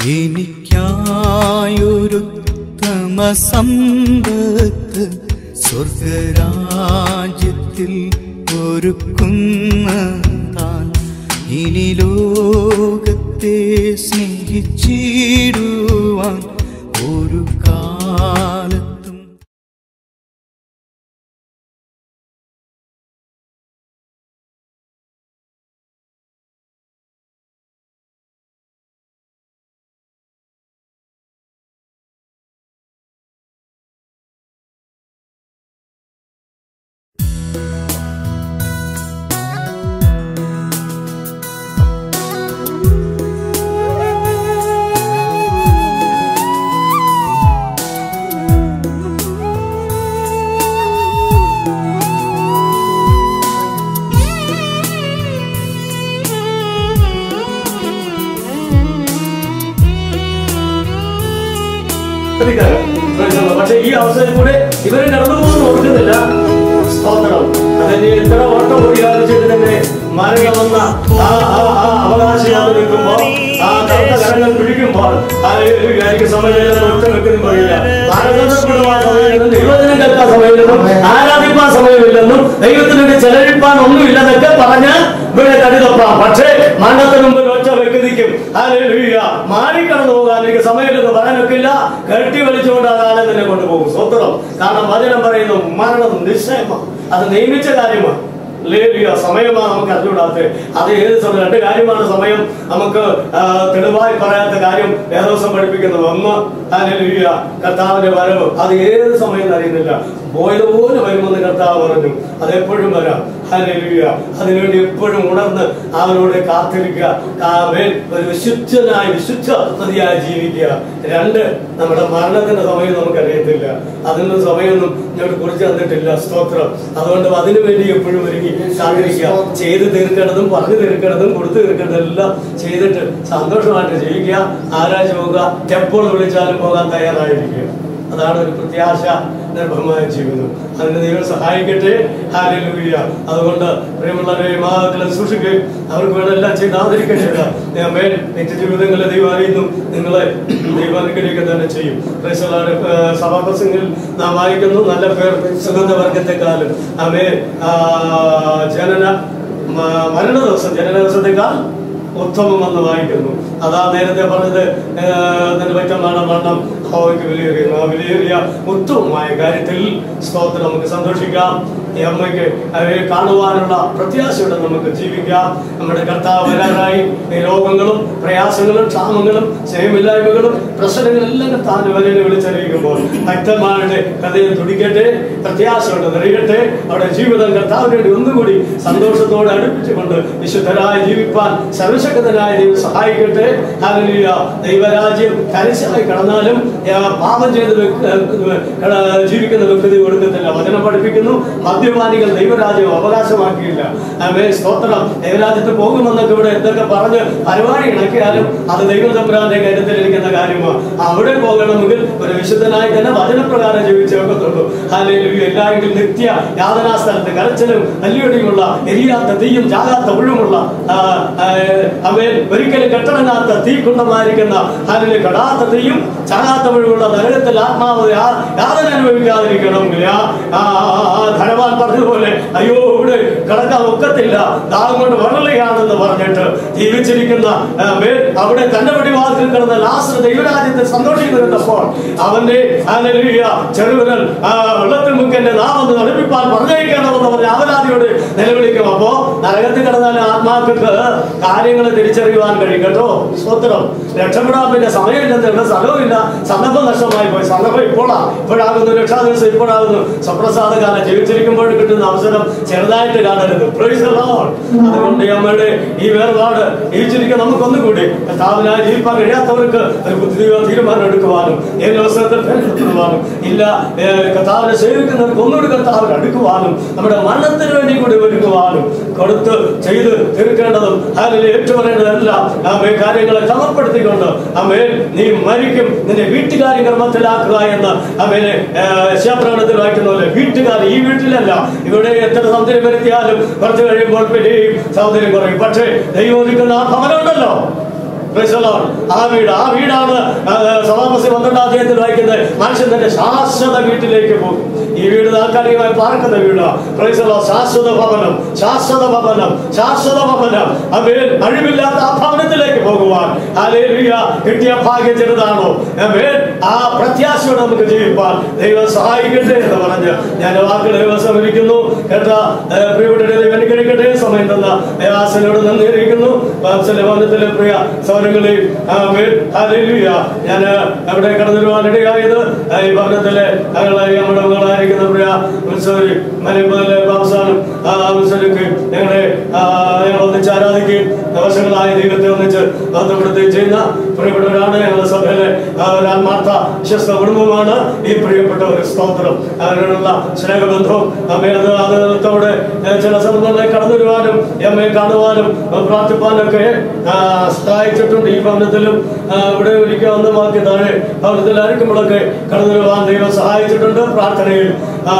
എനിക്കായൊരുത്തമ സമ്പത്ത് സ്വർഗരാജ്യത്തിൽ ഒരുക്കുന്ന താൻ ഇനി ലോകത്തെ സ്നേഹിച്ചിടുവാൻ ഒരു കാലത്തും പക്ഷെ ഈ അവസരം കൂടെ ഇവര് കടന്നു പോകുന്നു ഓർക്കുന്നില്ല സ്തോത്രം അതിന്റെ എത്ര ഓട്ടം ഓടിയാലിച്ചിട്ട് തന്നെ മരണം വന്ന ആ ആ ആ അവകാശിയാതെ നിൽക്കുമ്പോൾ ആ കറുത്ത കരങ്ങൾ പിടിക്കുമ്പോൾ ഹല്ലേലൂയ, എനിക്ക് സമയമില്ലെന്ന് ഒറ്റ വെക്കുന്നു പറയില്ല ആരാധനപ്പെടുവാൻ സമയമില്ലെന്നും ദൈവത്തിനെ കേൾക്കാൻ സമയമില്ലെന്നും ആരാധിപ്പാൻ സമയമില്ലെന്നും ദൈവത്തിന് വേണ്ടി ചെലവിപ്പാൻ ഒന്നുമില്ലെന്നൊക്കെ പറഞ്ഞ് ഇവിടെ കടിതപ്പാം പക്ഷേ മരണത്തിന് മുമ്പിൽ ഒറ്റ വ്യക്തിക്കും ഹല്ലേലൂയ മാറിക്കടന്നു പോകാൻ എനിക്ക് സമയമില്ലെന്ന് പറയാനൊക്കില്ല കെട്ടി വലിച്ചുകൊണ്ട് ആ കാലം തന്നെ കൊണ്ടുപോകും സ്വത്രം കാരണം വചനം പറയുന്നു മരണം നിശ്ചയമാണ് അത് നിയമിച്ച കാര്യമാണ് ലേലിയ സമയമാണ് നമുക്ക് അറിഞ്ഞുകൂടാത്ത അത് ഏത് സമയം രണ്ട് കാര്യമാണ് സമയം നമുക്ക് ആ, തെളിവായി പറയാത്ത കാര്യം വേദോസം പഠിപ്പിക്കുന്നത് ഒന്ന് ഹല്ലേലൂയ കർത്താവിന്റെ വരവ് അത് ഏത് സമയം അറിയുന്നില്ല പോയതുപോലെ വരുമെന്ന് കർത്താവ് പറഞ്ഞു അത് എപ്പോഴും വരാം ഹല്ലേലൂയ അതിനുവേണ്ടി എപ്പോഴും ഉണർന്ന് അവരോട് കാത്തിരിക്കുക കാവേൽ ഒരു വിശുദ്ധനായി വിശുദ്ധ പ്രതിയായി ജീവിക്കുക രണ്ട് നമ്മുടെ മരണത്തിന്റെ സമയം നമുക്ക് അറിയത്തില്ല അതിന്റെ സമയമൊന്നും ഞങ്ങൾക്ക് കുറിച്ച് തന്നിട്ടില്ല സ്തോത്രം അതുകൊണ്ട് അതിനു വേണ്ടി എപ്പോഴും ഒരുങ്ങി കാത്തിരിക്കുക ചെയ്ത് തീർക്കേണ്ടതും പറഞ്ഞു തീർക്കേണ്ടതും കൊടുത്തു തീർക്കേണ്ടതും എല്ലാം ചെയ്തിട്ട് സന്തോഷമായിട്ട് ജീവിക്കുക ആരാഴ്ച പോകുക എപ്പോൾ വിളിച്ചാലും പോകാൻ തയ്യാറായിരിക്കുക അതാണ് ഒരു പ്രത്യാശ നിർഭമായ ജീവിതം അതിന് ദൈവം സഹായിക്കട്ടെ ഹാലൂയ അതുകൊണ്ട് പ്രിയമുള്ളവരെ മാതാക്കളെ സൂക്ഷിക്കുകയും അവർക്ക് വേണം എല്ലാം ചെയ്ത് ആദരിക്കട്ടെ ഞാൻ നിത്യ ജീവിതങ്ങളെ ദൈവം അറിയുന്നു നിങ്ങളെ ദൈവം അനുഗ്രഹിക്കുക തന്നെ ചെയ്യും ക്രൈസ്തവരുടെ, ആ, സഭാപ്രസംഗത്തിൽ നാം വായിക്കുന്നു നല്ല പേർ സുഗന്ധവർഗത്തെക്കാളും അവേ ജനന മ- മരണ ദിവസം ജനന ദിവസത്തെക്കാൾ ഉത്തമമെന്ന് വായിക്കുന്നു അതാ നേരത്തെ പറഞ്ഞത് അതിന്റെ പറ്റമാണ് മരണം ഹോയ്ക്ക് വിലയേറിയുന്നു ആ വിലയേറിയ ഉത്തമമായ കാര്യത്തിൽ സ്തോത്രം നമുക്ക് സന്തോഷിക്കാം ഈ അമ്മയ്ക്ക് അവരെ കാണുവാനുള്ള പ്രത്യാശയോടെ നമുക്ക് ജീവിക്കാം നമ്മുടെ കർത്താവ് വരാനായി ഈ രോഗങ്ങളും പ്രയാസങ്ങളും ക്ഷാമങ്ങളും സ്നേഹമില്ലായ്മകളും പ്രശ്നങ്ങളെല്ലാം കർത്താവിന്റെ വരയിൽ വിളിച്ചറിയിക്കുമ്പോൾ ഭക്തന്മാരുടെ ഹൃദയം തുടിക്കട്ടെ പ്രത്യാശയോടെ നിറയട്ടെ അവിടെ ജീവിതം കർത്താവിന് വേണ്ടി ഒന്നുകൂടി സന്തോഷത്തോടെ അടുപ്പിച്ചുകൊണ്ട് വിശുദ്ധരായി ജീവിപ്പാൻ സർവശക്തനായ ദൈവം സഹായിക്കട്ടെ ഹല്ലേലൂയ ദൈവരാജ്യം കരശായി കടന്നാലും ആ, പാപം ചെയ്ത് വ്യക്തി- ഏ, കട- ജീവിക്കുന്ന വ്യക്തി കൊടുക്കത്തില്ല വചനം പഠിപ്പിക്കുന്നു മദ്യപാനികൾ ദൈവരാജ്യം അവകാശമാക്കിയില്ല അവേ സ്തോത്രം ദൈവരാജ്യത്ത് പോകുമെന്നൊക്കെ ഇവിടെ എന്തൊക്കെ പറഞ്ഞ് പരിപാടി ഇണക്കിയാലും അത് ദൈവ തമ്പുരാന്റെ കാര്യത്തിൽ ഇരിക്കുന്ന കാര്യമാണ് അവിടെ പോകണമെങ്കിൽ ഒരു വിശുദ്ധനായി തന്നെ വചനപ്രകാരം ജീവിച്ചേ ഒക്കത്തുള്ളൂ അല്ലെങ്കിൽ എല്ലാവരും നിത്യ യാതനാ സ്ഥലത്ത് കരച്ചിലും കല്ലുവടിയുമുള്ള എരിയാത്ത തീയും ചാകാത്ത ഉഴുമുള്ള ആ, ആ, അവൻ ഒരിക്കലും കെട്ടടങ്ങാത്ത തീ കുണ്ടമായിരിക്കുന്ന അതിന് കടാത്ത തീയും ചാകാത്ത മുഴുവുള്ള നരകത്തിൽ ആത്മാവ് യാ- യാതന അനുഭവിക്കാതിരിക്കണമെങ്കിൽ ആ ആ, ആ, ധനവാൻ പറഞ്ഞതുപോലെ അയ്യോ ഇവിടെ കിടക്കാൻ ഒക്കത്തില്ല ദാഹം കൊണ്ട് വളരുകയാണെന്ന് പറഞ്ഞിട്ട് ജീവിച്ചിരിക്കുന്ന ആ, മേൽ അവിടെ തന്റെ പടിവാതിൽ കിടന്ന ലാസ്റ്റ് ദൈവരാജ്യത്തിൽ സന്തോഷിക്കുന്നുണ്ടപ്പോൾ അവന്റെ ഹല്ലേലൂയ, ചെറുവിരൽ ആ, വെള്ളത്തിൽ മുക്കന്റെ നാമെന്ന് നടപ്പിപ്പാൻ പറഞ്ഞയക്കണമെന്ന് പറഞ്ഞ ആവലാതിയോട് നിലവിളിക്കും അപ്പോ നരകത്തിൽ കിടന്നാൽ ആത്മാക്കൾക്ക് കാര്യങ്ങൾ തിരിച്ചറിയുവാൻ കഴിയും കേട്ടോ സ്തോത്രം രക്ഷപ്പെടാൻ പിന്നെ സമയമില്ലെന്നുണ്ട് സ്ഥലവുമില്ല സന്ദർഭം നഷ്ടമായി പോയി സന്ദർഭം ഇപ്പോഴാ ഇപ്പോഴാകുന്നു രക്ഷാ ദിവസം ഇപ്പോഴാകുന്നു സപ്രസാദ കാലം ജീവിച്ചിരിക്കുമ്പോൾ കിട്ടുന്ന അവസരം ചെറുതായിട്ട് കാണരുത് Praise the Lord. അതുകൊണ്ട് നമ്മുടെ ഈ വേർപാട് ജീവിച്ചിരിക്കാൻ നമുക്കൊന്നും കൂടി കർത്താവിനായി ജീവിപ്പാൻ കഴിയാത്തവർക്ക് ഒരു ബുദ്ധിദൈവ തീരുമാനം എടുക്കുവാനും ഏത് അവസരത്തിൽ ഭയപ്പെടുവാനും ഇല്ല ഏ, കർത്താവിനെ സേവിക്കുന്നവർക്ക് ഒന്നുകൂടി കർത്താവിന് അടുക്കുവാനും നമ്മുടെ മരണത്തിന് വേണ്ടി കൂടി ഒരുക്കുവാനും കൊടുത്ത് ചെയ്ത് തീർക്കേണ്ടതും അതിൽ ഏറ്റുപറയേണ്ടതെല്ലാം അമ്മേ കാര്യങ്ങളെ ക്രമപ്പെടുത്തിക്കൊണ്ട് അമ്മേ നീ മരിക്കും നിന്റെ വീട്ടുകാരി കർമ്മത്തിലാക്കുക എന്ന് അമ്മേനെ ശാപ്രകടത്തിൽ വായിക്കുന്ന പോലെ വീട്ടുകാർ ഈ വീട്ടിലല്ല ഇവിടെ എത്ര സൗന്ദര്യം വരുത്തിയാലും കുറച്ച് കഴിയുമ്പോൾ പിന്നെയും സൗന്ദര്യം കുറയും പക്ഷേ ദൈവം ഒരുക്കുന്ന ആ ഭവനമുണ്ടല്ലോ Praise the Lord. ആ വീട് ആ വീടാണ് സമാപസി പന്ത്രണ്ടാം അധ്യായത്തിൽ വായിക്കുന്നത് മനുഷ്യൻ തന്റെ ശാശ്വത വീട്ടിലേക്ക് പോകും ഈ വീട് താൽക്കാലികമായി പാർക്കുന്ന വീടാ Praise the Lord. ശാശ്വത ഭവനം ശാശ്വത ഭവനം ശാശ്വത ഭവനം അവൻ അഴിവില്ലാത്ത ആ ഭവനത്തിലേക്ക് പോകുവാൻ ഹല്ലേലൂയ കിട്ടിയ ഭാഗ്യം ചെറുതാണോ അവൻ ആ പ്രത്യാശയോടെ നമുക്ക് ജീവിപ്പാൻ ദൈവം സഹായിക്കട്ടെ എന്ന് പറഞ്ഞ് ഞാൻ വാക്കുകൾ ദൈവം സമരിക്കുന്നു കേട്ട ഏഹ്, പ്രിയപ്പെട്ട ദൈവം അനുഗ്രഹിക്കട്ടെ സമയം തന്ന ദൈവാസനോട് നന്ദി അറിയിക്കുന്നു വാത്സല്യ ഭവനത്തിലെ പ്രിയ സൗരങ്ങളെ ഹല്ലേലൂയ ഞാൻ അവിടെ കടന്നു വരുവാനിടയായത് ആ, ഈ ഭവനത്തിലെ ഞങ്ങളെ നമ്മുടെ മകളായിരിക്കുന്ന പ്രിയ ഉത്സവരി മലമ്പതിലെ അവസാനം ആ ഉത്സവർക്ക് ഞങ്ങളെ ആ, ഞങ്ങൾ ഒന്നിച്ച് ആരാധിക്കുകയും വർഷങ്ങളായി ദൈവത്തെ ഒന്നിച്ച് ബന്ധപ്പെടുത്തുകയും ചെയ്യുന്ന പ്രിയപ്പെട്ടവരാണ് ഞങ്ങളുടെ സഭയിലെ ആ, ഒരു ആത്മാർത്ഥ വിശ്വസ്ത കുടുംബമാണ് ഈ പ്രിയപ്പെട്ട ഒരു സ്തോത്രം അവരോടുള്ള സ്നേഹബന്ധവും അമ്മയത് അതോടെ ചില സ്ഥലങ്ങളിലേക്ക് കടന്നു വരുവാനും അമ്മയെ കാണുവാനും പ്രാർത്ഥിപ്പാനൊക്കെ ആ, സഹായിച്ചിട്ടുണ്ട് ഈ ഭവനത്തിലും ആ, ഇവിടെ ഒരിക്കൽ ഒന്ന് മാറ്റി താഴെ ഭവനത്തിൽ ആയിരിക്കുമ്പോഴൊക്കെ കടന്നു വരുവാൻ ദൈവം സഹായിച്ചിട്ടുണ്ട് പ്രാർത്ഥനയിൽ ആ,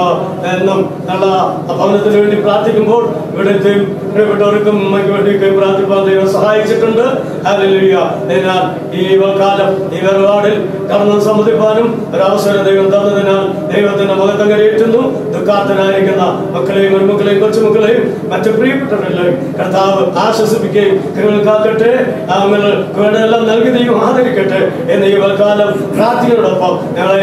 എന്നും നല്ല ഭവനത്തിന് വേണ്ടി പ്രാർത്ഥിക്കുമ്പോൾ ഇവിടുത്തെയും പ്രിയപ്പെട്ടവർക്കും അമ്മയ്ക്ക് വേണ്ടിയൊക്കെ പ്രാർത്ഥിപ്പാൻ ദൈവം സഹായിച്ചിട്ടുണ്ട് ഹല്ലേലൂയ അതിനാൽ ഈ കാലം ഈ വേർപാടിൽ കടന്നു സമ്മതിപ്പാനും ഒരവസരം ദൈവം തന്നതിനാൽ ദൈവത്തിന്റെ മഹത്വം കരയേറ്റുന്നു ദുഃഖാർത്ഥനായിരിക്കുന്ന മക്കളെയും മരുമക്കളെയും കൊച്ചുമക്കളെയും മറ്റു പ്രിയപ്പെട്ടവരെല്ലാം കർത്താവ് ആശ്വസിപ്പിക്കുകയും കൃപകൾ കാക്കട്ടെ അങ്ങനെ വേണ്ടതെല്ലാം നൽകി ദൈവം ആദരിക്കട്ടെ എന്ന് ഈ കാലം പ്രാർത്ഥനയോടൊപ്പം ഞങ്ങളെ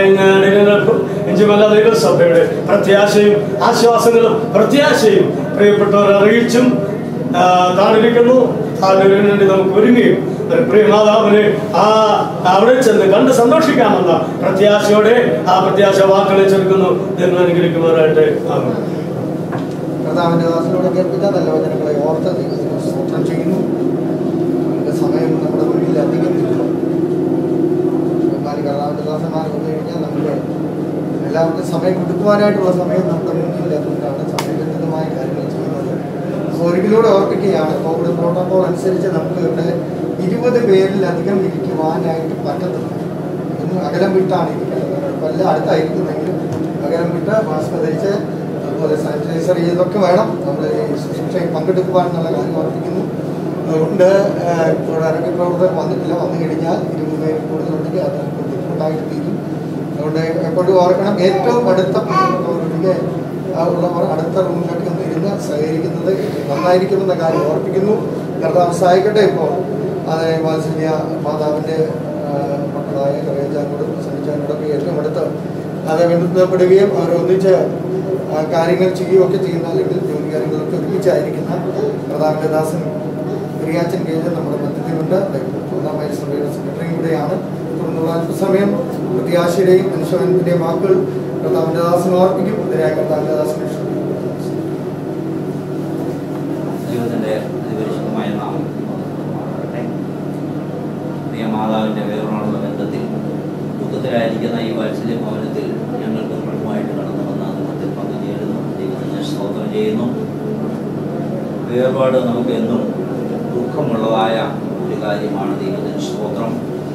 ഇഞ്ചുമല്ല ദൈവസഭയുടെ പ്രത്യാശയും ആശ്വാസങ്ങളും പ്രത്യാശയും പ്രിയപ്പെട്ടവർ അറിയിച്ചും ആ, താണിരിക്കുന്നു അതിനു വേണ്ടി നമുക്ക് ഒരുങ്ങുകയും ഒരു പ്രിയമാതാവിനെ ആ അവിടെ ചെന്ന് കണ്ട് സന്തോഷിക്കാമെന്ന പ്രത്യാശയോടെ ആ പ്രത്യാശ വാക്കുകളെ ചെറുക്കുന്നു എന്ന് അനുഗ്രഹിക്കുമാറായിട്ട് ആമേൻ. കർത്താവിന്റെ ദാസനോട് കേൾപ്പിച്ച നല്ല വചനങ്ങളെ ഓർത്ത് ദൈവത്തിന് സ്തോത്രം ചെയ്യുന്നു നമുക്ക് സമയം നമ്മുടെ മുന്നിൽ അധികം ഇല്ല ബഹുമാനി കർത്താവിന്റെ ദാസന്മാർ വന്നു കഴിഞ്ഞാൽ നമുക്ക് എല്ലാവർക്കും സമയം കൊടുക്കുവാനായിട്ടുള്ള സമയം നമ്മുടെ മുന്നിൽ അതുകൊണ്ടാണ് സമയബന്ധിതമായ കാര്യങ്ങൾ ചെയ്യുന്നത് അപ്പോൾ ഒരിക്കലൂടെ ഓർപ്പിക്കുകയാണ് കോവിഡ് പ്രോട്ടോകോൾ അനുസരിച്ച് നമുക്ക് ഇവിടെ ഇരുപത് പേരിലധികം ഇരിക്കുവാനായിട്ട് പറ്റത്തില്ല ഇന്ന് അകലം വിട്ടാണ് ഇരിക്കുന്നത് പല അടുത്തായിരിക്കുന്നെങ്കിലും അകലം വിട്ട് മാസ്ക് ധരിച്ച് അതുപോലെ സാനിറ്റൈസർ ചെയ്തൊക്കെ വേണം നമ്മൾ ഈ ശുശ്രൂഷയിൽ പങ്കെടുക്കുവാൻ എന്നുള്ള കാര്യം ഓർപ്പിക്കുന്നു അതുകൊണ്ട് ഏഹ്, ഇവിടെ ആരോഗ്യ പ്രവർത്തകർ വന്നിട്ടില്ല വന്നു കഴിഞ്ഞാൽ ഇരുപത് പേര് കൂടുതലുണ്ടെങ്കിൽ അത് നമുക്ക് ബുദ്ധിമുട്ടായിട്ട് തീരും അതുകൊണ്ട് എപ്പോഴും ഓർക്കണം ഏറ്റവും അടുത്ത പ്രിയപ്പെട്ടവരൊഴികെ ആ ഉള്ളവർ അടുത്ത റൂമിലൊക്കെ ഒന്ന് ഇരുന്ന് സഹകരിക്കുന്നത് നന്നായിരിക്കുമെന്ന കാര്യം ഓർപ്പിക്കുന്നു കർത്താവ് സഹായിക്കട്ടെ ഇപ്പോൾ അത് വാത്സല്യ മാതാവിൻ്റെ മക്കളായ കറിയച്ചാനോടും സമിച്ചാനോടൊക്കെ ഏറ്റവും അടുത്ത് അത് ബന്ധപ്പെടുകയും അവർ ഒന്നിച്ച് ആ, കാര്യങ്ങൾ ചെയ്യുകയൊക്കെ ചെയ്യുന്ന അല്ലെങ്കിൽ ജോലി കാര്യങ്ങളൊക്കെ ഒരുമിച്ചായിരിക്കുന്ന പ്രധാന ദാസൻ പ്രിയാച്ചൻ കേജ് നമ്മുടെ മധ്യത്തിലുണ്ട് ഒന്നാം വയസ്സ് സഭയുടെ സെക്രട്ടറിയും കൂടെയാണ് തുടർന്നുള്ള അല്പസമയം പ്രത്യാശയുടെയും അനുശോചനത്തിന്റെയും വാക്കുകൾ കർത്താവിന്റെ ദാസൻ ഓർപ്പിക്കും ഇതിനായി കർത്താവിന്റെ ദാസൻ ദൈവത്തിൻ്റെ അതിപരിശുദ്ധമായ നാമം മാറട്ടെ പ്രിയ മാതാവിൻ്റെ വേറൊരാളുടെ ബന്ധത്തിൽ ദുഃഖത്തിലായിരിക്കുന്ന ഈ വാത്സല്യ ഭവനത്തിൽ ഞങ്ങൾക്ക് കുടുംബമായിട്ട് കടന്നു വന്ന ദുഃഖത്തിൽ പങ്കുചേരുന്നു ദൈവത്തിന് സ്തോത്രം ചെയ്യുന്നു വേർപാട് നമുക്ക് എന്നും ദുഃഖമുള്ളതായ ഒരു കാര്യമാണ് ദൈവത്തിന് സ്തോത്രം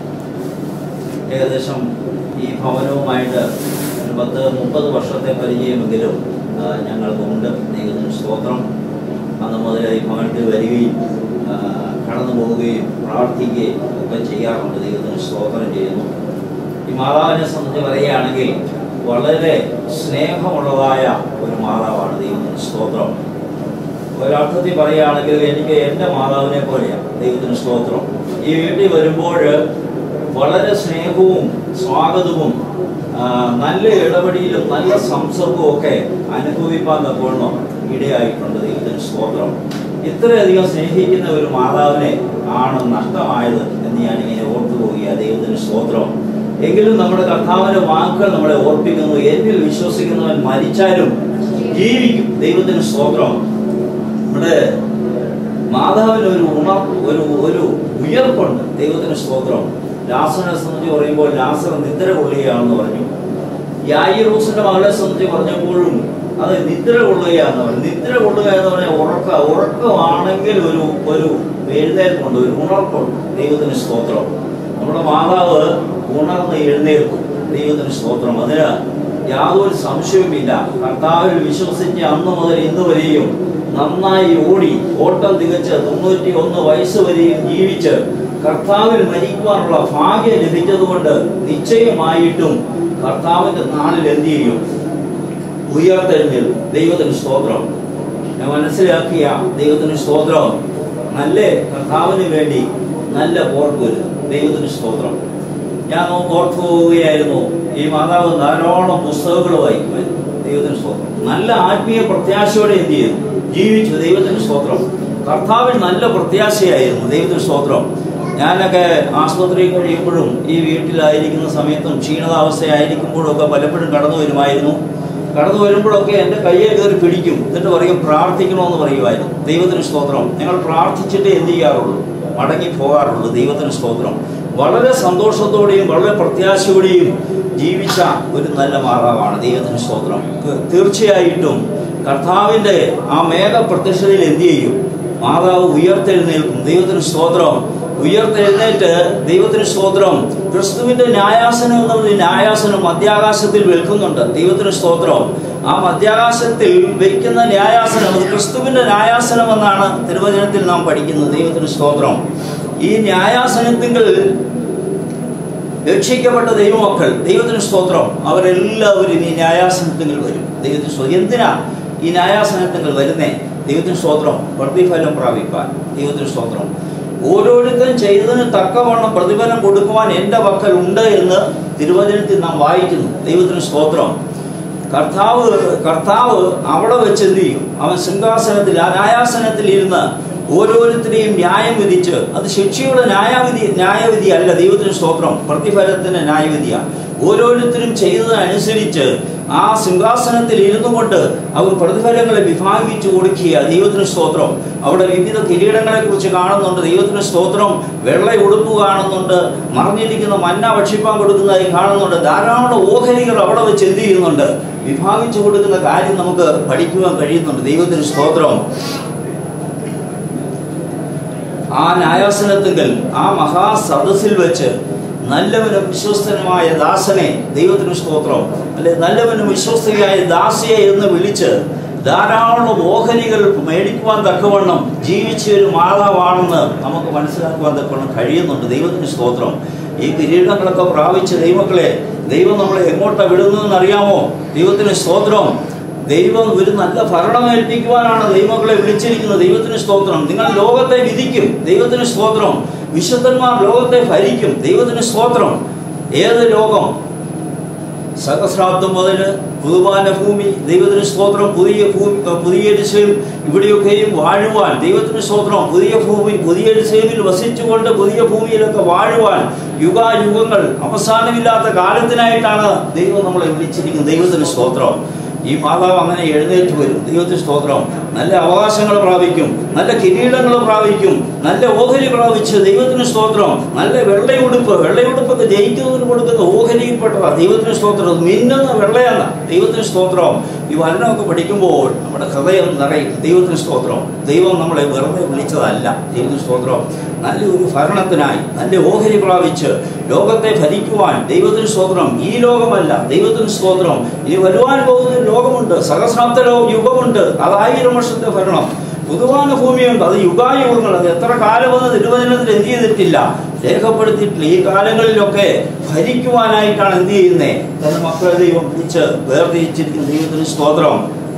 ഏകദേശം ഈ ഭവനവുമായിട്ട് ഒരു പത്ത് മുപ്പത് വർഷത്തെ പരിചയമെങ്കിലും ആ, ഞങ്ങൾക്കുണ്ട് ദൈവത്തിന് സ്തോത്രം അന്ന് മുതൽ ഈ ഭവനത്തിൽ വരികയും ആ, കടന്നു പോവുകയും പ്രാർത്ഥിക്കുകയും ഒക്കെ ചെയ്യാറുണ്ട് ദൈവത്തിന് സ്തോത്രം ചെയ്യുന്നു ഈ മാതാവിനെ സംബന്ധിച്ച് പറയുകയാണെങ്കിൽ വളരെ സ്നേഹമുള്ളതായ ഒരു മാതാവാണ് ദൈവത്തിന് സ്തോത്രം ഒരർത്ഥത്തിൽ പറയുകയാണെങ്കിൽ എനിക്ക് എൻ്റെ മാതാവിനെ പോലെയാണ് ദൈവത്തിന് സ്തോത്രം ഈ വീട്ടിൽ വരുമ്പോൾ വളരെ സ്നേഹവും സ്വാഗതവും ആ, നല്ല ഇടപെടിയിലും നല്ല സംസർഗവും ഒക്കെ അനുഭവിപ്പാൻ തക്കവണ്ണം ഇടയായിട്ടുണ്ട് ദൈവത്തിന് സ്തോത്രം ഇത്രയധികം സ്നേഹിക്കുന്ന ഒരു മാതാവിനെ ആണ് നഷ്ടമായത് എന്ന് ഞാനിങ്ങനെ ഓർത്തു പോവുക ദൈവത്തിന് സ്തോത്രം എങ്കിലും നമ്മുടെ കർത്താവിന്റെ വാക്കുകൾ നമ്മളെ ഓർപ്പിക്കുന്നു എന്നിൽ വിശ്വസിക്കുന്നവൻ മരിച്ചാലും ജീവിക്കും ദൈവത്തിന് സ്തോത്രം നമ്മുടെ മാതാവിന് ഒരു ഉണർ ഒരു ഒരു ഉയർപ്പുണ്ട് ദൈവത്തിന് സ്തോത്രം ലാസറിനെ സംബന്ധിച്ച് പറയുമ്പോൾ ലാസർ നിദ്ര കൊള്ളുകയാണെന്ന് പറഞ്ഞു യായിറൂസിന്റെ മകളെ സംബന്ധിച്ച് പറഞ്ഞപ്പോഴും അത് നിദ്ര കൊള്ളുകയാന്ന് പറഞ്ഞു നിദ്ര കൊള്ളുക എന്ന് പറഞ്ഞാൽ ഉറക്ക ഉറക്കമാണെങ്കിൽ ഒരു ഒരു എഴുന്നേൽപ്പുണ്ട് ഒരു ഉണർപ്പുണ്ട് ദൈവത്തിന് സ്തോത്രം നമ്മുടെ മാതാവ് ഉണർന്ന് എഴുന്നേൽക്കും ദൈവത്തിന് സ്തോത്രം അതിന് യാതൊരു സംശയവുമില്ല കർത്താവിൽ വിശ്വസിച്ച് അന്ന് മുതൽ ഇന്ന് വരെയും നന്നായി ഓടി ഓട്ടം തികച്ച് തൊണ്ണൂറ്റി ഒന്ന് വയസ്സ് വരെയും ജീവിച്ച് കർത്താവിൽ മരിക്കുവാനുള്ള ഭാഗ്യം ലഭിച്ചതുകൊണ്ട് നിശ്ചയമായിട്ടും കർത്താവിന്റെ നാളിൽ എന്ത് ചെയ്യും ഉയർത്തെഴുന്നേൽക്കും ദൈവത്തിന് സ്തോത്രം ഞാൻ മനസ്സിലാക്കിയ ദൈവത്തിന് സ്തോത്രം നല്ല കർത്താവിന് വേണ്ടി നല്ല ഓർക്കുവരുത് ദൈവത്തിന് സ്തോത്രം ഞാൻ ഓർത്തു പോവുകയായിരുന്നു ഈ മാതാവ് ധാരാളം പുസ്തകങ്ങൾ വായിക്കുമായിരുന്നു ദൈവത്തിന് സ്തോത്രം നല്ല ആത്മീയ പ്രത്യാശയോടെ എന്ത് ചെയ്തു ജീവിച്ചു ദൈവത്തിന് സ്തോത്രം കർത്താവിൽ നല്ല പ്രത്യാശയായിരുന്നു ദൈവത്തിന് സ്തോത്രം ഞാനൊക്കെ ആശുപത്രിയിൽ കഴിയുമ്പോഴും ഈ വീട്ടിലായിരിക്കുന്ന സമയത്തും ക്ഷീണതാവസ്ഥയായിരിക്കുമ്പോഴും ഒക്കെ പലപ്പോഴും കടന്നു വരുമായിരുന്നു കടന്നു വരുമ്പോഴൊക്കെ എൻ്റെ കയ്യെ കയറി പിടിക്കും എന്നിട്ട് പറയും പ്രാർത്ഥിക്കണമെന്ന് പറയുമായിരുന്നു ദൈവത്തിന് സ്തോത്രം ഞങ്ങൾ പ്രാർത്ഥിച്ചിട്ട് എന്ത് ചെയ്യാറുള്ളൂ മടങ്ങി പോകാറുള്ളൂ ദൈവത്തിന് സ്തോത്രം വളരെ സന്തോഷത്തോടെയും വളരെ പ്രത്യാശയോടെയും ജീവിച്ച ഒരു നല്ല മാതാവാണ് ദൈവത്തിന് സ്തോത്രം തീ- തീർച്ചയായിട്ടും കർത്താവിൻ്റെ ആ മേഘ പ്രത്യക്ഷതയിൽ എന്ത് ചെയ്യും മാതാവ് ഉയർത്തെഴുന്നേൽക്കും ദൈവത്തിന് സ്തോത്രം ഉയർത്തെഴുന്നേറ്റ് ദൈവത്തിന് സ്തോത്രം ക്രിസ്തുവിന്റെ ന്യായാസനം എന്നുള്ള ന്യായാസനം മധ്യാകാശത്തിൽ വെൽക്കുന്നുണ്ട് ദൈവത്തിന് സ്തോത്രം ആ മധ്യാകാശത്തിൽ വയ്ക്കുന്ന ന്യായാസനം അത് ക്രിസ്തുവിന്റെ ന്യായാസനം എന്നാണ് തിരുവചനത്തിൽ നാം പഠിക്കുന്നത് ദൈവത്തിന് സ്തോത്രം ഈ ന്യായാസനത്തിങ്കിൽ രക്ഷിക്കപ്പെട്ട ദൈവമക്കൾ ദൈവത്തിന് സ്തോത്രം അവരെല്ലാവരും ഈ ന്യായാസനത്തിങ്കിൽ വരും ദൈവത്തിന് സ്തോത്രം എന്തിനാ ഈ ന്യായാസനത്തിങ്കിൽ വരുന്നേ ദൈവത്തിന് സ്തോത്രം പ്രതിഫലം പ്രാപിപ്പാൻ ദൈവത്തിന് സ്തോത്രം ഓരോരുത്തരും ചെയ്തതിന് തക്കവണ്ണം പ്രതിഫലം കൊടുക്കുവാൻ എൻ്റെ പക്കൽ ഉണ്ട് എന്ന് തിരുവചനത്തിൽ നാം വായിക്കുന്നു ദൈവത്തിന് സ്തോത്രം കർത്താവ് കർത്താവ് അവിടെ വെച്ച് എന്ത് ചെയ്യും അവൻ സിംഹാസനത്തിൽ ആ ന്യായാസനത്തിൽ ഇരുന്ന് ഓരോരുത്തരെയും ന്യായം വിധിച്ച് അത് ശിക്ഷയുടെ ന്യായവിധി ന്യായവിധി അല്ല ദൈവത്തിന് സ്തോത്രം പ്രതിഫലത്തിന്റെ ന്യായവിധിയാണ് ഓരോരുത്തരും ചെയ്തതനുസരിച്ച് ആ സിംഹാസനത്തിൽ ഇരുന്നു കൊണ്ട് അവർ പ്രതിഫലങ്ങളെ വിഭാഗിച്ചു കൊടുക്കുക ദൈവത്തിന് സ്തോത്രം അവിടെ വിവിധ കിരീടങ്ങളെ കുറിച്ച് കാണുന്നുണ്ട് ദൈവത്തിന് സ്തോത്രം വെള്ള ഉടുപ്പ് കാണുന്നുണ്ട് മറിഞ്ഞിരിക്കുന്ന മന്ന ഭക്ഷിപ്പാൻ കൊടുക്കുന്നതായി കാണുന്നുണ്ട് ധാരാളം ഓഹരികൾ അവിടെ വെച്ച് എന്ത് ചെയ്യുന്നുണ്ട് വിഭാഗിച്ചു കൊടുക്കുന്ന കാര്യം നമുക്ക് പഠിക്കുവാൻ കഴിയുന്നുണ്ട് ദൈവത്തിന് സ്തോത്രം ആ ന്യായാസനത്തിങ്കൽ ആ മഹാസദസ്സിൽ വെച്ച് നല്ലവനും വിശ്വസ്തനുമായ ദാസനെ ദൈവത്തിന് സ്തോത്രം അല്ലെ നല്ലവനും വിശ്വസ്തയായ ദാസിയെ എന്ന് വിളിച്ച് ധാരാളം ഓഹരികൾ മേടിക്കുവാൻ തക്കവണ്ണം ജീവിച്ച ഒരു മാതാവാണെന്ന് നമുക്ക് മനസ്സിലാക്കുവാൻ തക്കവണ്ണം കഴിയുന്നുണ്ട് ദൈവത്തിന് സ്തോത്രം ഈ കിരീടങ്ങളൊക്കെ പ്രാപിച്ച ദൈവമക്കളെ ദൈവം നമ്മളെ എങ്ങോട്ടാ വിടുന്നതെന്ന് അറിയാമോ ദൈവത്തിന് സ്തോത്രം ദൈവം ഒരു നല്ല ഭരണം ഏൽപ്പിക്കുവാനാണ് ദൈവങ്ങളെ വിളിച്ചിരിക്കുന്നത് ദൈവത്തിന് സ്തോത്രം നിങ്ങൾ ലോകത്തെ വിധിക്കും ദൈവത്തിന് സ്തോത്രം വിശുദ്ധന്മാർ ലോകത്തെ ഭരിക്കും ദൈവത്തിന് സ്തോത്രം ഏത് ലോകം സഹസ്രാബ്ദം മുതൽ പുതുവാന ഭൂമി ദൈവത്തിന് സ്തോത്രം പുതിയ ഭൂമി പുതിയ എരിശയും ഇവിടെയൊക്കെയും വാഴുവാൻ ദൈവത്തിന് സ്തോത്രം പുതിയ ഭൂമി പുതിയ എരിശയിൽ വസിച്ചുകൊണ്ട് പുതിയ ഭൂമിയിലൊക്കെ വാഴുവാൻ യുഗായുഗങ്ങൾ അവസാനമില്ലാത്ത കാലത്തിനായിട്ടാണ് ദൈവം നമ്മളെ വിളിച്ചിരിക്കുന്നത് ദൈവത്തിന് സ്തോത്രം ഈ മാതാവ് അങ്ങനെ എഴുന്നേറ്റ് വരും ദൈവത്തിന് സ്തോത്രം നല്ല അവകാശങ്ങൾ പ്രാപിക്കും നല്ല കിരീടങ്ങൾ പ്രാപിക്കും നല്ല ഓഹരി പ്രാപിച്ച് ദൈവത്തിന് സ്തോത്രം നല്ല വെള്ളയുടുപ്പ് വെള്ളയുടുപ്പൊക്കെ ജയിക്കുന്നതിന് കൊടുക്കുന്ന ഓഹരിയിൽപ്പെട്ടതാ ദൈവത്തിന് സ്തോത്രം മിന്നുന്ന വെള്ളയല്ല ദൈവത്തിന് സ്തോത്രം ഈ വചനമൊക്കെ പഠിക്കുമ്പോൾ നമ്മുടെ ഹൃദയം നിറയും ദൈവത്തിന് സ്തോത്രം ദൈവം നമ്മളെ വെറുതെ വിളിച്ചതല്ല ദൈവത്തിന് സ്തോത്രം നല്ലൊരു ഭരണത്തിനായി നല്ല ഓഹരി പ്രാപിച്ച് ലോകത്തെ ഭരിക്കുവാൻ ദൈവത്തിന് സ്തോത്രം ഈ ലോകമല്ല ദൈവത്തിന് സ്തോത്രം ഇനി വരുവാൻ പോകുന്ന ഒരു ലോകമുണ്ട് സഹസ്രാബ്ദ ലോ- യുഗമുണ്ട് അത് ആയിരം വർഷത്തെ ഭരണം പുതുവാന ഭൂമിയുണ്ട് അത് യുഗായുഗങ്ങൾ അത് എത്ര കാലമെന്ന് തിരുവചനത്തിൽ എന്ത് ചെയ്തിട്ടില്ല രേഖപ്പെടുത്തിയിട്ടില്ല ഈ കാലങ്ങളിലൊക്കെ ഭരിക്കുവാനായിട്ടാണ് എന്ത് ചെയ്യുന്നത് തന്റെ മക്കളെ ദൈവം പിടിച്ച് വേർതിരിച്ചിരിക്കുന്ന ദൈവത്തിന് സ്തോത്രം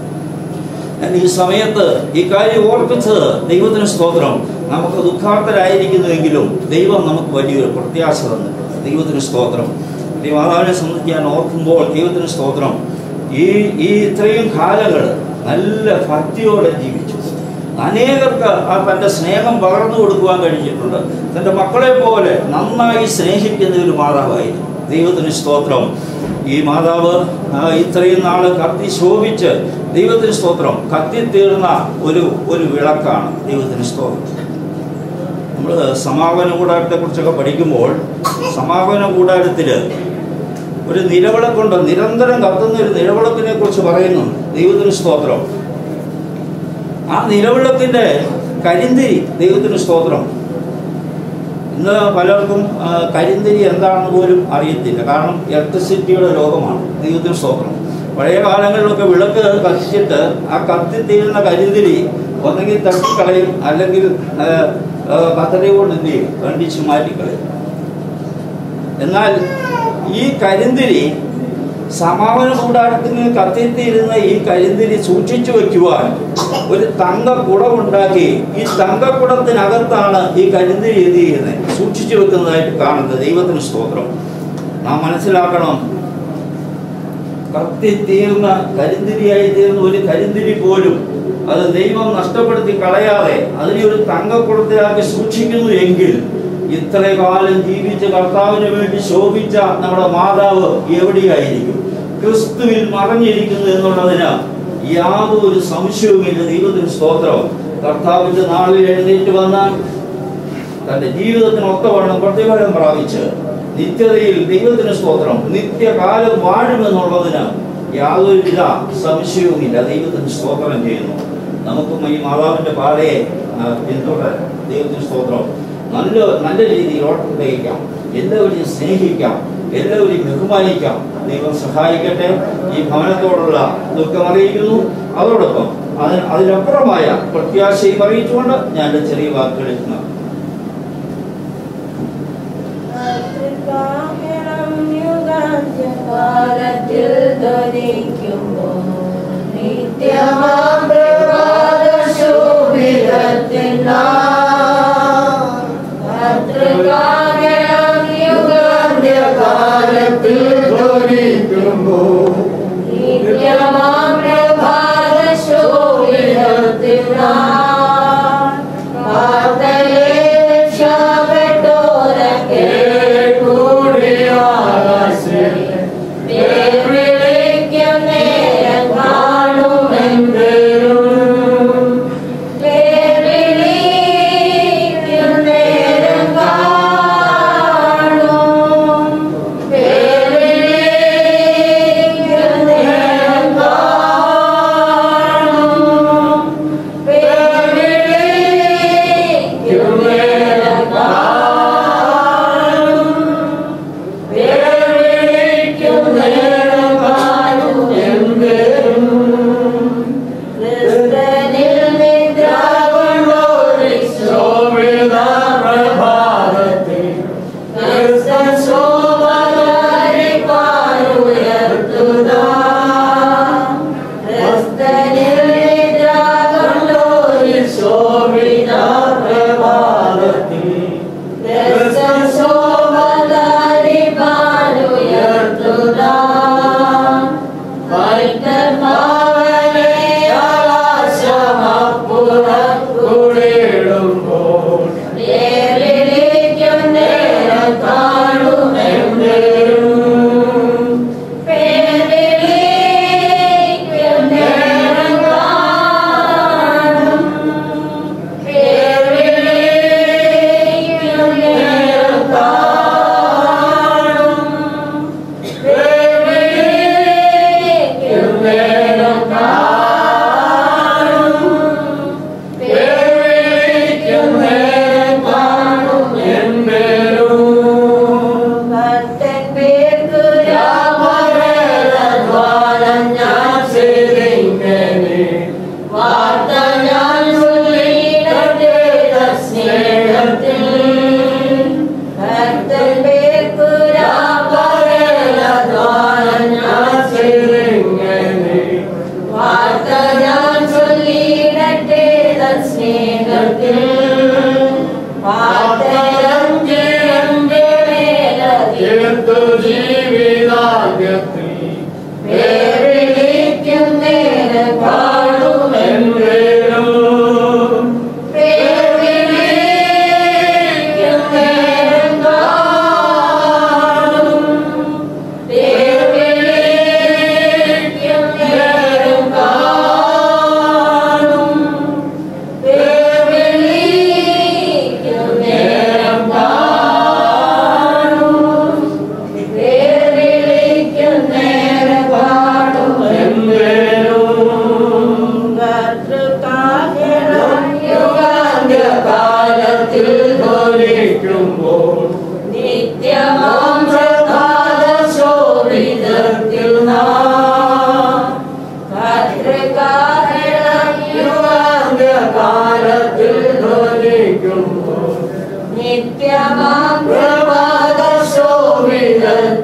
ഞാൻ ഈ സമയത്ത് ഈ കാര്യം ഓർപ്പിച്ചത് ദൈവത്തിന് സ്തോത്രം നമുക്ക് ദുഃഖാർത്ഥരായിരിക്കുന്നുവെങ്കിലും ദൈവം നമുക്ക് വലിയൊരു പ്രത്യാശ തന്നിട്ടുണ്ട് ദൈവത്തിന് സ്തോത്രം ഈ മാതാവിനെ സംബന്ധിച്ച് ഞാൻ ഓർക്കുമ്പോൾ ദൈവത്തിന് സ്തോത്രം ഈ ഈ ഇത്രയും കാലങ്ങൾ നല്ല ഭക്തിയോടെ ജീവിച്ചു അനേകർക്ക് ആ തൻ്റെ സ്നേഹം പകർന്നു കൊടുക്കുവാൻ കഴിഞ്ഞിട്ടുണ്ട് തൻ്റെ മക്കളെ പോലെ നന്നായി സ്നേഹിക്കുന്ന ഒരു മാതാവായിരുന്നു ദൈവത്തിന് സ്തോത്രം ഈ മാതാവ് ആ, ഇത്രയും നാള് കത്തി ശോഭിച്ച് ദൈവത്തിന് സ്തോത്രം കത്തിത്തീർന്ന ഒരു ഒരു വിളക്കാണ് ദൈവത്തിന് സ്തോത്രം നമ്മൾ സമാപന കൂടാരത്തെ കുറിച്ചൊക്കെ പഠിക്കുമ്പോൾ സമാപന കൂടാരത്തിൽ ഒരു നിലവിളക്കുണ്ട് നിരന്തരം കത്തുന്ന ഒരു നിലവിളക്കിനെ കുറിച്ച് പറയുന്നുണ്ട് ദൈവത്തിന് സ്തോത്രം ആ നിലവിളക്കിന്റെ കരിന്തിരി ദൈവത്തിന് സ്തോത്രം ഇന്ന് പലർക്കും ആ, കരിന്തിരി എന്താണെന്ന് പോലും അറിയത്തില്ല കാരണം ഇലക്ട്രിസിറ്റിയുടെ ലോകമാണ് ദൈവത്തിന് സ്തോത്രം പഴയ കാലങ്ങളിലൊക്കെ വിളക്ക് കത്തിച്ചിട്ട് ആ കത്തിത്തീരുന്ന കരിന്തിരി ഒന്നെങ്കിൽ തട്ടിക്കളയും അല്ലെങ്കിൽ ആ, ആ, കത്തറി കൊണ്ട് എന്ത് ചെയ്യും കണ്ടിച്ചു മാറ്റിക്കളയും എന്നാൽ ഈ കരിന്തിരി സമാപന കൂടാരത്തിന് കത്തിത്തിരുന്ന ഈ കരിന്തിരി സൂക്ഷിച്ചു വെക്കുവാൻ ഒരു തങ്ക കുടമുണ്ടാക്കി ഈ തങ്കക്കുടത്തിനകത്താണ് ഈ കരിന്തിരി എന്ത് ചെയ്യുന്നത് സൂക്ഷിച്ചു വെക്കുന്നതായിട്ട് കാണുന്നത് ദൈവത്തിന് സ്തോത്രം നാം മനസ്സിലാക്കണം കത്തിത്തീർന്ന കരിന്തിരിയായി തീർന്ന ഒരു കരിന്തിരി പോലും അത് ദൈവം നഷ്ടപ്പെടുത്തി കളയാതെ അതിനെ ഒരു തങ്കക്കുടത്തിലാക്കി സൂക്ഷിക്കുന്നു എങ്കിൽ ഇത്ര കാലം ജീവിച്ച കർത്താവിന് വേണ്ടി ശോഭിച്ച നമ്മുടെ മാതാവ് എവിടെയായിരിക്കും ക്രിസ്തുവിൽ മറഞ്ഞിരിക്കുന്നു എന്നുള്ളതിന് യാതൊരു സംശയവുമില്ല ദൈവത്തിന് സ്തോത്രം കർത്താവിന്റെ നാളിൽ എഴുന്നേറ്റ് വന്നാൽ തന്റെ ജീവിതത്തിന് ഒത്തവണ്ണം പ്രതിഫലം പ്രാപിച്ച് നിത്യതയിൽ ദൈവത്തിന് സ്തോത്രം നിത്യകാലം വാഴുമെന്നുള്ളതിന് യാതൊരുവിധ സംശയവുമില്ല ദൈവത്തിന് സ്തോത്രം ചെയ്യുന്നു നമുക്കും ഈ മാതാവിന്റെ പാതയെ ആ, പിന്തുടരാം ദൈവത്തിന് സ്തോത്രം നല്ല നല്ല രീതിയിൽ ഓട്ടം കഴിക്കാം എല്ലാവരെയും സ്നേഹിക്കാം എല്ലാവരെയും ബഹുമാനിക്കാം ദൈവം സഹായിക്കട്ടെ ഈ ഭവനത്തോടുള്ള ദുഃഖം അറിയിക്കുന്നു അതോടൊപ്പം അതിന് അതിനപ്പുറമായ പ്രത്യാശയും അറിയിച്ചുകൊണ്ട് ഞാൻ എൻ്റെ ചെറിയ വാക്കുകളിൽ നിർത്തുന്നു കാലത്തിൽ ധരിക്കുമ്പോൾ നിത്യമാം പ്രഭാത ശോഭിതത്തിനാം യുഗാന്ത്യകാലത്തിൽ ധ്വനിക്കുമ്പോൾ നിത്യമാം പ്രഭാത ശോഭിതത്തിനാം വാർത്തയെ രക്ഷപ്പെട്ടോരൊക്കെ കൂടിയാകാശം വിളിക്കും നേരം കാണുമെന്തേലും വിളിക്കും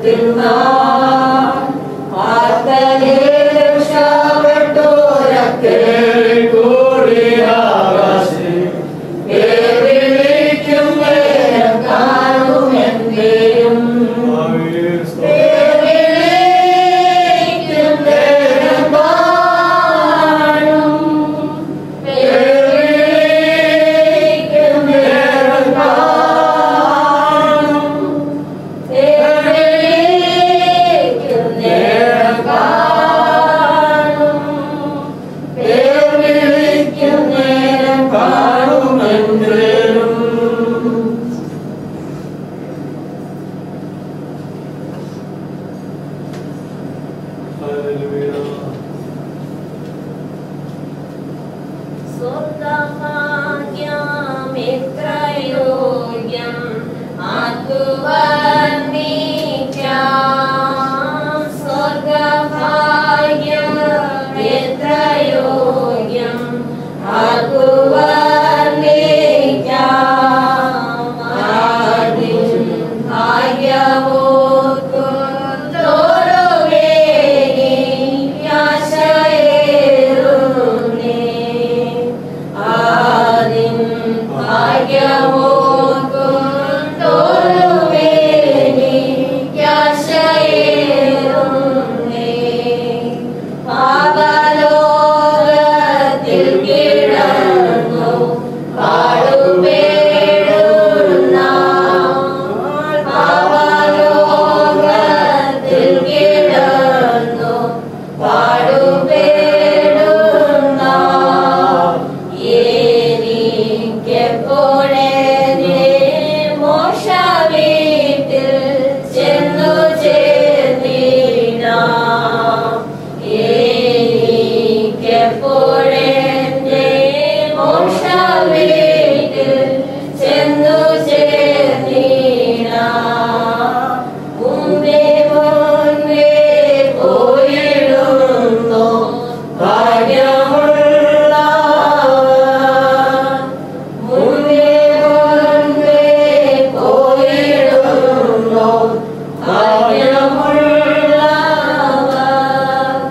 സ്വർഗഭാഗ്യമിത്രയോഗ്യം ആക്കുവർണ്ണിക്കാം സ്വർഗഭാഗ്യമിത്രയോഗ്യം ആക്കുവർണ്ണിക്കാം ആദിം ഭാഗ്യമോർക്കുന്തോറുമേനി ആശയേറുന്നേ ആദിം ഭാഗ്യമോർക്കുന്തോറുമേനി ആശയേറുന്നേ പാപലോകത്തിൽ കിടന്നു പാടുപേടുന്ന പാപലോകത്തിൽ കിടന്നു പാടുപേടുന്ന എനിക്കെപ്പോഴേ മോശ വീട്ടിൽ ചെന്നു ചേർന്നിടാം എനിക്കെപ്പോഴെന്റെ മോശ വീട്ടിൽ ചെന്നു ചേർന്നിടാം മുമ്പേ മുമ്പേ പോയിടുന്നു ഭാഗ്യമുള്ളവർ മുമ്പേ മുമ്പേ പോയിടുന്നു ഭാഗ്യമുള്ളവർ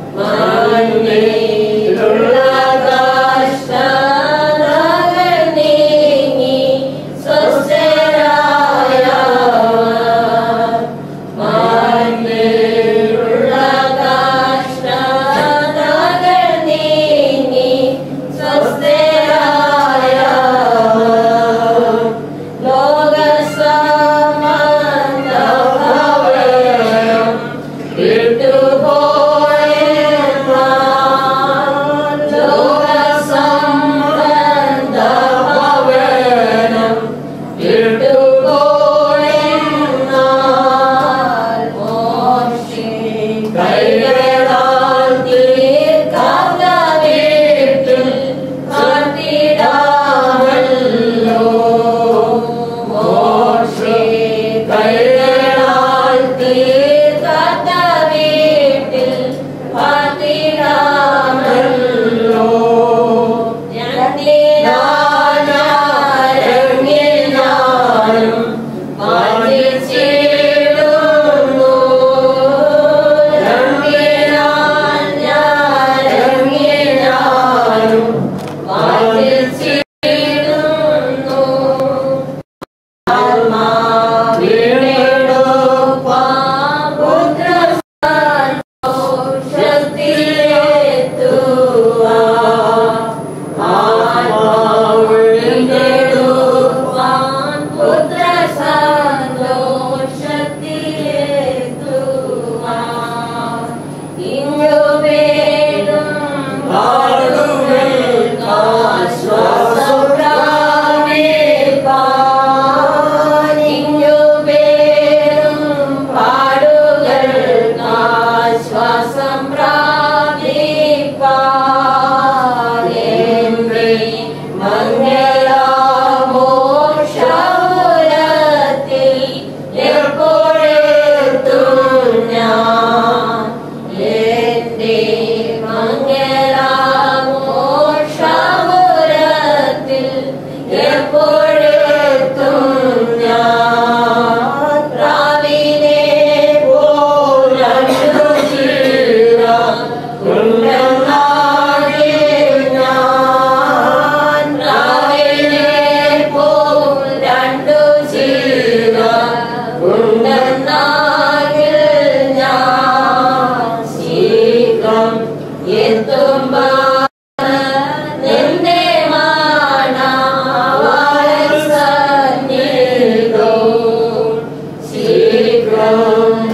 മണ്ണിലുള്ള കഷ്ടതകൾ നീങ്ങി സ്വസ്ഥരായവർ മണ്ണിലുള്ള കഷ്ടതകൾ നീങ്ങി സ്വസ്ഥരായവർ ലോകസമന്തഭവന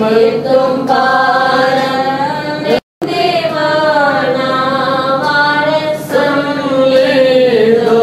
എത്തും കാലം ദേവാണ വാഴസം ഏതോ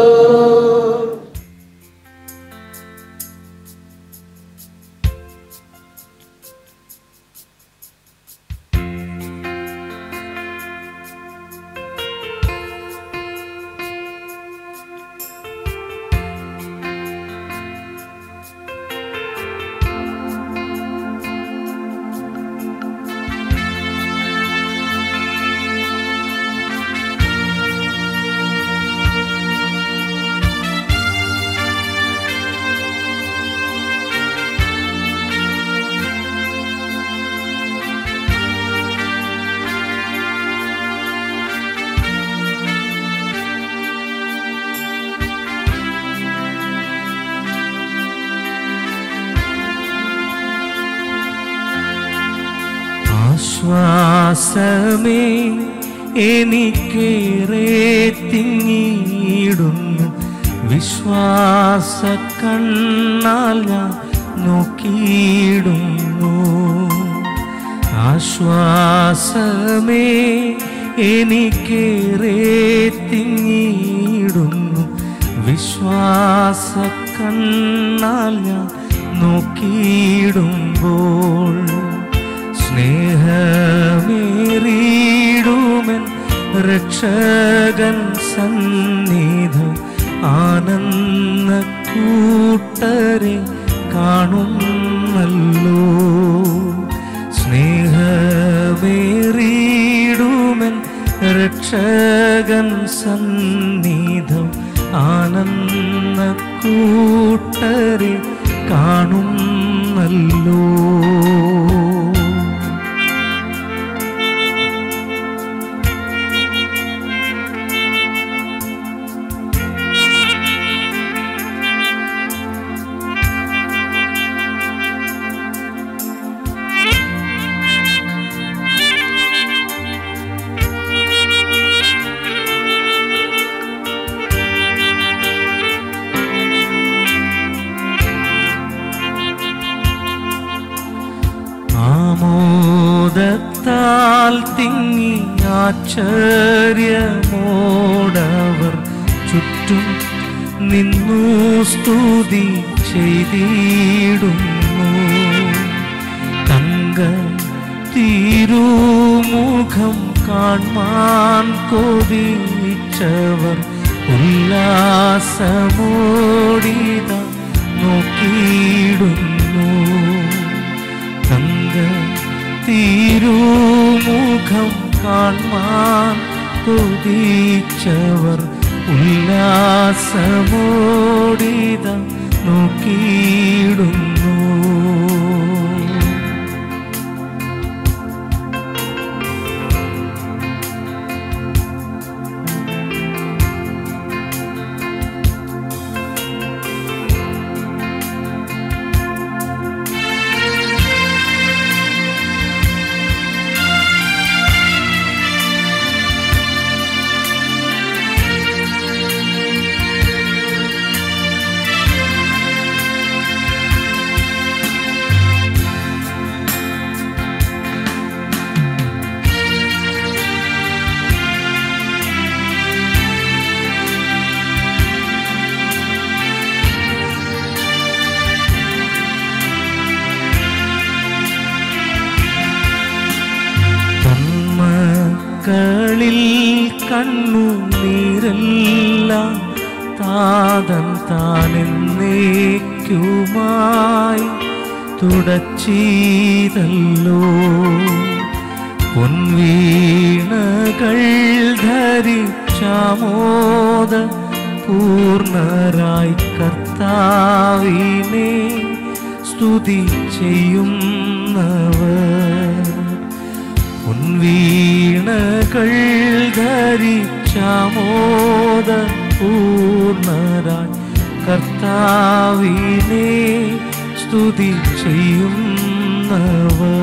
ആശ്വാസമേ എനിക്കേറെ തിങ്ങിയിടുന്നു വിശ്വാസ കണ്ണാൽ ഞാൻ നോക്കിയിടുന്നു ആശ്വാസമേ എനിക്കേറെ തിങ്ങിയിടുന്നു വിശ്വാസ കണ്ണാൽ ഞാൻ നോക്കിയിടുമ്പോൾ സ്നേഹമേറിയിടുമൻ രക്ഷകൻ സന്നിധം ആനന്ദ കൂട്ടരെ കാണുന്നല്ലോ സ്നേഹമേറിയിടുമൻ രക്ഷകൻ സന്നിധം ആനന്ദ കൂട്ടരെ കാണുന്നല്ലോ ആമോദത്താൽ തിങ്ങി ആശ്ചര്യമോടവർ ചുറ്റും നിന്നു സ്തുതി ചെയ്തിടുന്നു തങ്ക തിരുമുഖം കാൺമാൻ കൊതിച്ചവർ ഉല്ലാസമോടിത നോക്കിയിടുന്നു തങ്ക തിരുമുഖം കാൺമാൻ കൊതിച്ചവർ ഉല്ലാസമോടിത നോക്കിയിടുന്നു തന്മക്കളിൽ കണ്ണു നീരെല്ലാം താതൻ താനെന്നേക്കുമായി തുടച്ചീതല്ലോ പൊൻവീണകൾ ധരിച്ചാമോദ പൂർണരായി കർത്താവിനെ സ്തുതി ചെയ്യുന്നവർ പൊൻവീണകൾ ധരിച്ചാമോദ പൂർണരായി കർത്താവിനെ സ്തുതി ചെയ്യുന്നവർ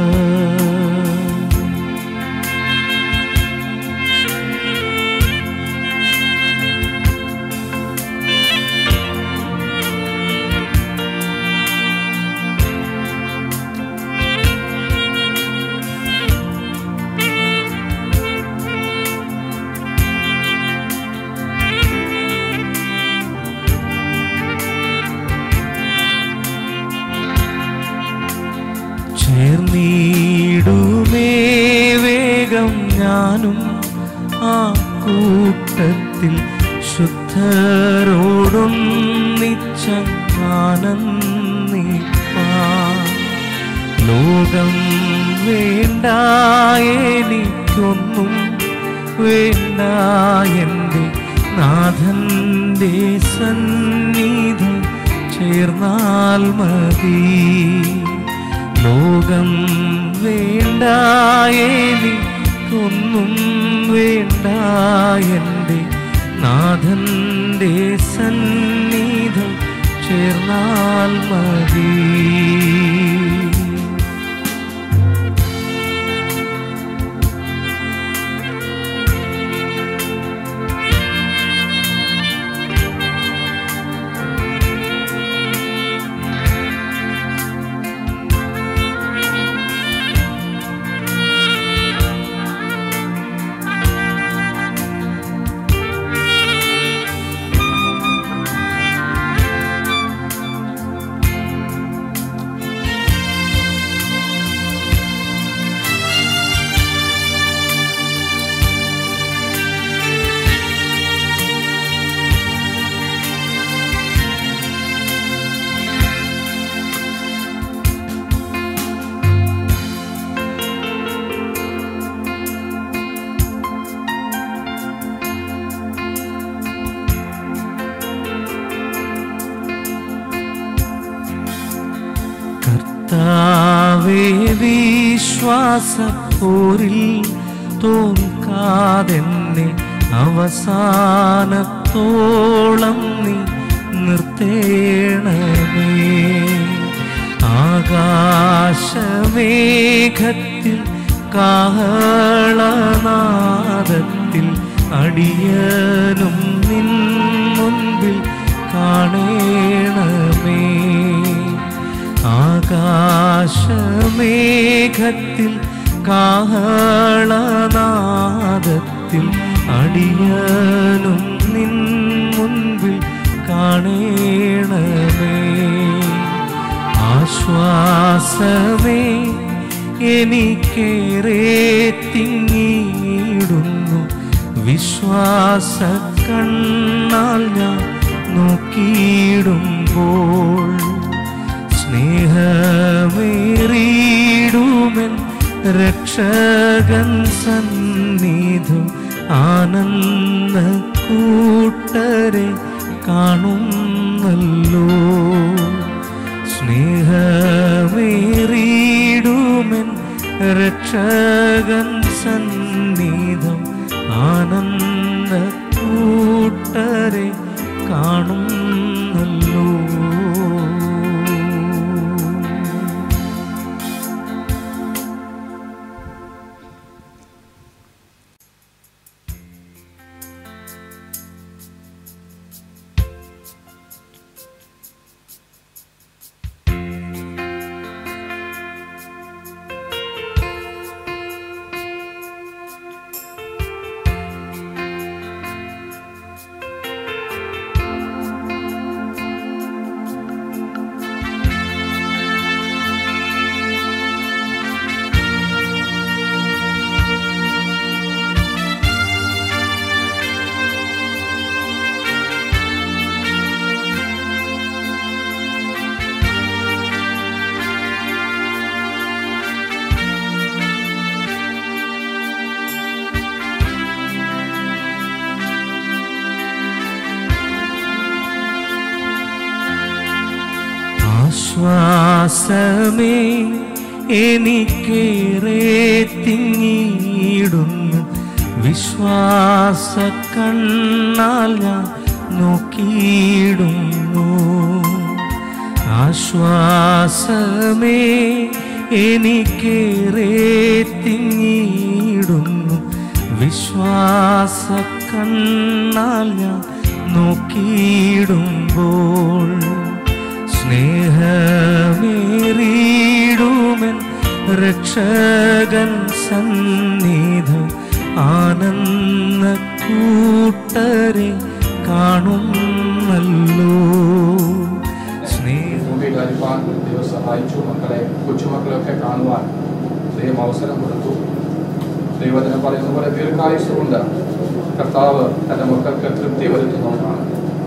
നീങ്ങിടുമേ വേഗം ഞാനും ആ കൂട്ടത്തിൽ ശുദ്ധരോടൊന്നിച്ചാനന്ദിപ്പാൻ ലോകം വേണ്ട എനിക്കൊന്നും വേണ്ട എൻ്റെ നാഥൻ്റെ സന്നിധി ചേർന്നാൽ മതി ലോകം വേണ്ട എനിക്കൊന്നും വേണ്ട എൻ്റെ നാഥൻ്റെ സന്നിധം ചേർന്നാൽ മതി കർത്താവേ വിശ്വാസപ്പോരിൽ തോൽക്കാതെന്നെ അവസാനത്തോളം നീ നിർത്തേണമേ ആകാശമേഘത്തിൽ കാഹളനാദത്തിൽ അടിയനും നിൻ മുൻപിൽ കാണേണമേ ആകാശമേഘത്തിൽ കാഹളനാദത്തിൽ അടിയനും നിൻ മുൻപിൽ കാണേണമേ ആശ്വാസമേ എനിക്കേറെ തിങ്ങിയിടുന്നു വിശ്വാസ കണ്ണാൽ ഞാൻ നോക്കിയിടുമ്പോൾ സ്നേഹമേറിയിടുമെൻ രക്ഷകൻ സന്നിധം ആനന്ദ കൂട്ടരെ കാണുന്നല്ലോ സ്നേഹമേറിയിടുമെൻ രക്ഷകൻ സന്നിധം ആനന്ദ കൂട്ടരെ കാണുന്നല്ലോ ആശ്വാസമേ എനിക്കേറെ തിങ്ങിയിടുന്നു വിശ്വാസ കണ്ണാൽ ഞാൻ നോക്കിയിടുന്നു ആശ്വാസമേ എനിക്കേറെ തിങ്ങിയിടുന്നു വിശ്വാസ കണ്ണാൽ ഞാൻ നോക്കിയിടുമ്പോൾ സ്നേഹമേറിയിടുമെൻ രക്ഷകൻ സന്നിധം ആനന്ദ കൂട്ടരെ കാണുന്നല്ലോ സ്നേഹ ഭൂമിയിൽ വരുവാൻ ദൈവം സഹായിച്ചു മക്കളെ കൊച്ചുമക്കളെയൊക്കെ കാണുവാൻ ദൈവം അവസരം കൊടുത്തു ദൈവത്തിന് പറയുന്ന പോലെ ദീർഘായുസ് കൊണ്ട് കർത്താവ് തൻ്റെ മക്കൾക്ക് തൃപ്തി വരുത്തുന്നതാണ്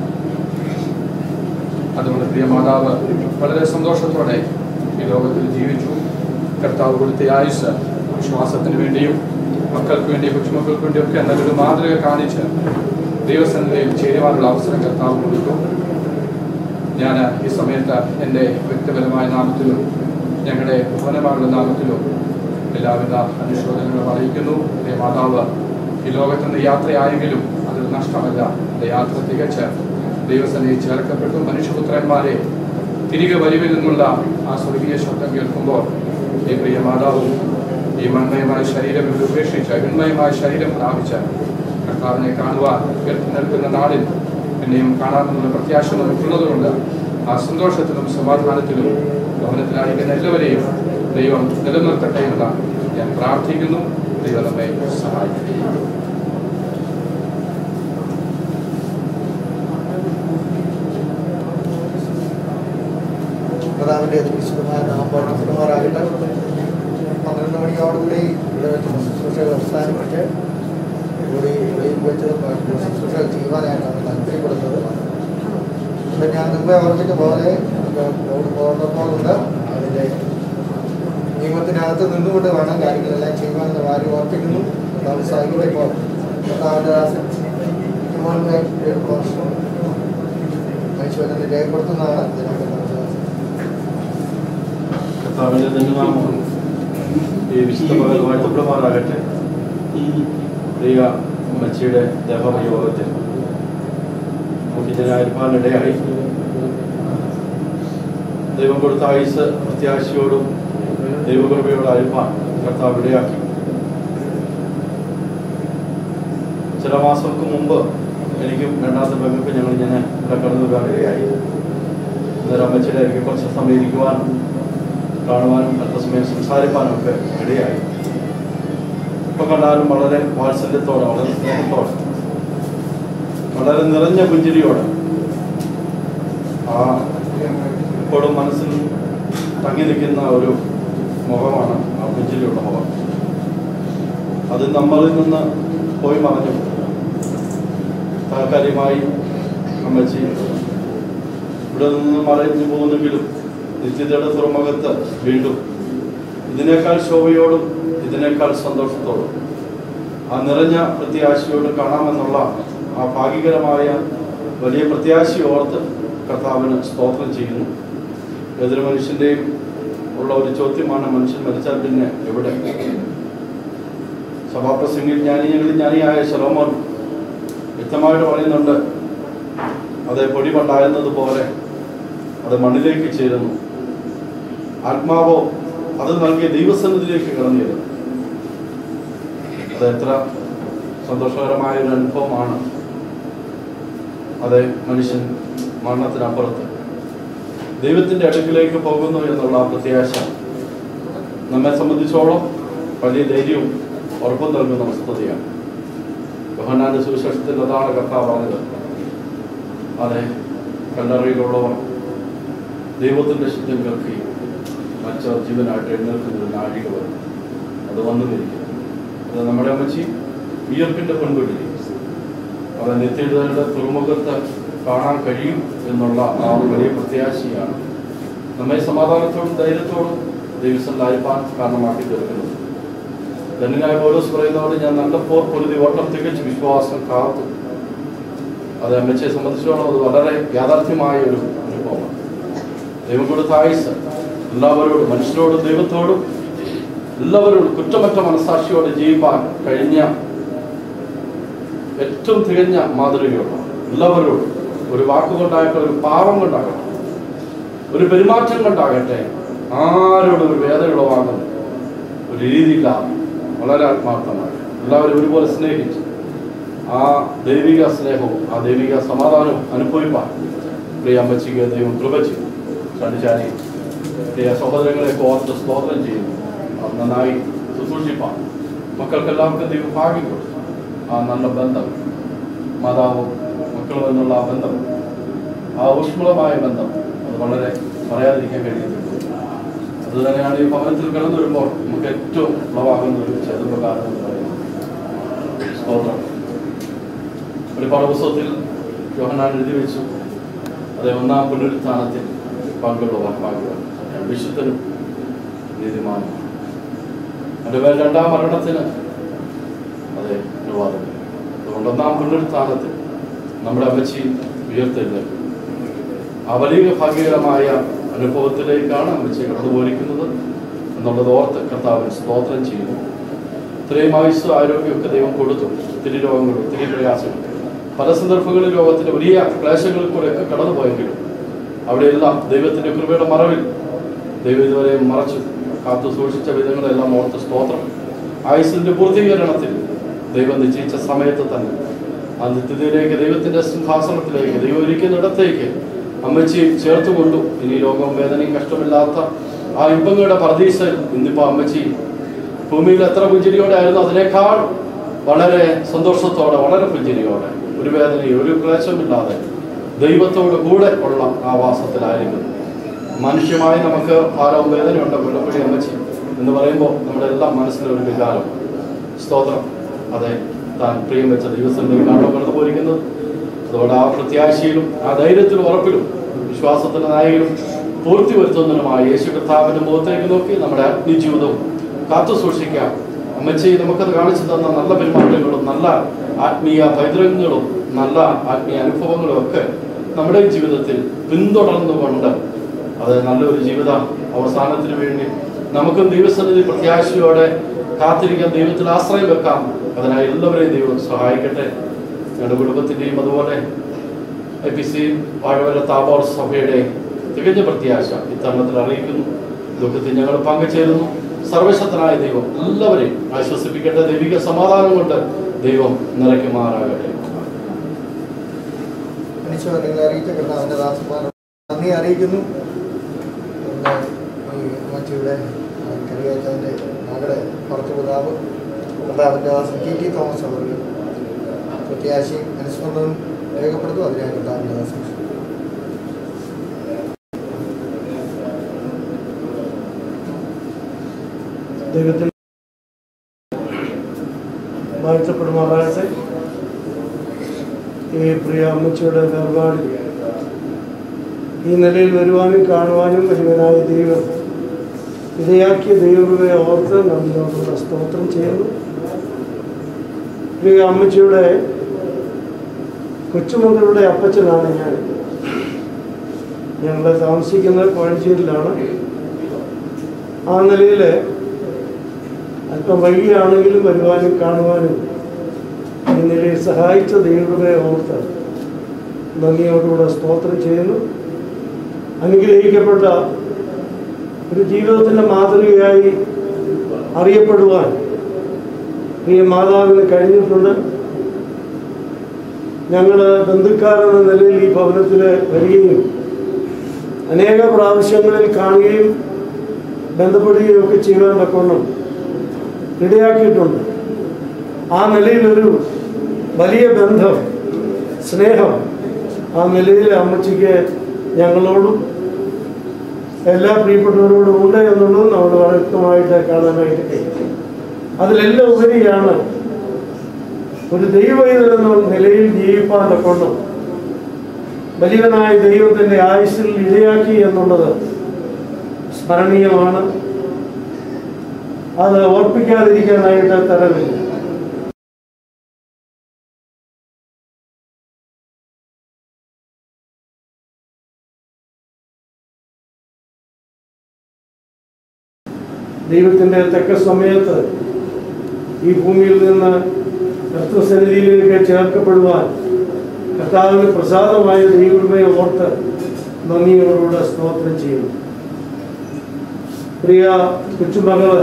അതുകൊണ്ട് പ്രിയ മാതാവ് വളരെ സന്തോഷത്തോടെ ഈ ലോകത്തിൽ ജീവിച്ചു കർത്താവ് കൊടുത്ത ആയുസ് വിശ്വാസത്തിന് വേണ്ടിയും മക്കൾക്ക് വേണ്ടി കൊച്ചുമക്കൾക്ക് വേണ്ടിയും ഒക്കെ നല്ലൊരു മാതൃക കാണിച്ച് ദൈവസന്നിധിയിൽ ചേരുവാനുള്ള അവസരം കർത്താവ് കൊടുത്തു ഞാൻ ഈ സമയത്ത് എൻ്റെ വ്യക്തിപരമായ നാമത്തിലും ഞങ്ങളുടെ ഭവനമാരുടെ നാമത്തിലും എല്ലാവിധ അനുശോചനങ്ങളും അറിയിക്കുന്നു പ്രിയ മാതാവ് ഈ ലോകത്ത് നിന്ന് യാത്രയായെങ്കിലും അതൊരു നഷ്ടമല്ല എൻ്റെ യാത്ര തികച്ച് ദൈവസന്നിധി ചേർക്കപ്പെട്ടു മനുഷ്യപുത്രന്മാരെ തിരികെ വരുവിൽ നിന്നുള്ള ആ സ്വർഗീയ ശബ്ദം കേൾക്കുമ്പോൾ ഈ പ്രിയ മാതാവും ഈ മൺമയമായ ശരീരം ഇവിടെ ഉപേക്ഷിച്ച് വിൺമയമായ ശരീരം പ്രാപിച്ച് കർത്താവിനെ കാണുവാൻ ഉയർത്തി നിൽക്കുന്ന നാളിൽ എന്നെയും കാണാമെന്നുള്ള പ്രത്യാശ നമുക്കുള്ളതുകൊണ്ട് ആ സന്തോഷത്തിലും സമാധാനത്തിലും ഭവനത്തിലായിരിക്കുന്ന എല്ലാവരെയും ദൈവം നിലനിർത്തട്ടെ എന്ന് ഞാൻ പ്രാർത്ഥിക്കുന്നു ദൈവം നമ്മെ സഹായിക്കും കർത്താവിൻ്റെ അതിവിശുദ്ധമായ നാമം പഠിക്കുമാറാകട്ടെ പന്ത്രണ്ട് മണിയോടുകൂടി ഇവിടെ വെച്ച് ശുശ്രൂഷകൾ അവസാനിപ്പിച്ച് കൂടി വെയിൽ വെച്ച് ശുശ്രൂഷകൾ ചെയ്യുവാനായിട്ടാണ് താല്പര്യപ്പെടുന്നത് ഇപ്പം ഞാൻ മുമ്പേ ഓർമ്മിച്ച പോലെ റോഡ് പോകുന്നപ്പോഴുണ്ട് അതിൻ്റെ നിയമത്തിനകത്ത് നിന്നുകൊണ്ട് വേണം കാര്യങ്ങളെല്ലാം ചെയ്യുവാനെന്ന് കാര്യം ഓർപ്പിക്കുന്നു കർത്താവ് സാഹിത്യം ഇപ്പോൾ കർത്താവിൻ്റെ ദാസൻ ഇമോളിനെ മനുഷ്യനെ രേഖപ്പെടുത്തുന്നതാണ് ഇതിനൊക്കെ കർത്താവിന്റെ ധന്യനാമം ഈ വിശുദ്ധ പകൽ വാഴ്ത്തപ്പെടുമാറാകട്ടെ പ്രിയ അമ്മച്ചിയുടെ ദേഹവയോഗത്തിൽ മുഖ്യജനായിരിക്കാനിടയായി ദൈവം കൊടുത്ത ആയുസ് പ്രത്യാശയോടും ദൈവകൃപയോടും അയൽപ്പാൻ കർത്താവ് ഇടയാക്കി ചില മാസങ്ങൾക്ക് മുമ്പ് എനിക്കും രണ്ടാമത്തെ പെങ്ങൾക്ക് ഞങ്ങൾ ഇങ്ങനെ ഇവിടെ കടന്നു വരാനിടയായി അന്നേരം അമ്മച്ചിയുടെ എനിക്ക് കുറച്ച് സമയം ഇരിക്കുവാൻ കാണുവാനും അല്പസമയം സംസാരിക്കാനും ഒക്കെ ഇടയായി ഇപ്പൊ കണ്ടാലും വളരെ വാത്സല്യത്തോടെ വളരെ സ്നേഹത്തോടെ വളരെ നിറഞ്ഞ പുഞ്ചിരിയോടെ ആ ഇപ്പോഴും മനസ്സിൽ തങ്ങി നിൽക്കുന്ന ഒരു മുഖമാണ് ആ പുഞ്ചിരിയുള്ള മുഖം അത് നമ്മളിൽ നിന്ന് പോയി മറഞ്ഞു താൽക്കാലികമായി അമ്മച്ചി ഇവിടെ നിന്ന് മറഞ്ഞു പോകുന്നെങ്കിലും നിത്യതയുടെ തുറമുഖത്ത് വീണ്ടും ഇതിനേക്കാൾ ശോഭയോടും ഇതിനേക്കാൾ സന്തോഷത്തോടും ആ നിറഞ്ഞ പ്രത്യാശയോട് കാണാമെന്നുള്ള ആ ഭാഗ്യകരമായ വലിയ പ്രത്യാശയോർത്ത് കർത്താവിന് സ്തോത്രം ചെയ്യുന്നു ഏതൊരു മനുഷ്യൻ്റെയും ഉള്ള ഒരു ചോദ്യമാണ് മനുഷ്യൻ മരിച്ചാൽ പിന്നെ എവിടെ സഭാപ്രസംഗിൽ ജ്ഞാനികളിൽ ജ്ഞാനിയായ ശലോമോൻ വ്യക്തമായിട്ട് പറയുന്നുണ്ട് അത് പൊടി പണ്ടായിരുന്നത് പോലെ അത് മണ്ണിലേക്ക് ചേരുന്നു ആത്മാവോ അത് നൽകിയ ദൈവസന്നിധിയിലേക്ക് കടന്നിരുന്നു അത് എത്ര സന്തോഷകരമായ ഒരു അനുഭവമാണ് അത് മനുഷ്യൻ മരണത്തിനപ്പുറത്ത് ദൈവത്തിൻ്റെ അടുക്കിലേക്ക് പോകുന്നു എന്നുള്ള ആ പ്രത്യാശ നമ്മെ സംബന്ധിച്ചോളം വലിയ ധൈര്യവും ഉറപ്പും നൽകുന്ന വസ്തുതയാണ് യോഹന്നാന്റെ സുവിശേഷത്തിൽ അതാണ് കർത്താവ് പറഞ്ഞത് അതെ കല്ലറയിലുള്ളവർ ദൈവത്തിൻ്റെ ശബ്ദം കേൾക്കുകയും മറ്റവർ ജീവനായിട്ട് എഴുന്നേൽക്കുന്ന ഒരു നാഴിക വരും അത് വന്നു വരിക അത് നമ്മുടെ അമ്മച്ചി വിയർപ്പിൻ്റെ പെൺകുട്ടി അത് നിത്യതയുടെ തുറമുഖത്ത് കാണാൻ കഴിയും എന്നുള്ള ആ ഒരു വലിയ പ്രത്യാശയാണ് നമ്മെ സമാധാനത്തോടും ധൈര്യത്തോടും ദൈവസല്ലായ്പാൻ കാരണമാക്കി തീർക്കുന്നത് ധന്യനായ പോലീസ് പറയുന്നതോട് ഞാൻ നല്ല പോർ പൊരുതി ഓട്ടം തികച്ച് വിശ്വാസം കാത്തു അത് അമ്മച്ചയെ സംബന്ധിച്ചോളം അത് വളരെ യാഥാർത്ഥ്യമായ ഒരു അനുഭവമാണ് ദൈവം കൊടുത്ത ആയുസ് എല്ലാവരോടും മനുഷ്യരോടും ദൈവത്തോടും എല്ലാവരോടും കുറ്റമറ്റ മനസാക്ഷിയോടെ ജീവിപ്പാൻ കഴിഞ്ഞ ഏറ്റവും തികഞ്ഞ മാതൃകയുള്ള എല്ലാവരോടും ഒരു വാക്കുകൊണ്ടാകട്ടെ ഒരു പാവം കൊണ്ടാകട്ടെ ഒരു പെരുമാറ്റം കൊണ്ടാകട്ടെ ആരോടും ഒരു വേദന ഉളവാകുന്നു ഒരു രീതിയില്ലാതെ വളരെ ആത്മാർത്ഥമായി എല്ലാവരും ഒരുപോലെ സ്നേഹിച്ച് ആ ദൈവിക സ്നേഹവും ആ ദൈവിക സമാധാനവും അനുഭവിപ്പാൻ പ്രിയ അമ്മച്ചിക്ക് ദൈവം കൃപ ചെയ്തു ചാണ്ടി പ്രിയ സഹോദരങ്ങളെ ഓർത്ത് സ്തോത്രം ചെയ്യുന്നു അത് നന്നായി ശുശ്രൂഷിപ്പാൻ മക്കൾക്ക് എല്ലാവർക്കും ദൈവം ഭാഗ്യം കൊടുത്തു ആ നല്ല ബന്ധം മാതാവും മക്കളും എന്നുള്ള ആ ബന്ധം ആ ഊഷ്മളമായ ബന്ധം അത് വളരെ പറയാതിരിക്കാൻ കഴിയുന്നില്ല അത് അത് തന്നെയാണ് ഈ ഭവനത്തിൽ കടന്നു വരുമ്പോൾ നമുക്ക് ഏറ്റവും ഉളവാകുന്ന ഒരു ചെറുപ്പകാലം എന്ന് പറയുന്നത് സ്തോത്രം ഒരു പാഠപുസ്തകത്തിൽ യോഹനാൻ എഴുതി വെച്ചു അത് ഒന്നാം പുനരുത്ഥാനത്തിൽ പങ്കുള്ളവർ ഭാഗ്യവാൻ ഞാൻ വിശുദ്ധനും നീതിമാനും എൻ്റെ പേര് രണ്ടാം മരണത്തിന് അതെ അനുവാദം അതുകൊണ്ട് ഒന്നാം പുനരുത്ഥാനത്തിൽ നമ്മുടെ അമ്മച്ചി ഉയർത്തെഴുന്നേൽക്കും ആ വലിയ ഭാഗ്യകരമായ അനുഭവത്തിലേക്കാണ് അമ്മച്ചി കടന്നുപോയിരിക്കുന്നത് എന്നുള്ളത് ഓർത്ത് കർത്താവിന് സ്തോത്രം ചെയ്യുന്നു ഇത്രയും ആയുസ് ആരോഗ്യമൊക്കെ ദൈവം കൊടുത്തു ഒത്തിരി രോഗങ്ങൾ ഒത്തിരി പ്രയാസങ്ങൾ പല സന്ദർഭങ്ങളിൽ രോഗത്തിന്റെ വലിയ ക്ലേശങ്ങളിൽ കൂടെയൊക്കെ കടന്നുപോയെങ്കിലും അവിടെയെല്ലാം ദൈവത്തിന്റെ കൃപയുടെ മറവിൽ ദൈവം ഇതുവരെ മറച്ചു കാത്തു സൂക്ഷിച്ച വിധങ്ങളെല്ലാം ഓർത്ത് സ്തോത്രം ആയുസിന്റെ പൂർത്തീകരണത്തിൽ ദൈവം നിശ്ചയിച്ച സമയത്ത് തന്നെ ആ നിത്യതയിലേക്ക് ദൈവത്തിന്റെ സിംഹാസനത്തിലേക്ക് ദൈവം ഇരിക്കുന്നിടത്തേക്ക് അമ്മച്ചി ചേർത്തുകൊണ്ടു ഇനി രോഗവും വേദനയും കഷ്ടമില്ലാത്ത ആ ഇമ്പങ്ങളുടെ പ്രതീക്ഷ ഇന്നിപ്പോ അമ്മച്ചി ഭൂമിയിൽ എത്ര പുഞ്ചിരിയോടെ ആയിരുന്നു അതിനേക്കാൾ വളരെ സന്തോഷത്തോടെ വളരെ പുഞ്ചിരിയോടെ ഒരു വേദനയും ഒരു ക്ലേശമില്ലാതെ ദൈവത്തോട് കൂടെ ഉള്ള ആവാസത്തിലായിരിക്കുന്നു മനുഷ്യമായി നമുക്ക് ഭാരവും വേദനയുണ്ട് മുല്ലപ്പള്ളി അമ്മച്ചി എന്ന് പറയുമ്പോൾ നമ്മുടെ എല്ലാം മനസ്സിലൊരു വികാരം സ്തോത്രം അതെ താൻ പ്രിയം വെച്ച ദൈവസന്നിധിയിലാണ് കടന്നു പോയിരിക്കുന്നത് അതുകൊണ്ട് ആ പ്രത്യാശയിലും ആ ധൈര്യത്തിലും ഉറപ്പിലും വിശ്വാസത്തിന്റെ നായകനും പൂർത്തി വരുത്തുന്നതിനുമായ യേശു കർത്താവിന്റെ മുഖത്തേക്ക് നോക്കി നമ്മുടെ ആത്മീയജീവിതവും കാത്തു സൂക്ഷിക്കാം അമ്മച്ചി നമുക്കത് കാണിച്ചു തന്ന നല്ല പെരുമാറ്റങ്ങളും നല്ല ആത്മീയ പൈതൃകങ്ങളും നല്ല ആത്മീയ അനുഭവങ്ങളും ഒക്കെ നമ്മുടെ ജീവിതത്തിൽ പിന്തുടർന്നുകൊണ്ട് അത് നല്ലൊരു ജീവിത അവസാനത്തിന് വേണ്ടി നമുക്കും ദൈവസന്നിധി പ്രത്യാശയോടെ കാത്തിരിക്കാൻ ദൈവത്തിൽ ആശ്രയം വെക്കാം അതിനായി എല്ലാവരെയും ദൈവം സഹായിക്കട്ടെ ഞങ്ങളുടെ കുടുംബത്തിൻ്റെയും അതുപോലെ I P C Vazhavara Tabor സഭയുടെ തികഞ്ഞ പ്രത്യാശ ഇത്തരണത്തിൽ അറിയിക്കുന്നു ദുഃഖത്തിൽ ഞങ്ങൾ പങ്കുചേരുന്നു സർവശക്തനായ ദൈവം എല്ലാവരെയും ആശ്വസിപ്പിക്കട്ടെ ദൈവിക സമാധാനം കൊണ്ട് ദൈവം നിറയ്ക്കുമാറാകട്ടെ മനുഷ്യ നിങ്ങളെ അറിയിച്ച കർത്താവിൻ്റെ ദാസന്മാരോട് നന്ദി അറിയിക്കുന്നു ഇന്ന് ഈ അമ്മച്ചിയുടെ കറിയാച്ചതിൻ്റെ മകളെ പുറത്തു പിതാവ് കർത്താവിൻ്റെ ദാസൻ ടി ടി തോമസ് അവർ പ്രത്യാശയും അനുസ്മരണവും രേഖപ്പെടുത്തും അതിനായി കർത്താവിൻ്റെ ദാസൻ ദൈവത്തിൽ വാഴ്ത്തപ്പെടുമാറാകട്ടെ ഈ പ്രിയ അമ്മച്ചിയുടെ വേർപാടിൽ ഈ നിലയിൽ വരുവാനും കാണുവാനും വരുവാനായ ദൈവം ഇടയാക്കിയ ദൈവങ്ങളെ ഓർത്ത് നമ്മോടുള്ള സ്തോത്രം ചെയ്യുന്നു പ്രിയ അമ്മച്ചിയുടെ കൊച്ചുമകളുടെ അപ്പച്ചനാണ് ഞാൻ ഞങ്ങൾ താമസിക്കുന്നത് കോഴഞ്ചേരിയിലാണ് ആ നിലയിൽ അല്പം വൈകിയാണെങ്കിലും വരുവാനും കാണുവാനും ഈ നിലയിൽ സഹായിച്ച ദൈവങ്ങളെ ഓർത്ത് നന്ദിയോടുകൂടെ സ്തോത്രം ചെയ്യുന്നു അനുഗ്രഹിക്കപ്പെട്ട ഒരു ജീവിതത്തിൻ്റെ മാതൃകയായി അറിയപ്പെടുവാൻ പ്രിയ മാതാവിന് കഴിഞ്ഞിട്ടുണ്ട് ഞങ്ങൾ ബന്ധുക്കാരെന്ന നിലയിൽ ഈ ഭവനത്തിൽ വരികയും അനേക പ്രാവശ്യങ്ങളിൽ കാണുകയും ബന്ധപ്പെടുകയും ഒക്കെ ചെയ്യുവാൻ തക്കവണ്ണം ഇടയാക്കിയിട്ടുണ്ട് ആ നിലയിലൊരു വലിയ ബന്ധം സ്നേഹം ആ നിലയിൽ അമ്മച്ചിക്ക് ഞങ്ങളോടും എല്ലാ പ്രിയപ്പെട്ടവരോടും ഉണ്ട് എന്നുള്ളത് നമ്മൾ വളരെ വ്യക്തമായിട്ട് കാണാനായിട്ട് കഴിയും അതിലെല്ലാം ഉപരിയാണ് ഒരു ദൈവവൈദ്യൻ എന്ന നിലയിൽ ജീവിപ്പാൻ തക്കൊണ്ടും വലിയവനായ ദൈവത്തിൻ്റെ ആയുസ്സിൽ ഇടയാക്കി എന്നുള്ളത് സ്മരണീയമാണ് അത് ഓർപ്പിക്കാതിരിക്കാനായിട്ട് തരമില്ല ദൈവത്തിൻ്റെ തക്ക സമയത്ത് ഈ ഭൂമിയിൽ നിന്ന് കർത്തസന്നിധിയിലേക്ക് ചേർക്കപ്പെടുവാൻ കർത്താവിന് പ്രസാദമായ ദൈവമേ ഓർത്ത് നന്ദിയോടുകൂടെ സ്തോത്രം ചെയ്യുന്നു പ്രിയ കൊച്ചുമകള്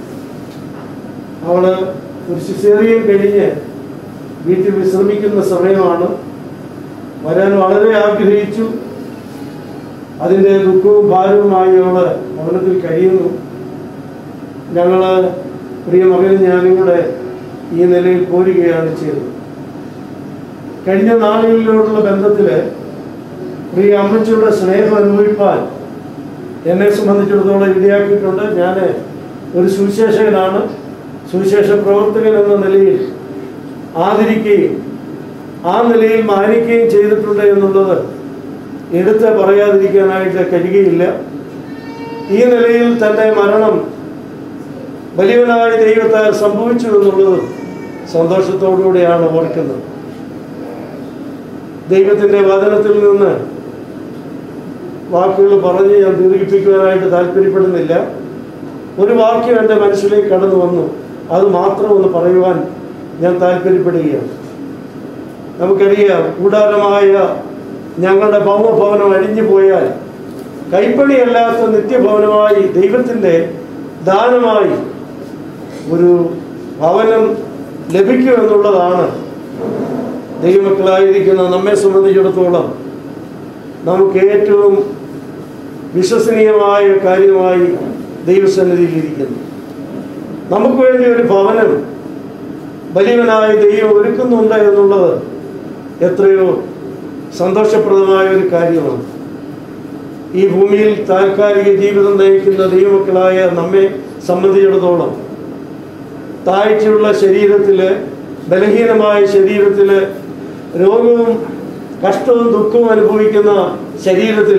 അവള് ഒരു സിസേറിയൻ കഴിഞ്ഞ് വീട്ടിൽ വിശ്രമിക്കുന്ന സമയമാണ് വരാൻ വളരെ ആഗ്രഹിച്ചു അതിൻ്റെ ദുഃഖവും ഭാരവുമായി അവള് ഭവനത്തിൽ കഴിയുന്നു ഞങ്ങള് പ്രിയ മകനും ഞാനും കൂടെ ഈ നിലയിൽ പോരുകയാണ് ചെയ്തത് കഴിഞ്ഞ നാളുകളിലോടുള്ള ബന്ധത്തിൽ പ്രിയ അമ്മച്ചിയുടെ സ്നേഹം അനുഭവിപ്പാൻ എന്നെ സംബന്ധിച്ചിടത്തോളം ഇടയാക്കിയിട്ടുണ്ട് ഞാൻ ഒരു സുവിശേഷകനാണ് സുവിശേഷ പ്രവർത്തകൻ എന്ന നിലയിൽ ആദരിക്കുകയും ആ നിലയിൽ മാനിക്കുകയും ചെയ്തിട്ടുണ്ട് എന്നുള്ളത് എടുത്ത് പറയാതിരിക്കാനായിട്ട് കഴിയുകയില്ല ഈ നിലയിൽ തൻ്റെ മരണം വലിയവനായ ദൈവത്താൽ സംഭവിച്ചു എന്നുള്ളത് സന്തോഷത്തോടുകൂടിയാണ് ഓർക്കുന്നത് ദൈവത്തിൻ്റെ വചനത്തിൽ നിന്ന് വാക്കുകൾ പറഞ്ഞ് ഞാൻ ദീർഘിപ്പിക്കുവാനായിട്ട് താല്പര്യപ്പെടുന്നില്ല ഒരു വാക്യം എൻ്റെ മനസ്സിലേക്ക് കടന്നു വന്നു അത് മാത്രം ഒന്ന് പറയുവാൻ ഞാൻ താല്പര്യപ്പെടുകയാണ് നമുക്കറിയാം കൂടാരമായ ഞങ്ങളുടെ ഭൗമഭവനം അഴിഞ്ഞു പോയാൽ കൈപ്പണിയല്ലാത്ത നിത്യഭവനമായി ദൈവത്തിൻ്റെ ദാനമായി ഒരു ഭവനം ലഭിക്കുമെന്നുള്ളതാണ് ദൈവമക്കളായിരിക്കുന്ന നമ്മെ സംബന്ധിച്ചിടത്തോളം നമുക്ക് ഏറ്റവും വിശ്വസനീയമായ കാര്യമായി ദൈവസന്നിധിയിലിരിക്കുന്നു നമുക്ക് വേണ്ടി ഒരു ഭവനം വലിയവനായ ദൈവം ഒരുക്കുന്നുണ്ട് എന്നുള്ളത് എത്രയോ സന്തോഷപ്രദമായ ഒരു കാര്യമാണ് ഈ ഭൂമിയിൽ താൽക്കാലിക ജീവിതം നയിക്കുന്ന ദൈവമക്കളായ നമ്മെ സംബന്ധിച്ചിടത്തോളം താഴ്ചയുള്ള ശരീരത്തിൽ ബലഹീനമായ ശരീരത്തിൽ രോഗവും കഷ്ടവും ദുഃഖവും അനുഭവിക്കുന്ന ശരീരത്തിൽ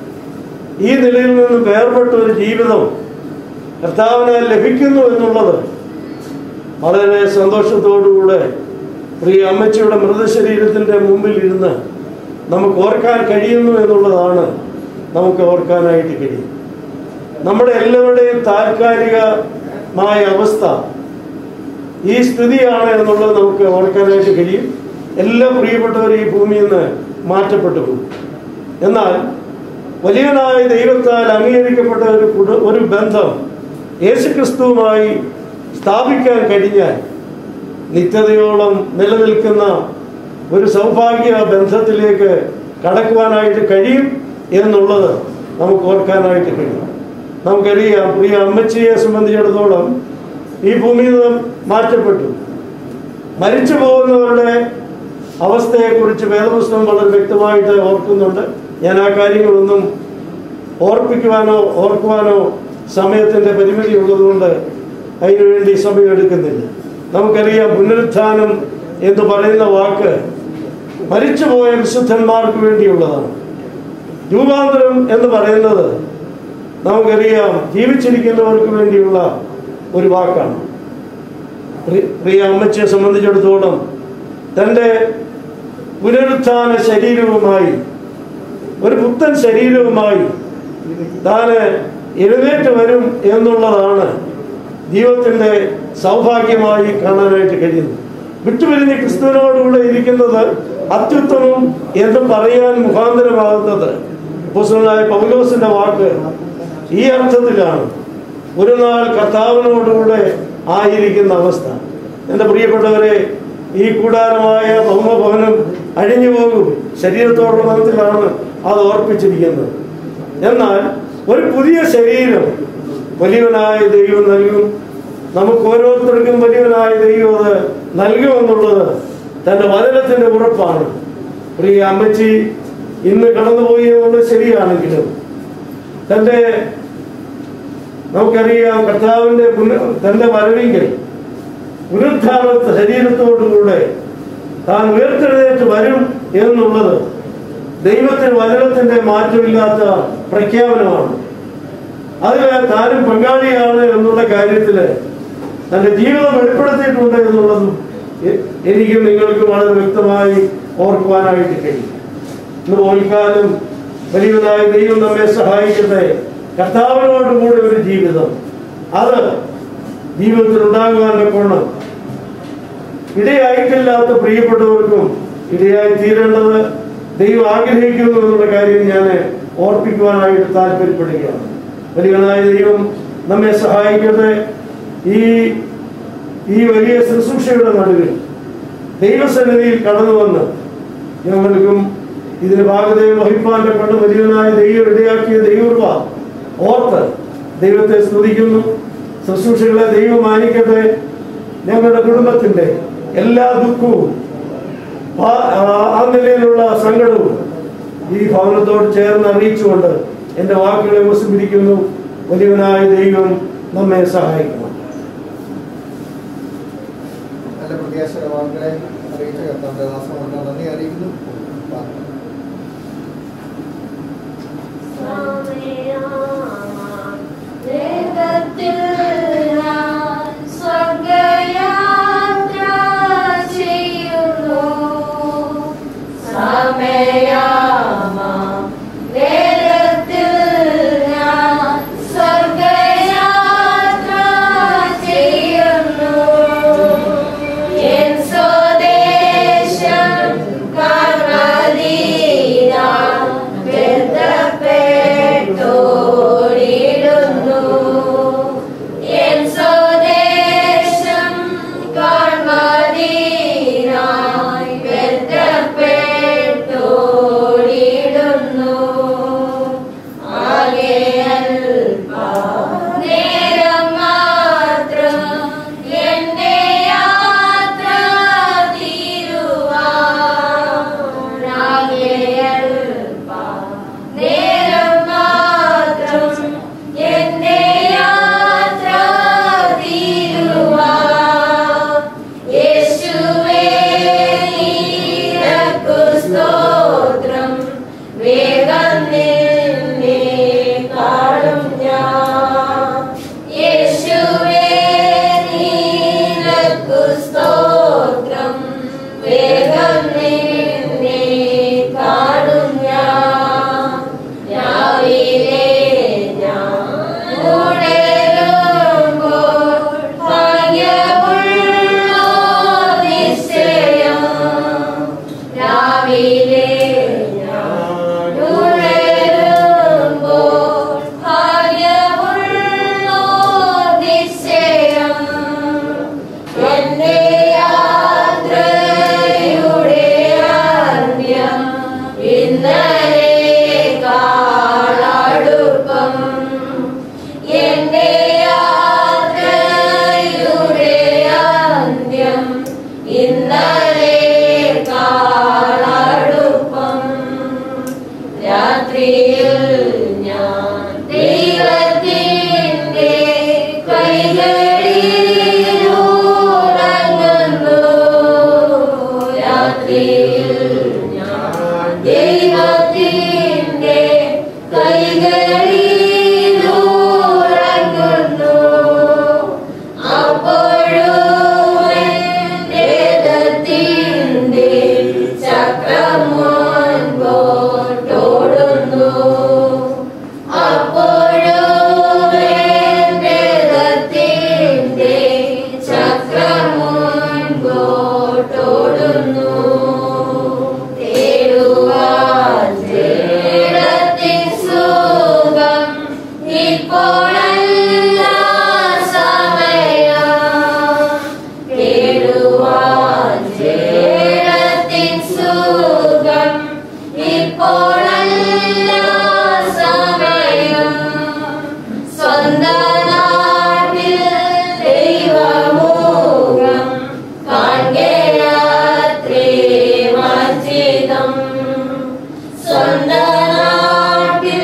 ഈ നിലയിൽ നിന്ന് വേർപെട്ട ഒരു ജീവിതം കർത്താവിനാൽ ലഭിക്കുന്നു എന്നുള്ളത് വളരെ സന്തോഷത്തോടുകൂടെ പ്രിയ അമ്മച്ചിയുടെ മൃതശരീരത്തിൻ്റെ മുമ്പിൽ ഇരുന്ന് നമുക്ക് ഓർക്കാൻ കഴിയുന്നു എന്നുള്ളതാണ് നമുക്ക് ഓർക്കാനായിട്ട് കഴിയും നമ്മുടെ എല്ലാവരുടെയും താൽക്കാലികമായ അവസ്ഥ ഈ സ്ഥിതിയാണ് എന്നുള്ളത് നമുക്ക് ഓർക്കാനായിട്ട് കഴിയും എല്ലാ പ്രിയപ്പെട്ടവരും ഈ ഭൂമിയിൽ നിന്ന് മാറ്റപ്പെട്ടു പോകും എന്നാൽ വലിയനായ ദൈവത്താൽ അംഗീകരിക്കപ്പെട്ട ഒരു കുടു- ഒരു ബന്ധം യേശുക്രിസ്തുവുമായി സ്ഥാപിക്കാൻ കഴിഞ്ഞാൽ നിത്യതയോളം നിലനിൽക്കുന്ന ഒരു സൗഭാഗ്യ ബന്ധത്തിലേക്ക് കടക്കുവാനായിട്ട് കഴിയും എന്നുള്ളത് നമുക്ക് ഓർക്കാനായിട്ട് കഴിയും നമുക്കറിയാം പ്രിയ അമ്മച്ചിയെ സംബന്ധിച്ചിടത്തോളം ഈ ഭൂമിയിൽ നിന്ന് മാറ്റപ്പെട്ടു മരിച്ചു പോകുന്നവരുടെ അവസ്ഥയെക്കുറിച്ച് വേദപുസ്തകം വളരെ വ്യക്തമായിട്ട് ഓർക്കുന്നുണ്ട് ഞാൻ ആ കാര്യങ്ങളൊന്നും ഓർപ്പിക്കുവാനോ ഓർക്കുവാനോ സമയത്തിൻ്റെ പരിമിതി ഉള്ളതുകൊണ്ട് അതിനുവേണ്ടി സമയമെടുക്കുന്നില്ല നമുക്കറിയാം പുനരുത്ഥാനം എന്ന് പറയുന്ന വാക്ക് മരിച്ചുപോയ വിശുദ്ധന്മാർക്ക് വേണ്ടിയുള്ളതാണ് രൂപാന്തരം എന്ന് പറയുന്നത് നമുക്കറിയാം ജീവിച്ചിരിക്കുന്നവർക്ക് വേണ്ടിയുള്ള ഒരു വാക്കാണ് പ്രി- പ്രിയ അമ്മച്ചിയെ സംബന്ധിച്ചിടത്തോളം തൻ്റെ പുനരുത്ഥാന ശരീരവുമായി ഒരു പുത്തൻ ശരീരവുമായി താന് എഴുന്നേറ്റ് വരും എന്നുള്ളതാണ് ജീവിതത്തിൻ്റെ സൗഭാഗ്യമായി കാണാനായിട്ട് കഴിയുന്നത് വിട്ടുപിരിഞ്ഞ് ക്രിസ്തുവിനോടുകൂടെ ഇരിക്കുന്നത് അത്യുത്തമം എന്ന് പറയാൻ മുഖാന്തരമാകുന്നത് പുസ്തകനായ പൗലോസിന്റെ വാക്ക് ഈ അർത്ഥത്തിലാണ് ഒരു നാൾ കർത്താവിനോടുകൂടെ ആയിരിക്കുന്ന അവസ്ഥ എൻ്റെ പ്രിയപ്പെട്ടവരെ ഈ കൂടാരമായ ഭൗമഭവനം അഴിഞ്ഞു പോകും ശരീരത്തോടുള്ള ബന്ധത്തിലാണ് അത് ഓർപ്പിച്ചിരിക്കുന്നത് എന്നാൽ ഒരു പുതിയ ശരീരം വലിയവനായ ദൈവം നൽകും നമുക്ക് ഓരോരുത്തർക്കും വലിയവനായ ദൈവം അത് നൽകുമെന്നുള്ളത് തൻ്റെ വചനത്തിന്റെ ഉറപ്പാണ് പ്രിയ അമ്മച്ചി ഇന്ന് കടന്നുപോയി എന്നുള്ളത് ശരിയാണെങ്കിലും തൻ്റെ നമുക്കറിയാം കർത്താവിന്റെ പുന- തന്റെ വരവെങ്കിൽ പുനരുദ്ധാന ശരീരത്തോടുകൂടെ താൻ ഉയർത്തെഴുന്നേറ്റ് വരും എന്നുള്ളത് ദൈവത്തിന് വചനത്തിന്റെ മാറ്റമില്ലാത്ത പ്രഖ്യാപനമാണ് അതിൽ താനും പങ്കാളിയാണ് എന്നുള്ള കാര്യത്തില് തന്റെ ജീവിതം വെളിപ്പെടുത്തിയിട്ടുണ്ട് എന്നുള്ളതും എ- എനിക്കും നിങ്ങൾക്കും വളരെ വ്യക്തമായി ഓർക്കുവാനായിട്ട് കഴിയും ഇന്ന് പോൽക്കാലം വലിയവനായ ദൈവം നമ്മെ സഹായിക്കട്ടെ കർത്താവിനോട് കൂടെ ഒരു ജീവിതം അത് ജീവിതത്തിൽ ഉണ്ടാകുവാൻ കൊണ്ടും ഇടയായിട്ടില്ലാത്ത പ്രിയപ്പെട്ടവർക്കും ഇടയായി തീരേണ്ടത് ദൈവം ആഗ്രഹിക്കുന്നു എന്നുള്ള കാര്യം ഞാൻ ഓർപ്പിക്കുവാനായിട്ട് താല്പര്യപ്പെടുകയാണ് വലിയവനായ ദൈവം നമ്മെ സഹായിക്കട്ടെ ഈ ഈ വലിയ ശുശ്രൂഷയുടെ നടുവിൽ ദൈവസന്നിധിയിൽ കടന്നു വന്ന് ഞങ്ങൾക്കും ഇതിന് ഭാഗതയും വഹിപ്പാന്റെ കൊണ്ട് വലിയവനായ ദൈവം ഇടയാക്കിയ ദൈവകൃപ ഓർത്ത് ദൈവത്തെ സ്തുതിക്കുന്നു ശുശ്രൂഷകളെ ദൈവം മാനിക്കട്ടെ ഞങ്ങളുടെ കുടുംബത്തിന്റെ എല്ലാ ദുഃഖവും ആ- ആ- ആ നിലയിലുള്ള സങ്കടവും ഈ ഭവനത്തോട് ചേർന്ന് അറിയിച്ചുകൊണ്ട് എൻ്റെ വാക്കുകളെ ഉപസംഹരിക്കുന്നു വലിയവനായ ദൈവം നമ്മെ സഹായിക്കണം നല്ല പ്രത്യാശയുടെ വാക്കുകളെ അറിയിച്ച കർത്താവിന്റെ ദാസനോട് നന്ദി അറിയിക്കുന്നു പ്രാർത്ഥന. വേദത്തിൽ ഞാൻ സ്വർഗയാത്ര ചെയ്യുന്നു സമയമാം വേദത്തിൽ ഞാൻ സ്വർഗയാത്ര ചെയ്യുന്നു എൻ സ്വദേശം കാർമദീന ബന്ധപ്പെട്ടോടിടുന്നു എൻ സ്വദേശം കാർമദീന ബന്ധപ്പെട്ടോടിടുന്നു ആകെ നേരം മാത്രം എന്റെ യാത്ര തീരുവാനാകെ നേരം മാത്രം എന്റെ യാത്ര തീരുവാൻ യേശുവേ നിനക്കു സ്തോത്രം വേഗം നിന്നെ കാണും ഞാൻ യേശുവേ നിനക്കു സ്തോത്രം വേഗം നിന്നെ കാണും ഞാൻ രാവിലെ ഞാൻ ഉണരുമ്പോൾ ഭാഗ്യമുള്ളോ നിശ്ചയം രാവിലെ ഞാൻ ഉണരുമ്പോൾ ഭാഗ്യമുള്ളോ നിശ്ചയം എന്റെ യാത്രയുടെ ആദ്യം ഇന്നലെ കാളടുപ്പം എന്റെ യാത്രയുടെ അന്ത്യം ഇന്നലെ കാളടുപ്പം രാത്രിയിൽ ഞാൻ ദൈവത്തിൻ്റെ കൈകളിൽ ഉറങ്ങുന്നു രാത്രിയിൽ ഞാൻ ദൈവത്തിൻ്റെ കൈകളിൽ ഉറങ്ങുന്നു അപ്പോഴും എൻ്റെ ദത്തിൻ്റെ ചക്രം മുൻപോട്ടോടുന്നു അപ്പോഴും എൻ്റെ ദത്തിൻ്റെ ചക്രം മുൻപോട്ടോടുന്നു തേടുവാൻ തേടത്തിൻ സുഖം ഇപ്പോഴല്ല സമയം തേടുവാൻ തേടത്തിൻ സുഖം ഇപ്പോഴല്ല സമയം സ്വന്തം നാട്ടിൽ ദൈവമുഖം കാണുകയാത്രേ വാഞ്ചിതം സ്വന്തം നാട്ടിൽ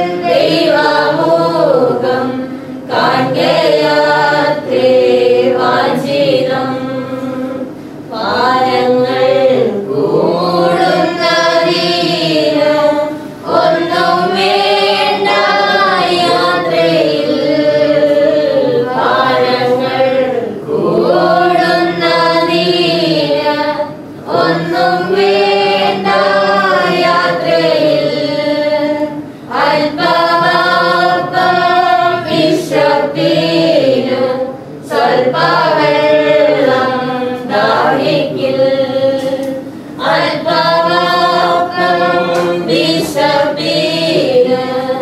ദൈവമുഖം കാണുകയാത്രേ വാഞ്ചിതം പാലങ്ങൾ കൂടുന്നതിന് ഒന്നും വേണ്ട യാത്രയിൽ പാലങ്ങൾ കൂടുന്നതിന് ഒന്നും വേണ്ട യാത്രയിൽ അല്പമാപ്പം വിശപ്പിന് സ്വൽപ്പവെള്ളം ദാഹിക്കിൽ അല്പമാപ്പം വിശപ്പിന്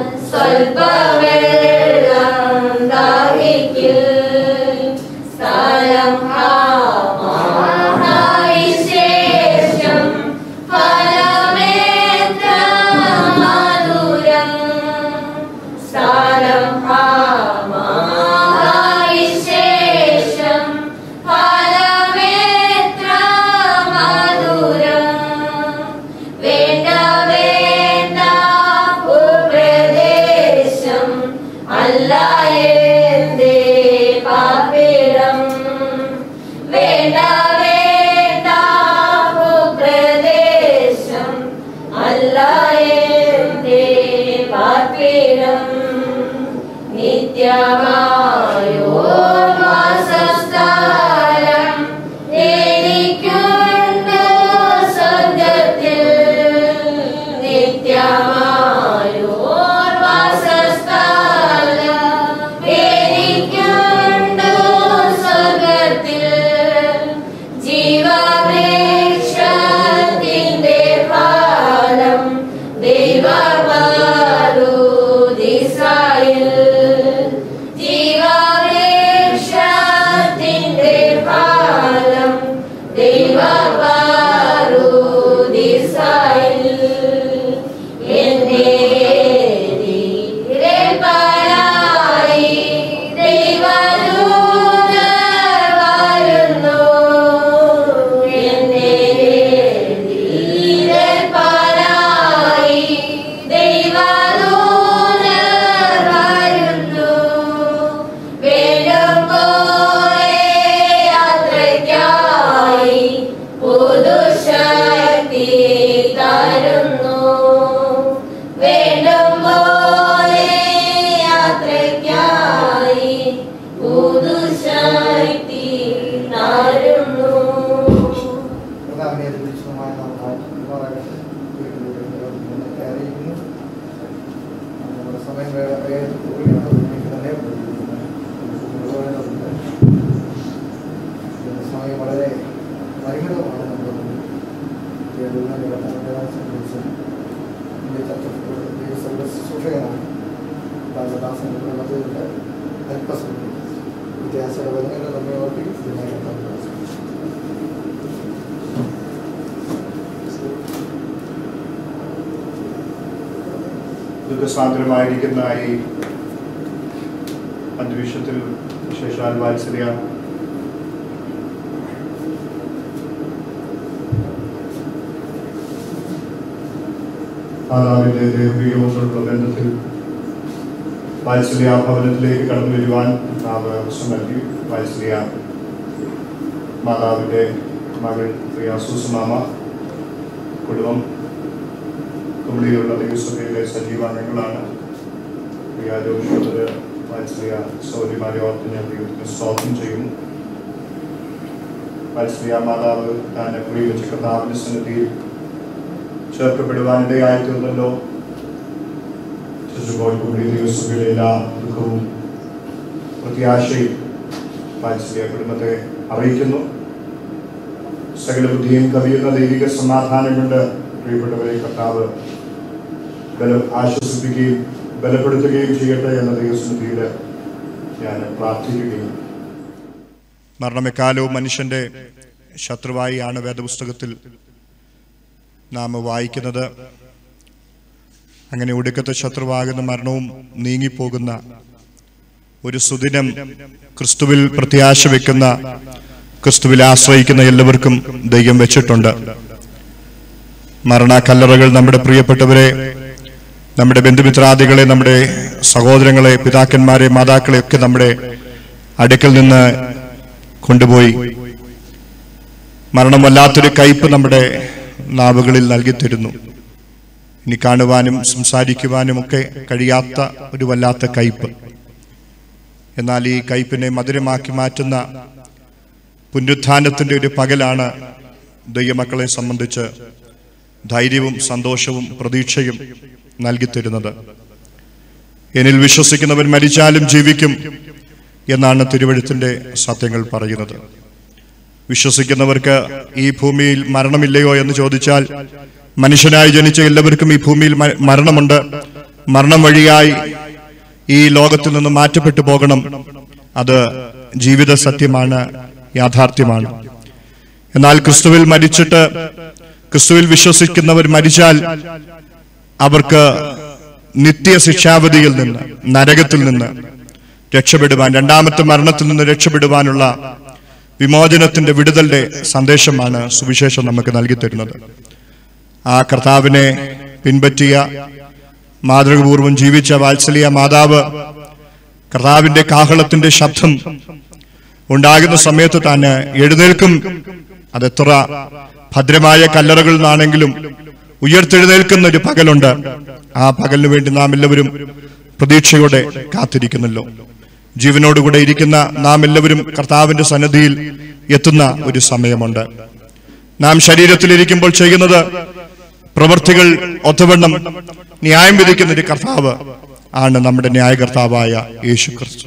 സ്വൽപ്പവെള്ളം ദാഹിക്കിൽ സ്ഥലം ഹാമായി ശേഷം ഫലമേത്ര മധുരം സ്ഥലം ഹാമായി ശേഷം സമർപ്പിക്കും ഇതിനായി കർത്താവിന്റെ ദാസൻ. ദുഃഖസാന്ദ്രമായിരിക്കുന്ന ഈ അന്തരീക്ഷത്തിൽ വിശേഷാൽ വാത്സല്യ മാതാവിൻ്റെ ദേവപ്രിയവുമുള്ള ബന്ധത്തിൽ വാത്സല്യ ഭവനത്തിലേക്ക് കടന്നു വരുവാൻ നാം അവസരം നൽകി വാത്സല്യ മാതാവിൻ്റെ മകൾ പ്രിയ സുസുമാമ കുടുംബം കുമളിയിലുള്ള ദൈവസഭയിലെ സജീവാംഗങ്ങളാണ് പ്രിയ ജോലിയുള്ളത് വാത്സല്യ സൗരിമാരെ ഓർത്ത് ഞാൻ ദൈവത്തിന് സ്തോത്രം ചെയ്യുന്നു വാത്സല്യ മാതാവ് താൻ കുറി വെച്ച കർത്താവിൻ്റെ സന്നിധിയിൽ ചേർക്കപ്പെടുവാനിടയായി തീർന്നല്ലോ ചുറ്റുപോയി കുമളി ദൈവസഭയുടെ എല്ലാ ദുഃഖവും പ്രത്യാശയും വാത്സല്യ കുടുംബത്തെ അറിയിക്കുന്നു സകല ബുദ്ധിയും കവിയുന്ന ദൈവിക സമാധാനം കൊണ്ട് പ്രിയപ്പെട്ടവരെ കർത്താവ് ബലം ആശ്വസിപ്പിക്കുകയും ബലപ്പെടുത്തുകയും ചെയ്യട്ടെ എന്ന ദൈവസന്നിധിയിൽ ഞാൻ പ്രാർത്ഥിക്കുകയും മരണം എക്കാലവും മനുഷ്യന്റെ ശത്രുവായിയാണ് വേദപുസ്തകത്തിൽ നാം വായിക്കുന്നത് അങ്ങനെ ഒടുക്കത്തെ ശത്രുവാകുന്ന മരണവും നീങ്ങിപ്പോകുന്ന ഒരു സുദിനം ക്രിസ്തുവിൽ പ്രത്യാശ വെക്കുന്ന ക്രിസ്തുവിൽ ആശ്രയിക്കുന്ന എല്ലാവർക്കും ദൈവം വെച്ചിട്ടുണ്ട് മരണ കല്ലറകൾ നമ്മുടെ പ്രിയപ്പെട്ടവരെ നമ്മുടെ ബന്ധുമിത്രാദികളെ നമ്മുടെ സഹോദരങ്ങളെ പിതാക്കന്മാരെ മാതാക്കളെ ഒക്കെ നമ്മുടെ അടുക്കൽ നിന്ന് കൊണ്ടുപോയി മരണം വല്ലാത്തൊരു കയ്പ് നമ്മുടെ നാവുകളിൽ നൽകി തരുന്നു ഇനി കാണുവാനും സംസാരിക്കുവാനും ഒക്കെ കഴിയാത്ത ഒരു വല്ലാത്ത കയ്പ് എന്നാൽ ഈ കയ്പിനെ മധുരമാക്കി മാറ്റുന്ന പുനരുത്ഥാനത്തിന്റെ ഒരു പകലാണ് ദൈവമക്കളെ സംബന്ധിച്ച് ധൈര്യവും സന്തോഷവും പ്രതീക്ഷയും നൽകിത്തരുന്നത് എന്നിൽ വിശ്വസിക്കുന്നവൻ മരിച്ചാലും ജീവിക്കും എന്നാണ് തിരുവഴുത്തിന്റെ സത്യങ്ങൾ പറയുന്നത് വിശ്വസിക്കുന്നവർക്ക് ഈ ഭൂമിയിൽ മരണമില്ലയോ എന്ന് ചോദിച്ചാൽ മനുഷ്യനായി ജനിച്ച എല്ലാവർക്കും ഈ ഭൂമിയിൽ മ- മരണമുണ്ട് മരണം വഴിയായി ഈ ലോകത്തിൽ നിന്ന് മാറ്റപ്പെട്ടു പോകണം അത് ജീവിത സത്യമാണ് യാഥാർത്ഥ്യമാണ് എന്നാൽ ക്രിസ്തുവിൽ മരിച്ചിട്ട് ക്രിസ്തുവിൽ വിശ്വസിക്കുന്നവർ മരിച്ചാൽ അവർക്ക് നിത്യ ശിക്ഷാവധിയിൽ നിന്ന് നരകത്തിൽ നിന്ന് രക്ഷപ്പെടുവാൻ രണ്ടാമത്തെ മരണത്തിൽ നിന്ന് രക്ഷപ്പെടുവാനുള്ള വിമോചനത്തിന്റെ വിടുതലിന്റെ സന്ദേശമാണ് സുവിശേഷം നമുക്ക് നൽകി തരുന്നത് ആ കർത്താവിനെ പിൻപറ്റിയ മാതൃകപൂർവം ജീവിച്ച വാത്സല്യ മാതാവ് കർത്താവിന്റെ കാഹളത്തിന്റെ ശബ്ദം ഉണ്ടാകുന്ന സമയത്ത് താൻ എഴുന്നേൽക്കും അതെത്ര ഭദ്രമായ കല്ലറകളിൽ നിന്നാണെങ്കിലും ഉയർത്തെഴുന്നേൽക്കുന്ന ഒരു പകലുണ്ട് ആ പകലിന് വേണ്ടി നാം എല്ലാവരും പ്രതീക്ഷയോടെ കാത്തിരിക്കുന്നല്ലോ ജീവനോടുകൂടെ ഇരിക്കുന്ന നാം എല്ലാവരും കർത്താവിന്റെ സന്നദ്ധിയിൽ എത്തുന്ന ഒരു സമയമുണ്ട് നാം ശരീരത്തിലിരിക്കുമ്പോൾ ചെയ്യുന്നത് പ്രവൃത്തികൾ ഒത്തവണ്ണം ന്യായം വിധിക്കുന്ന ഒരു കർത്താവ് ആണ് നമ്മുടെ ന്യായകർത്താവായ യേശു ക്രിസ്തു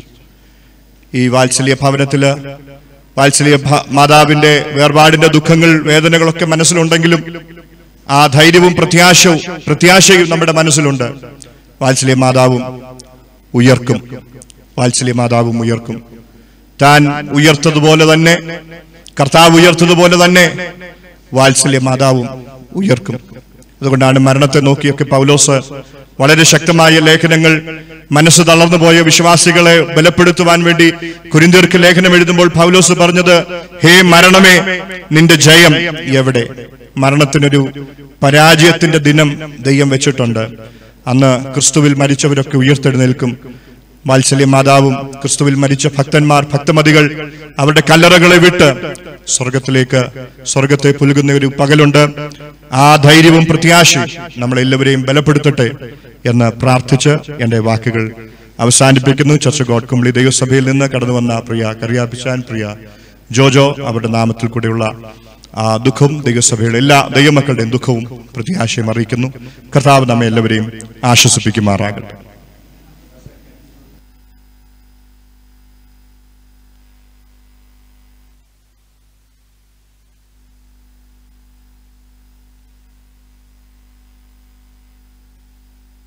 ഈ വാത്സല്യ ഭവനത്തില് വാത്സല്യ ഭ- മാതാവിന്റെ വേർപാടിന്റെ ദുഃഖങ്ങൾ വേദനകളൊക്കെ മനസ്സിലുണ്ടെങ്കിലും ആ ധൈര്യവും പ്രത്യാശവും പ്രത്യാശയും നമ്മുടെ മനസ്സിലുണ്ട് വാത്സല്യ മാതാവും ഉയർക്കും വാത്സല്യ മാതാവും ഉയർക്കും താൻ ഉയർത്തതുപോലെ തന്നെ കർത്താവ് ഉയർത്തതുപോലെ തന്നെ വാത്സല്യ മാതാവും ഉയർക്കും അതുകൊണ്ടാണ് മരണത്തെ നോക്കിയൊക്കെ പൗലോസ് വളരെ ശക്തമായ ലേഖനങ്ങൾ മനസ്സ് തളർന്നു പോയ വിശ്വാസികളെ ബലപ്പെടുത്തുവാൻ വേണ്ടി കുരിന്തിർക്ക് ലേഖനം എഴുതുമ്പോൾ പൗലോസ് പറഞ്ഞത് ഹേ മരണമേ നിന്റെ ജയം എവിടെ മരണത്തിനൊരു പരാജയത്തിന്റെ ദിനം ദൈവം വെച്ചിട്ടുണ്ട് അന്ന് ക്രിസ്തുവിൽ മരിച്ചവരൊക്കെ ഉയർത്തെഴുന്നേൽക്കും വാത്സല്യ മാതാവും ക്രിസ്തുവിൽ മരിച്ച ഭക്തന്മാർ ഭക്തമതികൾ അവരുടെ കല്ലറകളെ വിട്ട് സ്വർഗത്തിലേക്ക് സ്വർഗത്തെ പുലുകുന്ന ഒരു പകലുണ്ട് ആ ധൈര്യവും പ്രത്യാശയും നമ്മളെല്ലാവരെയും ബലപ്പെടുത്തട്ടെ എന്ന് പ്രാർത്ഥിച്ച് എന്റെ വാക്കുകൾ അവസാനിപ്പിക്കുന്നു ചർച്ച ഗോഡ് കുംബ്ലി ദൈവസഭയിൽ നിന്ന് കടന്നു വന്ന പ്രിയ കറിയാപ്പിച്ചാൻ പ്രിയ ജോജോ അവരുടെ നാമത്തിൽ കൂടെയുള്ള ആ ദുഃഖം ദൈവസഭയുടെ എല്ലാ ദൈവമക്കളുടെയും ദുഃഖവും പ്രത്യാശയും അറിയിക്കുന്നു കർത്താവ് നമ്മെ എല്ലാവരെയും ആശ്വസിപ്പിക്കുമാറാകട്ടെ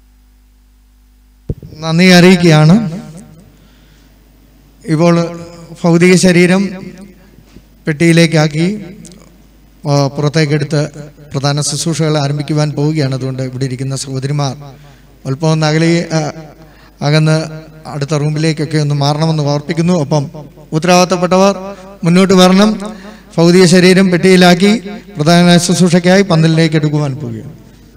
നന്ദി അറിയിക്കുകയാണ് ഇപ്പോൾ ഭൗതിക ശരീരം പെട്ടിയിലേക്കാക്കി ആ, പുറത്തേക്കെടുത്ത് പ്രധാന ശുശ്രൂഷകൾ ആരംഭിക്കുവാൻ പോവുകയാണ് അതുകൊണ്ട് ഇവിടെ ഇരിക്കുന്ന സഹോദരിമാർ അല്പം ഒന്ന് അകലെ ആ, അകന്ന് അടുത്ത റൂമിലേക്കൊക്കെ ഒന്ന് മാറണമെന്ന് ഓർപ്പിക്കുന്നു ഒപ്പം ഉത്തരവാദിത്തപ്പെട്ടവർ മുന്നോട്ട് വരണം ഭൗതിക ശരീരം പെട്ടിയിലാക്കി പ്രധാന ശുശ്രൂഷയ്ക്കായി പന്തലിലേക്ക് എടുക്കുവാൻ പോവുകയാണ്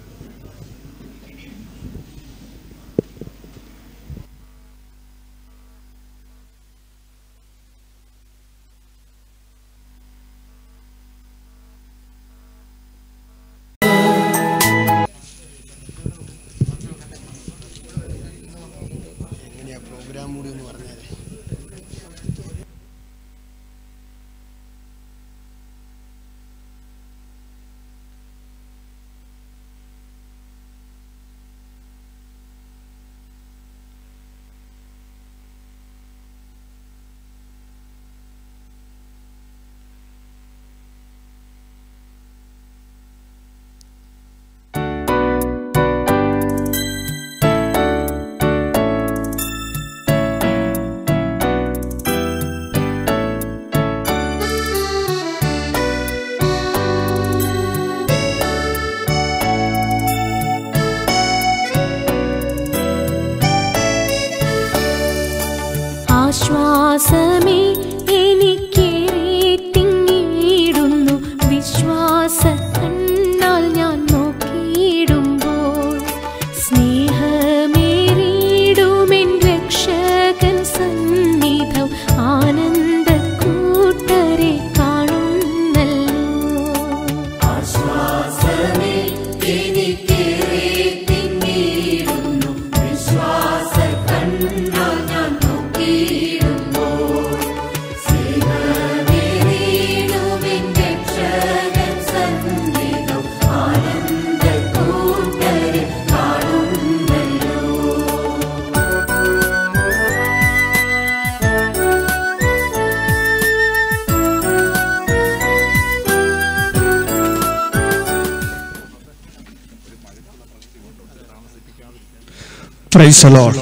ആശ്വാസമേ എനിക്കേറെ തിങ്ങിയിടുന്നു വിശ്വാസ കണ്ണാൽ ഞാൻ നോക്കിയിടുമ്പോൾ സ്നേഹമേറിയിടുമെൻ രക്ഷകൻ സന്നിധം ആനന്ദ കൂട്ടരെ കാണുന്നല്ലോ ആശ്വാസമേ എനിക്കേറെ തിങ്ങിയിടുന്നു വിശ്വാസ കണ്ണാൽ ഞാൻ നോക്കിയിടുമ്പോൾ സ്നേഹമേറിയിടുമെൻ രക്ഷകൻ സന്നിധം ആനന്ദ കൂട്ടരെ കാണുന്നല്ലോ പ്രൈസ് ലോഡ്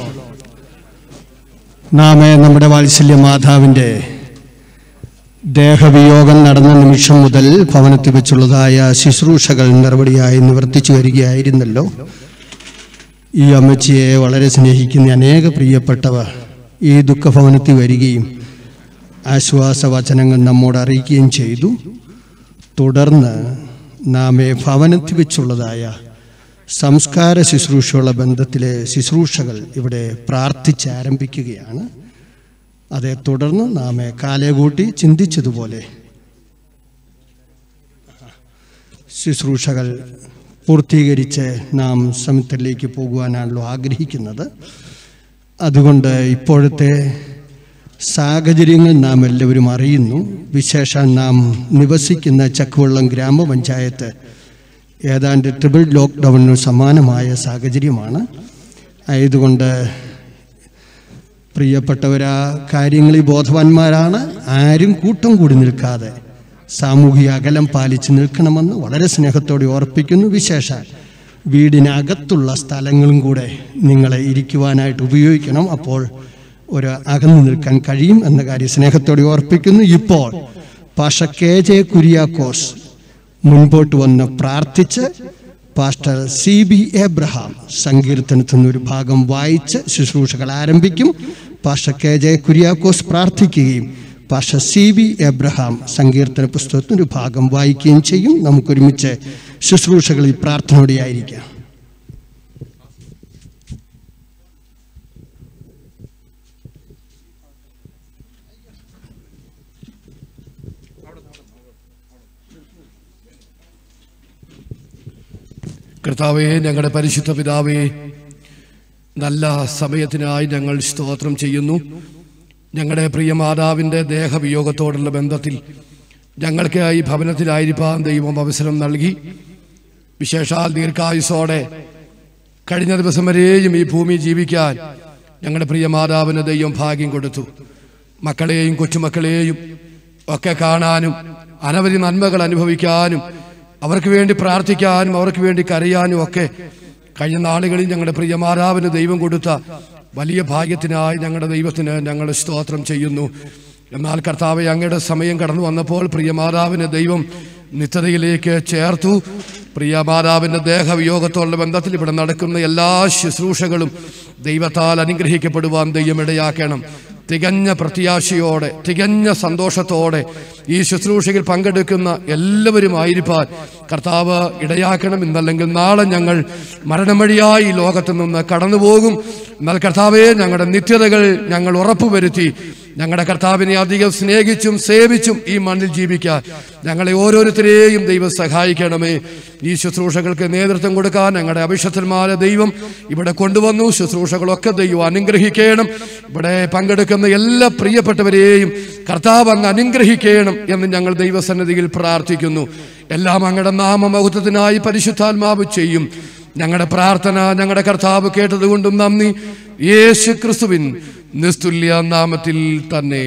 നാം നമ്മുടെ വാത്സല്യ മാതാവിൻ്റെ ദേഹവിയോഗം നടന്ന നിമിഷം മുതൽ ഭവനത്തിൽ വെച്ചുള്ളതായ ശുശ്രൂഷകൾ നടപടിയായി നിവർത്തിച്ചു വരികയായിരുന്നല്ലോ ഈ അമ്മച്ചിയെ വളരെ സ്നേഹിക്കുന്ന അനേക പ്രിയപ്പെട്ടവർ ഈ ദുഃഖഭവനത്തിൽ വരികയും ആശ്വാസവചനങ്ങൾ നമ്മോട് അറിയിക്കുകയും ചെയ്തു തുടർന്ന് നാമെ ഭവനത്തിൽ വെച്ചുള്ളതായ സംസ്കാര ശുശ്രൂഷയുള്ള ബന്ധത്തിലെ ശുശ്രൂഷകൾ ഇവിടെ പ്രാർത്ഥിച്ചാരംഭിക്കുകയാണ് അതേ തുടർന്ന് നാം കാലേകൂട്ടി ചിന്തിച്ചതുപോലെ ശുശ്രൂഷകൾ പൂർത്തീകരിച്ച് നാം സമുദ്രത്തിലേക്ക് പോകുവാനാണല്ലോ ആഗ്രഹിക്കുന്നത് അതുകൊണ്ട് ഇപ്പോഴത്തെ സാഹചര്യങ്ങൾ നാം എല്ലാവരും അറിയുന്നു വിശേഷം നാം നിവസിക്കുന്ന ചക്കുവള്ളം ഗ്രാമപഞ്ചായത്ത് ഏതാണ്ട് ട്രിപ്പിൾ ലോക്ക്ഡൗണിന് സമാനമായ സാഹചര്യമാണ് ആയതുകൊണ്ട് പ്രിയപ്പെട്ടവരാ കാര്യങ്ങളിൽ ബോധവാന്മാരാണ് ആരും കൂട്ടം കൂടി നിൽക്കാതെ സാമൂഹിക അകലം പാലിച്ച് നിൽക്കണമെന്ന് വളരെ സ്നേഹത്തോടെ ഓർപ്പിക്കുന്നു വിശേഷാൽ വീടിനകത്തുള്ള സ്ഥലങ്ങളും കൂടെ നിങ്ങളെ ഇരിക്കുവാനായിട്ട് ഉപയോഗിക്കണം അപ്പോൾ ഒരു അകന്നു നിൽക്കാൻ കഴിയും എന്ന കാര്യം സ്നേഹത്തോടെ ഓർപ്പിക്കുന്നു ഇപ്പോൾ പാഷ കെ ജെ കുര്യാക്കോസ് മുൻപോട്ട് വന്ന് പ്രാർത്ഥിച്ച് പാസ്റ്റർ സി ബി എബ്രഹാം സങ്കീർത്തനത്തിൽ നിന്ന് ഒരു ഭാഗം വായിച്ച് ശുശ്രൂഷകൾ ആരംഭിക്കും പാസ്റ്റർ കെ ജെ കുര്യാക്കോസ് പ്രാർത്ഥിക്കുകയും പാസ്റ്റർ സി ബി എബ്രഹാം സങ്കീർത്തന പുസ്തകത്തിന് ഒരു ഭാഗം വായിക്കുകയും ചെയ്യും നമുക്കൊരുമിച്ച് ശുശ്രൂഷകളിൽ പ്രാർത്ഥനയോടെയായിരിക്കാം കർത്താവേ ഞങ്ങളുടെ പരിശുദ്ധ പിതാവേ നല്ല സമയത്തിനായി ഞങ്ങൾ സ്തോത്രം ചെയ്യുന്നു ഞങ്ങളുടെ പ്രിയ മാതാവിൻ്റെ ദേഹവിയോഗത്തോടുള്ള ബന്ധത്തിൽ ഞങ്ങൾക്ക് ഈ ഭവനത്തിലായിരിക്കാൻ ദൈവം അവസരം നൽകി വിശേഷാൽ ദീർഘായുസോടെ കഴിഞ്ഞ ദിവസം വരെയും ഈ ഭൂമി ജീവിക്കാൻ ഞങ്ങളുടെ പ്രിയ മാതാവിന് ദൈവം ഭാഗ്യം കൊടുത്തു മക്കളെയും കൊച്ചുമക്കളെയും ഒക്കെ കാണാനും അനവധി നന്മകൾ അനുഭവിക്കാനും അവർക്ക് വേണ്ടി പ്രാർത്ഥിക്കാനും അവർക്ക് വേണ്ടി കരയാനും ഒക്കെ കഴിഞ്ഞ നാളുകളിൽ ഞങ്ങളുടെ പ്രിയ മാതാവിന് ദൈവം കൊടുത്ത വലിയ ഭാഗ്യത്തിനായി ഞങ്ങളുടെ ദൈവത്തിന് ഞങ്ങൾ സ്തോത്രം ചെയ്യുന്നു എന്നാൽ കർത്താവ് അങ്ങയുടെ സമയം കടന്നു വന്നപ്പോൾ പ്രിയ മാതാവിനെ ദൈവം നിത്യതയിലേക്ക് ചേർത്തു പ്രിയ മാതാവിൻ്റെ ദേഹവിയോഗത്തോടുള്ള ബന്ധത്തിൽ ഇവിടെ നടക്കുന്ന എല്ലാ ശുശ്രൂഷകളും ദൈവത്താൽ അനുഗ്രഹിക്കപ്പെടുവാൻ ദൈവം ഇടയാക്കണം തികഞ്ഞ പ്രത്യാശയോടെ തികഞ്ഞ സന്തോഷത്തോടെ ഈ ശുശ്രൂഷയിൽ പങ്കെടുക്കുന്ന എല്ലാവരും ആയിരിക്കാൻ കർത്താവ് ഇടയാക്കണം എന്നല്ലെങ്കിൽ നാളെ ഞങ്ങൾ മരണം വഴിയായി ഈ ലോകത്ത് നിന്ന് കടന്നുപോകും എന്നാൽ കർത്താവെ ഞങ്ങളുടെ നിത്യതകൾ ഞങ്ങൾ ഉറപ്പുവരുത്തി ഞങ്ങളുടെ കർത്താവിനെ അധികം സ്നേഹിച്ചും സേവിച്ചും ഈ മണ്ണിൽ ജീവിക്കാൻ ഞങ്ങളെ ഓരോരുത്തരെയും ദൈവം സഹായിക്കണമേ ഈ ശുശ്രൂഷകൾക്ക് നേതൃത്വം കൊടുക്കാൻ ഞങ്ങളുടെ അഭിഷത്തന്മാരെ ദൈവം ഇവിടെ കൊണ്ടുവന്നു ശുശ്രൂഷകളൊക്കെ ദൈവം അനുഗ്രഹിക്കണം ഇവിടെ പങ്കെടുക്കുന്ന എല്ലാ പ്രിയപ്പെട്ടവരെയും കർത്താവ് അങ്ങ് അനുഗ്രഹിക്കണം എന്ന് ഞങ്ങൾ ദൈവസന്നിധിയിൽ പ്രാർത്ഥിക്കുന്നു എല്ലാം അങ്ങയുടെ നാമമഹത്വത്തിനായി പരിശുദ്ധാത്മാവ് ചെയ്യും ഞങ്ങളുടെ പ്രാർത്ഥന ഞങ്ങളുടെ കർത്താവ് കേട്ടതുകൊണ്ടും നന്ദി യേശു ക്രിസ്തുവിൻ നിസ്തുല്യ നാമത്തിൽ തന്നെ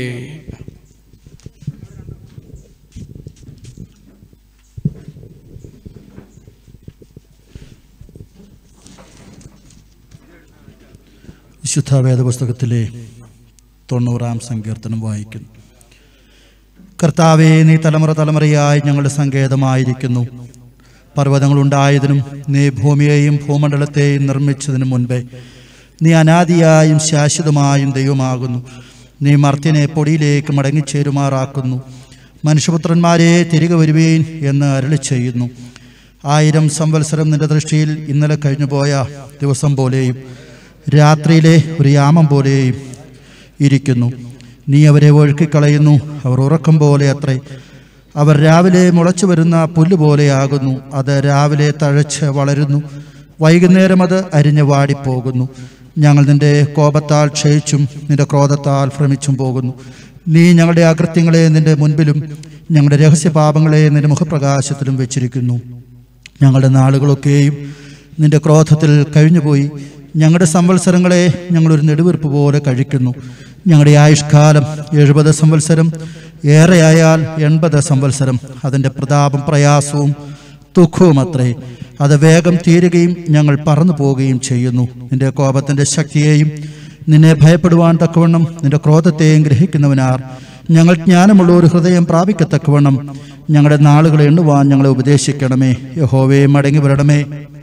വിശുദ്ധ വേദപുസ്തകത്തിലെ തൊണ്ണൂറാം സങ്കീർത്തനം വായിക്കുന്നു കർത്താവെ നീ തലമുറ തലമുറയായി ഞങ്ങളുടെ സങ്കേതമായിരിക്കുന്നു പർവ്വതങ്ങളുണ്ടായതിനും നീ ഭൂമിയെയും ഭൂമണ്ഡലത്തെയും നിർമ്മിച്ചതിനു മുൻപേ നീ അനാദിയായും ശാശ്വതമായും ദൈവമാകുന്നു നീ മർത്യനെ പൊടിയിലേക്ക് മടങ്ങിച്ചേരുമാറാക്കുന്നു മനുഷ്യപുത്രന്മാരെ തിരികെ വരുവീൻ എന്ന് അരുളി ചെയ്യുന്നു ആയിരം സംവത്സരം നിന്റെ ദൃഷ്ടിയിൽ ഇന്നലെ കഴിഞ്ഞുപോയ ദിവസം പോലെയും രാത്രിയിലെ ഒരു യാമം പോലെയും ഇരിക്കുന്നു നീ അവരെ ഒഴുക്കിക്കളയുന്നു അവർ ഉറക്കം പോലെ അത്രേ അവർ രാവിലെ മുളച്ചു വരുന്ന പുല്ല് പോലെയാകുന്നു അത് രാവിലെ തഴച്ച് വളരുന്നു വൈകുന്നേരം അത് അരിഞ്ഞ് വാടിപ്പോകുന്നു ഞങ്ങൾ നിന്റെ കോപത്താൽ ക്ഷയിച്ചും നിന്റെ ക്രോധത്താൽ ഭ്രമിച്ചും പോകുന്നു നീ ഞങ്ങളുടെ അകൃത്യങ്ങളെ നിന്റെ മുൻപിലും ഞങ്ങളുടെ രഹസ്യപാപങ്ങളെ നിന്റെ മുഖപ്രകാശത്തിലും വെച്ചിരിക്കുന്നു ഞങ്ങളുടെ നാളുകളൊക്കെയും നിന്റെ ക്രോധത്തിൽ കഴിഞ്ഞുപോയി ഞങ്ങളുടെ സംവത്സരങ്ങളെ ഞങ്ങളൊരു നെടുവീർപ്പ് പോലെ കഴിക്കുന്നു ഞങ്ങളുടെ ആയുഷ്കാലം എഴുപത് സംവത്സരം ഏറെയായാൽ എൺപത് സംവത്സരം അതിൻ്റെ പ്രതാപം പ്രയാസവും ദുഃഖവും അത്രേ അത് വേഗം തീരുകയും ഞങ്ങൾ പറന്നു പോവുകയും ചെയ്യുന്നു നിന്റെ കോപത്തിൻ്റെ ശക്തിയെയും നിന്നെ ഭയപ്പെടുവാൻ തക്കവണ്ണം നിന്റെ ക്രോധത്തെയും ഗ്രഹിക്കുന്നവനാർ ഞങ്ങൾ ജ്ഞാനമുള്ള ഒരു ഹൃദയം പ്രാപിക്കത്തക്കവണ്ണം ഞങ്ങളുടെ നാളുകൾ എണ്ണുവാൻ ഞങ്ങളെ ഉപദേശിക്കണമേ യഹോവേ മടങ്ങി വരണമേ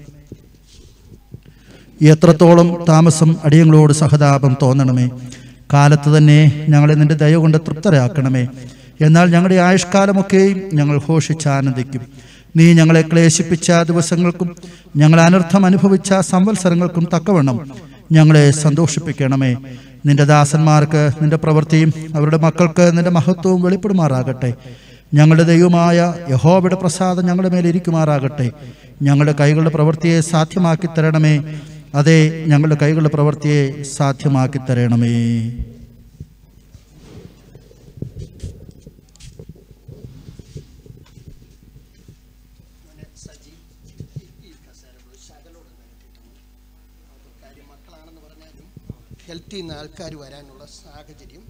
എത്രത്തോളം താമസം അടിയങ്ങളോട് സഹതാപം തോന്നണമേ കാലത്ത് തന്നെ ഞങ്ങളെ നിന്റെ ദയ കൊണ്ട് തൃപ്തരാക്കണമേ എന്നാൽ ഞങ്ങളുടെ ആയുഷ്കാലമൊക്കെയും ഞങ്ങൾ ഘോഷിച്ചാനന്ദിക്കും നീ ഞങ്ങളെ ക്ലേശിപ്പിച്ച ദിവസങ്ങൾക്കും ഞങ്ങൾ അനർത്ഥം അനുഭവിച്ച സംവത്സരങ്ങൾക്കും തക്കവണ്ണം ഞങ്ങളെ സന്തോഷിപ്പിക്കണമേ നിന്റെ ദാസന്മാർക്ക് നിന്റെ പ്രവൃത്തിയും അവരുടെ മക്കൾക്ക് നിന്റെ മഹത്വവും വെളിപ്പെടുമാറാകട്ടെ ഞങ്ങളുടെ ദൈവമായ യഹോബയുടെ പ്രസാദം ഞങ്ങളുടെ മേൽ ഇരിക്കുമാറാകട്ടെ ഞങ്ങളുടെ കൈകളുടെ പ്രവൃത്തിയെ സാധ്യമാക്കി തരണമേ അതെ ഞങ്ങളുടെ കൈകളുടെ പ്രവൃത്തിയെ സാധ്യമാക്കി തരണമേ ഹെൽത്തിൽ നിന്ന് ആൾക്കാർ വരാനുള്ള സാഹചര്യം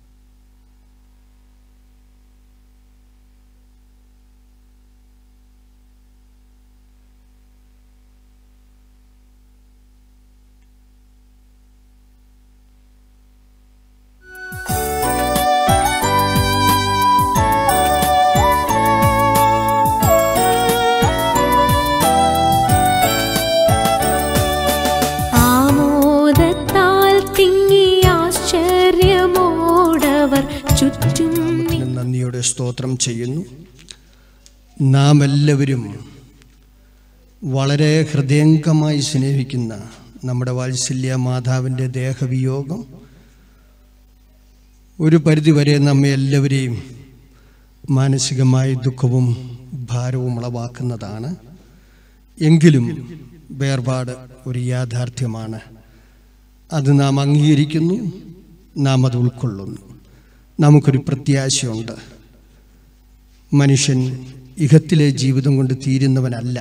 ആമോദത്താൽ തിങ്ങി ആശ്ചര്യമോടവർ ചുറ്റും ദൈവത്തിന് നന്ദിയോടെ സ്തോത്രം ചെയ്യുന്നു നാം എല്ലാവരും വളരെ ഹൃദയംഗമായി സ്നേഹിക്കുന്ന നമ്മുടെ വാത്സല്യ മാതാവിൻ്റെ ദേഹവിയോഗം ഒരു പരിധിവരെ നമ്മെ എല്ലാവരെയും മാനസികമായി ദുഃഖവും ഭാരവും ഉളവാക്കുന്നതാണ് എങ്കിലും വേർപാട് ഒരു യാഥാർത്ഥ്യമാണ് അത് നാം അംഗീകരിക്കുന്നു നാം അത് ഉൾക്കൊള്ളുന്നു നമുക്കൊരു പ്രത്യാശയുണ്ട് മനുഷ്യൻ ഇഹത്തിലെ ജീവിതം കൊണ്ട് തീരുന്നവനല്ല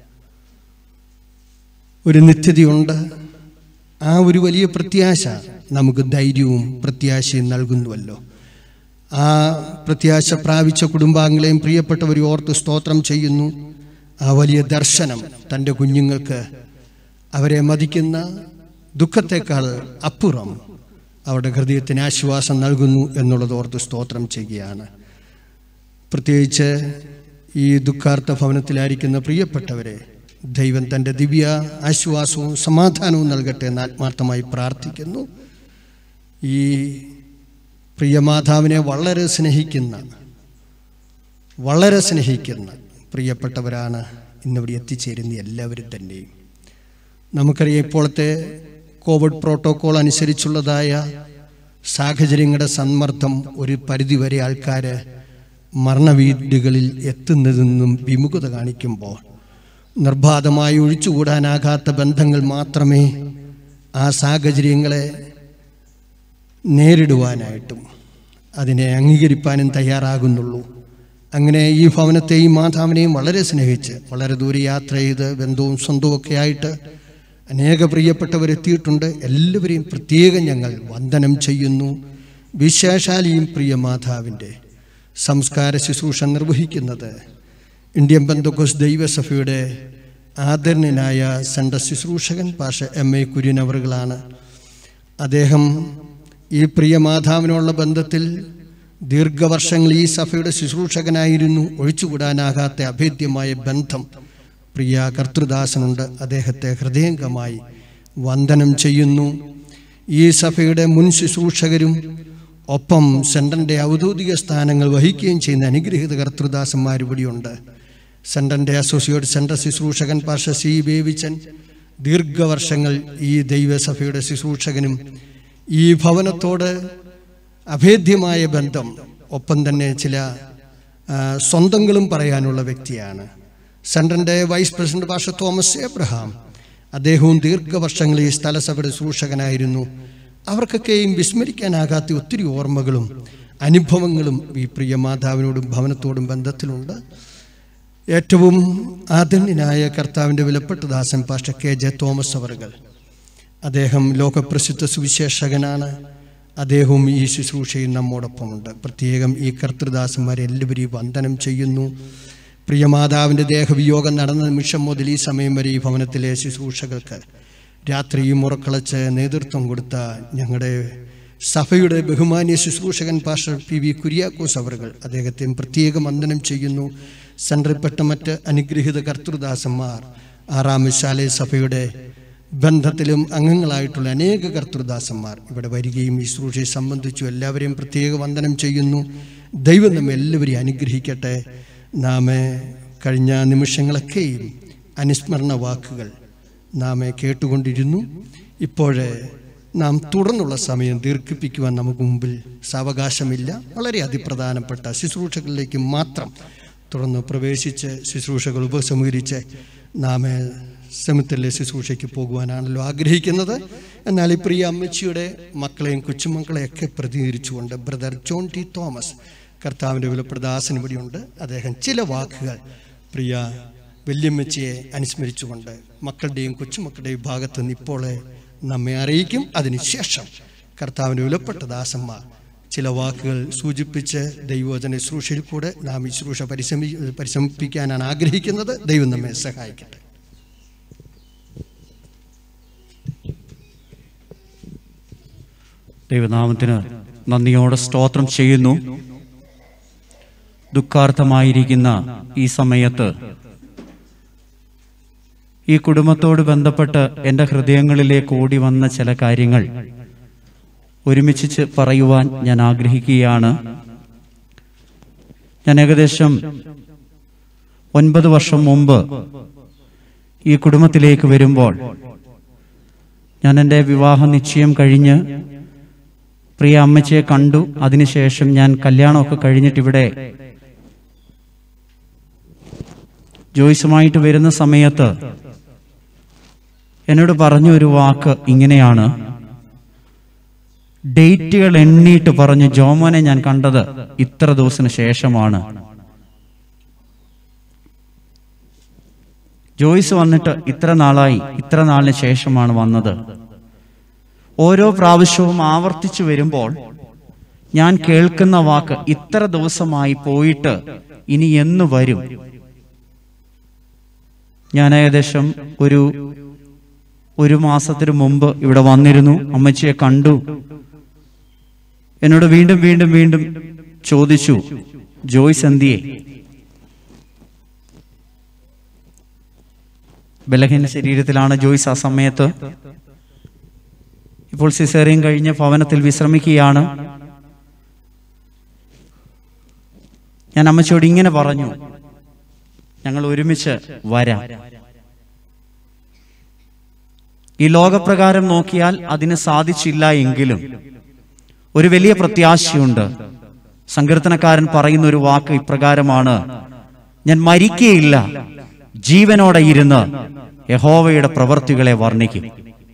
ഒരു നിത്യതയുണ്ട് ആ ഒരു വലിയ പ്രത്യാശ നമുക്ക് ധൈര്യവും പ്രത്യാശയും നൽകുന്നുവല്ലോ ആ പ്രത്യാശ പ്രാപിച്ച കുടുംബാംഗങ്ങളെയും പ്രിയപ്പെട്ടവരെ ഓർത്ത് സ്തോത്രം ചെയ്യുന്നു ആ വലിയ ദർശനം തൻ്റെ കുഞ്ഞുങ്ങൾക്ക് അവരെ മതിക്കുന്ന ദുഃഖത്തെക്കാൾ അപ്പുറം അവരുടെ ഹൃദയത്തിന് ആശ്വാസം നൽകുന്നു എന്നുള്ളത് ഓർത്ത് സ്തോത്രം ചെയ്യുകയാണ് പ്രത്യേകിച്ച് ഈ ദുഃഖാർത്ഥ ഭവനത്തിലായിരിക്കുന്ന പ്രിയപ്പെട്ടവരെ ദൈവം തൻ്റെ ദിവ്യ ആശ്വാസവും സമാധാനവും നൽകട്ടെ എന്ന് ആത്മാർത്ഥമായി പ്രാർത്ഥിക്കുന്നു ഈ പ്രിയമാതാവിനെ വളരെ സ്നേഹിക്കുന്ന വളരെ സ്നേഹിക്കുന്ന പ്രിയപ്പെട്ടവരാണ് ഇന്നിവിടെ എത്തിച്ചേരുന്ന എല്ലാവരും തന്നെയും നമുക്കറിയാം ഇപ്പോഴത്തെ കോവിഡ് പ്രോട്ടോക്കോൾ അനുസരിച്ചുള്ളതായ സാഹചര്യങ്ങളുടെ സമ്മർദ്ദം ഒരു പരിധിവരെ ആൾക്കാർ മരണവീടുകളിൽ എത്തുന്നതെന്നും വിമുഖത കാണിക്കുമ്പോൾ നിർബാധമായി ഒഴിച്ചുകൂടാനാകാത്ത ബന്ധങ്ങൾ മാത്രമേ ആ സാഹചര്യങ്ങളെ നേരിടുവാനായിട്ടും അതിനെ അംഗീകരിപ്പാനും തയ്യാറാകുന്നുള്ളൂ അങ്ങനെ ഈ ഭവനത്തെയും മാതാവിനെയും വളരെ സ്നേഹിച്ച് വളരെ ദൂരെ യാത്ര ചെയ്ത് ബന്ധവും സ്വന്തവും ഒക്കെ ആയിട്ട് അനേക പ്രിയപ്പെട്ടവരെത്തിയിട്ടുണ്ട് എല്ലാവരെയും പ്രത്യേകം ഞങ്ങൾ വന്ദനം ചെയ്യുന്നു വിശേഷാലിയും പ്രിയ മാതാവിൻ്റെ സംസ്കാര ശുശ്രൂഷ നിർവഹിക്കുന്നത് ഇന്ത്യൻ ബന്ധുക്കോസ് ദൈവസഭയുടെ ആദരണീയനായ സെൻട്രൽ ശുശ്രൂഷകൻ പാഷ എം എ കുര്യൻ അവറുകളാണ് അദ്ദേഹം ഈ പ്രിയ മാതാവിനുള്ള ബന്ധത്തിൽ ദീർഘവർഷങ്ങൾ ഈ സഭയുടെ ശുശ്രൂഷകനായിരുന്നു ഒഴിച്ചുകൂടാനാകാത്ത അഭേദ്യമായ ബന്ധം പ്രിയ കർത്തൃദാസനുണ്ട് അദ്ദേഹത്തെ ഹൃദയംഗമായി വന്ദനം ചെയ്യുന്നു ഈ സഭയുടെ മുൻ ശുശ്രൂഷകരും ഒപ്പം സെൻട്രൻ്റെ ഔദ്യോഗിക സ്ഥാനങ്ങൾ വഹിക്കുകയും ചെയ്യുന്ന അനുഗ്രഹീത കർത്തൃദാസന്മാർ ഇവിടെയുണ്ട് സെൻട്രൻ്റെ അസോസിയേറ്റ് സെൻട്രൽ ശുശ്രൂഷകൻ പാഷ സി ബേബിച്ചൻ ദീർഘവർഷങ്ങൾ ഈ ദൈവസഭയുടെ ശുശ്രൂഷകനും ഈ ഭവനത്തോട് അഭേദ്യമായ ബന്ധം ഒപ്പം തന്നെ ചില ആ, സ്വന്തങ്ങളും പറയാനുള്ള വ്യക്തിയാണ് സെൻട്രൻ്റെ vice president pastor Thomas Abraham അദ്ദേഹവും ദീർഘവർഷങ്ങൾ ഈ സ്ഥലസഭയുടെ ശുശ്രൂഷകനായിരുന്നു അവർക്കൊക്കെയും വിസ്മരിക്കാനാകാത്ത ഒത്തിരി ഓർമ്മകളും അനുഭവങ്ങളും ഈ പ്രിയ മാതാവിനോടും ഭവനത്തോടും ബന്ധത്തിലുണ്ട് ഏറ്റവും ആദരണീയനായ കർത്താവിൻ്റെ വിലപ്പെട്ട ദാസൻ പാഷ കെ ജെ തോമസ് അവറുകൾ അദ്ദേഹം ലോകപ്രസിദ്ധ സുവിശേഷകനാണ് അദ്ദേഹവും ഈ ശുശ്രൂഷയിൽ നമ്മോടൊപ്പമുണ്ട് പ്രത്യേകം ഈ കർത്തൃദാസന്മാരെ എല്ലാവരെയും വന്ദനം ചെയ്യുന്നു പ്രിയമാതാവിൻ്റെ ദേഹവിയോഗം നടന്ന നിമിഷം മുതൽ ഈ സമയം വരെ ഈ ഭവനത്തിലെ ശുശ്രൂഷകൾക്ക് രാത്രിയും ഉറക്കളച്ച് നേതൃത്വം കൊടുത്ത ഞങ്ങളുടെ സഭയുടെ ബഹുമാന്യ ശുശ്രൂഷകൻ പാസ്റ്റർ പി വി കുര്യാക്കോസ് അവറുകൾ അദ്ദേഹത്തെയും പ്രത്യേകം വന്ദനം ചെയ്യുന്നു സെൻട്രൽപ്പെട്ട മറ്റ് അനുഗ്രഹീത കർത്തൃദാസന്മാർ ആറാം വിശാലയ സഭയുടെ ബന്ധത്തിലും അംഗങ്ങളായിട്ടുള്ള അനേക കർത്തൃദാസന്മാർ ഇവിടെ വരികയും ഈ ശുശ്രൂഷയെ സംബന്ധിച്ചു എല്ലാവരെയും പ്രത്യേക വന്ദനം ചെയ്യുന്നു ദൈവം നമ്മെ എല്ലാവരെയും അനുഗ്രഹിക്കട്ടെ നാം കഴിഞ്ഞ നിമിഷങ്ങളൊക്കെയും അനുസ്മരണ വാക്കുകൾ നാം കേട്ടുകൊണ്ടിരുന്നു ഇപ്പോഴേ നാം തുടർന്നുള്ള സമയം ദീർഘിപ്പിക്കുവാൻ നമുക്ക് മുമ്പിൽ സാവകാശമില്ല വളരെ അതിപ്രധാനപ്പെട്ട ശുശ്രൂഷകളിലേക്ക് മാത്രം തുടർന്ന് പ്രവേശിച്ച് ശുശ്രൂഷകൾ ഉപസംഹരിച്ച് നാം സെമിത്തലിലെ ശുശ്രൂഷയ്ക്ക് പോകുവാനാണല്ലോ ആഗ്രഹിക്കുന്നത് എന്നാൽ ഈ പ്രിയ അമ്മച്ചിയുടെ മക്കളെയും കൊച്ചുമക്കളെയൊക്കെ പ്രതിനിധീകരിച്ചുകൊണ്ട് ബ്രദർ ജോൺ ടി തോമസ് കർത്താവിൻ്റെ വിലപ്രദാസൻ ഇവിടെയുണ്ട് അദ്ദേഹം ചില വാക്കുകൾ പ്രിയ വല്യമ്മച്ചിയെ അനുസ്മരിച്ചുകൊണ്ട് മക്കളുടെയും കൊച്ചുമക്കളുടെയും ഭാഗത്ത് നിന്ന് ഇപ്പോൾ നമ്മെ അറിയിക്കും അതിനുശേഷം കർത്താവിൻ്റെ വിലപ്പെട്ട ദാസന്മാർ ചില വാക്കുകൾ സൂചിപ്പിച്ച് ദൈവവചന ശുശ്രൂഷയിൽ കൂടെ നാം ഈ ശുശ്രൂഷ പരിശ്രമി പരിശ്രമിപ്പിക്കാനാണ് ആഗ്രഹിക്കുന്നത് ദൈവം നമ്മെ സഹായിക്കട്ടെ ദൈവനാമത്തിന് നന്ദിയോടെ സ്തോത്രം ചെയ്യുന്നു ദുഃഖാർത്ഥമായിരിക്കുന്ന ഈ സമയത്ത് ഈ കുടുംബത്തോട് ബന്ധപ്പെട്ട് എൻ്റെ ഹൃദയങ്ങളിലേക്ക് ഓടി വന്ന ചില കാര്യങ്ങൾ ഒരുമിച്ച് പറയുവാൻ ഞാൻ ആഗ്രഹിക്കുകയാണ് ഞാൻ ഏകദേശം ഒൻപത് വർഷം മുമ്പ് ഈ കുടുംബത്തിലേക്ക് വരുമ്പോൾ ഞാൻ എൻ്റെ വിവാഹ നിശ്ചയം കഴിഞ്ഞ് പ്രിയ അമ്മച്ചിയെ കണ്ടു അതിനുശേഷം ഞാൻ കല്യാണമൊക്കെ കഴിഞ്ഞിട്ട് ഇവിടെ ജോയ്സുമായിട്ട് വരുന്ന സമയത്ത് എന്നോട് പറഞ്ഞ ഒരു വാക്ക് ഇങ്ങനെയാണ് ഡേറ്റുകൾ എണ്ണിയിട്ട് പറഞ്ഞു ജോമോനെ ഞാൻ കണ്ടത് ഇത്ര ദിവസത്തിന് ശേഷമാണ് ജോയ്സ് വന്നിട്ട് ഇത്ര നാളായി ഇത്ര നാളിന് ശേഷമാണ് വന്നത് ഓരോ പ്രാവശ്യവും ആവർത്തിച്ചു വരുമ്പോൾ ഞാൻ കേൾക്കുന്ന വാക്ക് ഇത്ര ദിവസമായി പോയിട്ട് ഇനി എന്ന് വരും ഞാൻ ഏകദേശം ഒരു ഒരു മാസത്തിന് മുമ്പ് ഇവിടെ വന്നിരുന്നു അമ്മച്ചിയെ കണ്ടു എന്നോട് വീണ്ടും വീണ്ടും വീണ്ടും ചോദിച്ചു ജോയ്സ് എന്തിയെ ബലഹീന ശരീരത്തിലാണ് ജോയ്സ് ആ സമയത്ത് ഇപ്പോൾ സിസേറിയൻ കഴിഞ്ഞ് ഭവനത്തിൽ വിശ്രമിക്കുകയാണ് ഞാൻ അമ്മച്ചോട് ഇങ്ങനെ പറഞ്ഞു ഞങ്ങൾ ഒരുമിച്ച് വരാം ഈ ലോകപ്രകാരം നോക്കിയാൽ അതിന് സാധിച്ചില്ല എങ്കിലും ഒരു വലിയ പ്രത്യാശയുണ്ട് സങ്കീർത്തനക്കാരൻ പറയുന്ന ഒരു വാക്ക് ഇപ്രകാരമാണ് ഞാൻ മരിക്കുകയില്ല ജീവനോടെ ഇരുന്ന് യഹോവയുടെ പ്രവൃത്തികളെ വർണ്ണിക്കും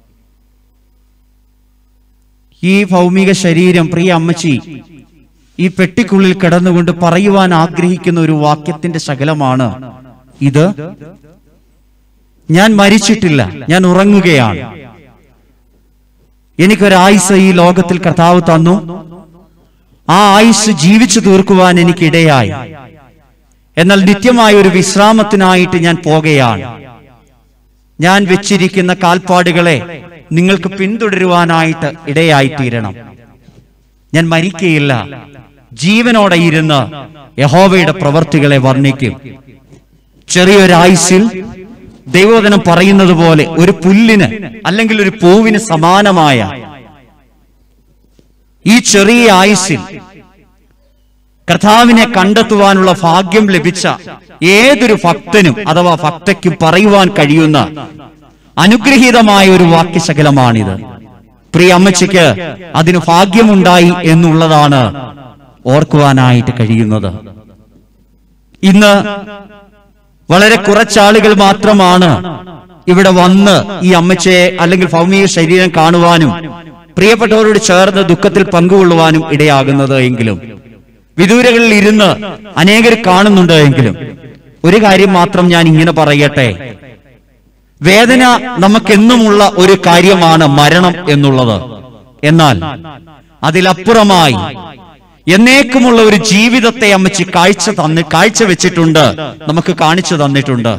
ഈ ഭൗമിക ശരീരം പ്രിയ അമ്മച്ചി ഈ പെട്ടിക്കുള്ളിൽ കിടന്നുകൊണ്ട് പറയുവാൻ ആഗ്രഹിക്കുന്ന ഒരു വാക്യത്തിന്റെ ശകലമാണ് ഇത് ഞാൻ മരിച്ചിട്ടില്ല ഞാൻ ഉറങ്ങുകയാണ് എനിക്കൊരായുസ് ഈ ലോകത്തിൽ കർത്താവ് തന്നു ആ ആയുസ് ജീവിച്ചു തീർക്കുവാൻ എനിക്കിടയായി എന്നാൽ നിത്യമായ ഒരു വിശ്രാമത്തിനായിട്ട് ഞാൻ പോകുകയാണ് ഞാൻ വെച്ചിരിക്കുന്ന കാൽപ്പാടുകളെ നിങ്ങൾക്ക് പിന്തുടരുവാനായിട്ട് ഇടയായിത്തീരണം ഞാൻ മരിക്കയില്ല ജീവനോടെ ഇരുന്ന് യഹോവയുടെ പ്രവർത്തികളെ വർണ്ണിക്കും ചെറിയൊരായുസിൽ ദൈവവചനം പറയുന്നത് പോലെ ഒരു പുല്ലിന് അല്ലെങ്കിൽ ഒരു പൂവിന് സമാനമായ ഈ ചെറിയ ആയുസിൽ കർത്താവിനെ കണ്ടെത്തുവാനുള്ള ഭാഗ്യം ലഭിച്ച ഏതൊരു ഭക്തനും അഥവാ ഭക്തയ്ക്കും പറയുവാൻ കഴിയുന്ന അനുഗ്രഹീതമായ ഒരു വാക്യശകലമാണിത് പ്രിയ അമ്മച്ചിക്ക് അതിന് ഭാഗ്യമുണ്ടായി എന്നുള്ളതാണ് ഓർക്കുവാനായിട്ട് കഴിയുന്നത് ഇന്ന് വളരെ കുറച്ചാളുകൾ മാത്രമാണ് ഇവിടെ വന്ന് ഈ അമ്മച്ചയെ അല്ലെങ്കിൽ ഭൗമിക ശരീരം കാണുവാനും പ്രിയപ്പെട്ടവരോട് ചേർന്ന് ദുഃഖത്തിൽ പങ്കുകൊള്ളുവാനും ഇടയാകുന്നത് എങ്കിലും വിദൂരകളിൽ ഇരുന്ന് അനേകർ കാണുന്നുണ്ട് എങ്കിലും ഒരു കാര്യം മാത്രം ഞാൻ ഇങ്ങനെ പറയട്ടെ വേദന നമുക്കെന്നുമുള്ള ഒരു കാര്യമാണ് മരണം എന്നുള്ളത് എന്നാൽ അതിലപ്പുറമായി എന്നേക്കുമുള്ള ഒരു ജീവിതത്തെ അമ്മച്ചി കാഴ്ച തന്ന് കാഴ്ച വെച്ചിട്ടുണ്ട് നമുക്ക് കാണിച്ചു തന്നിട്ടുണ്ട്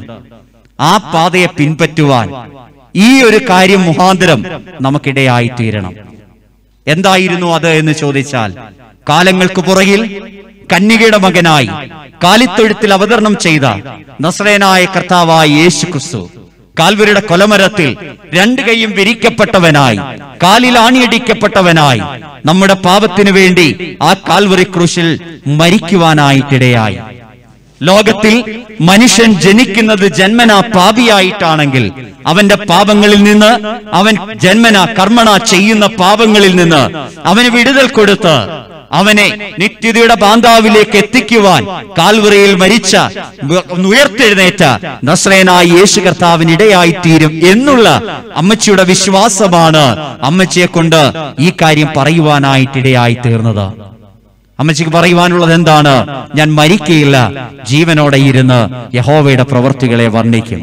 ആ പാതയെ പിൻപറ്റുവാൻ ഈ ഒരു കാര്യം മുഖാന്തരം നമുക്കിടയായി തീരണം എന്തായിരുന്നു അത് എന്ന് ചോദിച്ചാൽ കാലങ്ങൾക്ക് പുറകിൽ കന്യകയുടെ മകനായി കാലിത്തൊഴുത്തിൽ അവതരണം ചെയ്ത നസ്രേനായ കർത്താവായ യേശു ക്രിസ്തു കാൽവരുടെ കൊലമരത്തിൽ രണ്ട് കൈയും വിരിക്കപ്പെട്ടവനായി കാലിൽ ആണിയടിക്കപ്പെട്ടവനായി നമ്മുടെ പാപത്തിനു വേണ്ടി ആ കാൽവറി ക്രൂശിൽ മരിക്കുവാനായിട്ടിടയായി ലോകത്തിൽ മനുഷ്യൻ ജനിക്കുന്നത് ജന്മന പാപിയായിട്ടാണെങ്കിൽ അവന്റെ പാപങ്ങളിൽ നിന്ന് അവൻ ജന്മന കർമ്മണ ചെയ്യുന്ന പാപങ്ങളിൽ നിന്ന് അവന് വിടുതൽ കൊടുത്ത് അവനെ നിത്യതയുടെ ബാന്താവിലേക്ക് എത്തിക്കുവാൻ കാൽവറയിൽ മരിച്ച ഉയർത്തെഴുന്നേറ്റ നസ്രേനായ യേശു കർത്താവിന് ഇടയായിത്തീരും എന്നുള്ള അമ്മച്ചിയുടെ വിശ്വാസമാണ് അമ്മച്ചിയെ കൊണ്ട് ഈ കാര്യം പറയുവാനായിട്ടിടയായി തീർന്നത് അമ്മച്ചിക്ക് പറയുവാനുള്ളത് എന്താണ് ഞാൻ മരിക്കയില്ല ജീവനോടെ ഇരുന്ന് യഹോവയുടെ പ്രവർത്തികളെ വർണ്ണിക്കും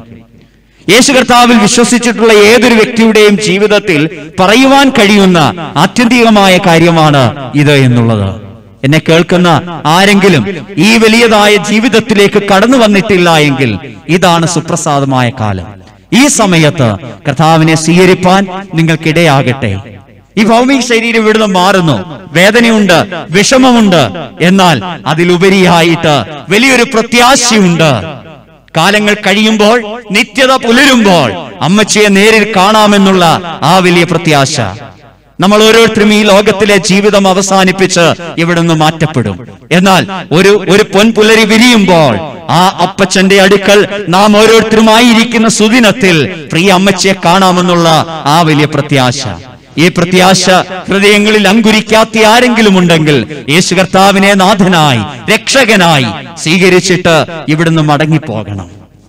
യേശു കർത്താവിൽ വിശ്വസിച്ചിട്ടുള്ള ഏതൊരു വ്യക്തിയുടെയും ജീവിതത്തിൽ പറയുവാൻ കഴിയുന്ന ആത്യന്തികമായ കാര്യമാണ് ഇത് എന്നുള്ളത് എന്നെ കേൾക്കുന്ന ആരെങ്കിലും ഈ വലിയതായ ജീവിതത്തിലേക്ക് കടന്നു വന്നിട്ടില്ല എങ്കിൽ ഇതാണ് സുപ്രസാദമായ കാലം ഈ സമയത്ത് കർത്താവിനെ സ്വീകരിപ്പാൻ നിങ്ങൾക്കിടയാകട്ടെ ഈ ഭൗമിക ശരീരം ഇവിടുന്ന് മാറുന്നു വേദനയുണ്ട് വിഷമമുണ്ട് എന്നാൽ അതിലുപരിയായിട്ട് വലിയൊരു പ്രത്യാശയുണ്ട് കാലങ്ങൾ കഴിയുമ്പോൾ നിത്യത പുലരുമ്പോൾ അമ്മച്ചിയെ നേരിൽ കാണാമെന്നുള്ള ആ വലിയ പ്രത്യാശ നമ്മൾ ഓരോരുത്തരും ഈ ലോകത്തിലെ ജീവിതം അവസാനിപ്പിച്ച് ഇവിടെ നിന്ന് മാറ്റപ്പെടും എന്നാൽ ഒരു ഒരു പൊൻപുലരി വിരിയുമ്പോൾ ആ അപ്പച്ചന്റെ അടുക്കൽ നാം ഓരോരുത്തരുമായിരിക്കുന്ന സുദിനത്തിൽ പ്രിയ അമ്മച്ചിയെ കാണാമെന്നുള്ള ആ വലിയ പ്രത്യാശ ഈ പ്രത്യാശ ഹൃദയങ്ങളിൽ അങ്കുരിക്കാത്ത ആരെങ്കിലും ഉണ്ടെങ്കിൽ യേശു കർത്താവിനെ നാഥനായി രക്ഷകനായി സ്വീകരിച്ചിട്ട് ഇവിടുന്ന് മടങ്ങിപ്പോകണം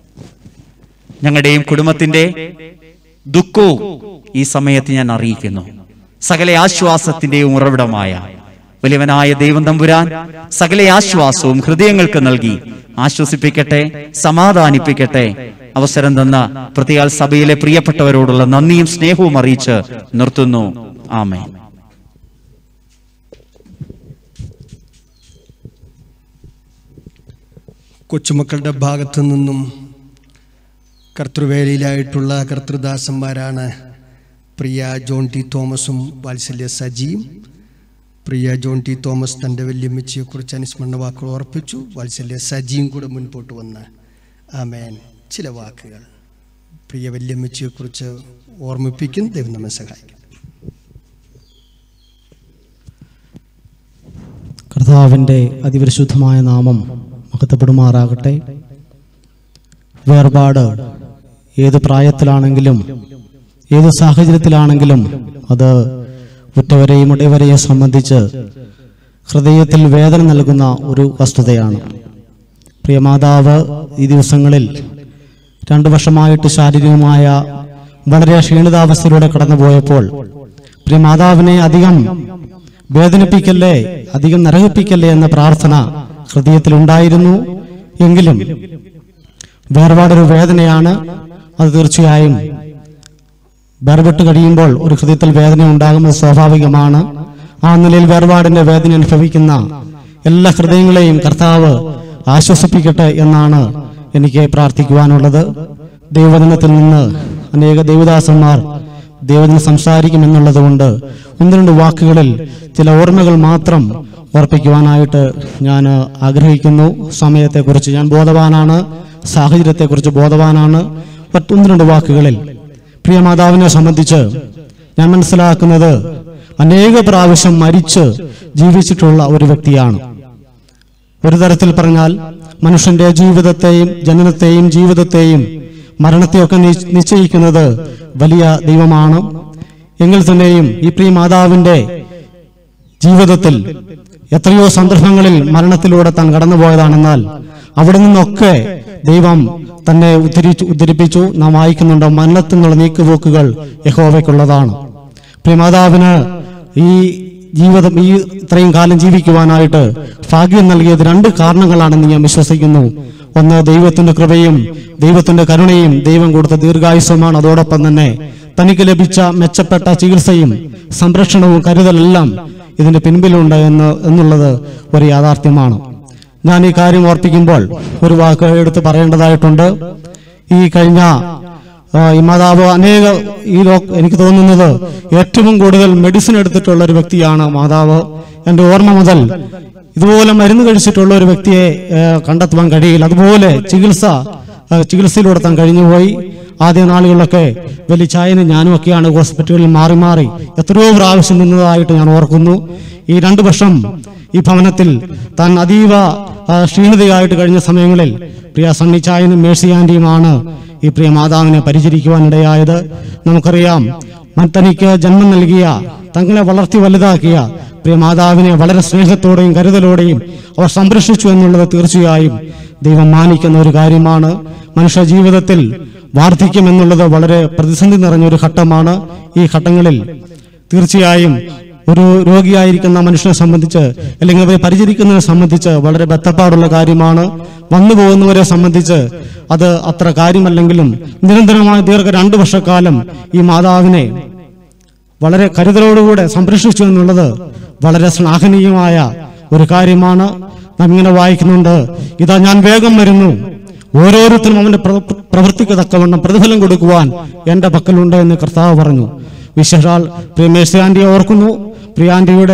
ഞങ്ങളുടെയും കുടുംബത്തിന്റെ ദുഃഖവും ഈ സമയത്ത് ഞാൻ അറിയിക്കുന്നു സകല ആശ്വാസത്തിന്റെയും ഉറവിടമായ വലിയവനായ ദൈവം തമ്പുരാൻ സകല ആശ്വാസവും ഹൃദയങ്ങൾക്ക് നൽകി ആശ്വസിപ്പിക്കട്ടെ സമാധാനിപ്പിക്കട്ടെ അവസരം തന്ന പ്രതികാൽ സഭയിലെ പ്രിയപ്പെട്ടവരോടുള്ള നന്ദിയും സ്നേഹവും അറിയിച്ച് നിർത്തുന്നു ആമേ കൊച്ചുമക്കളുടെ ഭാഗത്തു നിന്നും കർത്തൃവേലയിലായിട്ടുള്ള കർത്തൃദാസന്മാരാണ് പ്രിയ ജോൺ ടി തോമസും വാത്സല്യ സജിയും പ്രിയ ജോൺ ടി തോമസ് തൻ്റെ വല്യമ്മച്ചിയെക്കുറിച്ച് അനുസ്മരണ വാക്കുകൾ ഓർപ്പിച്ചു വാത്സല്യ സജിയും കൂടെ മുൻപോട്ട് വന്ന് ആമേൻ ചില വാക്കുകൾ പ്രിയ വല്യമ്മച്ചിയെക്കുറിച്ച് ഓർമ്മിപ്പിക്കും ദൈവം നമ്മെ സഹായിക്കും കർത്താവിൻ്റെ അതിപരിശുദ്ധമായ നാമം മഹത്വപ്പെടുമാറാകട്ടെ വേർപാട് ഏത് പ്രായത്തിലാണെങ്കിലും ഏത് സാഹചര്യത്തിലാണെങ്കിലും അത് ഉറ്റവരെയും ഉടയവരെയും സംബന്ധിച്ച് ഹൃദയത്തിൽ വേദന നൽകുന്ന ഒരു വസ്തുതയാണ് പ്രിയമാതാവ് ഈ ദിവസങ്ങളിൽ രണ്ടു വർഷമായിട്ട് ശാരീരികമായ വളരെ ക്ഷീണിതാവസ്ഥയിലൂടെ കടന്നുപോയപ്പോൾ പ്രിയമാതാവിനെ അധികം വേദനിപ്പിക്കല്ലേ അധികം നരകിപ്പിക്കല്ലേ എന്ന പ്രാർത്ഥന ഹൃദയത്തിലുണ്ടായിരുന്നു എങ്കിലും വേർപാടൊരു വേദനയാണ് അത് തീർച്ചയായും വേർപെട്ട് കഴിയുമ്പോൾ ഒരു ഹൃദയത്തിൽ വേദന ഉണ്ടാകുന്നത് സ്വാഭാവികമാണ് ആ നിലയിൽ വേർപാടിന്റെ വേദന അനുഭവിക്കുന്ന എല്ലാ ഹൃദയങ്ങളെയും കർത്താവ് ആശ്വസിപ്പിക്കട്ടെ എന്നാണ് എനിക്ക് പ്രാർത്ഥിക്കുവാനുള്ളത് ദൈവദിനത്തിൽ നിന്ന് അനേക ദൈവദാസന്മാർ ദൈവദിനം സംസാരിക്കുമെന്നുള്ളത് കൊണ്ട് ഒന്ന് രണ്ട് വാക്കുകളിൽ ചില ഓർമ്മകൾ മാത്രം ഓർപ്പിക്കുവാനായിട്ട് ഞാൻ ആഗ്രഹിക്കുന്നു സമയത്തെക്കുറിച്ച് ഞാൻ ബോധവാനാണ് സാഹചര്യത്തെക്കുറിച്ച് ബോധവാനാണ് ഒറ്റ- ഒന്ന് രണ്ട് വാക്കുകളിൽ പ്രിയ മാതാവിനെ സംബന്ധിച്ച് ഞാൻ മനസ്സിലാക്കുന്നത് അനേക പ്രാവശ്യം മരിച്ച് ജീവിച്ചിട്ടുള്ള ഒരു വ്യക്തിയാണ് ഒരു തരത്തിൽ പറഞ്ഞാൽ മനുഷ്യന്റെ ജീവിതത്തെയും ജനനത്തെയും ജീവിതത്തെയും മരണത്തെയൊക്കെ നിശ്ച- നിശ്ചയിക്കുന്നത് വലിയ ദൈവമാണ് എങ്കിൽ തന്നെയും ഈ പ്രിയ മാതാവിന്റെ ജീവിതത്തിൽ എത്രയോ സന്ദർഭങ്ങളിൽ മരണത്തിലൂടെ താൻ കടന്നുപോയതാണെന്നാൽ അവിടെ നിന്നൊക്കെ ദൈവം തന്നെ ഉദ്ധരിച്ചു ഉദ്ധരിപ്പിച്ചു നാം വായിക്കുന്നുണ്ട് മരണത്തിൽ നിന്നുള്ള നീക്കുപോക്കുകൾ യഹോവയ്ക്കുള്ളതാണ് പ്രിയമാതാവിന് ഈ ജീവിതം ഈ ഇത്രയും കാലം ജീവിക്കുവാനായിട്ട് ഭാഗ്യം നൽകിയത് രണ്ട് കാരണങ്ങളാണെന്ന് ഞാൻ വിശ്വസിക്കുന്നു ഒന്ന് ദൈവത്തിന്റെ കൃപയും ദൈവത്തിന്റെ കരുണയും ദൈവം കൊടുത്ത ദീർഘായുസമാണ് അതോടൊപ്പം തന്നെ തനിക്ക് ലഭിച്ച മെച്ചപ്പെട്ട ചികിത്സയും സംരക്ഷണവും കരുതലെല്ലാം ഇതിന്റെ പിൻപിലുണ്ട് എന്ന് എന്നുള്ളത് ഒരു യാഥാർത്ഥ്യമാണ് ഞാൻ ഈ കാര്യം ഓർപ്പിക്കുമ്പോൾ ഒരു വാക്ക് എടുത്ത് പറയേണ്ടതായിട്ടുണ്ട് ഈ കഴിഞ്ഞ ആ, ഈ മാതാവ് അനേക ഈ ലോ എനിക്ക് തോന്നുന്നത് ഏറ്റവും കൂടുതൽ മെഡിസിൻ എടുത്തിട്ടുള്ള ഒരു വ്യക്തിയാണ് മാതാവ് എൻ്റെ ഓർമ്മ മുതൽ ഇതുപോലെ മരുന്ന് കഴിച്ചിട്ടുള്ള ഒരു വ്യക്തിയെ ഏ, കണ്ടെത്തുവാൻ കഴിയില്ല അതുപോലെ ചികിത്സ ആ, ചികിത്സയിലൂടെ താൻ കഴിഞ്ഞുപോയി ആദ്യ നാളുകളിലൊക്കെ വലിയ ചായനും ഞാനും ഒക്കെയാണ് ഹോസ്പിറ്റലുകളിൽ മാറി മാറി എത്രയോ പ്രാവശ്യം നിന്നതായിട്ട് ഞാൻ ഓർക്കുന്നു ഈ രണ്ടു വർഷം ഈ ഭവനത്തിൽ താൻ അതീവ ആ, ക്ഷീണിതയായിട്ട് കഴിഞ്ഞ സമയങ്ങളിൽ പ്രിയ സണ്ണി ചായനും മേഴ്സി ആന്റിയുമാണ് ഈ പ്രിയ മാതാവിനെ പരിചരിക്കുവാനിടയായത് നമുക്കറിയാം മ- തനിക്ക് ജന്മം നൽകിയ തങ്ങളെ വളർത്തി വലുതാക്കിയ പ്രിയ മാതാവിനെ വളരെ സ്നേഹത്തോടെയും കരുതലോടെയും അവർ സംരക്ഷിച്ചു എന്നുള്ളത് തീർച്ചയായും ദൈവം മാനിക്കുന്ന ഒരു കാര്യമാണ് മനുഷ്യ ജീവിതത്തിൽ വാർദ്ധക്യം എന്നുള്ളത് വളരെ പ്രതിസന്ധി നിറഞ്ഞ ഒരു ഘട്ടമാണ് ഈ ഘട്ടങ്ങളിൽ തീർച്ചയായും ഒരു രോഗിയായിരിക്കുന്ന മനുഷ്യനെ സംബന്ധിച്ച് അല്ലെങ്കിൽ അവരെ പരിചരിക്കുന്നതിനെ സംബന്ധിച്ച് വളരെ ബന്ധപ്പാടുള്ള കാര്യമാണ് വന്നു പോകുന്നവരെ സംബന്ധിച്ച് അത് അത്ര കാര്യമല്ലെങ്കിലും നിരന്തരമായ ദീർഘ രണ്ടു വർഷക്കാലം ഈ മാതാവിനെ വളരെ കരുതലോടുകൂടെ സംരക്ഷിച്ചു എന്നുള്ളത് വളരെ ശ്ലാഘനീയമായ ഒരു കാര്യമാണ് നാം ഇങ്ങനെ വായിക്കുന്നുണ്ട് ഇതാ ഞാൻ വേഗം വരുന്നു ഓരോരുത്തരും അവന്റെ പ്ര- പ്രവൃത്തിക്ക് തക്കവണ്ണം പ്രതിഫലം കൊടുക്കുവാൻ എന്റെ പക്കലുണ്ട് എന്ന് കർത്താവ് പറഞ്ഞു വിശേഷാൽ പ്രിയമേശ ആന്റിയെ ഓർക്കുന്നു പ്രിയാന്റിയുടെ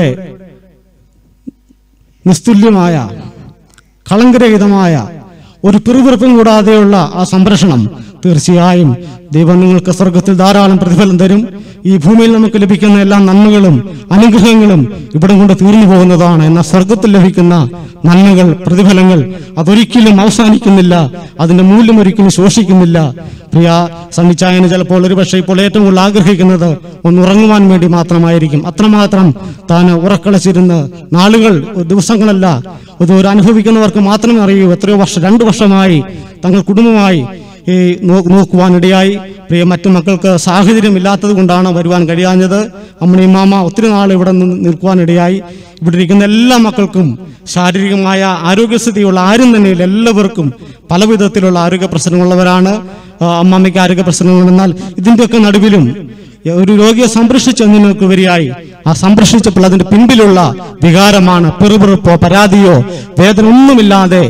നിസ്തുല്യമായ കളങ്കരഹിതമായ ഒരു പിറുപിറുപ്പും കൂടാതെയുള്ള ആ സംരക്ഷണം തീർച്ചയായും ദൈവം നിങ്ങൾക്ക് സ്വർഗത്തിൽ ധാരാളം പ്രതിഫലം തരും ഈ ഭൂമിയിൽ നമുക്ക് ലഭിക്കുന്ന എല്ലാ നന്മകളും അനുഗ്രഹങ്ങളും ഇവിടെ കൊണ്ട് തീർന്നു പോകുന്നതാണ് എന്നാൽ സ്വർഗത്തിൽ ലഭിക്കുന്ന നന്മകൾ പ്രതിഫലങ്ങൾ അതൊരിക്കലും അവസാനിക്കുന്നില്ല അതിന്റെ മൂല്യം ഒരിക്കലും ശോഷിക്കുന്നില്ല പ്രിയ സണ്ണിച്ചായന് ചിലപ്പോൾ ഒരു പക്ഷേ ഇപ്പോൾ ഏറ്റവും കൂടുതൽ ആഗ്രഹിക്കുന്നത് ഒന്ന് ഉറങ്ങുവാൻ വേണ്ടി മാത്രമായിരിക്കും അത്രമാത്രം താൻ ഉറക്കളച്ചിരുന്ന് നാളുകൾ ദിവസങ്ങളല്ല ഇത് ഒരു അനുഭവിക്കുന്നവർക്ക് മാത്രമേ അറിയൂ എത്രയോ വർഷം രണ്ടു വർഷമായി തങ്ങൾ കുടുംബമായി ഈ നോ- നോക്കുവാനിടയായി പ്രിയ മറ്റു മക്കൾക്ക് സാഹചര്യം ഇല്ലാത്തത് കൊണ്ടാണ് വരുവാൻ കഴിയാഞ്ഞത് അമ്മണി മാമ ഒത്തിരി നാൾ ഇവിടെ നിന്ന് നിൽക്കുവാനിടയായി ഇവിടെ ഇരിക്കുന്ന എല്ലാ മക്കൾക്കും ശാരീരികമായ ആരോഗ്യസ്ഥിതിയുള്ള ആരും തന്നെ ഇല്ല. എല്ലാവർക്കും പല വിധത്തിലുള്ള ആരോഗ്യ പ്രശ്നങ്ങളുള്ളവരാണ് ആ, അമ്മമ്മയ്ക്ക് ആരോഗ്യ പ്രശ്നങ്ങളുണ്ടെന്നാൽ ഇതിൻ്റെയൊക്കെ നടുവിലും ഒരു രോഗിയെ സംരക്ഷിച്ചതിനൊക്കെ ഉപരിയായി ആ സംരക്ഷിച്ചപ്പോൾ അതിന്റെ പിൻപിലുള്ള വികാരമാണ് പിറുപിറുപ്പോ പരാതിയോ വേദന ഒന്നുമില്ലാതെ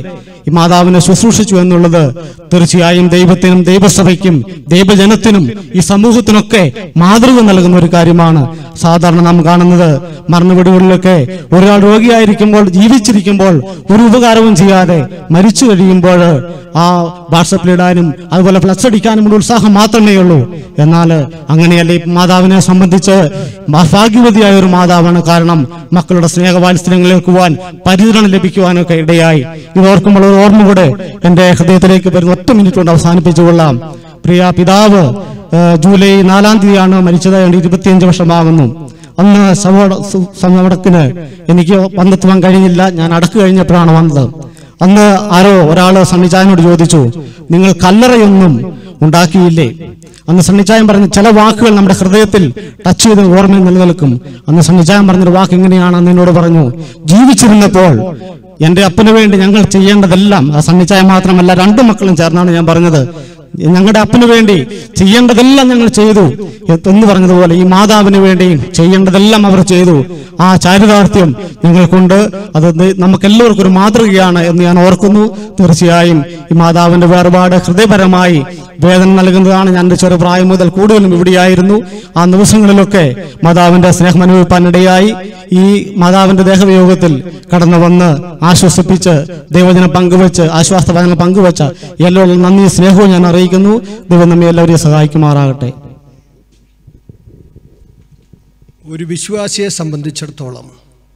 ഈ മാതാവിനെ ശുശ്രൂഷിച്ചു എന്നുള്ളത് തീർച്ചയായും ദൈവത്തിനും ദൈവസഭയ്ക്കും ദൈവജനത്തിനും ഈ സമൂഹത്തിനൊക്കെ മാതൃക നൽകുന്ന ഒരു കാര്യമാണ് സാധാരണ നാം കാണുന്നത് മരണവീടുകളിലൊക്കെ ഒരാൾ രോഗിയായിരിക്കുമ്പോൾ ജീവിച്ചിരിക്കുമ്പോൾ ഒരു ഉപകാരവും ചെയ്യാതെ മരിച്ചു കഴിയുമ്പോൾ ആ വാട്സപ്പിലിടാനും അതുപോലെ ഫ്ലക്സ് അടിക്കാനും ഉള്ള ഉത്സാഹം മാത്രമേ ഉള്ളൂ എന്നാൽ അങ്ങനെയല്ല ഈ മാതാവിനെ സംബന്ധിച്ച് ഭാഗ്യവതിയായ ഒരു മാതാവാണ് കാരണം മക്കളുടെ സ്നേഹവാത്സല്യങ്ങളിലേക്കുവാൻ പരിചരണം ലഭിക്കുവാനൊക്കെ ഇടയായി ഇത് ഓർക്കുമ്പോൾ ഒരു ഓർമ്മ കൂടെ എന്റെ ഹൃദയത്തിലേക്ക് വരുന്ന ഒറ്റ മിനിറ്റ് കൊണ്ട് അവസാനിപ്പിച്ചുകൊള്ളാം പ്രിയ പിതാവ് ആ, ജൂലൈ നാലാം തീയതിയാണ് മരിച്ചത് ഏതാണ്ട് ഇരുപത്തിയഞ്ച് വർഷമാകുന്നു അന്ന് സവോട സു- സമടക്കിന് എനിക്ക് വന്നെത്തുവാൻ കഴിഞ്ഞില്ല ഞാൻ അടക്ക് കഴിഞ്ഞപ്പോഴാണ് വന്നത് അന്ന് ആരോ ഒരാള് സണ്ണിച്ചായനോട് ചോദിച്ചു നിങ്ങൾ കല്ലറയൊന്നും ഉണ്ടാക്കിയില്ലേ അന്ന് സണ്ണിച്ചായൻ പറഞ്ഞ ചില വാക്കുകൾ നമ്മുടെ ഹൃദയത്തിൽ ടച്ച് ചെയ്ത് ഓർമ്മയിൽ നിലനിൽക്കും അന്ന് സണ്ണിച്ചായൻ പറഞ്ഞൊരു വാക്ക് എങ്ങനെയാണെന്ന് എന്നോട് പറഞ്ഞു ജീവിച്ചിരുന്നപ്പോൾ എന്റെ അപ്പന് വേണ്ടി ഞങ്ങൾ ചെയ്യേണ്ടതെല്ലാം ആ സണ്ണിച്ചായ മാത്രമല്ല രണ്ടു മക്കളും ചേർന്നാണ് ഞാൻ പറഞ്ഞത് ഞങ്ങളുടെ അപ്പന് വേണ്ടി ചെയ്യേണ്ടതെല്ലാം ഞങ്ങൾ ചെയ്തു എന്ന് പറഞ്ഞതുപോലെ ഈ മാതാവിന് വേണ്ടിയും ചെയ്യേണ്ടതെല്ലാം അവർ ചെയ്തു ആ ചാരിതാർത്ഥ്യം ഞങ്ങൾക്കുണ്ട് അത് നമുക്ക് എല്ലാവർക്കും ഒരു മാതൃകയാണ് എന്ന് ഞാൻ ഓർക്കുന്നു തീർച്ചയായും ഈ മാതാവിന്റെ വേർപാട് ഹൃദയപരമായി വേദന നൽകുന്നതാണ് ഞാൻ എൻ്റെ ചെറുപ്രായം മുതൽ കൂടുതലും ഇവിടെയായിരുന്നു ആ ദിവസങ്ങളിലൊക്കെ മാതാവിന്റെ സ്നേഹം അനുഭവിപ്പാനിടയായി ഈ മാതാവിന്റെ ദേഹവിയോഗത്തിൽ കടന്നു വന്ന് ആശ്വസിപ്പിച്ച് ദൈവജനം പങ്കുവെച്ച് ആശ്വാസവചനം പങ്കുവെച്ച എല്ലാവരും നന്ദി സ്നേഹവും ഞാൻ അറിയിക്കുന്നു ദൈവം നമ്മെ എല്ലാവരെയും സഹായിക്കുമാറാകട്ടെ ഒരു വിശ്വാസിയെ സംബന്ധിച്ചിടത്തോളം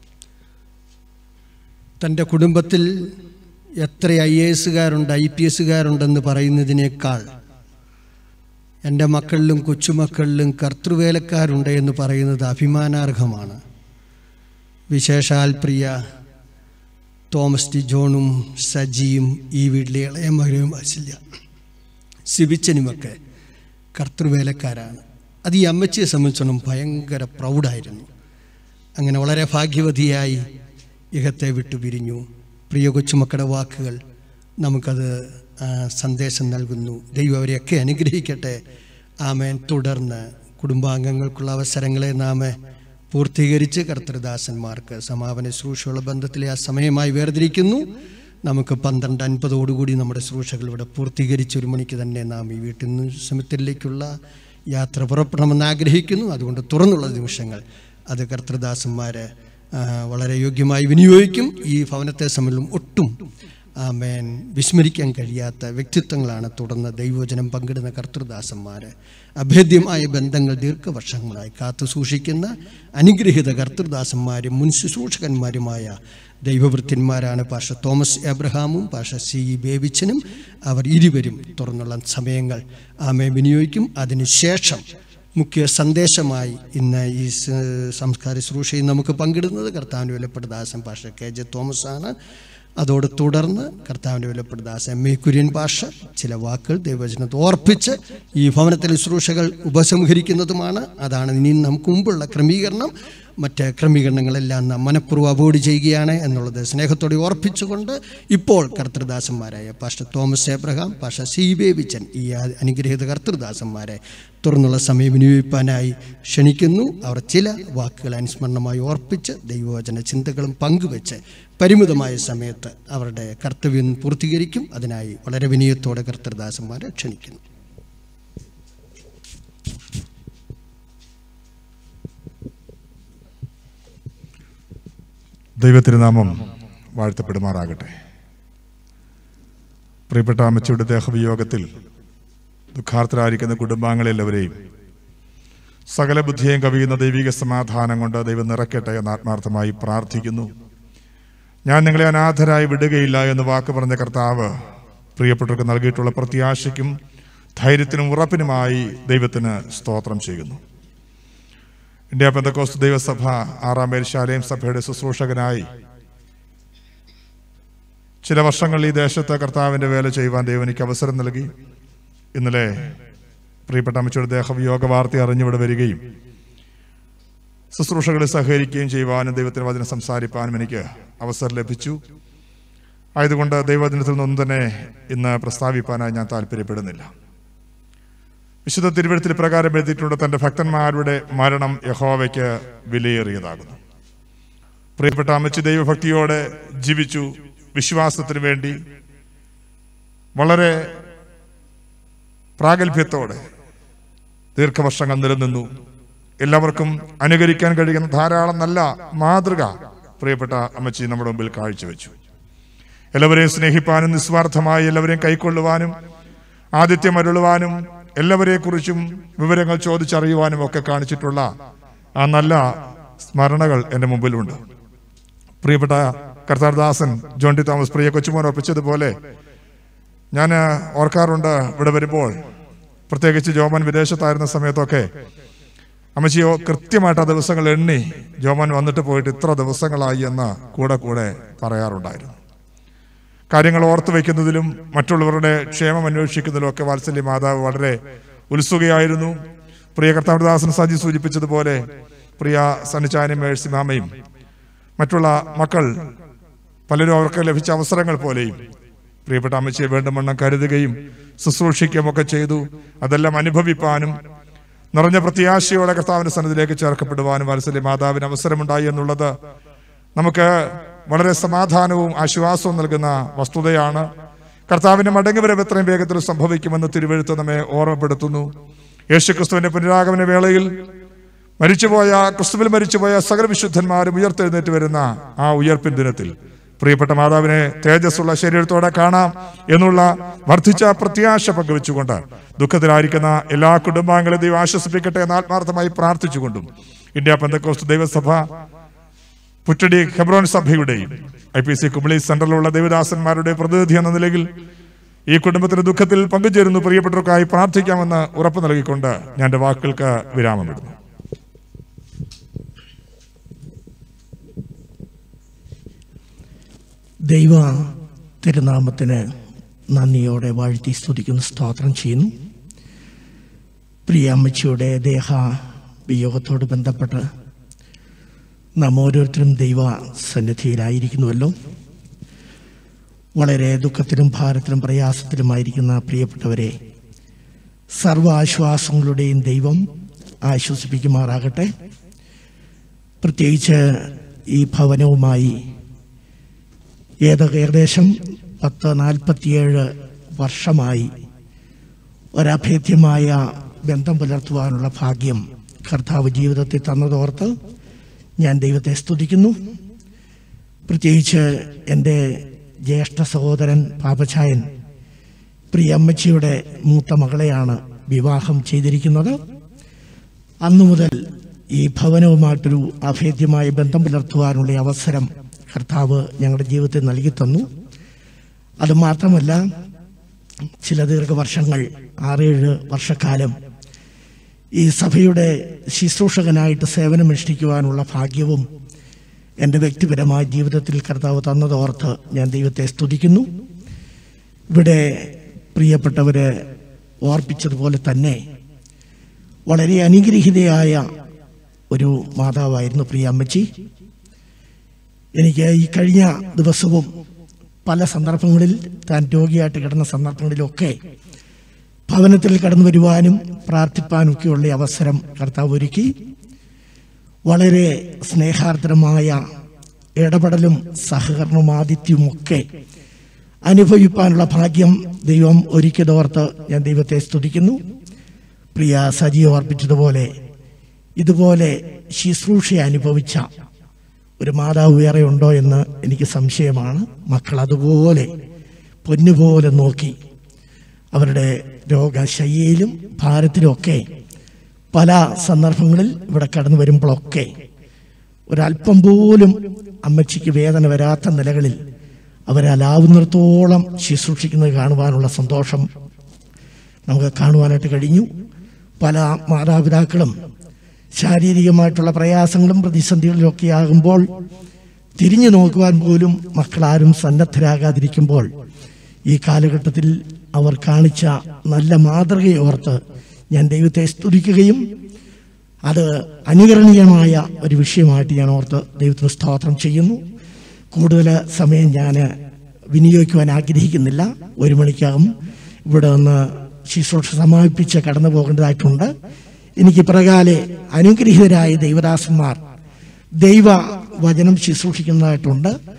തൻ്റെ കുടുംബത്തിൽ എത്ര ഐ എ എസുകാരുണ്ട് ഐ പി എസുകാരുണ്ടെന്ന് പറയുന്നതിനേക്കാൾ എൻ്റെ മക്കളിലും കൊച്ചുമക്കളിലും കർത്തൃവേലക്കാരുണ്ട് എന്ന് പറയുന്നത് അഭിമാനാർഹമാണ് വിശേഷാൽ പ്രിയ തോമസ് ടി ജോണും സജിയും ഈ വീട്ടിലെ ഇളയ മകനും വാത്സല്യ സിബിച്ചനുമൊക്കെ കർത്തൃവേലക്കാരാണ് അത് ഈ അമ്മച്ചിയെ സംബന്ധിച്ചോളം ഭയങ്കര പ്രൗഡായിരുന്നു അങ്ങനെ വളരെ ഭാഗ്യവതിയായി ഇഹത്തെ വിട്ടു പിരിഞ്ഞു പ്രിയ കൊച്ചുമക്കളുടെ വാക്കുകൾ നമുക്കത് ആ, സന്ദേശം നൽകുന്നു ദൈവം അവരെയൊക്കെ അനുഗ്രഹിക്കട്ടെ ആമേൻ തുടർന്ന് കുടുംബാംഗങ്ങൾക്കുള്ള അവസരങ്ങളെ നാം പൂർത്തീകരിച്ച് കർത്തൃദാസന്മാർക്ക് സമാപന ശുശ്രൂഷയുള്ള ബന്ധത്തിലെ ആ സമയമായി വേർതിരിക്കുന്നു നമുക്ക് പന്ത്രണ്ട് അൻപതോടുകൂടി നമ്മുടെ ശുശ്രൂഷകൾ ഇവിടെ പൂർത്തീകരിച്ച് ഒരു മണിക്ക് തന്നെ നാം ഈ വീട്ടിൽ നിന്ന് സമയത്തിലേക്കുള്ള യാത്ര പുറപ്പെടണമെന്ന് ആഗ്രഹിക്കുന്നു അതുകൊണ്ട് തുറന്നുള്ള നിമിഷങ്ങൾ അത് കർത്തൃദാസന്മാർ വളരെ യോഗ്യമായി വിനിയോഗിക്കും ഈ ഭവനത്തെ സംബന്ധിച്ചും ഒട്ടും ആമേൻ വിസ്മരിക്കാൻ കഴിയാത്ത വ്യക്തിത്വങ്ങളാണ് തുടർന്ന് ദൈവവചനം പങ്കിടുന്ന കർത്തൃദാസന്മാർ അഭേദ്യമായ ബന്ധങ്ങൾ ദീർഘവർഷങ്ങളായി കാത്തു സൂക്ഷിക്കുന്ന അനുഗ്രഹീത കർത്തൃദാസന്മാരും മുൻ ശുശ്രൂഷകന്മാരുമായ ദൈവവൃത്യന്മാരാണ് പാഷ തോമസ് എബ്രഹാമും പാഷ സി ഇ ബേബിച്ചനും അവർ ഇരുവരും തുറന്നുള്ള സമയങ്ങൾ ആമെ വിനിയോഗിക്കും അതിനുശേഷം മുഖ്യ സന്ദേശമായി ഇന്ന് ഈ സ- സംസ്കാര ശുശ്രൂഷയിൽ നമുക്ക് പങ്കിടുന്നത് കർത്താവിൻ്റെ വിലപ്പെട്ട ദാസൻ പാഷ കെ ജെ തോമസ് ആണ് അതോട് തുടർന്ന് കർത്താവിൻ്റെ വിലപ്പെട്ട ദാസൻ എം എ കുര്യൻ പാഷ ചില വാക്കുകൾ ദൈവവചനത്തെ ഓർപ്പിച്ച് ഈ ഭവനത്തിലെ ശുശ്രൂഷകൾ ഉപസംഹരിക്കുന്നതുമാണ് അതാണ് ഇനി നമുക്ക് മുമ്പുള്ള ക്രമീകരണം മറ്റ് ക്രമീകരണങ്ങളെല്ലാം നാം മനഃപൂർവ്വം അവോയ്ഡ് ചെയ്യുകയാണ് എന്നുള്ളത് സ്നേഹത്തോടെ ഓർപ്പിച്ചുകൊണ്ട് ഇപ്പോൾ കർത്തൃദാസന്മാരായ pastor Thomas Abraham pastor C Babychan ഈ അനുഗ്രഹീത കർത്തൃദാസന്മാരെ തുറന്നുള്ള സമയം വിനിയോഗിക്കാനായി ക്ഷണിക്കുന്നു അവർ ചില വാക്കുകൾ അനുസ്മരണമായി ഓർപ്പിച്ച് ദൈവവചന ചിന്തകളും പങ്കുവെച്ച് പരിമിതമായ സമയത്ത് അവരുടെ കർത്തവ്യം പൂർത്തീകരിക്കും അതിനായി വളരെ വിനയത്തോടെ കർത്തൃദാസന്മാരെ ക്ഷണിക്കുന്നു ദൈവത്തിരുനാമം വാഴ്ത്തപ്പെടുമാറാകട്ടെ പ്രിയപ്പെട്ട അമ്മച്ചിയുടെ ദേഹവിയോഗത്തിൽ ദുഃഖാർത്ഥരായിരിക്കുന്ന കുടുംബാംഗങ്ങളെല്ലാവരെയും സകല ബുദ്ധിയെയും കവിയുന്ന ദൈവിക സമാധാനം കൊണ്ട് ദൈവം നിറയ്ക്കട്ടെ എന്ന് ആത്മാർത്ഥമായി പ്രാർത്ഥിക്കുന്നു ഞാൻ നിങ്ങളെ അനാഥരായി വിടുകയില്ല എന്ന് വാക്ക് പറഞ്ഞ കർത്താവ് പ്രിയപ്പെട്ടവർക്ക് നൽകിയിട്ടുള്ള പ്രത്യാശയ്ക്കും ധൈര്യത്തിനും ഉറപ്പിനുമായി ദൈവത്തിന് സ്തോത്രം ചെയ്യുന്നു ഇന്ത്യ പെന്തക്കോസ്ത് ദൈവസഭ ആറാം മേൽശാലയം സഭയുടെ ശുശ്രൂഷകനായി ചില വർഷങ്ങൾ ഈ ദേശത്ത് കർത്താവിന്റെ വേല ചെയ്യുവാൻ ദൈവം എനിക്ക് അവസരം നൽകി ഇന്നലെ പ്രിയപ്പെട്ട അമ്മച്ചിയുടെ ദേഹവിയോഗ വാർത്ത അറിഞ്ഞിവിടെ വരികയും ശുശ്രൂഷകളിൽ സഹകരിക്കുകയും ചെയ്യുവാനും ദൈവത്തിന് വചനം സംസാരിപ്പാനും എനിക്ക് അവസരം ലഭിച്ചു ആയതുകൊണ്ട് ദൈവവചനത്തിൽ നിന്നൊന്നും തന്നെ ഇന്ന് പ്രസ്താവിപ്പാനായി ഞാൻ താല്പര്യപ്പെടുന്നില്ല വിശുദ്ധ തിരുവഴുത്തിൽ പ്രകാരം എഴുതിയിട്ടുണ്ട് തന്റെ ഭക്തന്മാരുടെ മരണം യഹോവയ്ക്ക് വിലയേറിയതാകുന്നു പ്രിയപ്പെട്ട അമ്മച്ചി ദൈവഭക്തിയോടെ ജീവിച്ചു വിശ്വാസത്തിന് വേണ്ടി വളരെ പ്രാഗൽഭ്യത്തോടെ ദീർഘവർഷങ്ങൾ നിലനിന്നു എല്ലാവർക്കും അനുകരിക്കാൻ കഴിയുന്ന ധാരാളം നല്ല മാതൃക പ്രിയപ്പെട്ട അമ്മച്ചി നമ്മുടെ മുമ്പിൽ കാഴ്ചവെച്ചു എല്ലാവരെയും സ്നേഹിപ്പാനും നിസ്വാർത്ഥമായി എല്ലാവരെയും കൈക്കൊള്ളുവാനും ആതിഥ്യം അരുളുവാനും എല്ലാവരെക്കുറിച്ചും വിവരങ്ങൾ ചോദിച്ചറിയുവാനും ഒക്കെ കാണിച്ചിട്ടുള്ള ആ നല്ല സ്മരണകൾ എൻ്റെ മുമ്പിലുണ്ട് പ്രിയപ്പെട്ട കർത്താർദാസൻ ജോൺ ടി തോമസ് പ്രിയ കൊച്ചുമോൻ ഒപ്പിച്ചതുപോലെ ഞാൻ ഓർക്കാറുണ്ട് ഇവിടെ വരുമ്പോൾ പ്രത്യേകിച്ച് ജോമൻ വിദേശത്തായിരുന്ന സമയത്തൊക്കെ അമ്മച്ചിയോ കൃത്യമായിട്ട് ആ ദിവസങ്ങൾ എണ്ണി ജോമൻ വന്നിട്ട് പോയിട്ട് ഇത്ര ദിവസങ്ങളായി എന്ന് കൂടെ കൂടെ പറയാറുണ്ടായിരുന്നു കാര്യങ്ങൾ ഓർത്തു വയ്ക്കുന്നതിലും മറ്റുള്ളവരുടെ ക്ഷേമം അന്വേഷിക്കുന്നതിലും ഒക്കെ വാത്സല്യ മാതാവ് വളരെ ഉത്സുകയായിരുന്നു പ്രിയ കർത്താവദാസൻ സജി സൂചിപ്പിച്ചതുപോലെ പ്രിയ സന്നിച്ചാനും മേഴ്സി മാമയും മറ്റുള്ള മക്കൾ പലരും അവർക്ക് ലഭിച്ച അവസരങ്ങൾ പോലെയും പ്രിയപ്പെട്ട അമ്മച്ചിയെ വേണ്ടവണ്ണം കരുതുകയും ശുശ്രൂഷിക്കുകയും ഒക്കെ ചെയ്തു അതെല്ലാം അനുഭവിപ്പാനും നിറഞ്ഞ പ്രത്യാശയോടെ കർത്താവിന്റെ സന്നിധിയിലേക്ക് ചേർക്കപ്പെടുവാനും വാത്സല്യ മാതാവിന് അവസരമുണ്ടായി എന്നുള്ളത് നമുക്ക് വളരെ സമാധാനവും ആശ്വാസവും നൽകുന്ന വസ്തുതയാണ് കർത്താവിന്റെ മടങ്ങുവരവ് എത്രയും വേഗത്തിൽ സംഭവിക്കുമെന്ന് തിരുവഴുത്ത് നമ്മെ ഓർമ്മപ്പെടുത്തുന്നു യേശു ക്രിസ്തുവിന്റെ പുനരാഗമന വേളയിൽ മരിച്ചുപോയ ക്രിസ്തുവിൽ മരിച്ചുപോയ സകല വിശുദ്ധന്മാരും ഉയർത്തെഴുന്നേറ്റ് വരുന്ന ആ ഉയർപ്പിൻ ദിനത്തിൽ പ്രിയപ്പെട്ട മാതാവിനെ തേജസ്സുള്ള ശരീരത്തോടെ കാണാം എന്നുള്ള വർദ്ധിച്ച പ്രത്യാശ പങ്കുവെച്ചുകൊണ്ട് ദുഃഖത്തിലായിരിക്കുന്ന എല്ലാ കുടുംബാംഗങ്ങളെ ദൈവം ആശ്വസിപ്പിക്കട്ടെ എന്ന് ആത്മാർത്ഥമായി പ്രാർത്ഥിച്ചുകൊണ്ടും ഇന്ത്യ പെന്തക്കോസ്റ്റ് ദൈവസഭ പുറ്റടി ഹെബ്രോൻ സഭയുടെയും ഐ പി സി കുമളി സെന്ററിലുള്ള ദേവദാസന്മാരുടെ പ്രതിനിധി എന്ന നിലയിൽ ഈ കുടുംബത്തിന്റെ ദുഃഖത്തിൽ പങ്കുചേരുന്നു പ്രിയപ്പെട്ടവർക്കായി പ്രാർത്ഥിക്കാമെന്ന് ഉറപ്പ് നൽകിക്കൊണ്ട് ഞാൻ എൻ്റെ വാക്കുകൾക്ക് വിരാമമിടുന്നു ദൈവ തിരുനാമത്തിന് നന്ദിയോടെ വാഴ്ത്തി സ്തുതിക്കുന്ന സ്തോത്രം ചെയ്യുന്നു പ്രിയ അമ്മച്ചിയുടെ ദേഹ വിയോഗത്തോട് ബന്ധപ്പെട്ട് നാം ഓരോരുത്തരും ദൈവ സന്നിധിയിലായിരിക്കുന്നുവല്ലോ വളരെ ദുഃഖത്തിലും ഭാരത്തിലും പ്രയാസത്തിലുമായിരിക്കുന്ന പ്രിയപ്പെട്ടവരെ സർവ ആശ്വാസങ്ങളുടെയും ദൈവം ആശ്വസിപ്പിക്കുമാറാകട്ടെ പ്രത്യേകിച്ച് ഈ ഭവനവുമായി ഏത് ഏകദേശം പത്ത് നാൽപ്പത്തിയേഴ് വർഷമായി ഒരഭേദ്യമായ ബന്ധം പുലർത്തുവാനുള്ള ഭാഗ്യം കർത്താവ് ജീവിതത്തിൽ തന്നതോർത്ത് ഞാൻ ദൈവത്തെ സ്തുതിക്കുന്നു പ്രത്യേകിച്ച് എൻ്റെ ജ്യേഷ്ഠ സഹോദരൻ പാപചായൻ പ്രിയമ്മച്ചിയുടെ മൂത്ത മകളെയാണ് വിവാഹം ചെയ്തിരിക്കുന്നത് അന്നു മുതൽ ഈ ഭവനവുമായിട്ടൊരു അഭേദ്യമായ ബന്ധം പുലർത്തുവാനുള്ള അവസരം കർത്താവ് ഞങ്ങളുടെ ജീവിതത്തിൽ നൽകി തന്നു അതുമാത്രമല്ല ചില ദീർഘവർഷങ്ങൾ ആറേഴ് വർഷക്കാലം ഈ സഭയുടെ ശുശ്രൂഷകനായിട്ട് സേവനമനുഷ്ഠിക്കുവാനുള്ള ഭാഗ്യവും എൻ്റെ വ്യക്തിപരമായ ജീവിതത്തിൽ കർത്താവ് തന്നതോർത്ത് ഞാൻ ദൈവത്തെ സ്തുതിക്കുന്നു ഇവിടെ പ്രിയപ്പെട്ടവര് ഓർപ്പിച്ചതുപോലെ തന്നെ വളരെ അനുഗ്രഹീതയായ ഒരു മാതാവായിരുന്നു പ്രിയ അമ്മച്ചി എനിക്ക് ഈ കഴിഞ്ഞ ദിവസവും പല സന്ദർഭങ്ങളിൽ താൻ രോഗിയായിട്ട് കിടന്ന സന്ദർഭങ്ങളിലൊക്കെ ഭവനത്തിൽ കടന്നു വരുവാനും പ്രാർത്ഥിപ്പാനും ഒക്കെയുള്ള അവസരം കർത്താവ് ഒരുക്കി വളരെ സ്നേഹാർദ്രമായ ഇടപെടലും സഹകരണവും ആതിഥ്യവും ഒക്കെ അനുഭവിപ്പാനുള്ള ഭാഗ്യം ദൈവം ഒരുക്കിയതോർത്ത് ഞാൻ ദൈവത്തെ സ്തുതിക്കുന്നു പ്രിയ സജി ഓർപ്പിച്ചതുപോലെ ഇതുപോലെ ശുശ്രൂഷ അനുഭവിച്ച ഒരു മാതാവ് വേറെ ഉണ്ടോ എന്ന് എനിക്ക് സംശയമാണ് മക്കൾ അതുപോലെ പൊന്നുപോലെ നോക്കി അവരുടെ രോഗശയ്യയിലും ഭാരത്തിലുമൊക്കെ പല സന്ദർഭങ്ങളിൽ ഇവിടെ കടന്നു വരുമ്പോഴൊക്കെ ഒരല്പം പോലും അമ്മച്ചിക്ക് വേദന വരാത്ത നിലകളിൽ അവരലാവുന്നിടത്തോളം ശുശ്രൂഷിക്കുന്നത് കാണുവാനുള്ള സന്തോഷം നമുക്ക് കാണുവാനായിട്ട് കഴിഞ്ഞു പല മാതാപിതാക്കളും ശാരീരികമായിട്ടുള്ള പ്രയാസങ്ങളും പ്രതിസന്ധികളിലും ഒക്കെ ആകുമ്പോൾ തിരിഞ്ഞു നോക്കുവാൻ പോലും മക്കളാരും സന്നദ്ധരാകാതിരിക്കുമ്പോൾ ഈ കാലഘട്ടത്തിൽ അവർ കാണിച്ച നല്ല മാതൃകയെ ഓർത്ത് ഞാൻ ദൈവത്തെ സ്തുതിക്കുകയും അത് അനുകരണീയമായ ഒരു വിഷയമായിട്ട് ഞാൻ ഓർത്ത് ദൈവത്തിന് സ്തോത്രം ചെയ്യുന്നു കൂടുതൽ സമയം ഞാൻ വിനിയോഗിക്കുവാൻ ആഗ്രഹിക്കുന്നില്ല ഒരു മണിക്കകം ഇവിടെ നിന്ന് ശുശ്രൂഷ സമാപിപ്പിച്ച് കടന്നു പോകേണ്ടതായിട്ടുണ്ട് എനിക്ക് പ്രകാലെ അനുഗ്രഹീതരായ ദൈവദാസന്മാർ ദൈവ വചനം ശുശ്രൂഷിക്കുന്നതായിട്ടുണ്ട്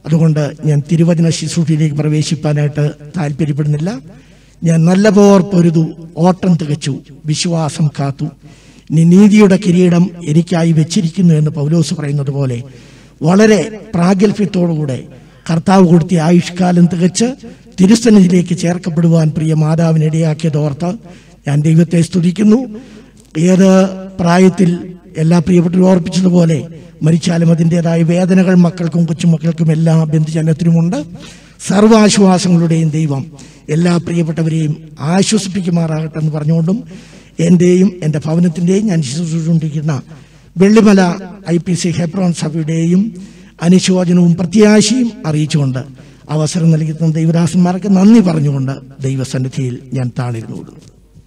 അതുകൊണ്ട് ഞാൻ തിരുവചന ശുശ്രൂഷയിലേക്ക് പ്രവേശിപ്പാനായിട്ട് താല്പര്യപ്പെടുന്നില്ല ഞാൻ നല്ല പോർ പൊരുതു ഓട്ടം തികച്ചു വിശ്വാസം കാത്തു ഇനി നീതിയുടെ കിരീടം എനിക്കായി വെച്ചിരിക്കുന്നു എന്ന് പൗലോസ് പറയുന്നത് പോലെ വളരെ പ്രാഗൽഭ്യത്തോടുകൂടെ കർത്താവ് കൊടുത്തിയ ആയുഷ്കാലം തികച്ച് തിരുസന്നിധിയിലേക്ക് ചേർക്കപ്പെടുവാൻ പ്രിയ മാതാവിന് ഇടയാക്കിയതോർത്ത് ഞാൻ ദൈവത്തെ സ്തുതിക്കുന്നു ഏത് പ്രായത്തിൽ എല്ലാ പ്രിയപ്പെട്ടവരും ഓർപ്പിച്ചതുപോലെ മരിച്ചാലും അതിൻ്റെതായ വേദനകൾ മക്കൾക്കും കൊച്ചുമക്കൾക്കും എല്ലാ ബന്ധുജനത്തിനുമുണ്ട് സർവാശ്വാസങ്ങളുടെയും ദൈവം എല്ലാ പ്രിയപ്പെട്ടവരെയും ആശ്വസിപ്പിക്കുമാറാകട്ടെ എന്ന് പറഞ്ഞുകൊണ്ടും എൻ്റെയും എൻ്റെ ഭവനത്തിൻ്റെയും ഞാൻ ശുശ്രൂഷിച്ചുകൊണ്ടിരിക്കുന്ന Vellimala I P C Hebron സഭയുടെയും അനുശോചനവും പ്രത്യാശയും അറിയിച്ചുകൊണ്ട് അവസരം നൽകുന്ന ദൈവദാസന്മാർക്ക് നന്ദി പറഞ്ഞുകൊണ്ട് ദൈവസന്നിധിയിൽ ഞാൻ താണിരുന്നു കൊടുക്കുന്നു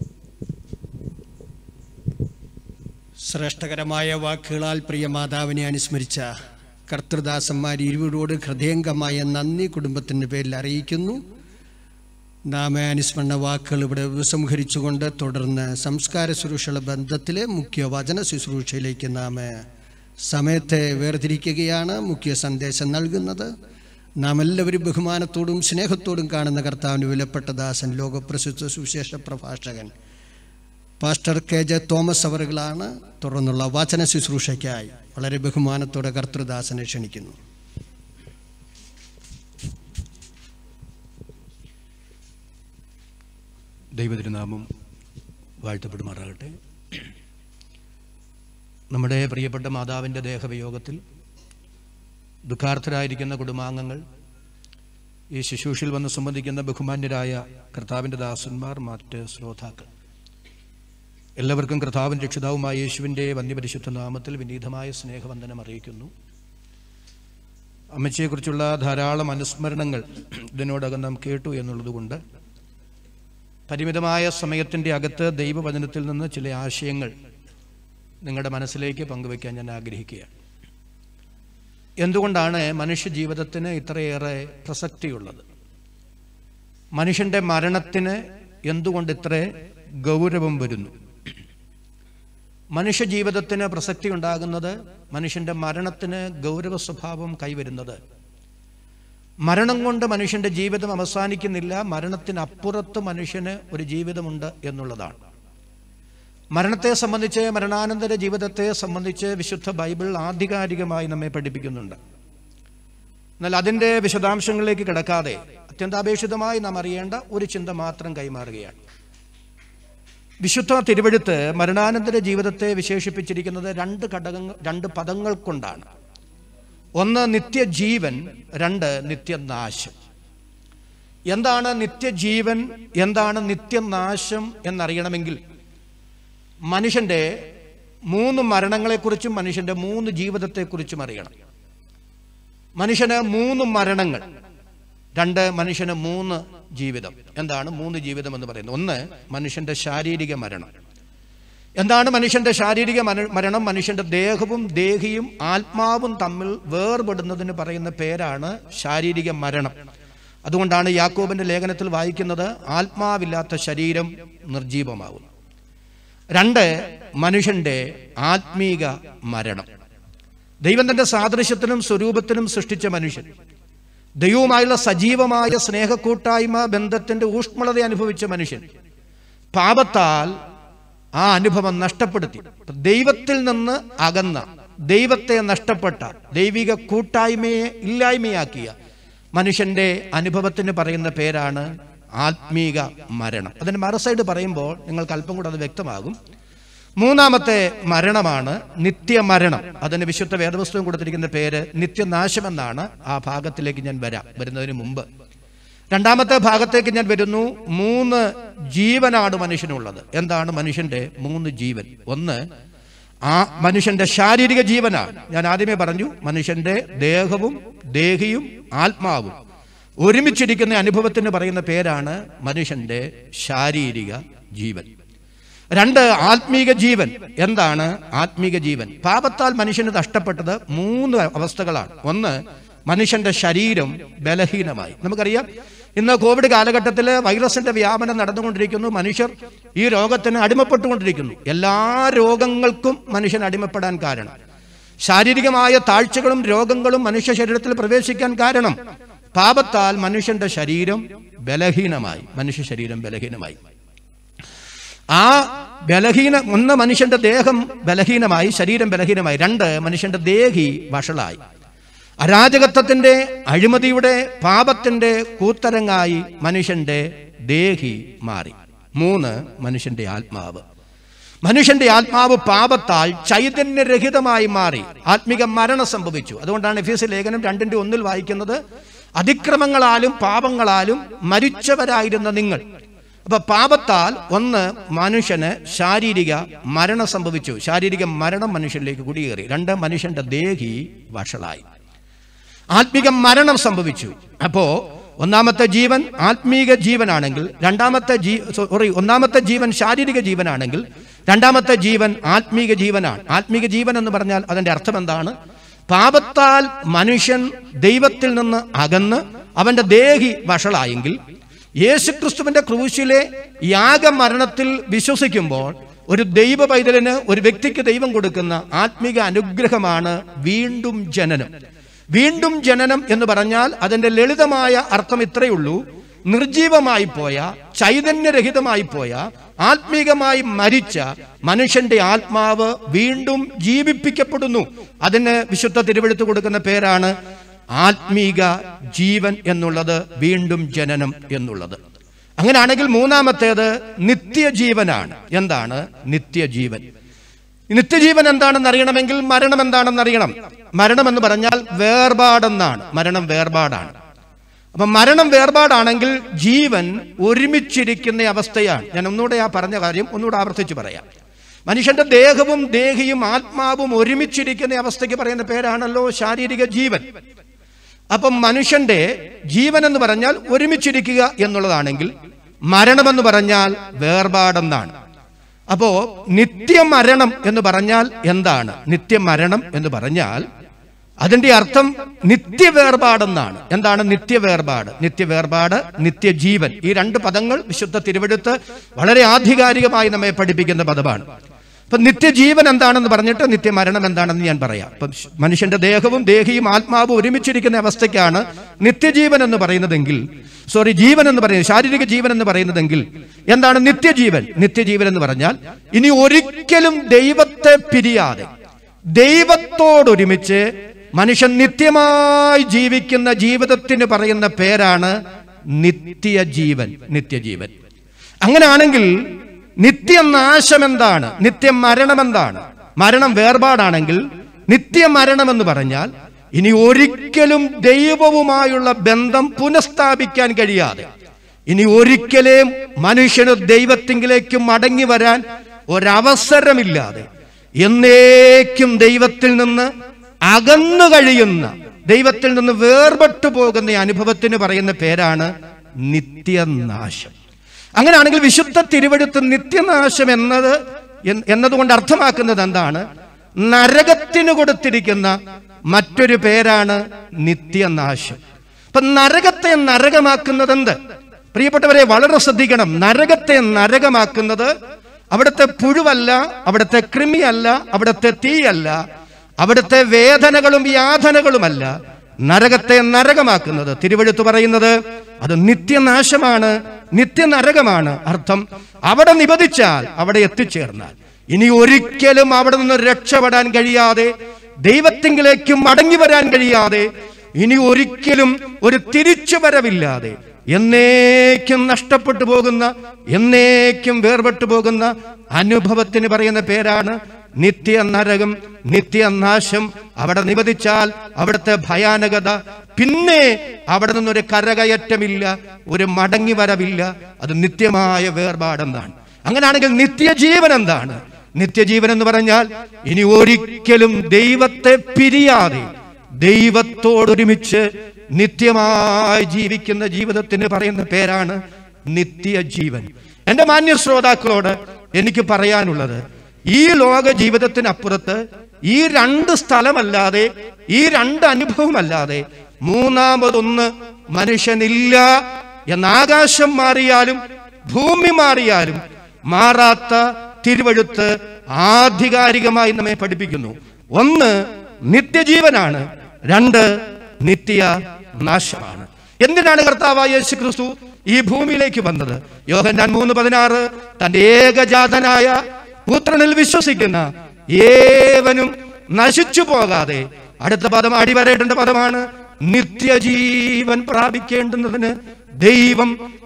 ശ്രേഷ്ഠകരമായ വാക്കുകളാൽ പ്രിയ മാതാവിനെ അനുസ്മരിച്ച കർത്തൃദാസന്മാർ ഇരുവരോട് ഹൃദയംഗമായ നന്ദി കുടുംബത്തിൻ്റെ പേരിൽ അറിയിക്കുന്നു നാമ അനുസ്മരണ വാക്കുകൾ ഇവിടെ ഉപസംഹരിച്ചുകൊണ്ട് തുടർന്ന് സംസ്കാര ശുശ്രൂഷയുടെ ബന്ധത്തിലെ മുഖ്യ വചന ശുശ്രൂഷയിലേക്ക് നാം സമയത്തെ വേർതിരിക്കുകയാണ് മുഖ്യ സന്ദേശം നൽകുന്നത് നാം എല്ലാവരും ബഹുമാനത്തോടും സ്നേഹത്തോടും കാണുന്ന കർത്താവിന് വിലപ്പെട്ട ദാസൻ ലോകപ്രസിദ്ധ സുവിശേഷ പ്രഭാഷകൻ പാസ്റ്റർ കെ ജെ തോമസ് അവറുകളാണ് തുടർന്നുള്ള വചന ശുശ്രൂഷയ്ക്കായി വളരെ ബഹുമാനത്തോടെ കർത്തൃദാസനെ ക്ഷണിക്കുന്നു ദൈവതിരുനാമം വാഴ്ത്തപ്പെടുമാറാകട്ടെ നമ്മുടെ പ്രിയപ്പെട്ട മാതാവിൻ്റെ ദേഹവിയോഗത്തിൽ ദുഃഖാർത്ഥരായിരിക്കുന്ന കുടുംബാംഗങ്ങൾ ഈ ശുശ്രൂഷയിൽ വന്ന് സംബന്ധിക്കുന്ന ബഹുമാന്യരായ കർത്താവിൻ്റെ ദാസന്മാർ മറ്റ് ശ്രോതാക്കൾ എല്ലാവർക്കും കർത്താവിൻ രക്ഷിതാവുമായ യേശുവിൻ്റെ വന്യപരിശുദ്ധ നാമത്തിൽ വിനീതമായ സ്നേഹവന്ദനം അറിയിക്കുന്നു അമ്മച്ചിയെക്കുറിച്ചുള്ള ധാരാളം അനുസ്മരണങ്ങൾ ഇതിനോടകം നാം കേട്ടു എന്നുള്ളതുകൊണ്ട് പരിമിതമായ സമയത്തിൻ്റെ അകത്ത് ദൈവവചനത്തിൽ നിന്ന് ചില ആശയങ്ങൾ നിങ്ങളുടെ മനസ്സിലേക്ക് പങ്കുവയ്ക്കാൻ ഞാൻ ആഗ്രഹിക്കുകയാണ് എന്തുകൊണ്ടാണ് മനുഷ്യ ജീവിതത്തിന് ഇത്രയേറെ പ്രസക്തിയുള്ളത് മനുഷ്യൻ്റെ മരണത്തിന് എന്തുകൊണ്ട് ഇത്ര ഗൗരവം വരുന്നു മനുഷ്യ ജീവിതത്തിന് പ്രസക്തി ഉണ്ടാകുന്നത് മനുഷ്യൻ്റെ മരണത്തിന് ഗൗരവ സ്വഭാവം കൈവരുന്നത് മരണം കൊണ്ട് മനുഷ്യൻ്റെ ജീവിതം അവസാനിക്കുന്നില്ല മരണത്തിനപ്പുറത്ത് മനുഷ്യന് ഒരു ജീവിതമുണ്ട് എന്നുള്ളതാണ് മരണത്തെ സംബന്ധിച്ച് മരണാനന്തര ജീവിതത്തെ സംബന്ധിച്ച് വിശുദ്ധ ബൈബിൾ ആധികാരികമായി നമ്മെ പഠിപ്പിക്കുന്നുണ്ട് എന്നാൽ അതിൻ്റെ വിശദാംശങ്ങളിലേക്ക് കിടക്കാതെ അത്യന്താപേക്ഷിതമായി നാം അറിയേണ്ട ഒരു ചിന്ത മാത്രം കൈമാറുകയാണ് വിശുദ്ധ തിരുവഴുത്ത് മരണാനന്തര ജീവിതത്തെ വിശേഷിപ്പിച്ചിരിക്കുന്നത് രണ്ട് ഘടകങ്ങൾ രണ്ട് പദങ്ങൾ കൊണ്ടാണ് ഒന്ന് നിത്യജീവൻ രണ്ട് നിത്യനാശം എന്താണ് നിത്യജീവൻ എന്താണ് നിത്യനാശം എന്നറിയണമെങ്കിൽ മനുഷ്യൻ്റെ മൂന്ന് മരണങ്ങളെക്കുറിച്ചും മനുഷ്യൻ്റെ മൂന്ന് ജീവിതത്തെക്കുറിച്ചും അറിയണം മനുഷ്യന് മൂന്ന് മരണങ്ങൾ രണ്ട് മനുഷ്യന് മൂന്ന് ജീവിതം എന്താണ് മൂന്ന് ജീവിതം എന്ന് പറയുന്നത് ഒന്ന് മനുഷ്യന്റെ ശാരീരിക മരണം എന്താണ് മനുഷ്യന്റെ ശാരീരിക മര- മരണം മനുഷ്യന്റെ ദേഹവും ദേഹിയും ആത്മാവും തമ്മിൽ വേർപെടുന്നതിന് പറയുന്ന പേരാണ് ശാരീരിക മരണം അതുകൊണ്ടാണ് യാക്കോബിന്റെ ലേഖനത്തിൽ വായിക്കുന്നത് ആത്മാവില്ലാത്ത ശരീരം നിർജീവമാകുന്നു രണ്ട് മനുഷ്യന്റെ ആത്മീക മരണം ദൈവം തന്റെ സാദൃശ്യത്തിനും സ്വരൂപത്തിനും സൃഷ്ടിച്ച മനുഷ്യൻ ദൈവവുമായുള്ള സജീവമായ സ്നേഹക്കൂട്ടായ്മ ബന്ധത്തിന്റെ ഊഷ്മളത അനുഭവിച്ച മനുഷ്യൻ പാപത്താൽ ആ അനുഭവം നഷ്ടപ്പെടുത്തി ദൈവത്തിൽ നിന്ന് അകന്ന ദൈവത്തെ നഷ്ടപ്പെട്ട ദൈവിക കൂട്ടായ്മയെ ഇല്ലായ്മയാക്കിയ മനുഷ്യന്റെ അനുഭവത്തിന് പറയുന്ന പേരാണ് ആത്മീക മരണം അതിന് മറുസൈഡ് പറയുമ്പോൾ നിങ്ങൾക്ക് അല്പം കൂടെ അത് വ്യക്തമാകും മൂന്നാമത്തെ മരണമാണ് നിത്യമരണം അതിന് വിശുദ്ധ വേദപുസ്തകം കൊടുത്തിരിക്കുന്ന പേര് നിത്യനാശം എന്നാണ് ആ ഭാഗത്തിലേക്ക് ഞാൻ വരാം വരുന്നതിന് മുമ്പ് രണ്ടാമത്തെ ഭാഗത്തേക്ക് ഞാൻ വരുന്നു മൂന്ന് ജീവനാണ് മനുഷ്യനുള്ളത് എന്താണ് മനുഷ്യന്റെ മൂന്ന് ജീവൻ ഒന്ന് ആ മനുഷ്യന്റെ ശാരീരിക ജീവനാണ് ഞാൻ ആദ്യമേ പറഞ്ഞു മനുഷ്യന്റെ ദേഹവും ദേഹിയും ആത്മാവും ഒരുമിച്ചിരിക്കുന്ന അനുഭവത്തിന് പറയുന്ന പേരാണ് മനുഷ്യന്റെ ശാരീരിക ജീവൻ രണ്ട് ആത്മീക ജീവൻ എന്താണ് ആത്മീക ജീവൻ പാപത്താൽ മനുഷ്യന് നഷ്ടപ്പെട്ടത് മൂന്ന് അവസ്ഥകളാണ് ഒന്ന് മനുഷ്യന്റെ ശരീരം ബലഹീനമായി നമുക്കറിയാം ഇന്ന് കോവിഡ് കാലഘട്ടത്തിൽ വൈറസിന്റെ വ്യാപനം നടന്നുകൊണ്ടിരിക്കുന്നു മനുഷ്യർ ഈ രോഗത്തിന് അടിമപ്പെട്ടുകൊണ്ടിരിക്കുന്നു എല്ലാ രോഗങ്ങൾക്കും മനുഷ്യൻ അടിമപ്പെടാൻ കാരണം ശാരീരികമായ താഴ്ചകളും രോഗങ്ങളും മനുഷ്യ ശരീരത്തിൽ പ്രവേശിക്കാൻ കാരണം പാപത്താൽ മനുഷ്യന്റെ ശരീരം ബലഹീനമായി മനുഷ്യ ശരീരം ബലഹീനമായി ആ ബലഹീന ഒന്ന് മനുഷ്യന്റെ ദേഹം ബലഹീനമായി ശരീരം ബലഹീനമായി രണ്ട് മനുഷ്യന്റെ ദേഹി വഷളായി അരാജകത്വത്തിന്റെ അഴിമതിയുടെ പാപത്തിന്റെ കൂത്തരങ്ങായി മനുഷ്യന്റെ ദേഹി മാറി മൂന്ന് മനുഷ്യന്റെ ആത്മാവ് മനുഷ്യന്റെ ആത്മാവ് പാപത്താൽ ചൈതന്യരഹിതമായി മാറി ആത്മിക മരണം സംഭവിച്ചു അതുകൊണ്ടാണ് എഫ് എസ് ലേഖനം രണ്ടിന്റെ ഒന്നിൽ വായിക്കുന്നത് അതിക്രമങ്ങളാലും പാപങ്ങളാലും മരിച്ചവരായിരുന്ന നിങ്ങൾ അപ്പൊ പാപത്താൽ ഒന്ന് മനുഷ്യന് ശാരീരിക മരണം സംഭവിച്ചു ശാരീരിക മരണം മനുഷ്യനിലേക്ക് കുടിയേറി രണ്ട് മനുഷ്യന്റെ ദേഹി വഷളായി ആത്മിക മരണം സംഭവിച്ചു അപ്പോ ഒന്നാമത്തെ ജീവൻ ആത്മീക ജീവനാണെങ്കിൽ രണ്ടാമത്തെ ജീ സോറി ഒന്നാമത്തെ ജീവൻ ശാരീരിക ജീവനാണെങ്കിൽ രണ്ടാമത്തെ ജീവൻ ആത്മീക ജീവനാണ് ആത്മീക ജീവൻ എന്ന് പറഞ്ഞാൽ അതിന്റെ അർത്ഥം എന്താണ് പാപത്താൽ മനുഷ്യൻ ദൈവത്തിൽ നിന്ന് അകന്ന് അവന്റെ ദേഹി വഷളായെങ്കിൽ യേശുക്രിസ്തുവിന്റെ ക്രൂശിലെ യാഗമരണത്തിൽ വിശ്വസിക്കുമ്പോൾ ഒരു ദൈവ പൈതലിന് ഒരു വ്യക്തിക്ക് ദൈവം കൊടുക്കുന്ന ആത്മീക അനുഗ്രഹമാണ് വീണ്ടും ജനനം വീണ്ടും ജനനം എന്ന് പറഞ്ഞാൽ അതിന്റെ ലളിതമായ അർത്ഥം ഇത്രയേ ഉള്ളൂ നിർജീവമായി പോയ ചൈതന്യരഹിതമായി പോയ ആത്മീകമായി മരിച്ച മനുഷ്യന്റെ ആത്മാവ് വീണ്ടും ജീവിപ്പിക്കപ്പെടുന്നു അതിന് വിശുദ്ധ തിരുവെടുത്ത് കൊടുക്കുന്ന പേരാണ് ആത്മീക ജീവൻ എന്നുള്ളത് വീണ്ടും ജനനം എന്നുള്ളത് അങ്ങനെയാണെങ്കിൽ മൂന്നാമത്തേത് നിത്യജീവനാണ് എന്താണ് നിത്യജീവൻ നിത്യജീവൻ എന്താണെന്ന് അറിയണമെങ്കിൽ മരണം എന്താണെന്ന് അറിയണം മരണം എന്ന് പറഞ്ഞാൽ വേർപാടെന്നാണ് മരണം വേർപാടാണ് അപ്പൊ മരണം വേർപാടാണെങ്കിൽ ജീവൻ ഒരുമിച്ചിരിക്കുന്ന അവസ്ഥയാണ് ഞാൻ ഒന്നുകൂടെ ആ പറഞ്ഞ കാര്യം ഒന്നുകൂടെ ആവർത്തിച്ച് പറയാം മനുഷ്യന്റെ ദേഹവും ദേഹിയും ആത്മാവും ഒരുമിച്ചിരിക്കുന്ന അവസ്ഥയ്ക്ക് പറയുന്ന പേരാണല്ലോ ശാരീരിക ജീവൻ അപ്പം മനുഷ്യന്റെ ജീവൻ എന്ന് പറഞ്ഞാൽ ഒരുമിച്ചിരിക്കുക എന്നുള്ളതാണെങ്കിൽ മരണമെന്ന് പറഞ്ഞാൽ വേർപാടെന്നാണ് അപ്പോ നിത്യമരണം എന്ന് പറഞ്ഞാൽ എന്താണ് നിത്യമരണം എന്ന് പറഞ്ഞാൽ അതിന്റെ അർത്ഥം നിത്യവേർപാടെന്നാണ് എന്താണ് നിത്യവേർപാട് നിത്യവേർപാട് നിത്യജീവൻ ഈ രണ്ട് പദങ്ങൾ വിശുദ്ധ തിരുവെടുത്ത് വളരെ ആധികാരികമായി നമ്മെ പഠിപ്പിക്കുന്ന പദമാണ് അപ്പൊ നിത്യജീവൻ എന്താണെന്ന് പറഞ്ഞിട്ട് നിത്യമരണം എന്താണെന്ന് ഞാൻ പറയാം അപ്പൊ മനുഷ്യന്റെ ദേഹവും ദേഹിയും ആത്മാവും ഒരുമിച്ചിരിക്കുന്ന അവസ്ഥയ്ക്കാണ് നിത്യജീവൻ എന്ന് പറയുന്നതെങ്കിൽ സോറി ജീവൻ എന്ന് പറയുന്നത് ശാരീരിക ജീവൻ എന്ന് പറയുന്നതെങ്കിൽ എന്താണ് നിത്യജീവൻ നിത്യജീവൻ എന്ന് പറഞ്ഞാൽ ഇനി ഒരിക്കലും ദൈവത്തെ പിരിയാതെ ദൈവത്തോടൊരുമിച്ച് മനുഷ്യൻ നിത്യമായി ജീവിക്കുന്ന ജീവിതത്തിന് പറയുന്ന പേരാണ് നിത്യജീവൻ നിത്യജീവൻ അങ്ങനെയാണെങ്കിൽ നിത്യനാശം എന്താണ് നിത്യമരണം എന്താണ് മരണം വേർപാടാണെങ്കിൽ നിത്യമരണം എന്ന് പറഞ്ഞാൽ ഇനി ഒരിക്കലും ദൈവവുമായുള്ള ബന്ധം പുനഃസ്ഥാപിക്കാൻ കഴിയാതെ ഇനി ഒരിക്കലും മനുഷ്യന് ദൈവത്തിങ്കിലേക്ക് മടങ്ങി വരാൻ ഒരവസരമില്ലാതെ എന്നേക്കും ദൈവത്തിൽ നിന്ന് അകന്നു കഴിയുന്ന ദൈവത്തിൽ നിന്ന് വേർപെട്ടു പോകുന്ന ഈ അനുഭവത്തിന് പറയുന്ന പേരാണ് നിത്യനാശം അങ്ങനെയാണെങ്കിൽ വിശുദ്ധ തിരുവെടുത്ത് നിത്യനാശം എന്നത് എൻ- എന്നതുകൊണ്ട് അർത്ഥമാക്കുന്നത് എന്താണ് നരകത്തിന് കൊടുത്തിരിക്കുന്ന മറ്റൊരു പേരാണ് നിത്യനാശം അപ്പൊ നരകത്തെ നരകമാക്കുന്നത് എന്ത് പ്രിയപ്പെട്ടവരെ വളരെ ശ്രദ്ധിക്കണം നരകത്തെ നരകമാക്കുന്നത് അവിടുത്തെ പുഴുവല്ല അവിടുത്തെ കൃമിയല്ല അവിടുത്തെ തീയല്ല അവിടുത്തെ വേദനകളും യാതനകളുമല്ല നരകത്തെ നരകമാക്കുന്നത് തിരുവഴുത്ത് പറയുന്നത് അത് നിത്യനാശമാണ് നിത്യനരകമാണ് അർത്ഥം അവിടെ നിബദിച്ചാൽ അവിടെ എത്തിച്ചേർന്നാൽ ഇനി ഒരിക്കലും അവിടെ നിന്ന് രക്ഷപ്പെടാൻ കഴിയാതെ ദൈവത്തിങ്കിലേക്ക് മടങ്ങി വരാൻ കഴിയാതെ ഇനി ഒരിക്കലും ഒരു തിരിച്ചുവരവില്ലാതെ എന്നേക്കും നഷ്ടപ്പെട്ടു പോകുന്ന എന്നേക്കും വേർപെട്ടു പോകുന്ന അനുഭവത്തിന് പറയുന്ന പേരാണ് നിത്യ നരകം നിത്യനാശം അവിടെ നിബദിച്ചാൽ അവിടുത്തെ ഭയാനകത പിന്നെ അവിടെ നിന്നൊരു കരകയറ്റമില്ല ഒരു മടങ്ങി വരവില്ല അത് നിത്യമായ വേർപാടെന്നാണ് അങ്ങനെയാണെങ്കിൽ നിത്യജീവൻ എന്താണ് നിത്യജീവൻ എന്ന് പറഞ്ഞാൽ ഇനി ഒരിക്കലും ദൈവത്തെ പിരിയാതെ ദൈവത്തോടൊരുമിച്ച് നിത്യമായി ജീവിക്കുന്ന ജീവിതത്തിന് പറയുന്ന പേരാണ് നിത്യജീവൻ എന്റെ മാന്യ ശ്രോതാക്കളോട് എനിക്ക് പറയാനുള്ളത് ഈ ലോക ജീവിതത്തിനപ്പുറത്ത് ഈ രണ്ട് സ്ഥലമല്ലാതെ ഈ രണ്ട് അനുഭവമല്ലാതെ മൂന്നാമതൊന്ന് മനുഷ്യനില്ല എന്ന ആകാശം മാറിയാലും ഭൂമി മാറിയാലും മാറാത്ത തിരുവഴുത്ത് ആധികാരികമായി നമ്മെ പഠിപ്പിക്കുന്നു ഒന്ന് നിത്യജീവനാണ് രണ്ട് നിത്യ നാശമാണ് എന്തിനാണ് കർത്താവായ യേശു ക്രിസ്തു ഈ ഭൂമിയിലേക്ക് വന്നത് യോഹന്നാൻ മൂന്ന് പതിനാറ് തന്റെ ഏകജാതനായ പുത്രനിൽ വിശ്വസിക്കുന്ന ഏവനും നശിച്ചു പോകാതെ അടുത്ത പദം അടിവരേണ്ട പദമാണ് നിത്യജീവൻ പ്രാപിക്കേണ്ടുന്നതിന് ദൈവം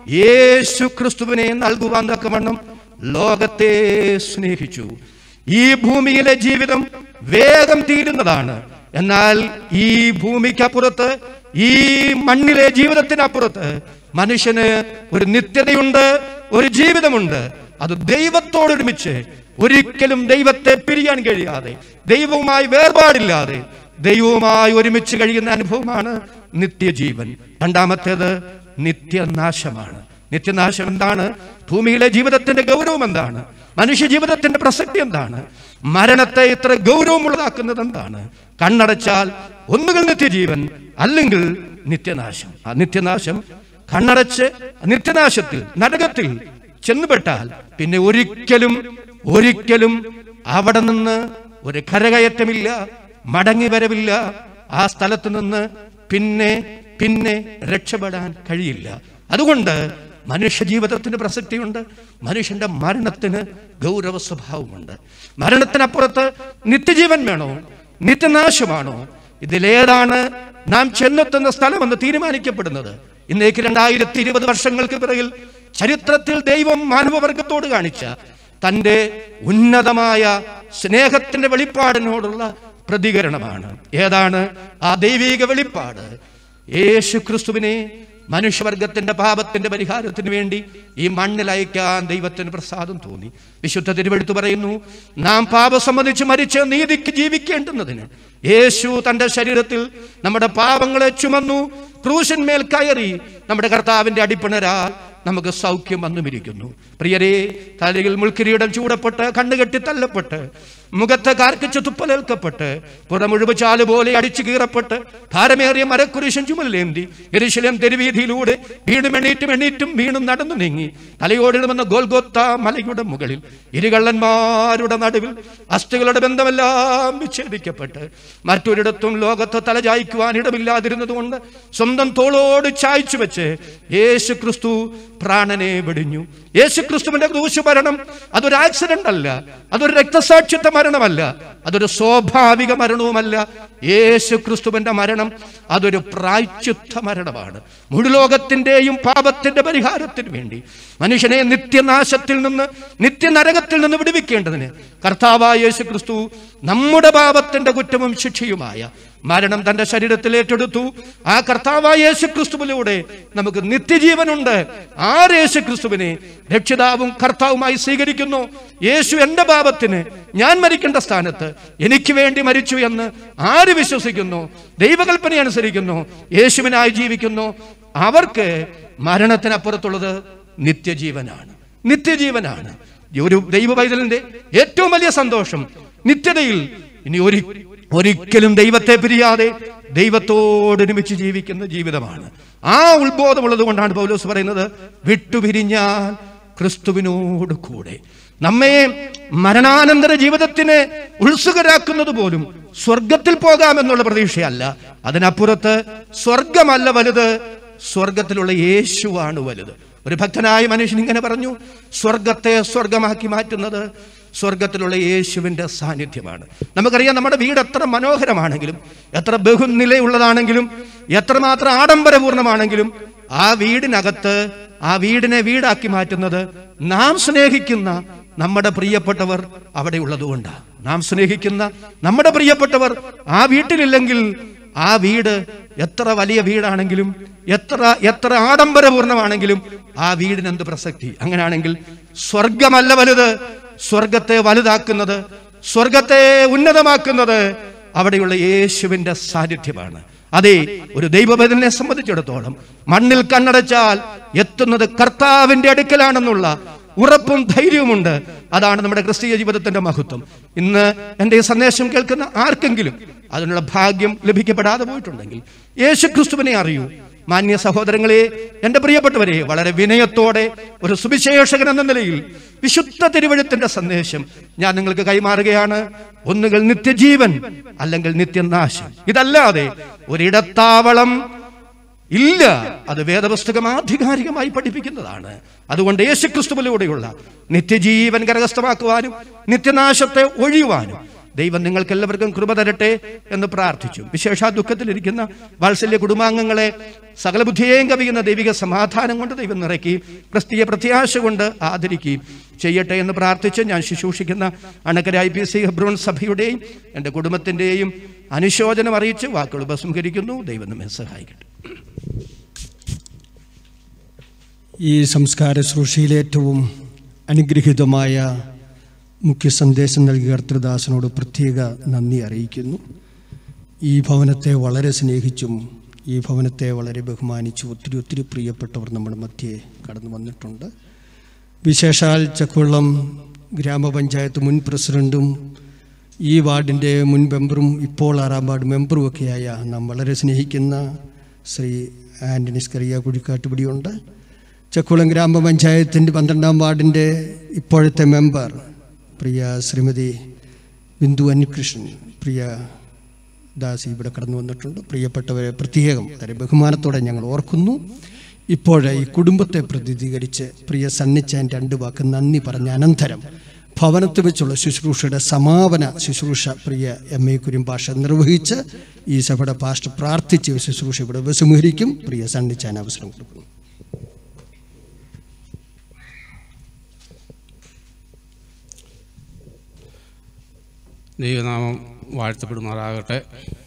യേശു ക്രിസ്തുവിനെ നൽകുവാൻ തക്കവണ്ണം ലോകത്തെ സ്നേഹിച്ചു ഈ ഭൂമിയിലെ ജീവിതം വേഗം തീരുന്നതാണ് എന്നാൽ ഈ ഭൂമിക്കപ്പുറത്ത് ഈ മണ്ണിലെ ജീവിതത്തിനപ്പുറത്ത് മനുഷ്യന് ഒരു നിത്യതയുണ്ട് ഒരു ജീവിതമുണ്ട് അത് ദൈവത്തോടൊരുമിച്ച് ഒരിക്കലും ദൈവത്തെ പിരിയാൻ കഴിയാതെ ദൈവവുമായി വേർപാടില്ലാതെ ദൈവവുമായി ഒരുമിച്ച് കഴിയുന്ന അനുഭവമാണ് നിത്യജീവൻ രണ്ടാമത്തേത് നിത്യനാശമാണ് നിത്യനാശം എന്താണ് ഭൂമിയിലെ ജീവിതത്തിന്റെ ഗൗരവം എന്താണ് മനുഷ്യ ജീവിതത്തിന്റെ പ്രസക്തി എന്താണ് മരണത്തെ ഇത്ര ഗൗരവമുള്ളതാക്കുന്നത് എന്താണ് കണ്ണടച്ചാൽ ഒന്നുകിൽ നിത്യജീവൻ അല്ലെങ്കിൽ നിത്യനാശം ആ നിത്യനാശം കണ്ണടച്ച് നിത്യനാശത്തിൽ നരകത്തിൽ ചെന്നുപെട്ടാൽ പിന്നെ ഒരിക്കലും ഒരിക്കലും അവിടെ നിന്ന് ഒരു കരകയറ്റമില്ല മടങ്ങി വരവില്ല ആ സ്ഥലത്ത് നിന്ന് പിന്നെ പിന്നെ രക്ഷപ്പെടാൻ കഴിയില്ല അതുകൊണ്ട് മനുഷ്യ ജീവിതത്തിന് പ്രസക്തിയുണ്ട് മനുഷ്യന്റെ മരണത്തിന് ഗൗരവ സ്വഭാവമുണ്ട് മരണത്തിനപ്പുറത്ത് നിത്യജീവൻ വേണോ നിത്യനാശമാണോ ഇതിലേതാണ് നാം ചെന്നെത്തുന്ന സ്ഥലമെന്ന് തീരുമാനിക്കപ്പെടുന്നത് ഇന്നേക്ക് രണ്ടായിരത്തി ഇരുപത് വർഷങ്ങൾക്ക് പിറകിൽ ചരിത്രത്തിൽ ദൈവം മാനവവർഗത്തോട് കാണിച്ച തന്റെ ഉന്നതമായ സ്നേഹത്തിന്റെ വെളിപ്പാടിനോടുള്ള പ്രതികരണമാണ് ഏതാണ് ആ ദൈവിക വെളിപ്പാട് യേശു ക്രിസ്തുവിനെ മനുഷ്യവർഗത്തിന്റെ പാപത്തിന്റെ പരിഹാരത്തിന് വേണ്ടി ഈ മണ്ണിൽ അയക്കാൻ ദൈവത്തിന് പ്രസാദം തോന്നി വിശുദ്ധ തിരുവെടുത്ത് പറയുന്നു നാം പാപം സംബന്ധിച്ച് മരിച്ച് നീതിക്ക് ജീവിക്കേണ്ടുന്നതിന് യേശു തന്റെ ശരീരത്തിൽ നമ്മുടെ പാപങ്ങളെ ചുമന്നു ക്രൂശന്മേൽ കയറി നമ്മുടെ കർത്താവിന്റെ അടിപ്പിണരാൽ നമുക്ക് സൗഖ്യം വന്നുമിരിക്കുന്നു പ്രിയരെ തലയിൽ മുൾക്കിരീടം ചൂടപ്പെട്ട് കണ്ണുകെട്ടി തല്ലപ്പെട്ട് മുഖത്ത് കാർക്കിച്ച് തുപ്പലേൽക്കപ്പെട്ട് പുറമുഴുവച്ചാല് പോലെ അടിച്ചു കീറപ്പെട്ട് ഭാരമേറിയ മരക്കുരിശൻ ചുമലിലേന്തി എരിശിലം തെരുവീതിയിലൂടെ വീണും എണീറ്റും എണീറ്റും വീണും നടന്നു നീങ്ങി തലയോടിടുമെന്ന ഗോൽഗോത്ത മലയുടെ മുകളിൽ ഇരുകള്ളന്മാരുടെ നടുവിൽ അസ്ഥികളുടെ ബന്ധമെല്ലാം വിച്ഛേദിക്കപ്പെട്ട് മറ്റൊരിടത്തും ലോകത്ത് തലചായ്ക്കുവാൻ ഇടമില്ലാതിരുന്നതുകൊണ്ട് സ്വന്തം തോളോട് ചായ്ച്ചു വെച്ച് യേശു ക്രിസ്തു പ്രാണനെ വെടിഞ്ഞു യേശു ക്രിസ്തുവിന്റെ ക്രൂശ് മരണം അതൊരു ആക്സിഡന്റ് അല്ല അതൊരു രക്തസാക്ഷിത്വ മരണമല്ല അതൊരു സ്വാഭാവിക മരണവുമല്ല യേശു ക്രിസ്തുവിന്റെ മരണം അതൊരു പ്രായച്ചിത്ത മരണമാണ് മുഴുലോകത്തിന്റെയും പാപത്തിന്റെ പരിഹാരത്തിന് വേണ്ടി മനുഷ്യനെ നിത്യനാശത്തിൽ നിന്ന് നിത്യനരകത്തിൽ നിന്ന് വിടുവിക്കേണ്ടതിന് കർത്താവായ യേശു ക്രിസ്തു നമ്മുടെ പാപത്തിന്റെ കുറ്റവും ശിക്ഷയുമായ മരണം തന്റെ ശരീരത്തിൽ ഏറ്റെടുത്തു ആ കർത്താവായ യേശു ക്രിസ്തുവിലൂടെ നമുക്ക് നിത്യജീവനുണ്ട് ആര് യേശു ക്രിസ്തുവിനെ രക്ഷിതാവും കർത്താവുമായി സ്വീകരിക്കുന്നു യേശു എന്റെ പാപത്തിന് ഞാൻ മരിക്കേണ്ട സ്ഥാനത്ത് എനിക്ക് വേണ്ടി മരിച്ചു എന്ന് ആര് വിശ്വസിക്കുന്നു ദൈവകൽപ്പന അനുസരിക്കുന്നു യേശുവിനായി ജീവിക്കുന്നു അവർക്ക് മരണത്തിനപ്പുറത്തുള്ളത് നിത്യജീവനാണ് നിത്യജീവനാണ് ഒരു ദൈവ പൈതലിന്റെ ഏറ്റവും വലിയ സന്തോഷം നിത്യതയിൽ ഇനി ഒരു ഒരിക്കലും ദൈവത്തെ പിരിയാതെ ദൈവത്തോടൊരുമിച്ച് ജീവിക്കുന്ന ജീവിതമാണ് ആ ഉത്ബോധമുള്ളത് കൊണ്ടാണ് പൗലോസ് പറയുന്നത് വിട്ടുപിരിഞ്ഞാൽ ക്രിസ്തുവിനോട് കൂടെ നമ്മെ മരണാനന്തര ജീവിതത്തിന് ഉത്സുകരാക്കുന്നത് പോലും സ്വർഗത്തിൽ പോകാമെന്നുള്ള പ്രതീക്ഷയല്ല അതിനപ്പുറത്ത് സ്വർഗമല്ല വലുത് സ്വർഗത്തിലുള്ള യേശുവാണ് വലുത് ഒരു ഭക്തനായ മനുഷ്യൻ ഇങ്ങനെ പറഞ്ഞു സ്വർഗത്തെ സ്വർഗമാക്കി മാറ്റുന്നത് സ്വർഗത്തിലുള്ള യേശുവിൻ്റെ സാന്നിധ്യമാണ് നമുക്കറിയാം നമ്മുടെ വീട് എത്ര മനോഹരമാണെങ്കിലും എത്ര ബഹുനിലയുള്ളതാണെങ്കിലും എത്രമാത്രം ആഡംബരപൂർണമാണെങ്കിലും ആ വീടിനകത്ത് ആ വീടിനെ വീടാക്കി മാറ്റുന്നത് നാം സ്നേഹിക്കുന്ന നമ്മുടെ പ്രിയപ്പെട്ടവർ അവിടെ ഉള്ളതുകൊണ്ടാണ് നാം സ്നേഹിക്കുന്ന നമ്മുടെ പ്രിയപ്പെട്ടവർ ആ വീട്ടിലില്ലെങ്കിൽ ആ വീട് എത്ര വലിയ വീടാണെങ്കിലും എത്ര എത്ര ആഡംബരപൂർണമാണെങ്കിലും ആ വീടിന് എന്ത് പ്രസക്തി അങ്ങനെയാണെങ്കിൽ സ്വർഗമല്ല വലുത് സ്വർഗത്തെ വലുതാക്കുന്നത് സ്വർഗത്തെ ഉന്നതമാക്കുന്നത് അവിടെയുള്ള യേശുവിന്റെ സാന്നിധ്യമാണ് അതെ ഒരു ദൈവബദലിനെ സംബന്ധിച്ചിടത്തോളം മണ്ണിൽ കണ്ണടച്ചാൽ എത്തുന്നത് കർത്താവിന്റെ അടുക്കലാണെന്നുള്ള ഉറപ്പും ധൈര്യവുമുണ്ട് അതാണ് നമ്മുടെ ക്രിസ്തീയ ജീവിതത്തിന്റെ മഹത്വം ഇന്ന് എൻ്റെ ഈ സന്ദേശം കേൾക്കുന്ന ആർക്കെങ്കിലും അതിനുള്ള ഭാഗ്യം ലഭിക്കപ്പെടാതെ പോയിട്ടുണ്ടെങ്കിൽ യേശു ക്രിസ്തുവിനെ അറിയൂ മാന്യ സഹോദരങ്ങളെ എൻ്റെ പ്രിയപ്പെട്ടവരെ വളരെ വിനയത്തോടെ ഒരു സുവിശേഷകൻ എന്ന നിലയിൽ വിശുദ്ധ തിരുവഴുത്തിന്റെ സന്ദേശം ഞാൻ നിങ്ങൾക്ക് കൈമാറുകയാണ് ഒന്നുകിൽ നിത്യജീവൻ അല്ലെങ്കിൽ നിത്യനാശം ഇതല്ലാതെ ഒരിടത്താവളം ഇല്ല അത് വേദപുസ്തകം ആധികാരികമായി പഠിപ്പിക്കുന്നതാണ് അതുകൊണ്ട് യേശുക്രിസ്തുവിലൂടെയുള്ള നിത്യജീവൻ കരകസ്ഥമാക്കുവാനും നിത്യനാശത്തെ ഒഴിയുവാനും ദൈവം നിങ്ങൾക്ക് എല്ലാവർക്കും കൃപ തരട്ടെ എന്ന് പ്രാർത്ഥിച്ചു വിശേഷ ദുഃഖത്തിലിരിക്കുന്ന വാത്സല്യ കുടുംബാംഗങ്ങളെ സകല ബുദ്ധിയേയും കവിയുന്ന ദൈവിക സമാധാനം കൊണ്ട് ദൈവം നിറയ്ക്കുകയും ക്രിസ്തീയ പ്രത്യാശ കൊണ്ട് ആദരിക്കുകയും ചെയ്യട്ടെ എന്ന് പ്രാർത്ഥിച്ച് ഞാൻ ശുശ്രൂഷിക്കുന്ന Anakkara I P C Hebron സഭയുടെയും എൻ്റെ കുടുംബത്തിൻ്റെയും അനുശോചനം അറിയിച്ച് വാക്കുകൾ ഉപസംഹരിക്കുന്നു ദൈവം നമ്മെ സഹായിക്കട്ടെ ഈ സംസ്കാര ശുശ്രൂഷയിലെ ഏറ്റവും അനുഗ്രഹീതമായ മുഖ്യ സന്ദേശം നൽകിയ കർത്തൃദാസനോട് പ്രത്യേക നന്ദി അറിയിക്കുന്നു ഈ ഭവനത്തെ വളരെ സ്നേഹിച്ചും ഈ ഭവനത്തെ വളരെ ബഹുമാനിച്ചും ഒത്തിരി ഒത്തിരി പ്രിയപ്പെട്ടവർ നമ്മുടെ മധ്യേ കടന്നു വന്നിട്ടുണ്ട് വിശേഷാൽ ചക്കുളം ഗ്രാമപഞ്ചായത്ത് മുൻ പ്രസിഡൻറ്റും ഈ വാർഡിൻ്റെ മുൻ മെമ്പറും ഇപ്പോൾ ആറാം വാർഡ് മെമ്പറും ഒക്കെയായ നാം വളരെ സ്നേഹിക്കുന്ന ശ്രീ ആൻ്റണി സ്കറിയ കുഴിക്കാട്ടുപിടിയുണ്ട് ചക്കുളം ഗ്രാമപഞ്ചായത്തിൻ്റെ പന്ത്രണ്ടാം വാർഡിൻ്റെ ഇപ്പോഴത്തെ മെമ്പർ പ്രിയ ശ്രീമതി ബിന്ദു അനികൃഷ്ണൻ പ്രിയ ദാസി ഇവിടെ കടന്നു വന്നിട്ടുണ്ട് പ്രിയപ്പെട്ടവരെ പ്രത്യേകം വളരെ ബഹുമാനത്തോടെ ഞങ്ങൾ ഓർക്കുന്നു ഇപ്പോഴെ ഈ കുടുംബത്തെ പ്രതിനിധീകരിച്ച് പ്രിയ സണ്ണിച്ചാൻ രണ്ട് വാക്ക് നന്ദി പറഞ്ഞ അനന്തരം ഭവനത്ത് വെച്ചുള്ള ശുശ്രൂഷയുടെ സമാപന ശുശ്രൂഷ പ്രിയ എം എ കുര്യംപാഷ നിർവഹിച്ച് ഈ സഭയുടെ പാസ്റ്റ് പ്രാർത്ഥിച്ച് ശുശ്രൂഷ ഇവിടെ ഉപസംഹരിക്കും പ്രിയ സണ്ണിച്ചാൻ അവസരം കൊടുക്കുന്നു ദൈവനാമം വാഴ്ത്തപ്പെടുമാറാകട്ടെ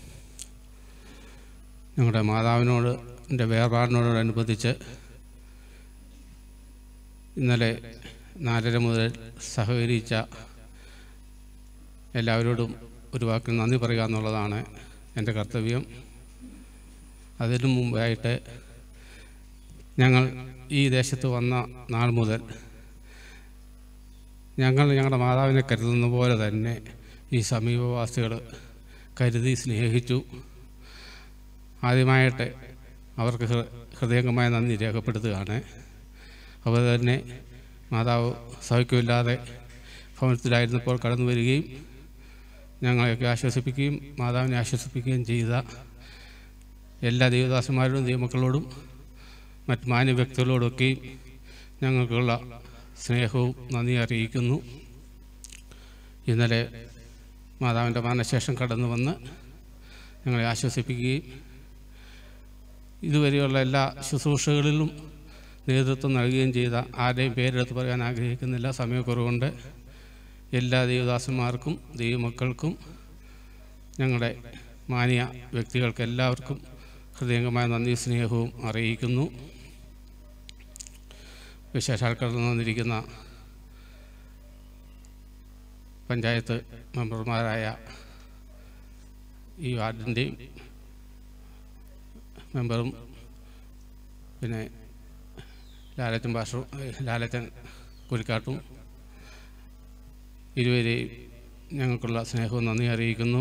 ഞങ്ങളുടെ മാതാവിനോട് എൻ്റെ വേർപാടിനോടനുബന്ധിച്ച് ഇന്നലെ നാലര മുതൽ സഹകരിച്ച എല്ലാവരോടും ഒരു വാക്കിൽ നന്ദി പറയുക എന്നുള്ളതാണ് എൻ്റെ കർത്തവ്യം അതിനു മുമ്പായിട്ട് ഞങ്ങൾ ഈ ദേശത്ത് വന്ന നാൾ മുതൽ ഞങ്ങൾ ഞങ്ങളുടെ മാതാവിനെ കരുതുന്ന പോലെ തന്നെ ഈ സമീപവാസികൾ കരുതി സ്നേഹിച്ചു ആദ്യമായിട്ട് അവർക്ക് ഹൃ- ഹൃദയംഗമായ നന്ദി രേഖപ്പെടുത്തുകയാണ് അവർ തന്നെ മാതാവ് സൗഖ്യമില്ലാതെ ഭവനത്തിലായിരുന്നപ്പോൾ കടന്നു വരികയും ഞങ്ങളെയൊക്കെ ആശ്വസിപ്പിക്കുകയും മാതാവിനെ ആശ്വസിപ്പിക്കുകയും ചെയ്ത എല്ലാ ദൈവദാസന്മാരോടും ദൈവമക്കളോടും മറ്റ് മാന്യ വ്യക്തികളോടൊക്കെയും ഞങ്ങൾക്കുള്ള സ്നേഹവും നന്ദി അറിയിക്കുന്നു ഇന്നലെ മാതാവിൻ്റെ മരണശേഷം കടന്നു വന്ന് ഞങ്ങളെ ആശ്വസിപ്പിക്കുകയും ഇതുവരെയുള്ള എല്ലാ ശുശ്രൂഷകളിലും നേതൃത്വം നൽകുകയും ചെയ്ത ആരുടെയും പേരെടുത്ത് പറയാൻ ആഗ്രഹിക്കുന്നില്ല സമയക്കുറവുകൊണ്ട് എല്ലാ ദൈവദാസന്മാർക്കും ദൈവമക്കൾക്കും ഞങ്ങളുടെ മാന്യ വ്യക്തികൾക്ക് എല്ലാവർക്കും ഹൃദയംഗമായ നന്ദി സ്നേഹവും അറിയിക്കുന്നു വിശേഷാൽ കടന്നു വന്നിരിക്കുന്ന പഞ്ചായത്ത് മെമ്പർമാരായ ഈ വാർഡിൻ്റെയും മെമ്പറും പിന്നെ ലാലച്ചൻ ഭാഷവും ലാലച്ചൻ കുരിക്കാട്ടും ഇരുവരെയും ഞങ്ങൾക്കുള്ള സ്നേഹവും നന്ദി അറിയിക്കുന്നു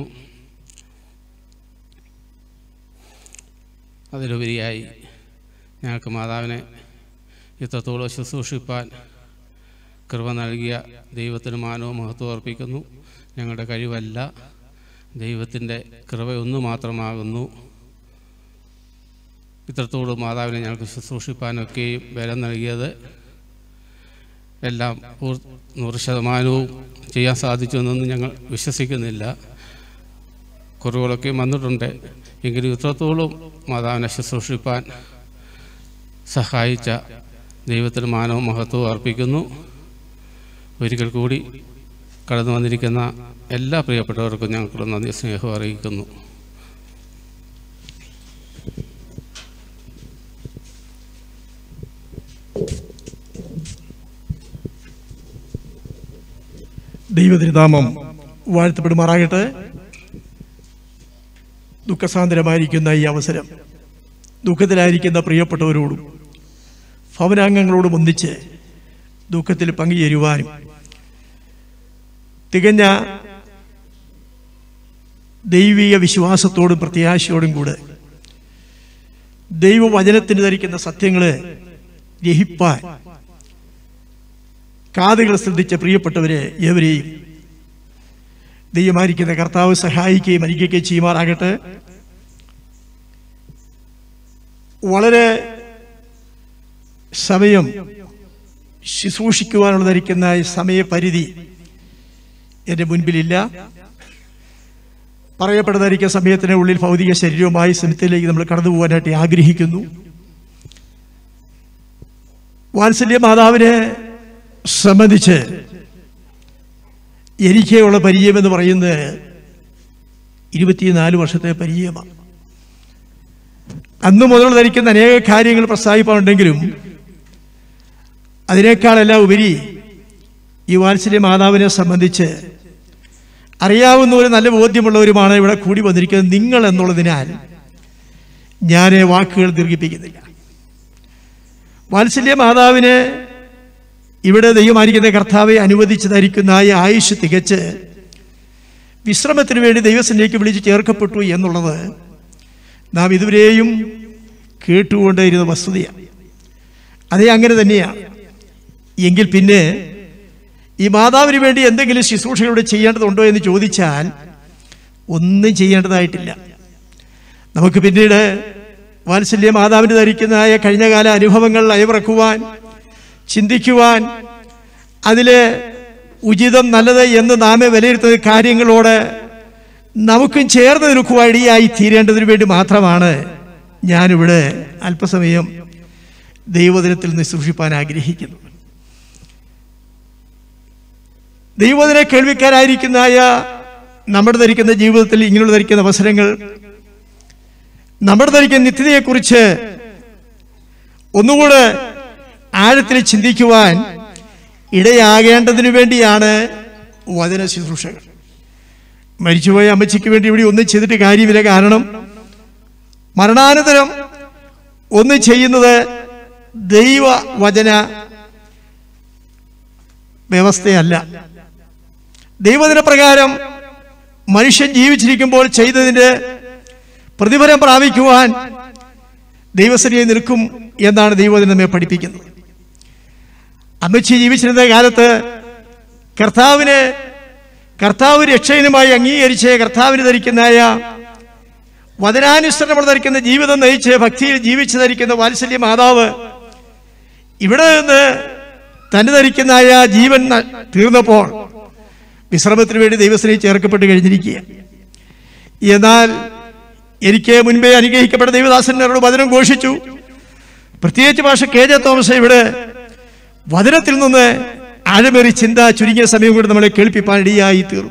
അതിലുപരിയായി ഞങ്ങൾക്ക് മാതാവിനെ ഇത്രത്തോളം ശുശ്രൂഷിപ്പാൻ കൃപ നൽകിയ ദൈവത്തിന് മാനവും മഹത്വം അർപ്പിക്കുന്നു ഞങ്ങളുടെ കഴിവല്ല ദൈവത്തിൻ്റെ കൃപ ഒന്നു മാത്രമാകുന്നു ഇത്രത്തോളം മാതാവിനെ ഞങ്ങൾക്ക് ശുശ്രൂഷിപ്പാനൊക്കെയും ബലം നൽകിയത് എല്ലാം പൂർ നൂറ് ശതമാനവും ചെയ്യാൻ സാധിച്ചു എന്നൊന്നും ഞങ്ങൾ വിശ്വസിക്കുന്നില്ല കുറവുകളൊക്കെ വന്നിട്ടുണ്ട് എങ്കിലും ഇത്രത്തോളം മാതാവിനെ ശുശ്രൂഷിപ്പാൻ സഹായിച്ച ദൈവത്തിന് മാനവും മഹത്വവും അർപ്പിക്കുന്നു ഒരിക്കൽ കൂടി കടന്നു വന്നിരിക്കുന്ന എല്ലാ പ്രിയപ്പെട്ടവർക്കും ഞങ്ങൾക്കുള്ള നന്ദി സ്നേഹവും അറിയിക്കുന്നു ദൈവതിരുനാമം വാഴ്ത്തപ്പെടുമാറാകട്ടെ ദുഃഖസാന്ദ്രമായിരിക്കുന്ന ഈ അവസരം ദുഃഖത്തിലായിരിക്കുന്ന പ്രിയപ്പെട്ടവരോടും ഭവനാംഗങ്ങളോടും ഒന്നിച്ച് ദുഃഖത്തിൽ പങ്കുചേരുവാനും തികഞ്ഞ ദൈവിക വിശ്വാസത്തോടും പ്രത്യാശയോടും കൂടെ ദൈവവചനത്തിന് ധരിക്കുന്ന സത്യങ്ങൾ ഗ്രഹിപ്പാൻ കാതുകൾ ശ്രദ്ധിച്ച പ്രിയപ്പെട്ടവരെ എവരെയും ദൈവമായിരിക്കുന്ന കർത്താവ് സഹായിക്കുകയും അനുഗ്രഹിക്കുകയും ചെയ്യുമാറാകട്ടെ വളരെ സമയം ശുശ്രൂഷിക്കുവാനുള്ളതായിരിക്കുന്ന ഈ സമയപരിധി എൻ്റെ മുൻപിലില്ല പറയപ്പെട്ടതായിരിക്കുന്ന സമയത്തിന് ഉള്ളിൽ ഭൗതിക ശരീരവുമായി സ്ഥലത്തിലേക്ക് നമ്മൾ കടന്നു പോകാനായിട്ട് ആഗ്രഹിക്കുന്നു വാത്സല്യ മാതാവിനെ സംബന്ധിച്ച് എനിക്കുള്ള പരിചയമെന്ന് പറയുന്നത് ഇരുപത്തിനാല് വർഷത്തെ പരിചയമാണ് അന്ന് മുതൽ ധരിക്കുന്ന അനേക കാര്യങ്ങൾ പ്രസ്താവിപ്പാനുണ്ടെങ്കിലും അതിനേക്കാളെല്ലാം ഉപരി ഈ വാത്സല്യ മാതാവിനെ സംബന്ധിച്ച് അറിയാവുന്നവരും നല്ല ബോധ്യമുള്ളവരുമാണ് ഇവിടെ കൂടി വന്നിരിക്കുന്നത് നിങ്ങൾ എന്നുള്ളതിനാൽ ഞാൻ വാക്കുകൾ ദീർഘിപ്പിക്കുന്നില്ല വാത്സല്യ മാതാവിന് ഇവിടെ ദൈവമായിരിക്കുന്ന കർത്താവെ അനുവദിച്ചതായിരിക്കുന്ന ഈ ആയുഷ് തികച്ച് വിശ്രമത്തിന് വേണ്ടി ദൈവസന്നിധിക്ക് വിളിച്ച് ചേർക്കപ്പെട്ടു എന്നുള്ളത് നാം ഇതുവരെയും കേട്ടുകൊണ്ടിരുന്ന വസ്തുതയാണ് അതേ അങ്ങനെ തന്നെയാണ് എങ്കിൽ പിന്നെ ഈ മാതാവിന് വേണ്ടി എന്തെങ്കിലും ശുശ്രൂഷകളോട് ചെയ്യേണ്ടതുണ്ടോ എന്ന് ചോദിച്ചാൽ ഒന്നും ചെയ്യേണ്ടതായിട്ടില്ല നമുക്ക് പിന്നീട് വാത്സല്യ മാതാവിന് ധരിക്കുന്നതായ കഴിഞ്ഞകാല അനുഭവങ്ങൾ അയവിറക്കുവാൻ ചിന്തിക്കുവാൻ അതിൽ ഉചിതം നല്ലത് എന്ന് നാമെ വിലയിരുത്തുന്ന കാര്യങ്ങളോട് നമുക്കും ചേർന്ന് നിൽക്കുവാൻ ഇടയായി തീരേണ്ടതിന് വേണ്ടി മാത്രമാണ് ഞാനിവിടെ അല്പസമയം ദൈവദിനത്തിൽ നിന്ന് സൂക്ഷിപ്പാൻ ആഗ്രഹിക്കുന്നത് ദൈവദിന കേൾവിക്കാരായിരിക്കുന്നതായ നമ്മുടെ ധരിക്കുന്ന ജീവിതത്തിൽ ഇങ്ങനെയുള്ള ധരിക്കുന്ന അവസരങ്ങൾ നമ്മുടെ ധരിക്കുന്ന നിത്യതയെക്കുറിച്ച് ഒന്നുകൂടെ ആഴത്തിൽ ചിന്തിക്കുവാൻ ഇടയാകേണ്ടതിനു വേണ്ടിയാണ് വചന ശുശ്രൂഷകൾ മരിച്ചുപോയ അമ്മച്ചിക്ക് വേണ്ടി ഇവിടെ ഒന്നും ചെയ്തിട്ട് കാര്യമില്ല കാരണം മരണാനന്തരം ഒന്ന് ചെയ്യുന്നത് ദൈവവചന വ്യവസ്ഥയല്ല ദൈവദിന പ്രകാരം മനുഷ്യൻ ജീവിച്ചിരിക്കുമ്പോൾ ചെയ്തതിൻ്റെ പ്രതിഫലം പ്രാപിക്കുവാൻ ദൈവസരിയെ നിൽക്കും എന്നാണ് ദൈവദിനം നമ്മെ പഠിപ്പിക്കുന്നത് അമ്മച്ചി ജീവിച്ചിരുന്ന കാലത്ത് കർത്താവിന് കർത്താവ് രക്ഷകനുമായി അംഗീകരിച്ച് കർത്താവിന് ധരിക്കുന്നതായ വചനാനുസരണം ധരിക്കുന്ന ജീവിതം നയിച്ച് ഭക്തിയിൽ ജീവിച്ചു ധരിക്കുന്ന വാത്സല്യ മാതാവ് ഇവിടെ നിന്ന് തന്നെ ധരിക്കുന്നതായ ജീവൻ ന- തീർന്നപ്പോൾ വിശ്രമത്തിന് വേണ്ടി ദൈവത്തിനെ ചേർക്കപ്പെട്ട് കഴിഞ്ഞിരിക്കുക എന്നാൽ എനിക്ക് മുൻപേ അനുഗ്രഹിക്കപ്പെട്ട ദൈവദാസനോട് വചനം ഘോഷിച്ചു പ്രത്യേകിച്ച് ഭാഷ കെ ജെ തോമസ് ഇവിടെ വചനത്തിൽ നിന്ന് ആഴമേറി ചിന്ത ചുരുങ്ങിയ സമയം കൊണ്ട് നമ്മളെ കേൾപ്പിപ്പാൻ ഇടയായി തീർന്നു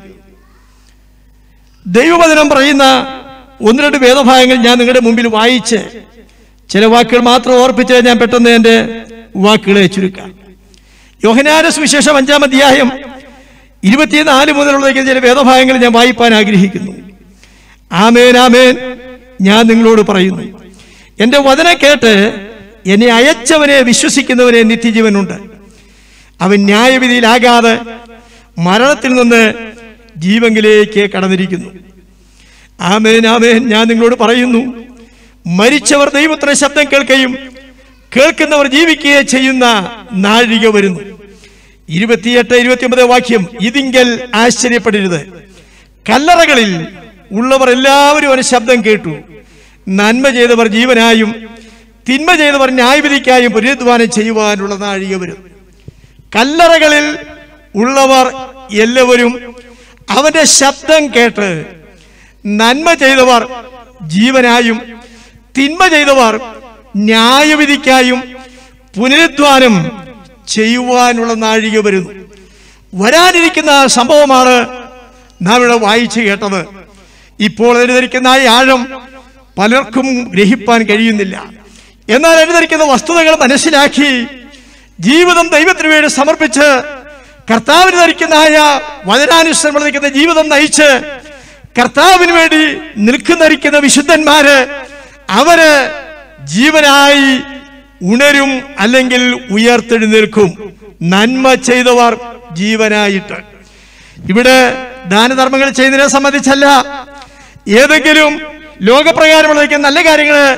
ദൈവവചനം പറയുന്ന ഒന്ന് രണ്ട് വേദഭാഗങ്ങൾ ഞാൻ നിങ്ങളുടെ മുമ്പിൽ വായിച്ച് ചില വാക്കുകൾ മാത്രം ഓർപ്പിച്ച് ഞാൻ പെട്ടെന്ന് എൻ്റെ വാക്കുകളെ ചുരുക്കാം യോഹനാന സുവിശേഷം അഞ്ചാം അധ്യായം ഇരുപത്തിനാല് മുതലുള്ള ചില വേദഭാഗങ്ങൾ ഞാൻ വായിപ്പാൻ ആഗ്രഹിക്കുന്നു ആമേൻ ആമേൻ ഞാൻ നിങ്ങളോട് പറയുന്നു എൻ്റെ വചനം കേട്ട് എന്നെ അയച്ചവനെ വിശ്വസിക്കുന്നവനെ നിത്യജീവനുണ്ട് അവൻ ന്യായവിധിയിലാകാതെ മരണത്തിൽ നിന്ന് ജീവങ്കിലേക്ക് കടന്നിരിക്കുന്നു ആമേൻ ആമേൻ ഞാൻ നിങ്ങളോട് പറയുന്നു മരിച്ചവർ ദൈവത്തിന്റെ ശബ്ദം കേൾക്കുകയും കേൾക്കുന്നവർ ജീവിക്കുകയും ചെയ്യുന്ന നാഴിക വരുന്നു ഇരുപത്തിയെട്ട് ഇരുപത്തിയൊമ്പത് വാക്യം ഇതിങ്കൽ ആശ്ചര്യപ്പെടരുത് കല്ലറകളിൽ ഉള്ളവർ എല്ലാവരും ഒരു ശബ്ദം കേട്ടു നന്മ ചെയ്തവർ ജീവനായും തിന്മ ചെയ്തവർ ന്യായവിധിക്കായും പുനരുദ്ധാനം ചെയ്യുവാനുള്ള നാഴിക വരും കല്ലറകളിൽ ഉള്ളവർ എല്ലാവരും അവന്റെ ശബ്ദം കേട്ട് നന്മ ചെയ്തവർ ജീവനായും തിന്മ ചെയ്തവർ ന്യായവിധിക്കായും പുനരുദ്ധാനം ചെയ്യുവാനുള്ള നാഴിക വരുന്നു വരാനിരിക്കുന്ന സംഭവമാണ് നാം ഇവിടെ വായിച്ചു കേട്ടത് ഇപ്പോൾ അനുധരിക്കുന്ന ഈ ആഴം പലർക്കും ഗ്രഹിപ്പാൻ കഴിയുന്നില്ല എന്നാൽ അനുധരിക്കുന്ന വസ്തുതകൾ മനസ്സിലാക്കി ജീവിതം ദൈവത്തിന് വേണ്ടി സമർപ്പിച്ച് കർത്താവിന് ധരിക്കുന്നതായ വചനാനുസരണം ധരിക്കുന്ന ജീവിതം നയിച്ച് കർത്താവിന് വേണ്ടി നിൽക്കുന്നരിക്കുന്ന വിശുദ്ധന്മാര് അവര് ജീവനായി ഉണരും അല്ലെങ്കിൽ ഉയർത്തെഴുന്നേൽക്കും നന്മ ചെയ്തവർ ജീവനായിട്ട് ഇവിടെ ദാനധർമ്മങ്ങൾ ചെയ്യുന്നതിനെ സംബന്ധിച്ചല്ല ഏതെങ്കിലും ലോകപ്രകാരമുള്ള നല്ല കാര്യങ്ങൾ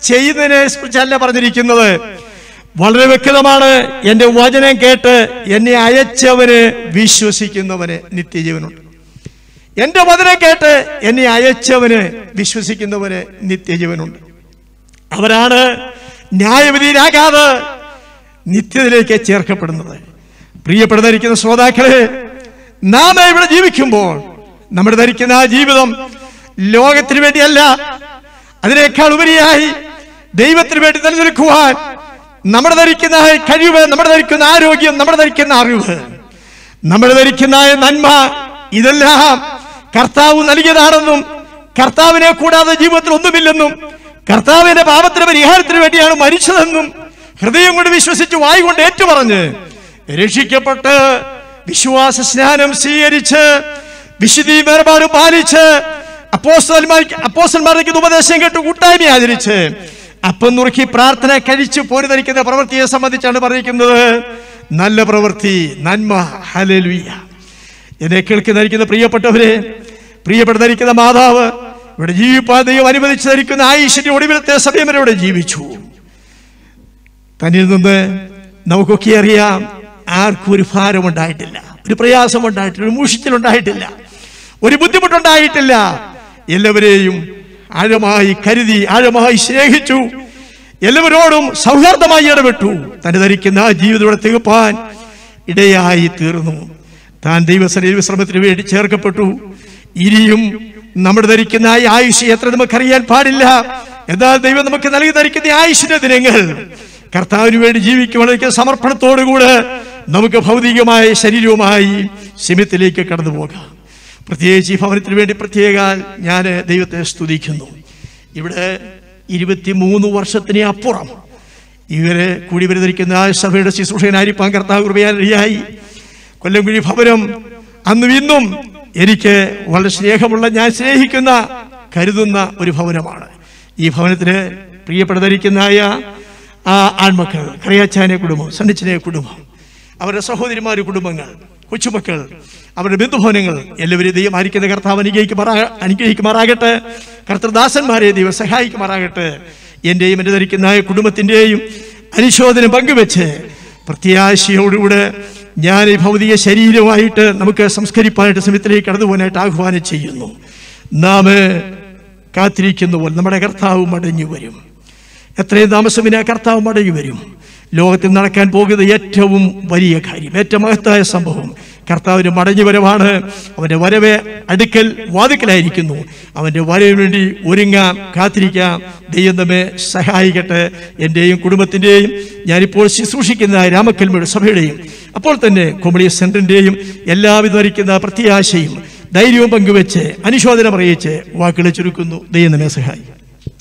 ചെയ്യുന്നതിനെ കുറിച്ചല്ല പറഞ്ഞിരിക്കുന്നത് വളരെ വ്യക്തമാണ് എന്റെ വചനം കേട്ട് എന്നെ അയച്ചവന് വിശ്വസിക്കുന്നവന് നിത്യജീവനുണ്ട് എന്റെ വചനം കേട്ട് എന്നെ അയച്ചവന് വിശ്വസിക്കുന്നവന് നിത്യജീവനുണ്ട് അവരാണ് ന്യായവിധിയിലാകാതെ നിത്യത്തിലേക്ക് ചേർക്കപ്പെടുന്നത് പ്രിയപ്പെടുന്നിരിക്കുന്ന ശ്രോതാക്കളെ നാം ഇവിടെ ജീവിക്കുമ്പോൾ നമ്മുടെ ധരിക്കുന്ന ആ ജീവിതം ലോകത്തിന് വേണ്ടിയല്ല അതിനേക്കാൾ ഉപരിയായി ദൈവത്തിന് വേണ്ടി നിലനിൽക്കുവാൻ നമ്മുടെ ധരിക്കുന്ന ആ കഴിവ് നമ്മുടെ ധരിക്കുന്ന ആരോഗ്യം നമ്മുടെ ധരിക്കുന്ന അറിവ് നമ്മുടെ ധരിക്കുന്ന ആ നന്മ ഇതെല്ലാം കർത്താവ് നൽകിയതാണെന്നും കർത്താവിനെ കൂടാതെ ജീവിതത്തിൽ ഒന്നുമില്ലെന്നും കർത്താവിന്റെ പാപത്തിന് പരിഹാരത്തിന് വേണ്ടിയാണ് മരിച്ചതെന്നും ഹൃദയം കൊണ്ട് വിശ്വസിച്ച് വായു കൊണ്ട് ഏറ്റുപറഞ്ഞ് രക്ഷിക്കപ്പെട്ട് വിശ്വാസ സ്നാനം സ്വീകരിച്ച് വിശുദ്ധി വേർപാട് പാലിച്ച് അപ്പോസ്റ്റന്മാർക്ക് അപ്പോസ്റ്റന്മാർക്ക് ഉപദേശം കേട്ട് കൂട്ടായ്മ ആചരിച്ച് അപ്പം നുറുക്കി പ്രാർത്ഥന കഴിച്ച് പോരുധരിക്കുന്ന പ്രവൃത്തിയെ സംബന്ധിച്ചാണ് പറഞ്ഞിരിക്കുന്നത് നല്ല പ്രവൃത്തി നന്മ ഹലലുയ്യ എന്നെ കേൾക്കുന്നരിക്കുന്ന പ്രിയപ്പെട്ടവരെ പ്രിയപ്പെട്ട മാതാവ് ഇവിടെ ജീവിപ്പാൻ ദൈവം അനുവദിച്ചു ധരിക്കുന്ന ആയുഷിന്റെ ഒടുവിലത്തെ സമയം വരെ ഇവിടെ ജീവിച്ചു തന്നിൽ നിന്ന് നമുക്കൊക്കെ അറിയാം ആർക്കും ഒരു ഭാരമുണ്ടായിട്ടില്ല ഒരു പ്രയാസമുണ്ടായിട്ടില്ല ഒരു മൂഷിച്ചിലുണ്ടായിട്ടില്ല ഒരു ബുദ്ധിമുട്ടുണ്ടായിട്ടില്ല എല്ലാവരെയും ആഴമായി കരുതി ആഴമായി സ്നേഹിച്ചു എല്ലാവരോടും സൗഹാർദ്ദമായി ഇടപെട്ടു തന്നെ ധരിക്കുന്ന ആ ജീവിതത്തോടെ തികപ്പാൻ ഇടയായി തീർന്നു താൻ ദൈവസന വിശ്രമത്തിന് വേണ്ടി ചേർക്കപ്പെട്ടു ഇനിയും നമ്മുടെ ധരിക്കുന്ന ഈ ആയുഷ് എത്ര നമുക്കറിയാൻ പാടില്ല എന്നാൽ ദൈവം നമുക്ക് നൽകി ധരിക്കുന്ന ഈ ആയുഷിന്റെ ദിനങ്ങൾ കർത്താവിന് വേണ്ടി ജീവിക്കുവാനുള്ള സമർപ്പണത്തോടുകൂടെ നമുക്ക് ഭൗതികമായ ശരീരവുമായി സിമിത്തിലേക്ക് കടന്നു പോകാം പ്രത്യേകിച്ച് ഈ ഭവനത്തിന് വേണ്ടി പ്രത്യേക ഞാൻ ദൈവത്തെ സ്തുതിക്കുന്നു ഇവിടെ ഇരുപത്തിമൂന്ന് വർഷത്തിന് അപ്പുറം ഇവര് കൂടി വരുന്നിരിക്കുന്ന ആ സഭയുടെ ശുശ്രൂഷകനായിരിക്കാൻ കർത്താവ് കൃപയായി കൊല്ലംകുഴി ഭവനം അന്നും ഇന്നും എനിക്ക് വളരെ സ്നേഹമുള്ള ഞാൻ സ്നേഹിക്കുന്ന കരുതുന്ന ഒരു ഭവനമാണ് ഈ ഭവനത്തിന് പ്രിയപ്പെടുന്നിരിക്കുന്നതായ ആ ആൺമക്കൾ കറിയാച്ചാനെ കുടുംബം സണ്ണിച്ചനെ കുടുംബം അവരുടെ സഹോദരിമാരുടെ കുടുംബങ്ങൾ കൊച്ചുമക്കൾ അവരുടെ ബന്ധുഭവനങ്ങൾ എല്ലാവരും ദൈവം ആയിരിക്കുന്ന കർത്താവ് അനുഗ്രഹിക്കുമാറാ അനുഗ്രഹിക്കുമാറാകട്ടെ കർത്തൃദാസന്മാരെ ദൈവം സഹായിക്കുമാറാകട്ടെ എൻ്റെയും എൻ്റെ ധരിക്കുന്ന കുടുംബത്തിൻ്റെയും അനുശോചനം പങ്കുവെച്ച് പ്രത്യാശയോടുകൂടെ ഞാൻ ഈ ഭൗതിക ശരീരമായിട്ട് നമുക്ക് സംസ്കരിപ്പാനായിട്ട് സമയത്തിലേക്ക് കടന്നു പോകാനായിട്ട് ആഹ്വാനം ചെയ്യുന്നു നാം കാത്തിരിക്കുന്നു പോലെ നമ്മുടെ കർത്താവ് മടങ്ങി വരും എത്രയും താമസം പിന്നെ ആ കർത്താവ് മടങ്ങി വരും ലോകത്തിൽ നടക്കാൻ പോകുന്ന ഏറ്റവും വലിയ കാര്യം ഏറ്റവും മഹത്തായ സംഭവം കർത്താവിന് മടങ്ങി വരവാണ് അവന്റെ വരവ് അടുക്കൽ വാതുക്കലായിരിക്കുന്നു അവന്റെ വരവിന് വേണ്ടി ഒരുങ്ങാം കാത്തിരിക്കാം ദൈവം നമ്മെ സഹായിക്കട്ടെ എൻ്റെയും കുടുംബത്തിൻ്റെയും ഞാനിപ്പോൾ ശുശ്രൂഷിക്കുന്ന രാമക്കൽമയുടെ സഭയുടെയും അപ്പോൾ തന്നെ കൊമളി സെന്ററിൻ്റെയും എല്ലാവിധ ധരിക്കുന്ന പ്രത്യാശയും ധൈര്യവും പങ്കുവെച്ച് അനുശോചനം അറിയിച്ച് വാക്കുകളെ ചുരുക്കുന്നു ദൈവം നമ്മെ സഹായിക്കും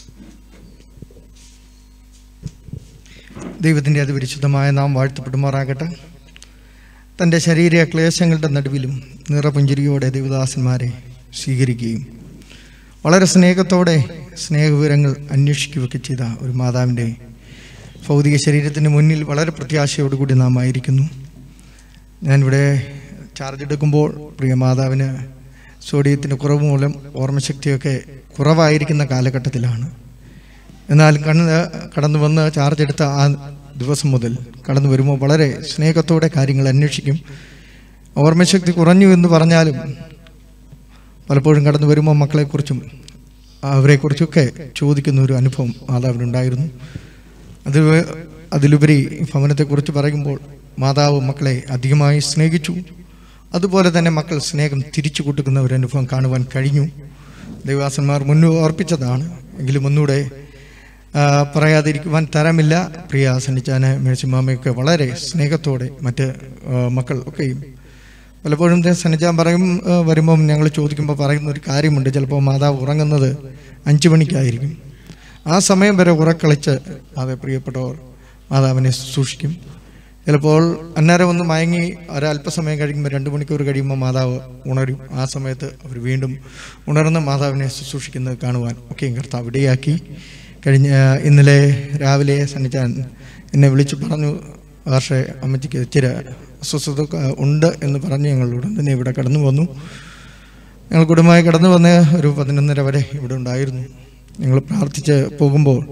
ദൈവത്തിൻ്റെ അതിപരിശുദ്ധമായ നാം വാഴ്ത്തപ്പെടുമാറാകട്ടെ തൻ്റെ ശരീര ക്ലേശങ്ങളുടെ നടുവിലും നിറപുഞ്ചിരിയോടെ ദേവദാസന്മാരെ സ്വീകരിക്കുകയും വളരെ സ്നേഹത്തോടെ സ്നേഹവിവരങ്ങൾ അന്വേഷിക്കുകയൊക്കെ ചെയ്ത ഒരു മാതാവിൻ്റെ ഭൗതിക ശരീരത്തിന് മുന്നിൽ വളരെ പ്രത്യാശയോടുകൂടി നാം ആയിരിക്കുന്നു ഞാനിവിടെ ചാർജ് എടുക്കുമ്പോൾ പ്രിയ മാതാവിന് സോഡിയത്തിൻ്റെ കുറവ് മൂലം ഓർമ്മശക്തിയൊക്കെ കുറവായിരിക്കുന്ന കാലഘട്ടത്തിലാണ് എന്നാൽ കണ്ണ് കടന്നു വന്ന് ചാർജ് എടുത്ത ആ ദിവസം മുതൽ കടന്നു വരുമ്പോൾ വളരെ സ്നേഹത്തോടെ കാര്യങ്ങൾ അന്വേഷിക്കും ഓർമ്മശക്തി കുറഞ്ഞു എന്ന് പറഞ്ഞാലും പലപ്പോഴും കടന്നു വരുമ്പോൾ മക്കളെക്കുറിച്ചും അവരെക്കുറിച്ചൊക്കെ ചോദിക്കുന്ന ഒരു അനുഭവം മാതാവിനുണ്ടായിരുന്നു അത് അതിലുപരി ഭവനത്തെക്കുറിച്ച് പറയുമ്പോൾ മാതാവ് മക്കളെ അധികമായി സ്നേഹിച്ചു അതുപോലെ തന്നെ മക്കൾ സ്നേഹം തിരിച്ചു കൊടുക്കുന്ന ഒരു അനുഭവം കാണുവാൻ കഴിഞ്ഞു ദേവാസന്മാർ മുന്നേ ഓർപ്പിച്ചതാണ് എങ്കിലും ഒന്നുകൂടെ ആ, പറയാതിരിക്കുവാൻ തരമില്ല പ്രിയ സന്നിച്ചാന മേഴ്സിമാമയൊക്കെ വളരെ സ്നേഹത്തോടെ മറ്റ് ആ, മക്കൾ ഒക്കെയും പലപ്പോഴും ദേ സന്നിച്ചാൻ പറയും ആ, വരുമ്പം ഞങ്ങൾ ചോദിക്കുമ്പോൾ പറയുന്ന ഒരു കാര്യമുണ്ട് ചിലപ്പോൾ മാതാവ് ഉറങ്ങുന്നത് അഞ്ചു മണിക്കായിരിക്കും ആ സമയം വരെ ഉറക്കളിച്ച് അതെ പ്രിയപ്പെട്ടവർ മാതാവിനെ സൂക്ഷിക്കും ചിലപ്പോൾ അന്നേരം ഒന്ന് മയങ്ങി ഒരല്പസമയം കഴിയുമ്പോൾ രണ്ട് മണിക്കൂർ കഴിയുമ്പോൾ മാതാവ് ഉണരും ആ സമയത്ത് അവർ വീണ്ടും ഉണർന്ന് മാതാവിനെ ശുശ്രൂഷിക്കുന്നത് കാണുവാൻ ഒക്കെയും കർത്താവ് ഇടയാക്കി കഴിഞ്ഞ ഇന്നലെ രാവിലെ സന്നിച്ചാൻ എന്നെ വിളിച്ചു പറഞ്ഞു പക്ഷേ അമ്മച്ചിക്ക് ഇച്ചിരി അസ്വസ്ഥത ഉണ്ട് എന്ന് പറഞ്ഞ് ഞങ്ങൾ ഉടൻ തന്നെ ഇവിടെ കടന്നു വന്നു ഞങ്ങൾ കുടുംബമായി കടന്നു വന്ന് ഒരു പതിനൊന്നര വരെ ഇവിടെ ഉണ്ടായിരുന്നു ഞങ്ങൾ പ്രാർത്ഥിച്ച് പോകുമ്പോൾ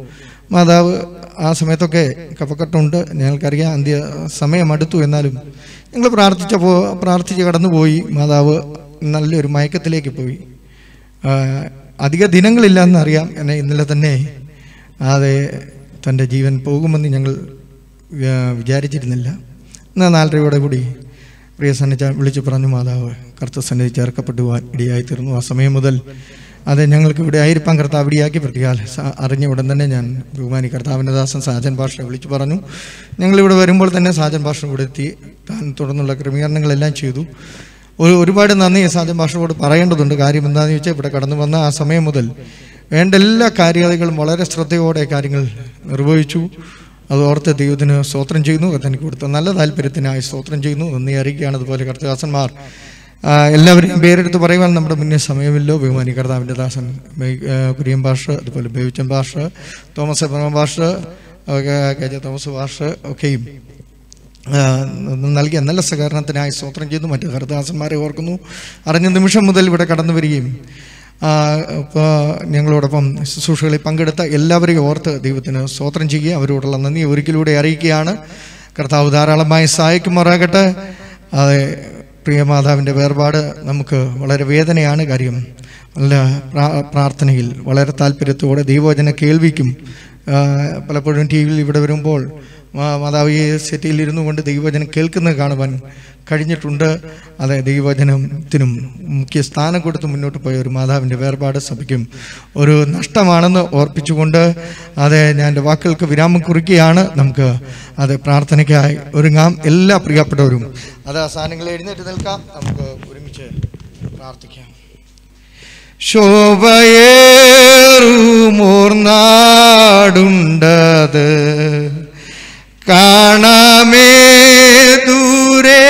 മാതാവ് ആ സമയത്തൊക്കെ കഫക്കെട്ടുണ്ട് ഞങ്ങൾക്കറിയാം അന്ത്യ സമയം അടുത്തു എന്നാലും ഞങ്ങൾ പ്രാർത്ഥിച്ചപ്പോൾ പ്രാർത്ഥിച്ച് കടന്നുപോയി മാതാവ് നല്ലൊരു മയക്കത്തിലേക്ക് പോയി ആ, അധിക ദിനങ്ങളില്ല എന്നറിയാം എന്നെ ഇന്നലെ തന്നെ അതെ തൻ്റെ ജീവൻ പോകുമെന്ന് ഞങ്ങൾ ആ, വിചാരിച്ചിരുന്നില്ല എന്നാൽ നാലരയോടെ കൂടി പ്രിയ സന്നിധ വിളിച്ചു പറഞ്ഞു മാതാവ് കർത്ത സന്നിധി ചേർക്കപ്പെടുവാൻ ഇടയായിത്തീർന്നു ആ സമയം മുതൽ അതെ ഞങ്ങൾക്ക് ഇവിടെ ആയിരിക്കാൻ കർത്താവ് ഇവിടെയാക്കി പ്രതികാൽ സ- അറിഞ്ഞ ഉടൻ തന്നെ ഞാൻ ബഹുമാനി കർത്താവിൻ്റെ ദാസൻ സാജൻ ഭാഷ വിളിച്ചു പറഞ്ഞു ഞങ്ങളിവിടെ വരുമ്പോൾ തന്നെ സാജൻ ഭാഷ ഇവിടെ എത്തി താൻ തുടർന്നുള്ള ക്രമീകരണങ്ങളെല്ലാം ചെയ്തു ഒരു ഒരുപാട് നന്ദി സാജൻ ഭാഷയോട് പറയേണ്ടതുണ്ട് കാര്യം എന്താണെന്ന് ചോദിച്ചാൽ ഇവിടെ കടന്നു വന്ന ആ സമയം മുതൽ വേണ്ട എല്ലാ കാര്യങ്ങളും വളരെ ശ്രദ്ധയോടെ കാര്യങ്ങൾ നിർവഹിച്ചു അത് ഓർത്ത് ദൈവത്തിന് സ്തോത്രം ചെയ്യുന്നു തനിക്ക് കൊടുത്ത നല്ല താല്പര്യത്തിനായി സ്തോത്രം ചെയ്യുന്നു നന്ദി അറിയിക്കുകയാണ് അതുപോലെ കർത്തദാസന്മാർ ആ, എല്ലാവരെയും പേരെടുത്ത് പറയുവാൻ നമ്മുടെ മുന്നേ സമയമില്ലോ ബഹുമാനി കർത്താവിൻ്റെ ദാസൻ ബൈ- ആ, കുര്യൻ ഭാഷ അതുപോലെ ബേവിച്ചൻ ഭാഷ തോമസ് എബ്രഹാം ഭാഷ ഒക്കെ കെ ജെ തോമസ് ഭാഷ ഒക്കെയും ആ, നൽകിയ നല്ല സഹകരണത്തിനായി സ്തോത്രം ചെയ്തു മറ്റ് ഹരിദാസന്മാരെ ഓർക്കുന്നു അറിഞ്ഞ നിമിഷം മുതൽ ഇവിടെ കടന്നു വരികയും ആ, ഇപ്പോൾ ഞങ്ങളോടൊപ്പം ശുശ്രൂഷകളിൽ പങ്കെടുത്ത എല്ലാവരെയും ഓർത്ത് ദൈവത്തിന് സ്തോത്രം ചെയ്യുക അവരോടുള്ള നന്ദി ഒരിക്കലൂടെ അറിയിക്കുകയാണ് കർത്താവ് ധാരാളമായി സഹായിക്കുമാറാകട്ടെ അതെ പ്രിയ മാതാവിൻ്റെ വേർപാട് നമുക്ക് വളരെ വേദനയാണ് കാര്യം നല്ല പ്രാ- പ്രാർത്ഥനയിൽ വളരെ താല്പര്യത്തോടെ ദൈവവചന കേൾവിക്കും ആ, പലപ്പോഴും ടി വിയിൽ ഇവിടെ വരുമ്പോൾ മാ- മാതാവ് ഈ സെറ്റിയിൽ ഇരുന്നു കൊണ്ട് ദൈവവചനം കേൾക്കുന്നത് കാണുവാൻ കഴിഞ്ഞിട്ടുണ്ട് അതെ ദൈവവചനത്തിനും മുഖ്യ സ്ഥാനം കൊടുത്ത് മുന്നോട്ട് പോയ ഒരു മാതാവിൻ്റെ വേർപാട് സഭയ്ക്കും ഒരു നഷ്ടമാണെന്ന് ഓർപ്പിച്ചുകൊണ്ട് അതെ ഞാൻ എൻ്റെ വാക്കുകൾക്ക് വിരാമം കുറിക്കുകയാണ് നമുക്ക് അതെ പ്രാർത്ഥനയ്ക്കായി ഒരുങ്ങാം എല്ലാ പ്രിയപ്പെട്ടവരും അത് ആ സാധനങ്ങൾ എഴുന്നേറ്റ് നിൽക്കാം നമുക്ക് ഒരുമിച്ച് പ്രാർത്ഥിക്കാം ശോഭയേറുമോർനാടുണ്ടത് കാണാമേ ദൂരെ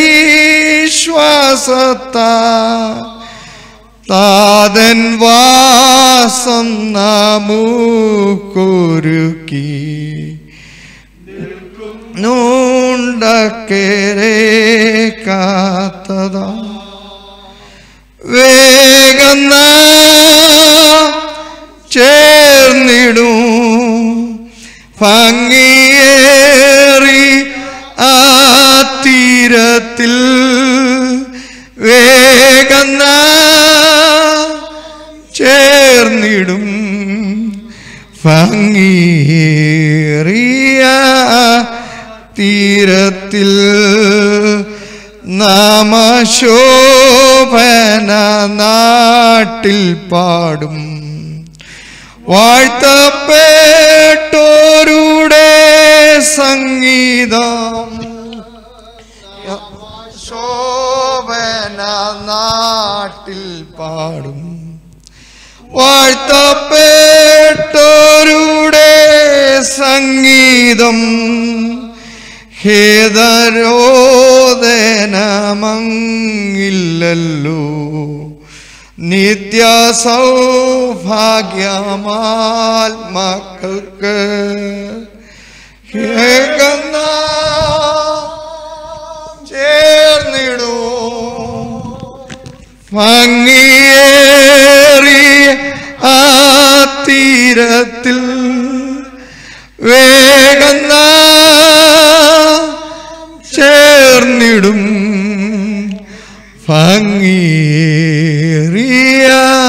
വിശ്വാസത്താ താതൻ വാസം നാമൂക്കൊരുക്കി നൂണ്ടക്കേരെ കാത്തതാ വേഗം ചേർന്നിടും ഭംഗിയേറി ആ തീരത്തിൽ വേഗം ചേർന്നിടും ഭംഗിയേറിയ തീരത്തിൽ നാമശോഭന നാട്ടിൽ പാടും വാഴ്ത്തപ്പെട്ടോരുടെ സംഗീതം ശോഭന നാട്ടിൽ പാടും വാഴ്ത്തപ്പെട്ടോരുടെ സംഗീതം ഹേതരോദനമങ്ങില്ലല്ലോ നിത്യ സൗഭാഗ്യമാൽ മക്കൾക്ക് കേൾക്കുന്ന ചേർന്നിടൂ ഭംഗിയേറിയ ആ തീരത്തിൽ വേഗം ചേർന്നിടും ഭംഗിയേറിയ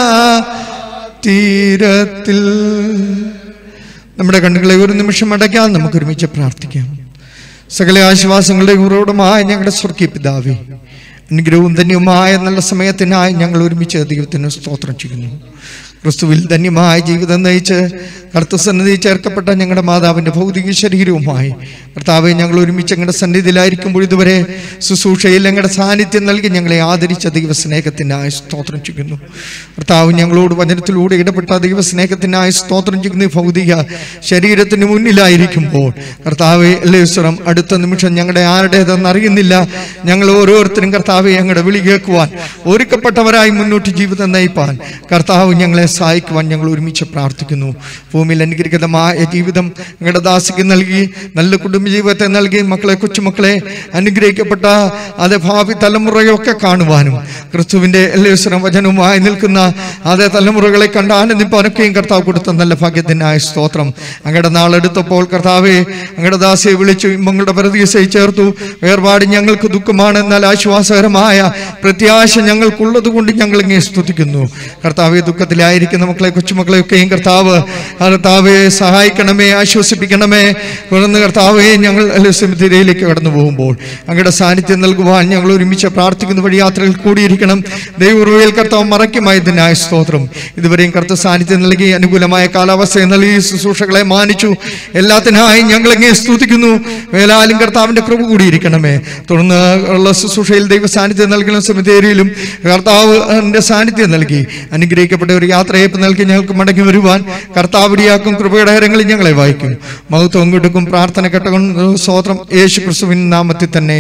തീരത്തിൽ നമ്മുടെ കണ്ണുകളെ ഒരു നിമിഷം അടയ്ക്കാൻ നമുക്ക് ഒരുമിച്ച് പ്രാർത്ഥിക്കാം സകല ആശ്വാസങ്ങളുടെ ഉറവിടമായ ഞങ്ങളുടെ സ്വർഗീയ പിതാവേ അനുഗ്രഹവും ധന്യവുമായ നല്ല സമയത്തിനായി ഞങ്ങൾ ഒരുമിച്ച് ദൈവത്തിന് സ്തോത്രം ചെയ്യുന്നു ക്രിസ്തുവിൽ ധന്യമായ ജീവിതം നയിച്ച് കർത്തസന്നിധി ചേർക്കപ്പെട്ട ഞങ്ങളുടെ മാതാവിൻ്റെ ഭൗതിക ശരീരവുമായി കർത്താവെ ഞങ്ങൾ ഒരുമിച്ച് ഞങ്ങളുടെ സന്നിധിയിലായിരിക്കുമ്പോൾ ഇതുവരെ ശുശ്രൂഷയിൽ ഞങ്ങളുടെ സാന്നിധ്യം നൽകി ഞങ്ങളെ ആദരിച്ച ദൈവസ്നേഹത്തിനായി സ്തോത്രം ചെയ്യുന്നു കർത്താവ് ഞങ്ങളോട് വചനത്തിലൂടെ ഇടപെട്ട ദൈവസ്നേഹത്തിനായി സ്തോത്രം ചെയ്യുന്ന ഈ ഭൗതിക ശരീരത്തിന് മുന്നിലായിരിക്കുമ്പോൾ കർത്താവെ എല്ലാവരും അടുത്ത നിമിഷം ഞങ്ങളുടെ ആരുടേതെന്ന് അറിയുന്നില്ല ഞങ്ങൾ ഓരോരുത്തരും കർത്താവെ ഞങ്ങളുടെ വിളി കേൾക്കുവാൻ ഒരുക്കപ്പെട്ടവരായി മുന്നോട്ട് ജീവിതം നയിപ്പാൻ കർത്താവ് ഞങ്ങളെ സഹായിക്കുവാൻ ഞങ്ങൾ ഒരുമിച്ച് പ്രാർത്ഥിക്കുന്നു ഭൂമിയിൽ അനുഗ്രഹിതമായ ജീവിതം ഞങ്ങളുടെ ദാസിക്ക് നൽകി നല്ല കുടുംബജീവിതത്തെ നൽകി മക്കളെ കൊച്ചുമക്കളെ അനുഗ്രഹിക്കപ്പെട്ട അതേ ഭാവി തലമുറയൊക്കെ കാണുവാനും ക്രിസ്തുവിൻ്റെ എല്ലാവരും വചനവുമായി നിൽക്കുന്ന അതേ തലമുറകളെ കണ്ട് ആനന്ദിപ്പാനൊക്കെയും കർത്താവ് കൊടുത്ത നല്ല ഭാഗ്യത്തിനായ സ്തോത്രം അങ്ങയുടെ നാളെടുത്തപ്പോൾ കർത്താവെ അങ്ങയുടെ ദാസിയെ വിളിച്ചു ഇമ്പങ്ങളുടെ പരദീസയിൽ ചേർത്തു വേർപാട് ഞങ്ങൾക്ക് ദുഃഖമാണ് എന്നാൽ ആശ്വാസകരമായ പ്രത്യാശ ഞങ്ങൾക്കുള്ളത് കൊണ്ട് ഞങ്ങൾ ഇങ്ങനെ സ്തുതിക്കുന്നു കർത്താവെ ദുഃഖത്തിലായിരിക്കുന്ന മക്കളെ കൊച്ചുമക്കളെയൊക്കെയും കർത്താവ് ആ കർത്താവെ സഹായിക്കണമേ ആശ്വസിപ്പിക്കണമേ തുടർന്ന് കർത്താവെ ഞങ്ങൾ സെമിത്തിരയിലേക്ക് കടന്നു പോകുമ്പോൾ അങ്ങയുടെ സാന്നിധ്യം നൽകുവാൻ ഞങ്ങൾ ഒരുമിച്ച് പ്രാർത്ഥിക്കുന്ന വഴി യാത്രയിൽ കൂടിയിരിക്കണം ദൈവറുവയിൽ കർത്താവ് മറയ്ക്കുമായതിനായ സ്തോത്രം ഇതുവരെയും കർത്ത സാന്നിധ്യം നൽകി അനുകൂലമായ കാലാവസ്ഥയെ നൽകി ശുശ്രൂഷകളെ മാനിച്ചു എല്ലാത്തിനായി ഞങ്ങൾ എങ്ങനെ സ്തുതിക്കുന്നു വേലാലും കർത്താവിന്റെ കൃപ കൂടിയിരിക്കണമേ തുടർന്ന് ഉള്ള ശുശ്രൂഷയിൽ ദൈവ സാന്നിധ്യം നൽകുന്ന സെമിത്തേരിയിലും കർത്താവ് എൻ്റെ സാന്നിധ്യം നൽകി അനുഗ്രഹിക്കപ്പെട്ട ഒരു യാത്രയപ്പ് നൽകി ഞങ്ങൾക്ക് മടങ്ങി വരുവാൻ കർത്താവിടിയാക്കും കൃപയുടെ കരങ്ങളിൽ ഞങ്ങളെ വായിക്കും മഹത്വം കൊടുക്കും പ്രാർത്ഥന കേട്ടുകൊണ്ട് സ്വോത്രം യേശു ക്രിസ്തുവിൻ നാമത്തിൽ തന്നെ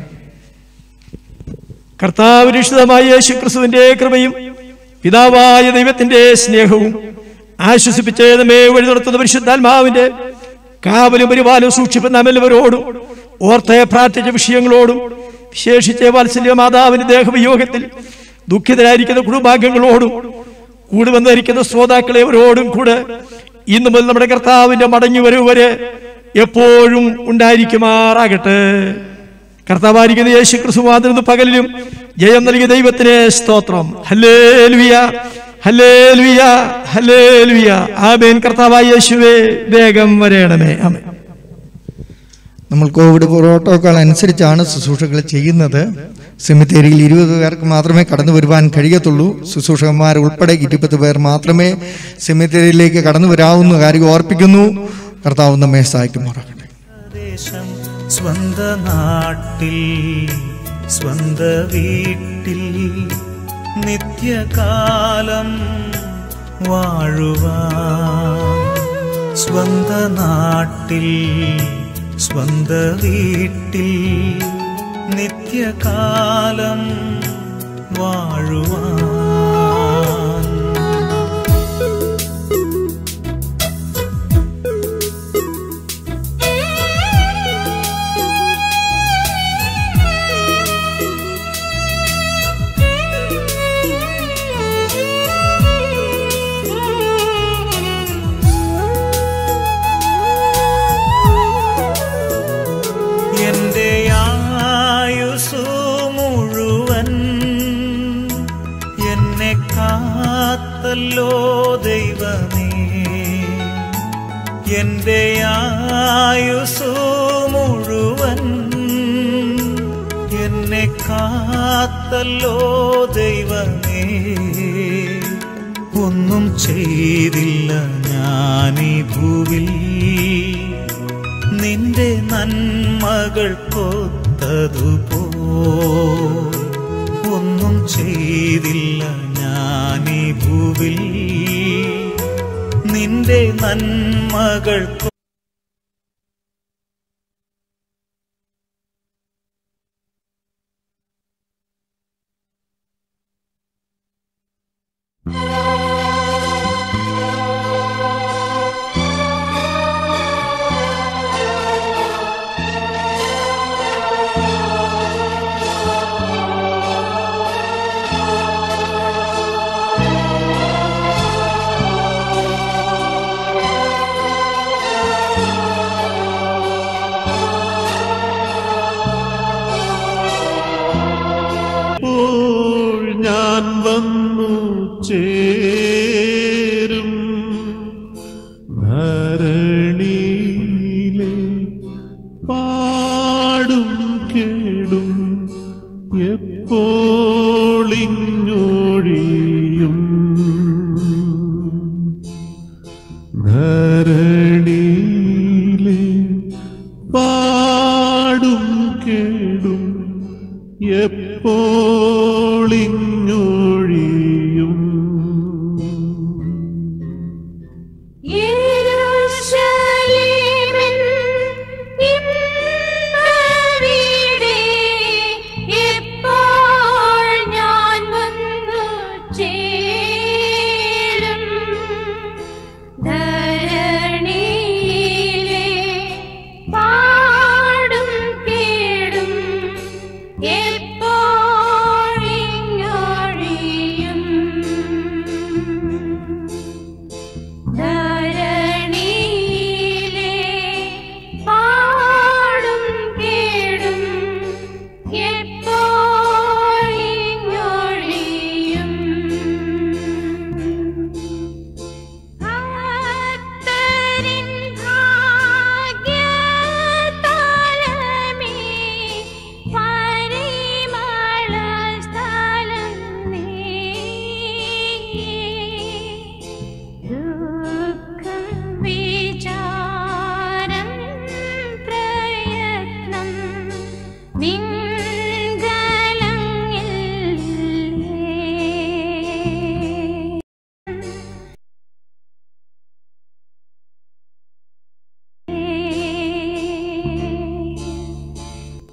കർത്താവ് രക്ഷിതമായ യേശു ക്രിസ്തുവിന്റെ കൃപയും പിതാവായ ദൈവത്തിന്റെ സ്നേഹവും ആശ്വസിപ്പിച്ച് നമ്മെ വഴി നടത്തുന്ന പരിശുദ്ധാത്മാവിന്റെ കാവലും പരിപാലവും സൂക്ഷിപ്പുന്ന നാം എല്ലാവരോടും ഓർത്ത് പ്രാർത്ഥിച്ച വിഷയങ്ങളോടും വിശേഷിച്ച് വാത്സല്യ മാതാവിന്റെ ദേഹവിയോഗത്തിൽ ദുഃഖിതരായിരിക്കുന്ന കുടുംബാംഗങ്ങളോടും കൂടി വന്നിരിക്കുന്ന ശ്രോതാക്കളെവരോടും കൂടെ ഇന്നു മുതൽ നമ്മുടെ കർത്താവിന്റെ മടങ്ങി വരവ് വരെ എപ്പോഴും ഉണ്ടായിരിക്കുമാറാകട്ടെ കർത്താവായിരിക്കുന്ന യേശു ക്രിസ്തുവാതിരുന്ന് പകലിലും ജയം നൽകിയ ദൈവത്തിന് സ്തോത്രം ഹല്ലേലുയ ഹല്ലേലുയ ഹല്ലേലുയ ആമേൻ കർത്താവായ യേശുവേ വേഗം വരേണമേ ആമേൻ നമ്മൾ കോവിഡ് പ്രോട്ടോക്കോൾ അനുസരിച്ചാണ് ശുശ്രൂഷകൾ ചെയ്യുന്നത് സെമിത്തേരിയിൽ ഇരുപത് പേർക്ക് മാത്രമേ കടന്നു വരുവാൻ കഴിയത്തുള്ളൂ ശുശ്രൂഷകന്മാർ ഉൾപ്പെടെ ഇരുപത് പേർ മാത്രമേ സെമിത്തേരിയിലേക്ക് കടന്നു വരാവുന്ന കാര്യം ഓർപ്പിക്കുന്നു കർത്താവ് നമ്മെ സഹായിക്കുമാറാകട്ടെ ദേശം സ്വന്ത നാട്ടിൽ സ്വന്ത വീട്ടിൽ നിത്യകാലം വാഴുവാൻ സ്വന്ത നാട്ടിൽ സ്വന്ത വീട്ടിൽ നിത്യകാലം വാഴുവാൻ എന്റെ ആയുസു മുഴുവൻ എന്നെ കാത്തല്ലോ ദൈവമേ എന്റെ ആയുസു മുഴുവൻ എന്നെ കാത്തല്ലോ ദൈവമേ ഒന്നും ചെയ്തില്ല ഞാനീ ഭൂവിൽ നിന്റെ നന്മകൾ കൊത്തതുപോ ഒന്നും ചെയ്തില്ല ഞാനീ ഭൂവിൽ നിന്റെ നന്മകൾ കൊ- ഇപ്പോൾ ഞാൻ വന്നു ചേരും ഭരണിയിലെ പാടും കേടും എപ്പോളിഞ്ഞൊഴിയും ഭരണിയിലെ പാടും കേടും എപ്പോളിഞ്ഞൊഴിയും യെരൂശലേമിൻ ഇമ്പവീടേ, എപ്പോൾ ഞാൻ വന്നു ചേരും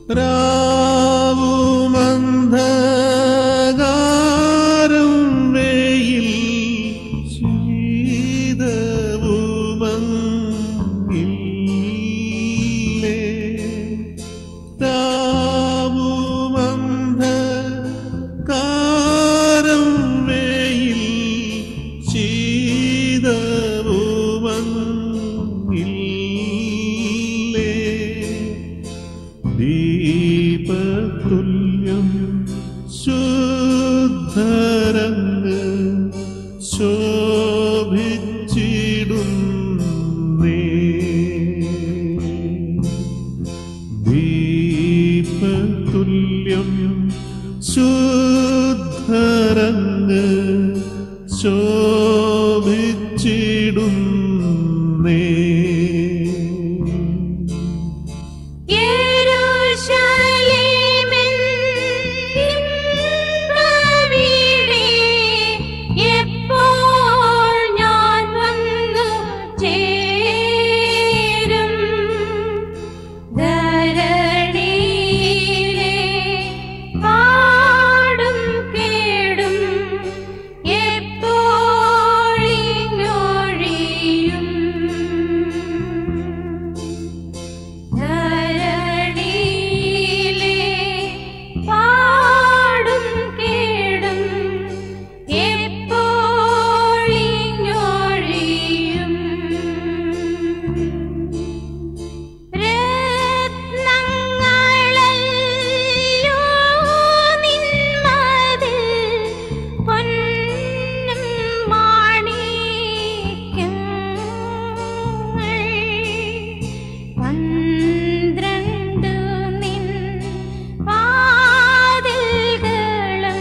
രാവുമന്ധകാരം വെയിൽ ശീതവുമങ്ങില്ലേ രാവുമന്ധകാരം വെയിൽ ശീതവുമങ്ങില്ലേ ദീപതുല്യം ശുദ്ധരങ്ങ് ശോഭിച്ചിടുന്നേ ദീപതുല്യം ശുദ്ധരങ്ങ് ശോഭിച്ചിടുന്നേ യെരൂശലേമിൻ ഇന്നവിടെ എപ്പോൾ ഞാൻ വന്നു ചേരും ധരണിയിലെ പാടും കേടും എപ്പോഴിഞ്ഞൊഴിയും ധരണിയിലെ പാടും കേടും എപ്പോഴിഞ്ഞൊഴിയും രത്നങ്ങളല്ലോ നിന്മതിൽ പൊന്നും മാണിക്യങ്ങൾ പന്ത്രണ്ടു നിൻ വാതിൽകളും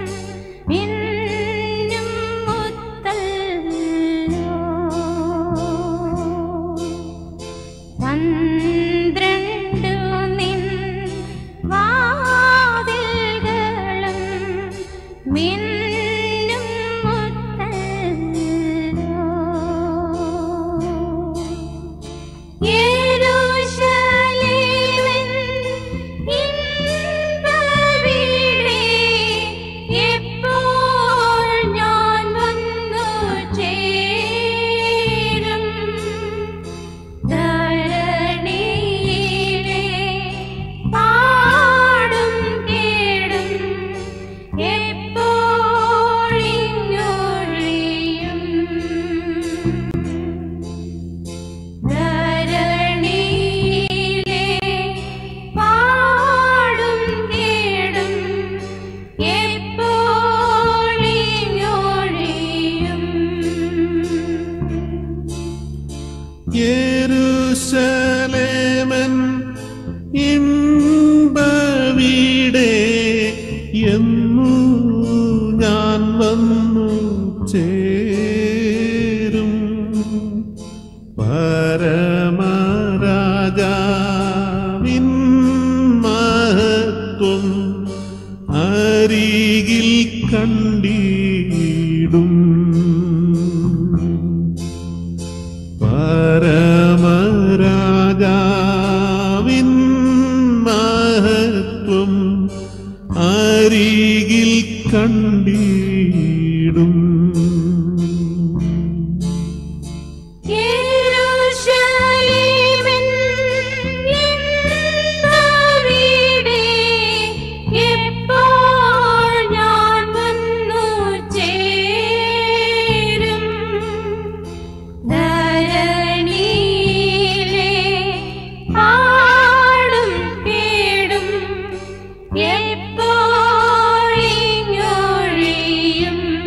മിന്നും മുത്തല്ലോ പന്ത്രണ്ടു നിൻ വാതിൽകളും മിന്നും മുത്തല്ലോ യെരൂശലേമിൻ ഇന്നവിടെ എപ്പോൾ ഞാൻ വന്നു ചേരും ധരണിയിലെ പാടും കേടും എപ്പോഴിഞ്ഞൊഴിയും ധരണിയിലെ പാടും കേടും എപ്പോഴിഞ്ഞൊഴിയും യെരൂശലേമൻ ഇമ്പവീടേ എന്നു ഞാൻ വന്നു ചേരും പരമരാജാവിൻ മഹത്വം അരികിൽ കണ്ടിടും പരമരാജാവിൻ മഹത്വം അരികിൽ കണ്ടിടും യെരൂശലേമിൻ ഇന്നവിടെ എപ്പോൾ ഞാൻ വന്നു ചേരും ധരണിയിലെ പാടും കേടും എപ്പോഴിഞ്ഞൊഴിയും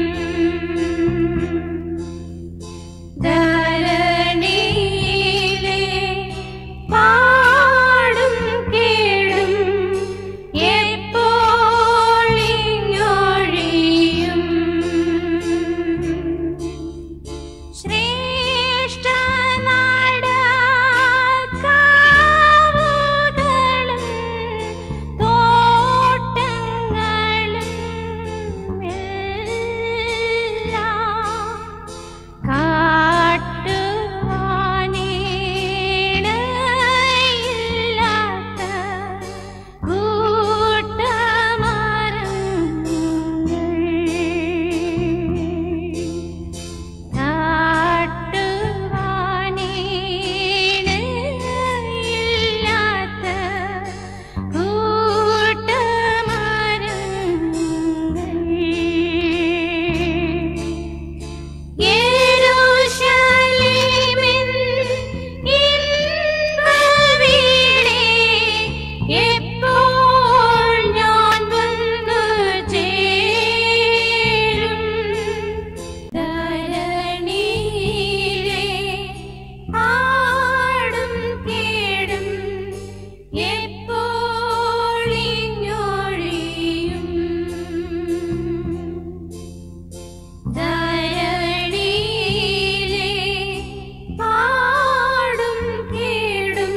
ധരണിയിലെ പാടും കേടും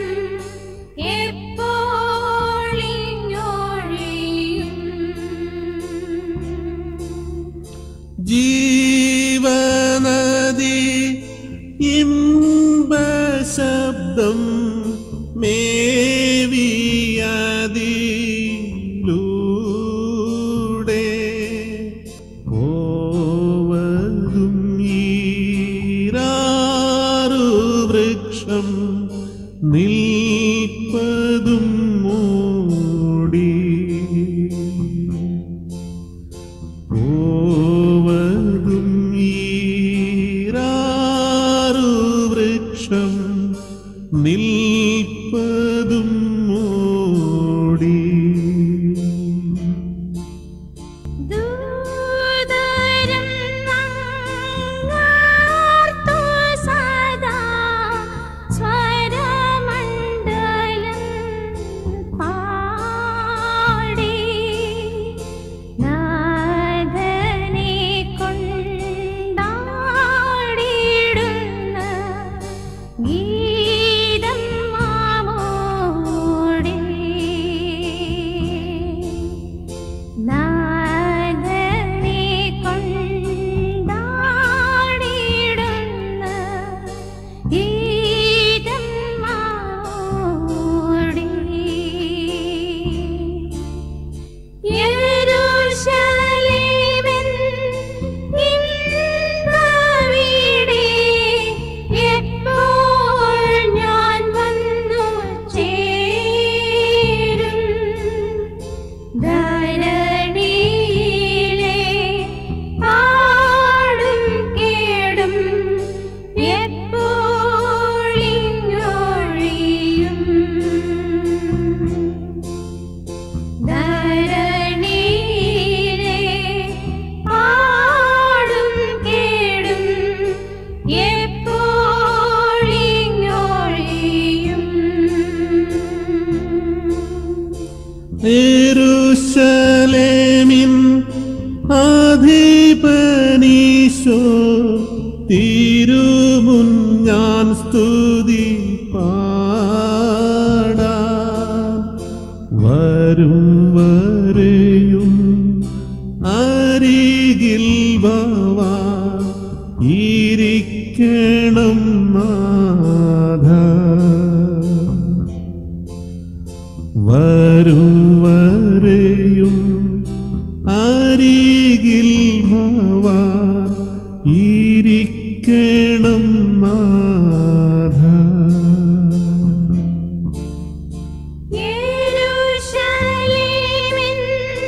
എപ്പോളിഞ്ഞൊഴിയും ജീവനദി ഇമ്പശബ്ദം മേവിയതിലൂടെ പോവതും ഈരാറു വൃക്ഷം നിൽപ്പതും മൂടി പോവതും ഈരാറു വൃക്ഷം നിൽപ്പതും മൂടി ദൂതരം നങ്ങാർത്തു സദാ സ്വരമണ്ഡലം പാടി നാഥനെ കൊണ്ടാടിടുന്ന ഗീതം മാമോടി നാഥനെ കൊണ്ടാടിടുന്ന ഗീതം മാമോടി യെരൂശലേമിൻ ഇന്നവിടെ എപ്പോൾ ഞാൻ വന്നു ചേരും ധരണിയിലെ പാടും കേടും എപ്പോളിഞ്ഞൊഴിയും ധരണിയിലെ പാടും കേടും എപ്പോളിഞ്ഞൊഴിയും യെരൂശലേമിൻ അധിപനീശോ തിരുമുൻ ഞാൻ സ്തുതി പാടാൻ വരും വരെയും അരികിൽ ഭവാ ഇരിക്കണം നാഥ വരും വരെയും അരികിൽ ഭവാ ഇരിക്കണം നാഥ യെരൂശലേമിൻ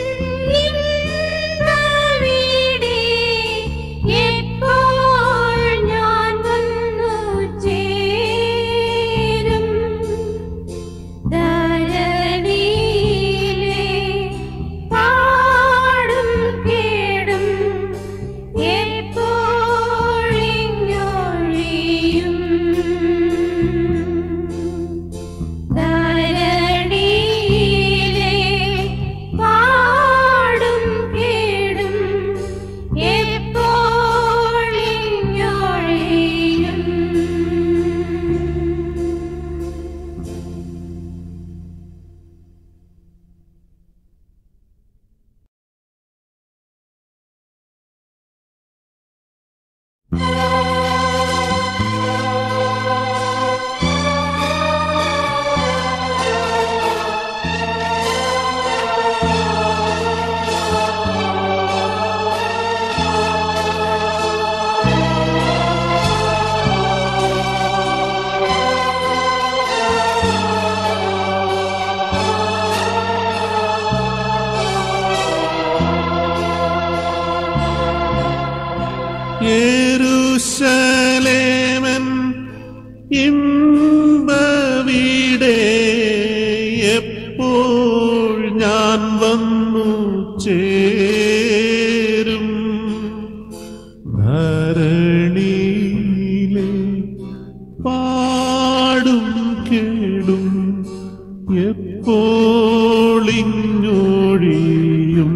ഇന്നവിടെ എപ്പോൾ ഞാൻ വന്നു ചേരും ധരണിയിലെ പാടും കേടും എപ്പോഴിഞ്ഞൊഴിയും ധരണിയിലെ പാടും കേടും എപ്പോഴിഞ്ഞൊഴിയും യെരൂശലേമൻ ഇമ്പവിടെ എപ്പോൾ ഞാൻ വന്നു ചേരും ധരണിയിലെ പാടും കേടും എപ്പോളിഞ്ഞൊഴിയും എപ്പോളിഞ്ഞൊഴിയും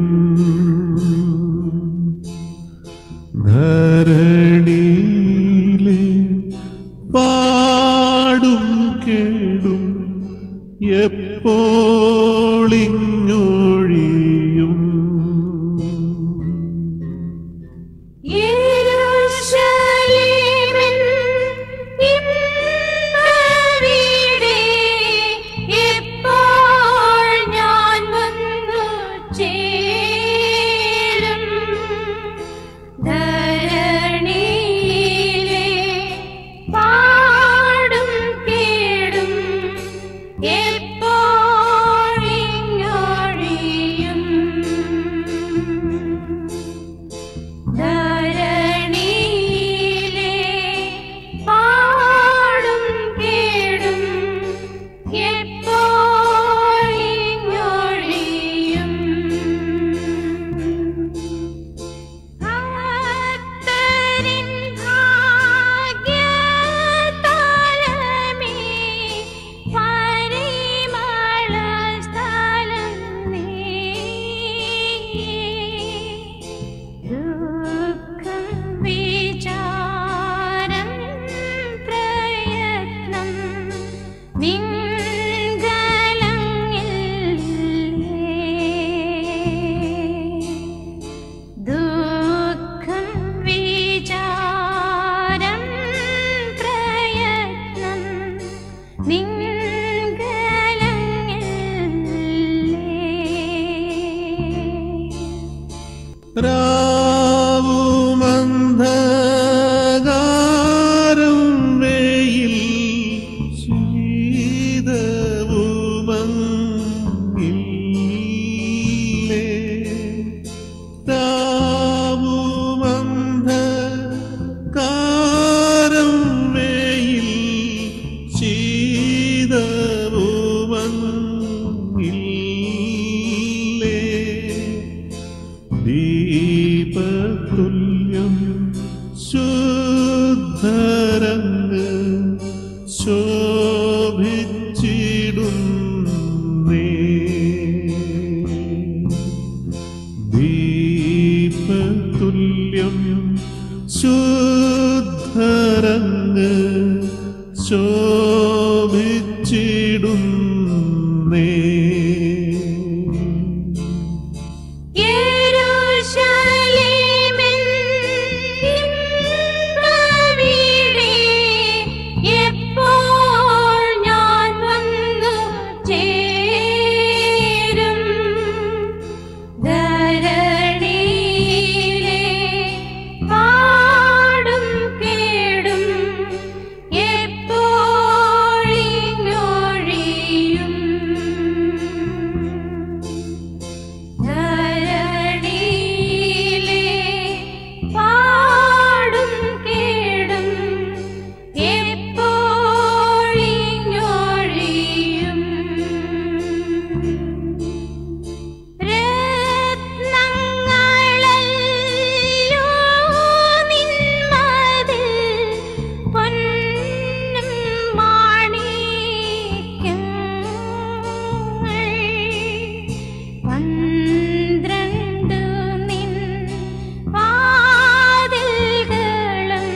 ധരണിയിലെ പാടും കേടും എപ്പോളിഞ്ഞൊഴിയും യെരൂശലേമിൻ ഇന്നവിടെ എപ്പോൾ ഞാൻ വന്നു ചേരും ധരണിയിലെ പാടും കേടും എപ്പോഴിഞ്ഞൊഴിയും ധരണിയിലെ പാടും കേടും എപ്പോഴിഞ്ഞൊഴിയും ഭക്തരിൻ ഭാഗ്യതാരമേ പരിമളസ്ഥലം നീ ദുഃഖം വിചാരം പ്രയത്നം വിങ്കലങ്ങില്ലേ ദുഃഖം വിചാരം പ്രയത്നം നിങ്ങളങ്ങില്ലേ രാവുമന്ധകാരം വെയിൽ ശീതവുമങ്ങില്ലേ രാവുമന്ധകാരം വെയിൽ ശീതവുമങ്ങില്ലേ ദീപതുല്യം ശുദ്ധരങ്ങ് ശോഭിച്ചിടുന്നേ ദീപതുല്യം ശുദ്ധരങ്ങ് ശോഭിച്ചിടുന്നേ യെരൂശലേമിൻ ഇന്നവിടെ എപ്പോൾ ഞാൻ വന്നു ചേരും ധരണിയിലെ പാടും കേടും എപ്പോഴിഞ്ഞൊഴിയും ധരണിയിലെ പാടും കേടും എപ്പോഴിഞ്ഞൊഴിയും രത്നങ്ങളല്ലോ നിന്മതിൽ പൊന്നും മാണിക്യങ്ങൾ പന്ത്രണ്ടു നിൻ വാതിൽകളും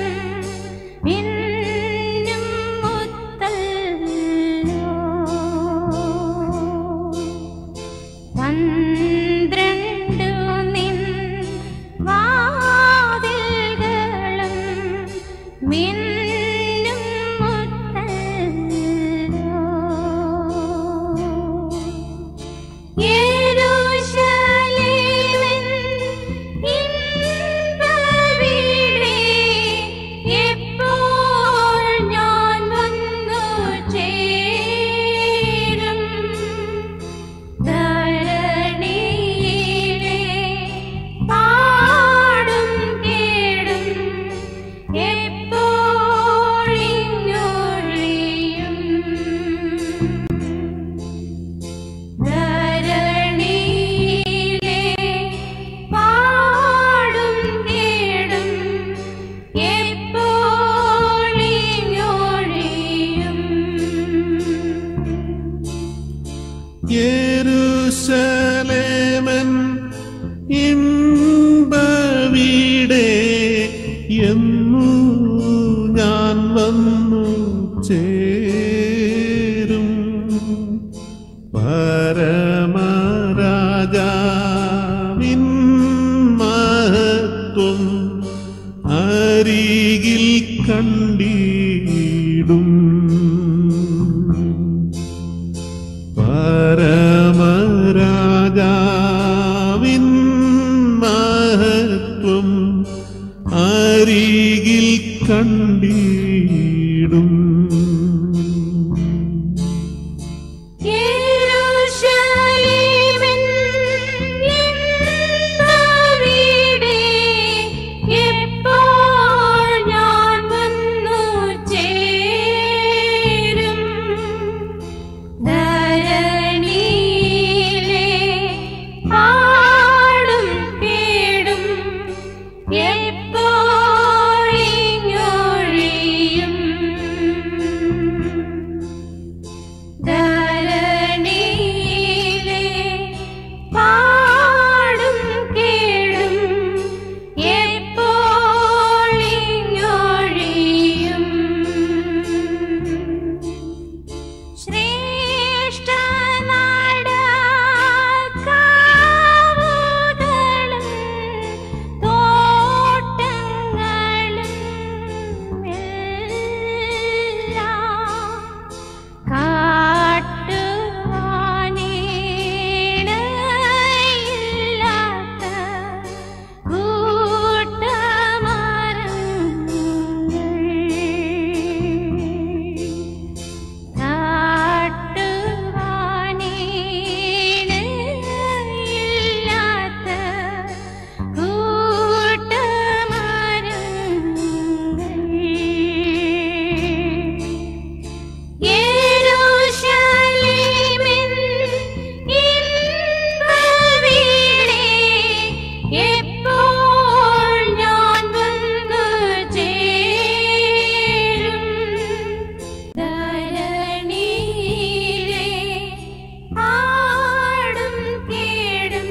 മിന്നും മുത്തല്ലോ പന്ത്രണ്ടു നിൻ വാതിൽകളും മിന്നും മുത്തല്ലോ യെരൂശലേമിൻ ഇന്നവിടെ എപ്പോൾ ഞാൻ വന്നു ചേരും ധരണിയിലെ കണ്ടിടും പരമരാജാവിൻ മഹത്വം അരികിൽ കണ്ടിടും യെരൂശലേമിൻ ഇന്നവിടെ എപ്പോൾ ഞാൻ വന്നു ചേരും ധരണിയിലെ ആടും കേടും എപ്പോഴിഞ്ഞൊഴിയും ധരണിയിലെ പാടും കേടും എപ്പോഴിഞ്ഞൊഴിയും ശ്രേഷ്ഠനാടകാവുകളും തോട്ടങ്ങളും എല്ലാം കാട്ടുവാനേണയില്ലാത്ത കൂട്ടമരങ്ങൾ കാട്ടുവാനേണയില്ലാത്ത കൂട്ടമരങ്ങൾ യെരൂശലേമിൻ ഇന്നവിടെ എപ്പോൾ ഞാൻ വന്നു ചേരും ധരണിയിലെ ആടും കേടും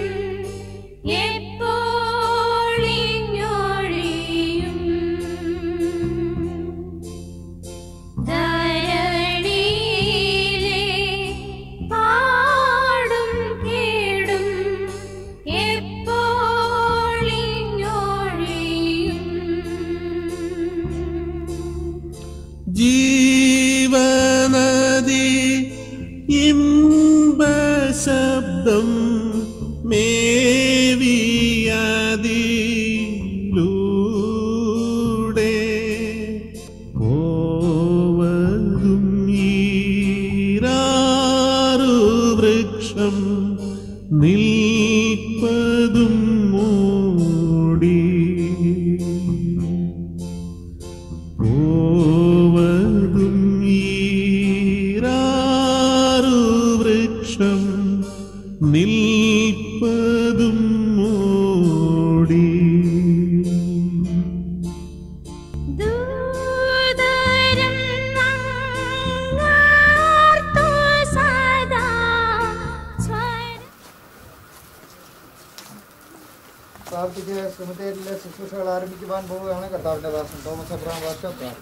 എപ്പോഴിഞ്ഞൊഴിയും ധരണിയിലെ പാടും കേടും എപ്പോഴിഞ്ഞൊഴിയും ജീവനദി ഇമ്പശബ്ദം മേവിയതിലൂടെ പോവതും ഈരാറു വൃക്ഷം നിൽപ്പതും മൂടി പോവതും ഈരാറു വൃക്ഷം നിൽപ്പതും മൂടി ദൂതരം നങ്ങാർത്തു സദാ സ്വര പ്രാർത്ഥിച്ച് സുമതയിലെ ശുശ്രൂഷകൾ ആരംഭിക്കുവാൻ പോവുകയാണ് കർത്താവിന്റെ ദാസൻ തോമസ് അബ്രഹാം ഭാഷ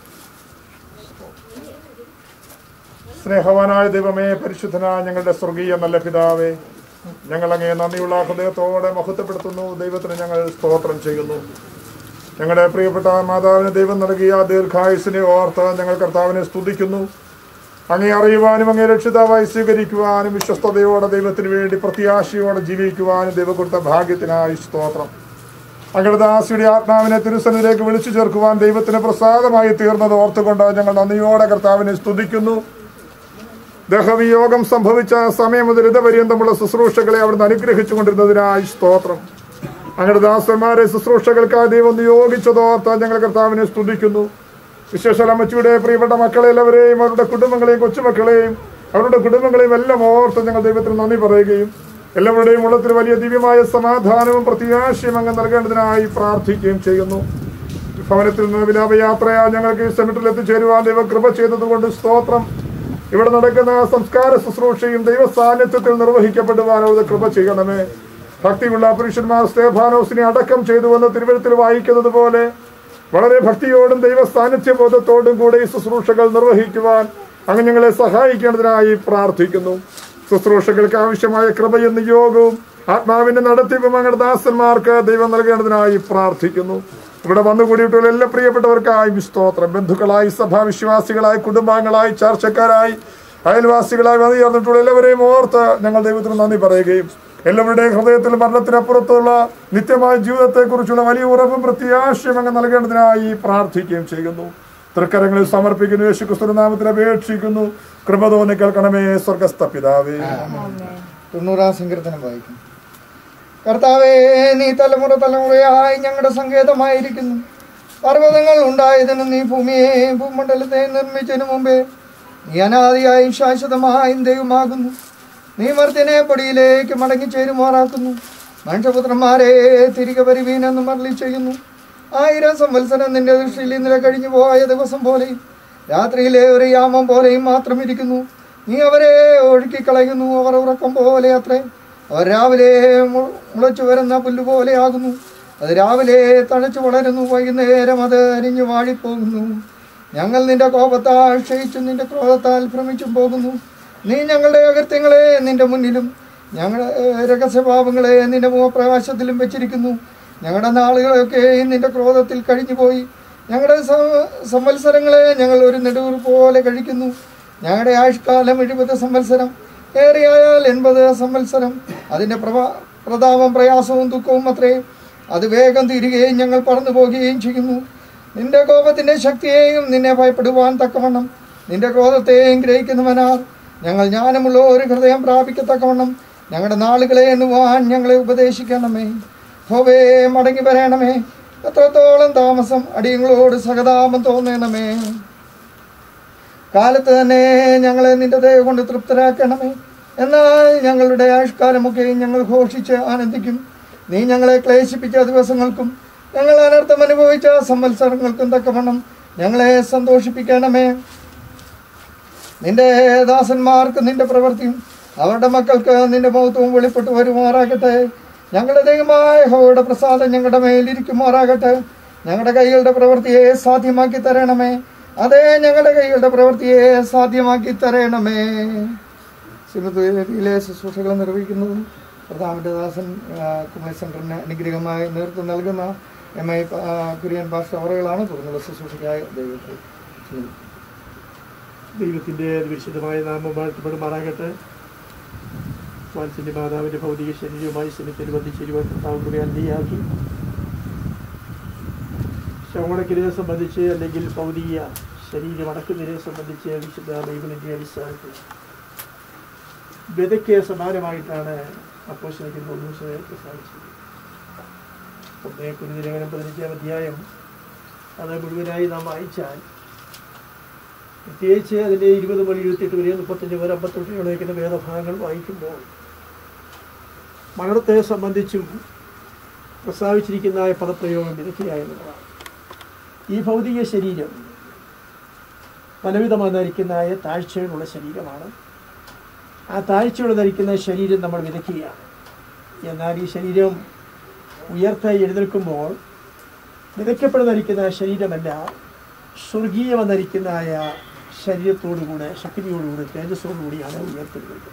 സ്നേഹവാനായ ദൈവമേ പരിശുദ്ധനായ ഞങ്ങളുടെ സ്വർഗീയ നല്ല പിതാവേ ഞങ്ങൾ അങ്ങേ നന്ദിയുള്ള ഹൃദയത്തോടെ മഹത്വപ്പെടുത്തുന്നു ദൈവത്തിന് ഞങ്ങൾ സ്തോത്രം ചെയ്യുന്നു ഞങ്ങളുടെ പ്രിയപ്പെട്ട മാതാവിന് ദൈവം നൽകിയ ദീർഘായുസിനെ ഓർത്ത് ഞങ്ങൾ കർത്താവിനെ സ്തുതിക്കുന്നു അങ്ങേ അറിയുവാനും അങ്ങേ രക്ഷിതാവായി സ്വീകരിക്കുവാനും വിശ്വസ്തയോടെ ദൈവത്തിന് വേണ്ടി പ്രത്യാശയോടെ ജീവിക്കുവാനും ദൈവം കൊടുത്ത ഭാഗ്യത്തിനായി സ്തോത്രം അങ്ങയുടെ ദാസിയുടെ ആത്മാവിനെ തിരുസന്നിലേക്ക് വിളിച്ചു ചേർക്കുവാൻ ദൈവത്തിന് പ്രസാദമായി തീർന്നത് ഓർത്തുകൊണ്ട് ഞങ്ങൾ നന്ദിയോടെ കർത്താവിനെ സ്തുതിക്കുന്നു ദഹവിയോഗം സംഭവിച്ച സമയം മുതൽ ഇതുപര്യന്തമുള്ള ശുശ്രൂഷകളെ അവിടുന്ന് അനുഗ്രഹിച്ചുകൊണ്ടിരുന്നതിനായി സ്തോത്രം അങ്ങയുടെ ദാസന്മാരെ ശുശ്രൂഷകൾക്കായി ദൈവം നിയോഗിച്ചതോർത്ത് ഞങ്ങൾ കർത്താവിനെ സ്തുതിക്കുന്നു വിശേഷാൽ അമ്മച്ചിയുടെ പ്രിയപ്പെട്ട മക്കളെ എല്ലാവരെയും അവരുടെ കുടുംബങ്ങളെയും കൊച്ചുമക്കളെയും അവരുടെ കുടുംബങ്ങളെയും എല്ലാം ഓർത്ത് ഞങ്ങൾ ദൈവത്തിന് നന്ദി പറയുകയും എല്ലാവരുടെയും ഉള്ളത്തിൽ വലിയ ദിവ്യമായ സമാധാനവും പ്രത്യാശയും അങ്ങ് നൽകേണ്ടതിനായി പ്രാർത്ഥിക്കുകയും ചെയ്യുന്നു ഭവനത്തിൽ നിന്ന് വിലാപയാത്രയാൽ ഞങ്ങൾക്ക് ഈ സെമിറ്ററിൽ എത്തിച്ചേരുവാൻ ദൈവം കൃപ ചെയ്തതുകൊണ്ട് സ്തോത്രം ഇവിടെ നടക്കുന്ന സംസ്കാര ശുശ്രൂഷയും ദൈവ സാന്നിധ്യത്തിൽ നിർവഹിക്കപ്പെടുവാനുള്ള കൃപ ചെയ്യണമേ ഭക്തിയുള്ള പുരുഷന്മാർ സ്തേഫാനോസിനെ അടക്കം ചെയ്തുവെന്ന് തിരുവഴുത്തിൽ വായിക്കുന്നത് പോലെ വളരെ ഭക്തിയോടും ദൈവ സാന്നിധ്യ ബോധത്തോടും കൂടെ ഈ ശുശ്രൂഷകൾ നിർവഹിക്കുവാൻ അങ്ങ് ഞങ്ങളെ സഹായിക്കേണ്ടതിനായി പ്രാർത്ഥിക്കുന്നു ശുശ്രൂഷകൾക്ക് ആവശ്യമായ കൃപയും നിയോഗവും ആത്മാവിന്റെ നടത്തിപ്പും അങ്ങയുടെ ദാസന്മാർക്ക് ദൈവം നൽകേണ്ടതിനായി പ്രാർത്ഥിക്കുന്നു ഇവിടെ വന്നു കൂടിയിട്ടുള്ള എല്ലാ പ്രിയപ്പെട്ടവർക്കായി സ്തോത്രം ബന്ധുക്കളായി സഭാവിശ്വാസികളായി കുടുംബാംഗങ്ങളായി ചർച്ചക്കാരായി അയൽവാസികളായി വന്നു ചേർന്നിട്ടുള്ള എല്ലാവരെയും ഓർത്ത് ഞങ്ങൾ ദൈവത്തിന് നന്ദി പറയുകയും എല്ലാവരുടെയും ഹൃദയത്തിൽ മരണത്തിനപ്പുറത്തുള്ള നിത്യമായ ജീവിതത്തെക്കുറിച്ചുള്ള വലിയ ഉറപ്പും പ്രത്യാശയും അങ്ങ് നൽകേണ്ടതിനായി പ്രാർത്ഥിക്കുകയും ചെയ്യുന്നു തൃക്കരങ്ങളിൽ സമർപ്പിക്കുന്നു യേശു ക്രിസ്തു നാമത്തിൽ അപേക്ഷിക്കുന്നു കൃപ തോന്നി കേൾക്കണമേ സ്വർഗസ്ഥ പിതാവേ തൊണ്ണൂറാം സങ്കീർത്തനം വായിക്കും കർത്താവേ നീ തലമുറ തലമുറയായി ഞങ്ങളുടെ സങ്കേതമായിരിക്കുന്നു പർവ്വതങ്ങൾ ഉണ്ടായതിന് നീ ഭൂമിയെ ഭൂമണ്ഡലത്തെ നിർമ്മിച്ചതിനു മുമ്പേ നീ അനാദിയായും ശാശ്വതമായും ദൈവമാകുന്നു നീ മർദ്ദനെ പൊടിയിലേക്ക് മടങ്ങി ചേരുമാറാക്കുന്നു മനുഷ്യപുത്രന്മാരെ തിരികെ വരുവീനെന്ന് മരളി ചെയ്യുന്നു ആയിരം സംവത്സരം നിന്റെ ദൃഷ്ടിയിൽ ഇന്നലെ കഴിഞ്ഞു പോയ ദിവസം പോലെയും രാത്രിയിലെ ഒരു യാമം പോലെയും മാത്രം ഇരിക്കുന്നു നീ അവരെ ഒഴുക്കിക്കളയുന്നു അവർ ഉറക്കം പോലെ അത്രേ അവർ രാവിലെ മു- മുളച്ചു വരുന്ന പുല്ല് പോലെയാകുന്നു അത് രാവിലെ തഴച്ചു വളരുന്നു വൈകുന്നേരം അത് അരിഞ്ഞു വാടിപ്പോകുന്നു ഞങ്ങൾ നിന്റെ കോപത്താൽ ക്ഷയിച്ചും നിന്റെ ക്രോധത്താൽ ഭ്രമിച്ചും പോകുന്നു നീ ഞങ്ങളുടെ അകൃത്യങ്ങളെ നിന്റെ മുന്നിലും ഞങ്ങളുടെ ഏഹ്, രഹസ്യഭാവങ്ങളെ നിന്റെ മുഖപ്രകാശത്തിലും വെച്ചിരിക്കുന്നു ഞങ്ങളുടെ നാളുകളൊക്കെ നിന്റെ ക്രോധത്തിൽ കഴിഞ്ഞുപോയി ഞങ്ങളുടെ സ- സംവത്സരങ്ങളെ ഞങ്ങൾ ഒരു നെടുവർ പോലെ കഴിക്കുന്നു ഞങ്ങളുടെ ആയുഷ്കാലം എഴുപത് സംവത്സരം ഏറിയായാൽ എൺപത് സംവത്സരം അതിൻ്റെ പ്രഭാ പ്രതാപം പ്രയാസവും ദുഃഖവും അത്രേ അത് വേഗം തീരുകയും ഞങ്ങൾ പറന്നു പോകുകയും ചെയ്യുന്നു നിന്റെ കോപത്തിന്റെ ശക്തിയെയും നിന്നെ ഭയപ്പെടുവാൻ തക്കവണ്ണം നിന്റെ ക്രോധത്തെയും ഗ്രഹിക്കുന്നവനാർ ഞങ്ങൾ ജ്ഞാനമുള്ള ഒരു ഹൃദയം പ്രാപിക്കത്തക്കവണ്ണം ഞങ്ങളുടെ നാളുകളെ എണ്ണുവാൻ ഞങ്ങളെ ഉപദേശിക്കണമേ ഹോവേ മടങ്ങി വരണമേ എത്രത്തോളം താമസം അടിയങ്ങളോട് സഹതാപം തോന്നണമേ കാലത്ത് തന്നെ ഞങ്ങളെ നിന്റെ ദയ കൊണ്ട് തൃപ്തരാക്കണമേ എന്നാൽ ഞങ്ങളുടെ ആയുഷ്കാലമൊക്കെ ഞങ്ങൾ ഘോഷിച്ച് ആനന്ദിക്കും നീ ഞങ്ങളെ ക്ലേശിപ്പിച്ച ദിവസങ്ങൾക്കും ഞങ്ങൾ അനർത്ഥം അനുഭവിച്ച സംവത്സരങ്ങൾക്കും തക്കവണ്ണം ഞങ്ങളെ സന്തോഷിപ്പിക്കണമേ നിന്റെ ദാസന്മാർക്ക് നിന്റെ പ്രവൃത്തിയും അവരുടെ മക്കൾക്ക് നിന്റെ മൗത്വവും വെളിപ്പെട്ട് വരുമാറാകട്ടെ ഞങ്ങളുടെ ദൈവമായ ഹോയുടെ പ്രസാദം ഞങ്ങളുടെ മേലിരിക്കുമാറാകട്ടെ ഞങ്ങളുടെ കൈകളുടെ പ്രവൃത്തിയെ സാധ്യമാക്കി തരണമേ അതേ ഞങ്ങളുടെ കൈകളുടെ പ്രവൃത്തിയെ സാധ്യമാക്കി തരണമേ സിമത്തുയിലെ ശുശ്രൂഷകൾ നിർവഹിക്കുന്നതും പ്രധാനമന്ത്രി ദാസൻ ആ, കുമളി സെന്ററിന് അനുഗ്രഹമായി നേതൃത്വം നൽകുന്ന എം ഐ ആ, കുര്യൻ ഭാഷ അവറുകളാണ് തുടർന്നുള്ള ശുശ്രൂഷയ്ക്കായി ദൈവത്തെ ക്ഷണിക്കുന്നു. ദൈവത്തിൻ്റെ വിശുദ്ധമായ നാമം വാഴ്ത്തപ്പെടുമാറാകട്ടെ വാത്സല്യ മാതാവിൻ്റെ ഭൗതിക ശരീരവുമായി സ്ഥലത്തിൽ വന്നിച്ചേരുവാൻ കർത്താവ് കൂടെ അന്തിയാക്കി ശ്രവണക്കിനെ സംബന്ധിച്ച് അല്ലെങ്കിൽ ഭൗതിക ശരീരം അടക്കുന്നതിനെ സംബന്ധിച്ച് വിശുദ്ധ ബൈബിളിൻ്റെ അടിസ്ഥാനത്തിൽ വിതയ്ക്ക് സമാനമായിട്ടാണ് അപ്പോസ്തലൻ പൗലോസ് പ്രസ്താവിച്ചത് ഒന്നേ കുരുതിലേഖനം പതിനഞ്ചാം അധ്യായം അത് മുഴുവനായി നാം വായിച്ചാൽ പ്രത്യേകിച്ച് അതിൻ്റെ ഇരുപത് മുതൽ ഇരുപത്തെട്ട് വരെ മുപ്പത്തഞ്ച് വരെ അമ്പത്തെട്ട് വയ്ക്കുന്ന വേദഭാഗങ്ങൾ വായിക്കുമ്പോൾ മരണത്തെ സംബന്ധിച്ചും പ്രസ്താവിച്ചിരിക്കുന്ന പദപ്രയോഗം വിദഗ്ധയായെന്നുള്ളതാണ് ഈ ഭൗതിക ശരീരം പലവിധമായി ധരിക്കുന്നതായ താഴ്ചകളുള്ള ശരീരമാണ് ആ താഴ്ചയോടെ ധരിക്കുന്ന ശരീരം നമ്മൾ വിതയ്ക്കുകയാണ് എന്നാൽ ഈ ശരീരം ഉയർത്ത എഴുന്നേൽക്കുമ്പോൾ വിതയ്ക്കപ്പെടുന്നരിക്കുന്ന ശരീരമല്ല സ്വർഗീയമെന്നരിക്കുന്നതായ ശരീരത്തോടുകൂടെ ശക്തിയോടുകൂടെ തേജസ്സോടുകൂടിയാണ് ഉയർത്തെഴുന്നത്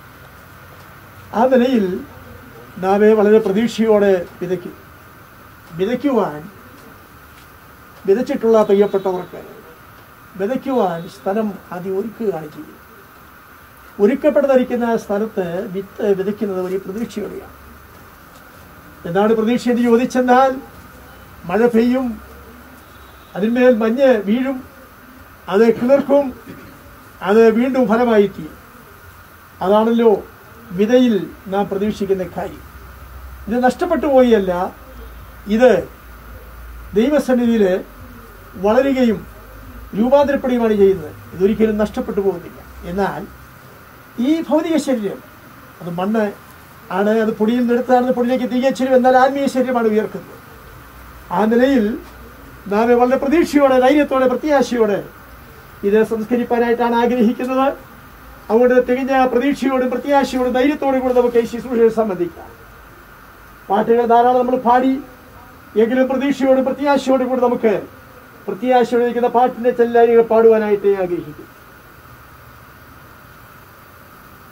ആ നിലയിൽ നാമെ വളരെ പ്രതീക്ഷയോടെ വിതയ്ക്കും വിതയ്ക്കുവാൻ വിതച്ചിട്ടുള്ള പ്രിയപ്പെട്ടവർക്ക് വിതയ്ക്കുവാൻ സ്ഥലം ആദ്യം ഒരുക്കുകയാണ് ചെയ്യുന്നത് ഒരുക്കപ്പെടുന്നിരിക്കുന്ന സ്ഥലത്ത് വിത്ത് വിതയ്ക്കുന്നത് വലിയ പ്രതീക്ഷയോടെയാണ് എന്താണ് പ്രതീക്ഷ എന്ന് ചോദിച്ചെന്നാൽ മഴ പെയ്യും അതിന്മേൽ മഞ്ഞ് വീഴും അത് കിളിർക്കും അത് വീണ്ടും ഫലമായി തീരും അതാണല്ലോ വിതയിൽ നാം പ്രതീക്ഷിക്കുന്ന കാര്യം ഇത് നഷ്ടപ്പെട്ടു പോയല്ല ഇത് ദൈവസന്നിധിയിൽ വളരുകയും രൂപാന്തരപ്പെടുകയുമാണ് ചെയ്യുന്നത് ഇതൊരിക്കലും നഷ്ടപ്പെട്ടു പോകുന്നില്ല എന്നാൽ ഈ ഭൗതിക ശരീരം അത് മണ്ണ് ആണ് അത് പൊടിയിൽ നിന്നെടുത്താണ് പൊടിയിലേക്ക് തിരികെ ചെരും എന്നാൽ ആത്മീയ ശരീരമാണ് ഉയർക്കുന്നത് ആ നിലയിൽ നാം വളരെ പ്രതീക്ഷയോടെ ധൈര്യത്തോടെ പ്രത്യാശയോടെ ഇത് സംസ്കരിപ്പാനായിട്ടാണ് ആഗ്രഹിക്കുന്നത് അതുകൊണ്ട് തികഞ്ഞ പ്രതീക്ഷയോടും പ്രത്യാശയോടും ധൈര്യത്തോടും കൂടി നമുക്ക് ഈ ശുശ്രൂഷയെ സംബന്ധിക്കാം പാട്ടുകൾ ധാരാളം നമ്മൾ പാടി എങ്കിലും പ്രതീക്ഷയോടും പ്രത്യാശയോടും കൂടി നമുക്ക് പ്രത്യാശയോടെ ഇരിക്കുന്ന പാട്ടിന്റെ ചെല്ലാരികൾ പാടുവാനായിട്ട് ആഗ്രഹിക്കും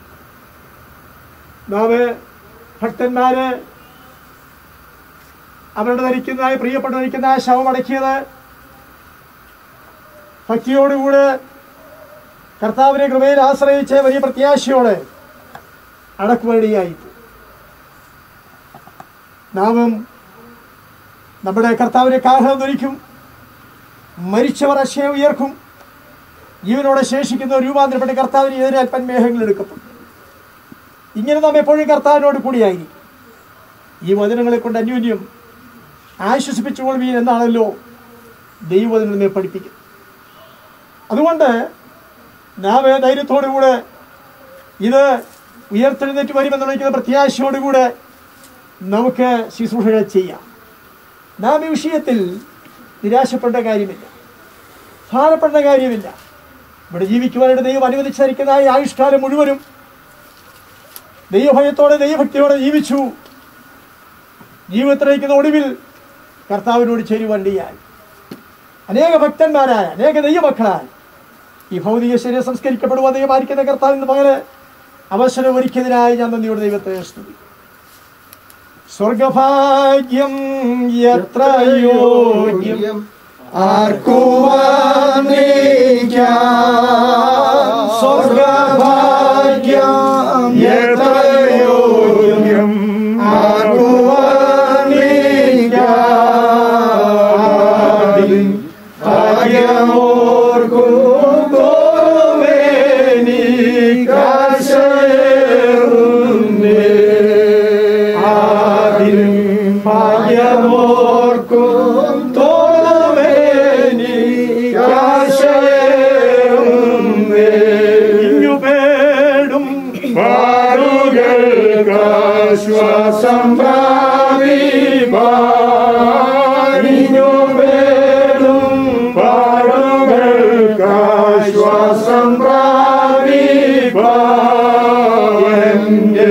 നാം ഭക്തന്മാര് അവരുടെ ധരിക്കുന്ന പ്രിയപ്പെട്ട ധരിക്കുന്ന ശവം അടക്കിയത് ഭക്തിയോടുകൂടെ കർത്താവിനെ കൃപയിൽ ആശ്രയിച്ച് വലിയ പ്രത്യാശയോടെ അടക്കുവഴിയായി നാമും നമ്മുടെ കർത്താവിനെ കാഹളം ധരിക്കും മരിച്ചവർ അശയം ഉയർക്കും ജീവനോടെ ശേഷിക്കുന്ന രൂപാന്തരപ്പെട്ട കർത്താവിന് എതിരെ അല്പൻ മേഘങ്ങൾ എടുക്കപ്പെടും ഇങ്ങനെ നാം എപ്പോഴും കർത്താവിനോട് കൂടിയായിരിക്കും ഈ വചനങ്ങളെ കൊണ്ട് അന്യോന്യം ആശ്വസിപ്പിച്ചുകൊള്ളുവീൻ എന്നാണല്ലോ ദൈവവചനം നമ്മെ പഠിപ്പിക്കുന്നത് അതുകൊണ്ട് നാം ധൈര്യത്തോടുകൂടെ ഇത് ഉയർത്തെഴുന്നേറ്റ് വരുമെന്നുള്ള പ്രത്യാശയോടുകൂടെ നമുക്ക് ശുശ്രൂഷകൾ ചെയ്യാം നാം ഈ വിഷയത്തിൽ നിരാശപ്പെട്ട കാര്യമില്ല ഭാരപ്പെട്ട കാര്യമില്ല ഇവിടെ ജീവിക്കുവാനായിട്ട് ദൈവം അനുവദിച്ചിരിക്കുന്ന ഈ ആയുഷ്കാലം മുഴുവനും ദൈവഭയത്തോടെ ദൈവഭക്തിയോടെ ജീവിച്ചു ജീവിതത്തിലേക്കുന്ന ഒടുവിൽ കർത്താവിനോട് ചേരുവണ്ടിയായി അനേക ഭക്തന്മാരായ അനേക ദൈവമക്കളായ ഈ ഭൗതിക ശരീരം സംസ്കരിക്കപ്പെടുവാൻ ദൈവമായിരിക്കുന്ന കർത്താവിന് പകല് അവസരം ഒരുക്കിയതിനായി ഞാൻ നന്ദിയോട് ദൈവത്തെ സ്തുതി സ്വർഗഭാഗ്യം എത്ര യോഗ്യം സ്വർഗഭാഗ്യം എത്ര യോഗ്യം ഭാഗ്യമോർക്കും തോന്നമേനി ഇങ്ങുപേടും പാടുകൾക്കാശ്വാസം പ്രാപിപ്പാടും പാടുകൾക്കാശ്വാസം പ്രാപിപ്പാന്റെ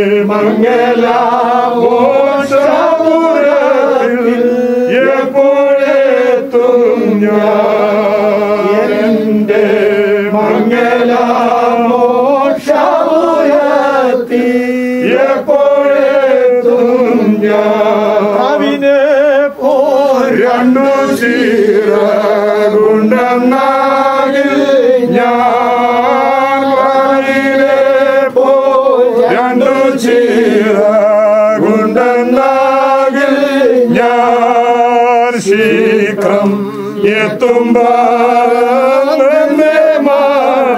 മംഗലാഘോഷപുരത്തിൽ എപ്പോഴെത്തും ഞാൻ എന്റെ മംഗലാമോക്ഷപുരത്തിൽ എപ്പോഴെത്തും ഞാൻ രണ്ടു ചീരകുണ്ടെന്നാകിൽ ഞാൻ വഴിയിലെ പോയി രണ്ടു ചീരകുണ്ടെന്നാകിൽ ഞാൻ ശീഘ്രം എത്തുമ്പോഴെ മാട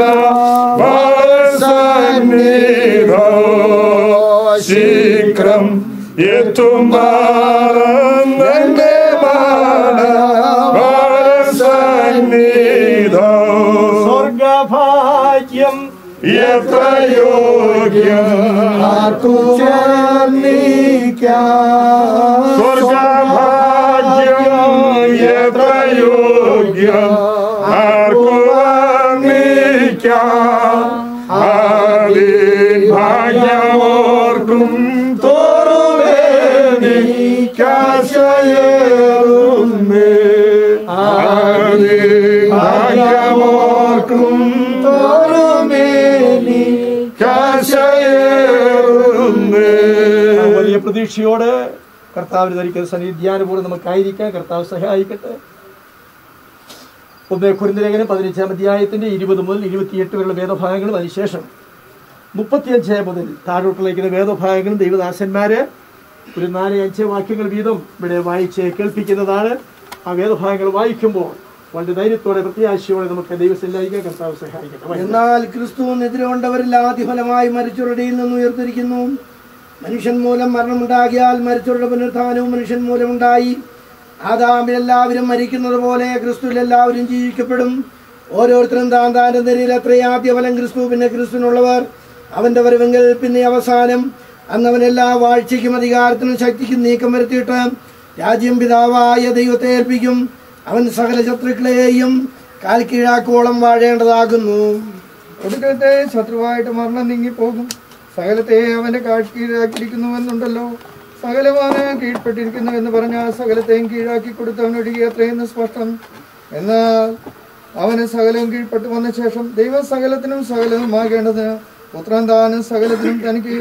സന്നിധോ ശീഘ്രം എത്തുമ്പോഴെ മാട സന്നിധോ സ്വർഗഭാഗ്യം എത്ര യോഗ്യം സ്വർഗഭാഗ്യം എത്ര യോഗ്യം ഭാഗ്യമോർക്കും തോറുമേനിക്കാശയേറുന്നേ ഭാഗ്യമോർക്കും വലിയ പ്രതീക്ഷയോടെ കർത്താവിന് ധരിക്കുന്ന സന്നിധ്യാനുപൂർവ്വം നമുക്കായിരിക്കാം കർത്താവ് സഹായിക്കട്ടെ ഒന്ന് കുരുന്തലേഖനം പതിനഞ്ചാം അധ്യായത്തിന്റെ ഇരുപത് മുതൽ ഇരുപത്തിയെട്ട് വരെയുള്ള വേദഭാഗങ്ങളും അതിനുശേഷം മുപ്പത്തിയഞ്ച് മുതൽ താഴോട്ടിലേക്കുന്ന വേദഭാഗങ്ങളും ദൈവദാസന്മാര് ഒരു നാല് അഞ്ച് വാക്യങ്ങൾ വീതം ഇവിടെ വായിച്ച് കേൾപ്പിക്കുന്നതാണ് ആ വേദഭാഗങ്ങൾ വായിക്കുമ്പോൾ വളരെ ധൈര്യത്തോടെ പ്രത്യാശയോടെ നമുക്ക് ദൈവസല്ലായിക്കാൻ കർത്താവ് സഹായിക്കട്ടെ എന്നാൽ ക്രിസ്തു നിദ്രകൊണ്ടവരിൽ ആദ്യ ഫലമായി മരിച്ചവരുടെ നിന്ന് ഉയർത്തിരിക്കുന്നു മനുഷ്യൻ മൂലം മരണമുണ്ടാകിയാൽ മരിച്ചവരുടെ പുനരുത്ഥാനവും മനുഷ്യൻ മൂലമുണ്ടായി ആദാമിൽ എല്ലാവരും മരിക്കുന്നത് പോലെ ക്രിസ്തുവിൽ എല്ലാവരും ജീവിക്കപ്പെടും ഓരോരുത്തരും താൻ താൻ്റെ നിരയിൽ എത്ര ആദ്യ ഫലം ക്രിസ്തു പിന്നെ ക്രിസ്തുവിനുള്ളവർ അവന്റെ വരവെങ്കിൽ പിന്നെ അവസാനം അന്ന് അവൻ എല്ലാ വാഴ്ചയ്ക്കും അധികാരത്തിനും ശക്തിക്കും നീക്കം വരുത്തിയിട്ട് രാജ്യം പിതാവായ ദൈവത്തെ ഏൽപ്പിക്കും അവൻ സകല ശത്രുക്കളെയും കാൽ കീഴാക്കോളം വാഴേണ്ടതാകുന്നു ഒടുക്കത്തെ ശത്രുവായിട്ട് മരണം നീങ്ങിപ്പോകും സകലത്തെ അവന്റെ കീഴാക്കിയിരിക്കുന്നുവെന്നുണ്ടല്ലോ സകലമാണ് കീഴ്പ്പെട്ടിരിക്കുന്നു എന്ന് പറഞ്ഞാൽ സകലത്തെയും കീഴാക്കി കൊടുത്തവനൊഴികെ അത്രയെന്ന് സ്പഷ്ടം എന്നാൽ അവന് സകലവും കീഴ്പ്പെട്ടു വന്ന ശേഷം ദൈവം സകലത്തിനും സകലവുമാകേണ്ടതിന് പുത്രൻ താനും സകലത്തിനും തനിക്ക്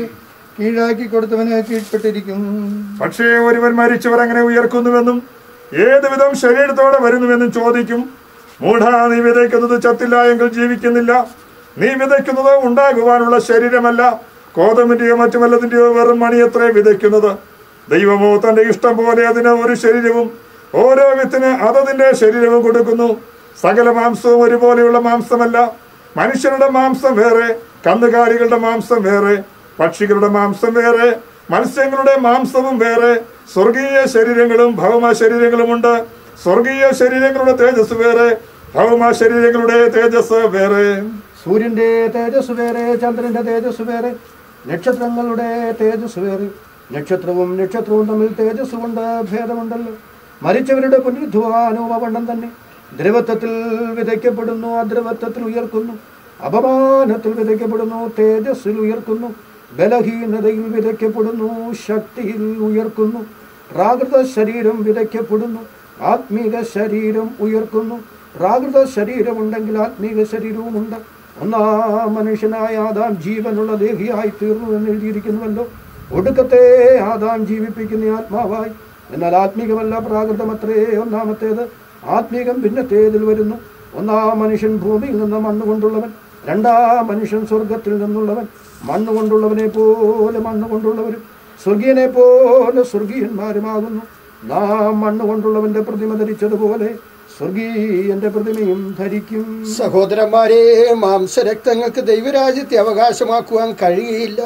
കീഴാക്കി കൊടുത്തവന് കീഴ്പ്പെട്ടിരിക്കും പക്ഷേ ഒരുവൻ മരിച്ചവർ എങ്ങനെ ഉയർക്കുന്നുവെന്നും ഏത് വിധം ശരീരത്തോടെ വരുന്നുവെന്നും ചോദിക്കും മൂഢ നീ വിതയ്ക്കുന്നത് ചത്തില്ല എങ്കിൽ ജീവിക്കുന്നില്ല നീ വിതയ്ക്കുന്നത് ഉണ്ടാകുവാനുള്ള ശരീരമല്ല കോതമിന്റെയോ മറ്റു വല്ലതിന്റെയോ വെറും മണിയത്രേ വിതയ്ക്കുന്നത് ദൈവമോ തന്റെ ഇഷ്ടം പോലെ അതിന് ഒരു ശരീരവും ഓരോ വിത്തിന് അതതിന്റെ ശരീരവും കൊടുക്കുന്നു സകല മാംസവും ഒരുപോലെയുള്ള മാംസമല്ല മനുഷ്യരുടെ മാംസം വേറെ കന്നുകാലികളുടെ മാംസം വേറെ പക്ഷികളുടെ മാംസം വേറെ മത്സ്യങ്ങളുടെ മാംസവും വേറെ സ്വർഗീയ ശരീരങ്ങളും ഭൗമ ശരീരങ്ങളുമുണ്ട് സ്വർഗീയ ശരീരങ്ങളുടെ തേജസ് വേറെ ഭൗമ ശരീരങ്ങളുടെ തേജസ് വേറെ സൂര്യന്റെ തേജസ് വേറെ ചന്ദ്രന്റെ തേജസ് വേറെ നക്ഷത്രങ്ങളുടെ തേജസ് വേറെ നക്ഷത്രവും നക്ഷത്രവും തമ്മിൽ തേജസ് കൊണ്ട് ഭേദമുണ്ടല്ലോ മരിച്ചവരുടെ പുനരുദ്ധാനവും അവണ്ണം തന്നെ ദ്രവത്വത്തിൽ വിതയ്ക്കപ്പെടുന്നു അദ്രവത്വത്തിൽ ഉയർക്കുന്നു അപമാനത്തിൽ വിതയ്ക്കപ്പെടുന്നു തേജസ്സിൽ ഉയർക്കുന്നു ബലഹീനതയിൽ വിതയ്ക്കപ്പെടുന്നു ശക്തിയിൽ ഉയർക്കുന്നു പ്രാകൃത ശരീരം വിതയ്ക്കപ്പെടുന്നു ആത്മീക ശരീരം ഉയർക്കുന്നു പ്രാകൃത ശരീരമുണ്ടെങ്കിൽ ആത്മീക ശരീരവുമുണ്ട് ഒന്നാം മനുഷ്യനായ ആദാം ജീവനുള്ള ദേഹിയായി തീർന്നു എന്ന് എഴുതിയിരിക്കുന്നുവല്ലോ ഒടുക്കത്തെ ആദാം ജീവിപ്പിക്കുന്ന ആത്മാവായി എന്നാൽ ആത്മീകമല്ല പ്രാകൃതമത്രേ ഒന്നാമത്തേത് ആത്മീകം ഭിന്നത്തേതിൽ വരുന്നു ഒന്നാം മനുഷ്യൻ ഭൂമിയിൽ നിന്ന് മണ്ണുകൊണ്ടുള്ളവൻ രണ്ടാം മനുഷ്യൻ സ്വർഗത്തിൽ നിന്നുള്ളവൻ മണ്ണുകൊണ്ടുള്ളവനെ പോലെ മണ്ണുകൊണ്ടുള്ളവരും സ്വർഗീയനെ പോലെ സ്വർഗീയന്മാരുമാകുന്നു നാം മണ്ണുകൊണ്ടുള്ളവന്റെ പ്രതിമ ധരിച്ചതുപോലെ സ്വർഗീയന്റെ പ്രതിമയും ധരിക്കും സഹോദരന്മാരെ മാംസരക്തങ്ങൾക്ക് ദൈവരാജ്യത്തെ അവകാശമാക്കുവാൻ കഴിയുകയില്ല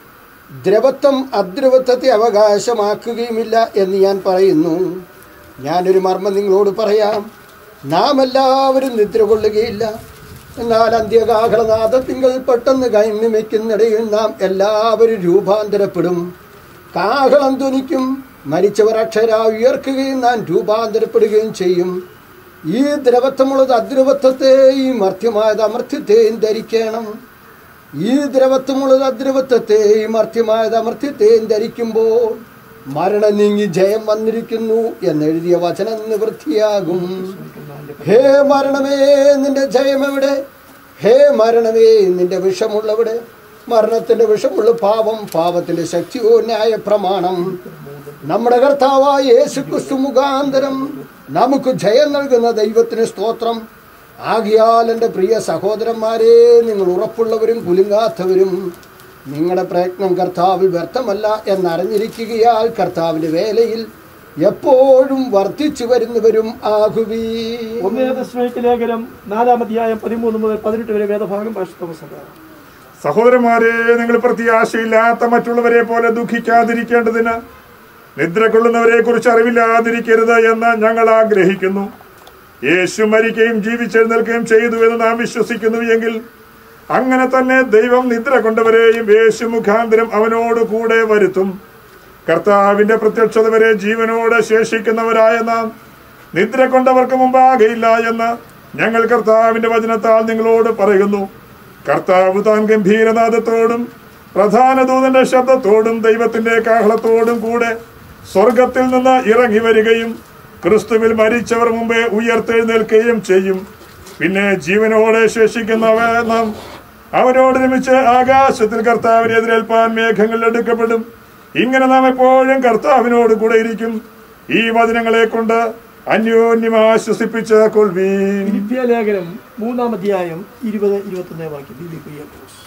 ദ്രവത്വം അദ്രവത്വത്തെ അവകാശമാക്കുകയുമില്ല എന്ന് ഞാൻ പറയുന്നു ഞാനൊരു മർമ്മം നിങ്ങളോട് പറയാം നാം എല്ലാവരും നിദ്ര കൊള്ളുകയില്ല എന്നാൽ അന്ത്യകാഹളനാഥത്തിങ്കൾ പെട്ടെന്ന് കൈമിമിക്കുന്നിടയിൽ നാം എല്ലാവരും രൂപാന്തരപ്പെടും കാഹളം ധ്വനിക്കും മരിച്ചവർ അക്ഷര ഉയർക്കുകയും നാം രൂപാന്തരപ്പെടുകയും ചെയ്യും ഈ ദ്രവത്വമുള്ളത് അദ്രവത്വത്തെയും മർത്യമായത് അമർത്യത്തെയും ധരിക്കണം ഈ ദ്രവത്വമുള്ളത് അദ്രവത്വത്തെയും മർത്യമായത് അമർത്യത്തെയും ധരിക്കുമ്പോൾ മരണം നീങ്ങി ജയം വന്നിരിക്കുന്നു എന്നെഴുതിയ വചനം നിവൃത്തിയാകും ഹേ മരണമേ നിന്റെ ജയം എവിടെ ഹേ മരണമേ നിന്റെ വിഷമുള്ളവിടെ മരണത്തിന്റെ വിഷമുള്ള പാപം പാപത്തിന്റെ ശക്തിയോ ന്യായ പ്രമാണം നമ്മുടെ കർത്താവായ യേശു ക്രിസ്തു മുഖാന്തരം നമുക്ക് ജയം നൽകുന്ന ദൈവത്തിന് സ്തോത്രം ആകിയാൽ എൻ്റെ പ്രിയ സഹോദരന്മാരെ നിങ്ങൾ ഉറപ്പുള്ളവരും കുലുങ്ങാത്തവരും നിങ്ങളുടെ പ്രയത്നം കർത്താവിൽ വ്യർത്ഥമല്ല എന്നറിഞ്ഞിരിക്കുകയാൽ കർത്താവിൻ്റെ വേലയിൽ എപ്പോഴും വർദ്ധിച്ചു വരുന്നവരും ആകുവീ ഒന്നേത് ലേഖനം നാലാം അധ്യായം പതിമൂന്ന് മുതൽ പതിനെട്ട് വരെ വേദഭാഗം ഭാഷ തോമസ് സഹോദരന്മാരെ നിങ്ങൾ പ്രത്യാശയില്ലാത്ത മറ്റുള്ളവരെ പോലെ ദുഃഖിക്കാതിരിക്കേണ്ടതിന് നിദ്ര കൊള്ളുന്നവരെ കുറിച്ച് അറിവില്ലാതിരിക്കരുത് എന്ന് ഞങ്ങൾ ആഗ്രഹിക്കുന്നു യേശു മരിക്കുകയും ജീവിച്ചെഴുന്നേൽക്കുകയും ചെയ്തു എന്ന് നാം വിശ്വസിക്കുന്നു എങ്കിൽ അങ്ങനെ തന്നെ ദൈവം നിദ്ര കൊണ്ടവരെയും യേശു മുഖാന്തരം അവനോട് കൂടെ വരുത്തും കർത്താവിന്റെ പ്രത്യക്ഷത വരെ ജീവനോടെ ശേഷിക്കുന്നവരായ നാം നിദ്ര കൊണ്ടവർക്ക് മുമ്പാകെയില്ല എന്ന് ഞങ്ങൾ കർത്താവിന്റെ വചനത്താൽ നിങ്ങളോട് പറയുന്നു കർത്താവ് താൻ ഗംഭീരനാഥത്തോടും പ്രധാന ദൂതന്റെ ശബ്ദത്തോടും ദൈവത്തിന്റെ കാഹളത്തോടും കൂടെ സ്വർഗത്തിൽ നിന്ന് ഇറങ്ങി വരികയും ക്രിസ്തുവിൽ മരിച്ചവർ മുമ്പേ ഉയർത്തെഴുന്നേൽക്കുകയും ചെയ്യും പിന്നെ ജീവനോടെ ശേഷിക്കുന്നവ നാം അവരോട് ഒരുമിച്ച് ആകാശത്തിൽ കർത്താവിനെ എതിരേൽപ്പാൻ മേഘങ്ങളിൽ എടുക്കപ്പെടും ഇങ്ങനെ നാം എപ്പോഴും കർത്താവിനോട് കൂടെ ഇരിക്കും ഈ വചനങ്ങളെ കൊണ്ട് അന്യോന്യം ആശ്വസിപ്പിച്ച് കൊൾവീൻ ഫിലിപ്പിയ ലേഖനം മൂന്നാം അധ്യായം ഇരുപത് ഇരുപത്തൊന്നേ വാക്യം ഫിലിപ്പിയ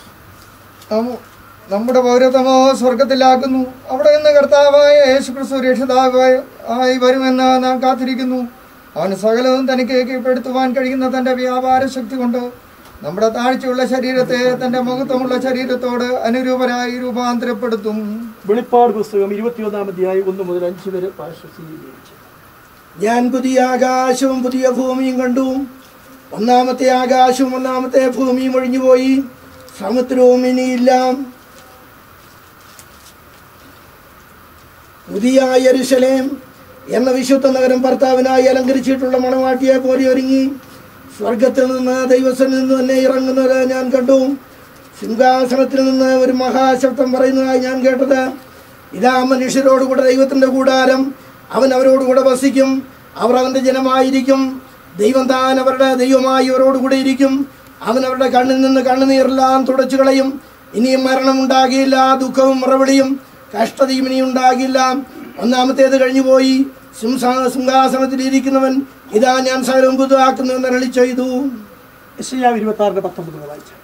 നമ്മ- നമ്മുടെ പൗരത്വമോ സ്വർഗത്തിലാക്കുന്നു അവിടെ നിന്ന് കർത്താവായ യേശുക്രിസ്തു രക്ഷിതാവായി ആയി വരുമെന്ന് നാം കാത്തിരിക്കുന്നു അവന് സകലവും തനിക്ക് കീഴ്പ്പെടുത്തുവാൻ കഴിയുന്ന തന്റെ വ്യാപാര ശക്തി കൊണ്ട് നമ്മുടെ താഴ്ചയുള്ള ശരീരത്തെ തന്റെ മഹത്വമുള്ള ശരീരത്തോട് അനുരൂപരായി രൂപാന്തരപ്പെടുത്തും വെളിപ്പാട് പുസ്തകം ഇരുപത്തിയൊന്നാം അധ്യായം ഒന്ന് മുതൽ അഞ്ച് വരെ ഭാഷ സ്വീകരിച്ചു ഞാൻ പുതിയ ആകാശവും പുതിയ ഭൂമിയും കണ്ടു ഒന്നാമത്തെ ആകാശവും ഒന്നാമത്തെ ഭൂമിയും ഒഴിഞ്ഞുപോയി സമുദ്രവും ഇനിയില്ല പുതിയ യെരുശലേം എന്ന വിശുദ്ധ നഗരം ഭർത്താവിനായി അലങ്കരിച്ചിട്ടുള്ള മണവാട്ടിയെ പോലെ ഒരുങ്ങി സ്വർഗത്തിൽ നിന്ന് ദൈവസ്ഥനിൽ നിന്ന് തന്നെ ഇറങ്ങുന്നത് ഞാൻ കണ്ടു സിംഹാസനത്തിൽ നിന്ന് ഒരു മഹാശബ്ദം പറയുന്നതായി ഞാൻ കേട്ടത് ഇതാ മനുഷ്യരോടുകൂടെ ദൈവത്തിന്റെ കൂടാരം അവൻ അവരോടുകൂടെ വസിക്കും അവർ അവന്റെ ജനമായിരിക്കും ദൈവം താൻ അവരുടെ ദൈവമായി അവരോടുകൂടെ ഇരിക്കും അവൻ അവരുടെ കണ്ണിൽ നിന്ന് കണ്ണുനീരെല്ലാം തുടച്ചു കളയും ഇനിയും മരണം ഉണ്ടാകില്ല ദുഃഖവും മറുപടിയും കഷ്ടതയും ഇനി ഉണ്ടാകില്ല ഒന്നാമത്തേത് കഴിഞ്ഞുപോയി സിംഹാ- സിംഹാസനത്തിൽ ഇരിക്കുന്നവൻ ഇതാ ഞാൻ സകലം പുതുവാക്കുന്നു എന്ന് അരളി ചെയ്തു യശയ്യാവ് ഇരുപത്തി ആറിന്റെ പത്തൊമ്പത് വായിച്ചു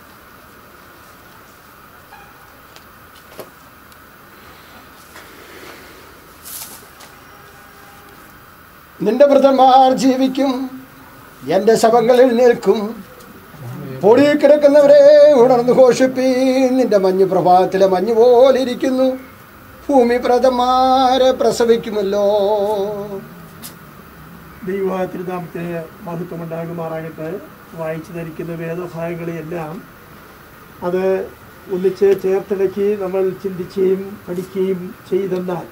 നിന്റെ വൃതന്മാർ ജീവിക്കും എൻ്റെ ശവങ്ങളിൽ നിൽക്കും പൊടിയിൽ കിടക്കുന്നവരെ ഉണർന്നു ഘോഷിപ്പീ നിന്റെ മഞ്ഞു പ്രഭാതത്തിലെ മഞ്ഞ് പോലെ ഇരിക്കുന്നു ഭൂമി വ്രതന്മാരെ പ്രസവിക്കുമല്ലോ ദൈവ തിരുനാമത്തിന് മഹത്വം ഉണ്ടാകുമാറാകട്ടെ വായിച്ചു ധരിക്കുന്ന വേദഭാഗങ്ങളെയെല്ലാം അത് ഒന്നിച്ച് ചേർത്തിണക്കി നമ്മൾ ചിന്തിക്കുകയും പഠിക്കുകയും ചെയ്തെന്നാൽ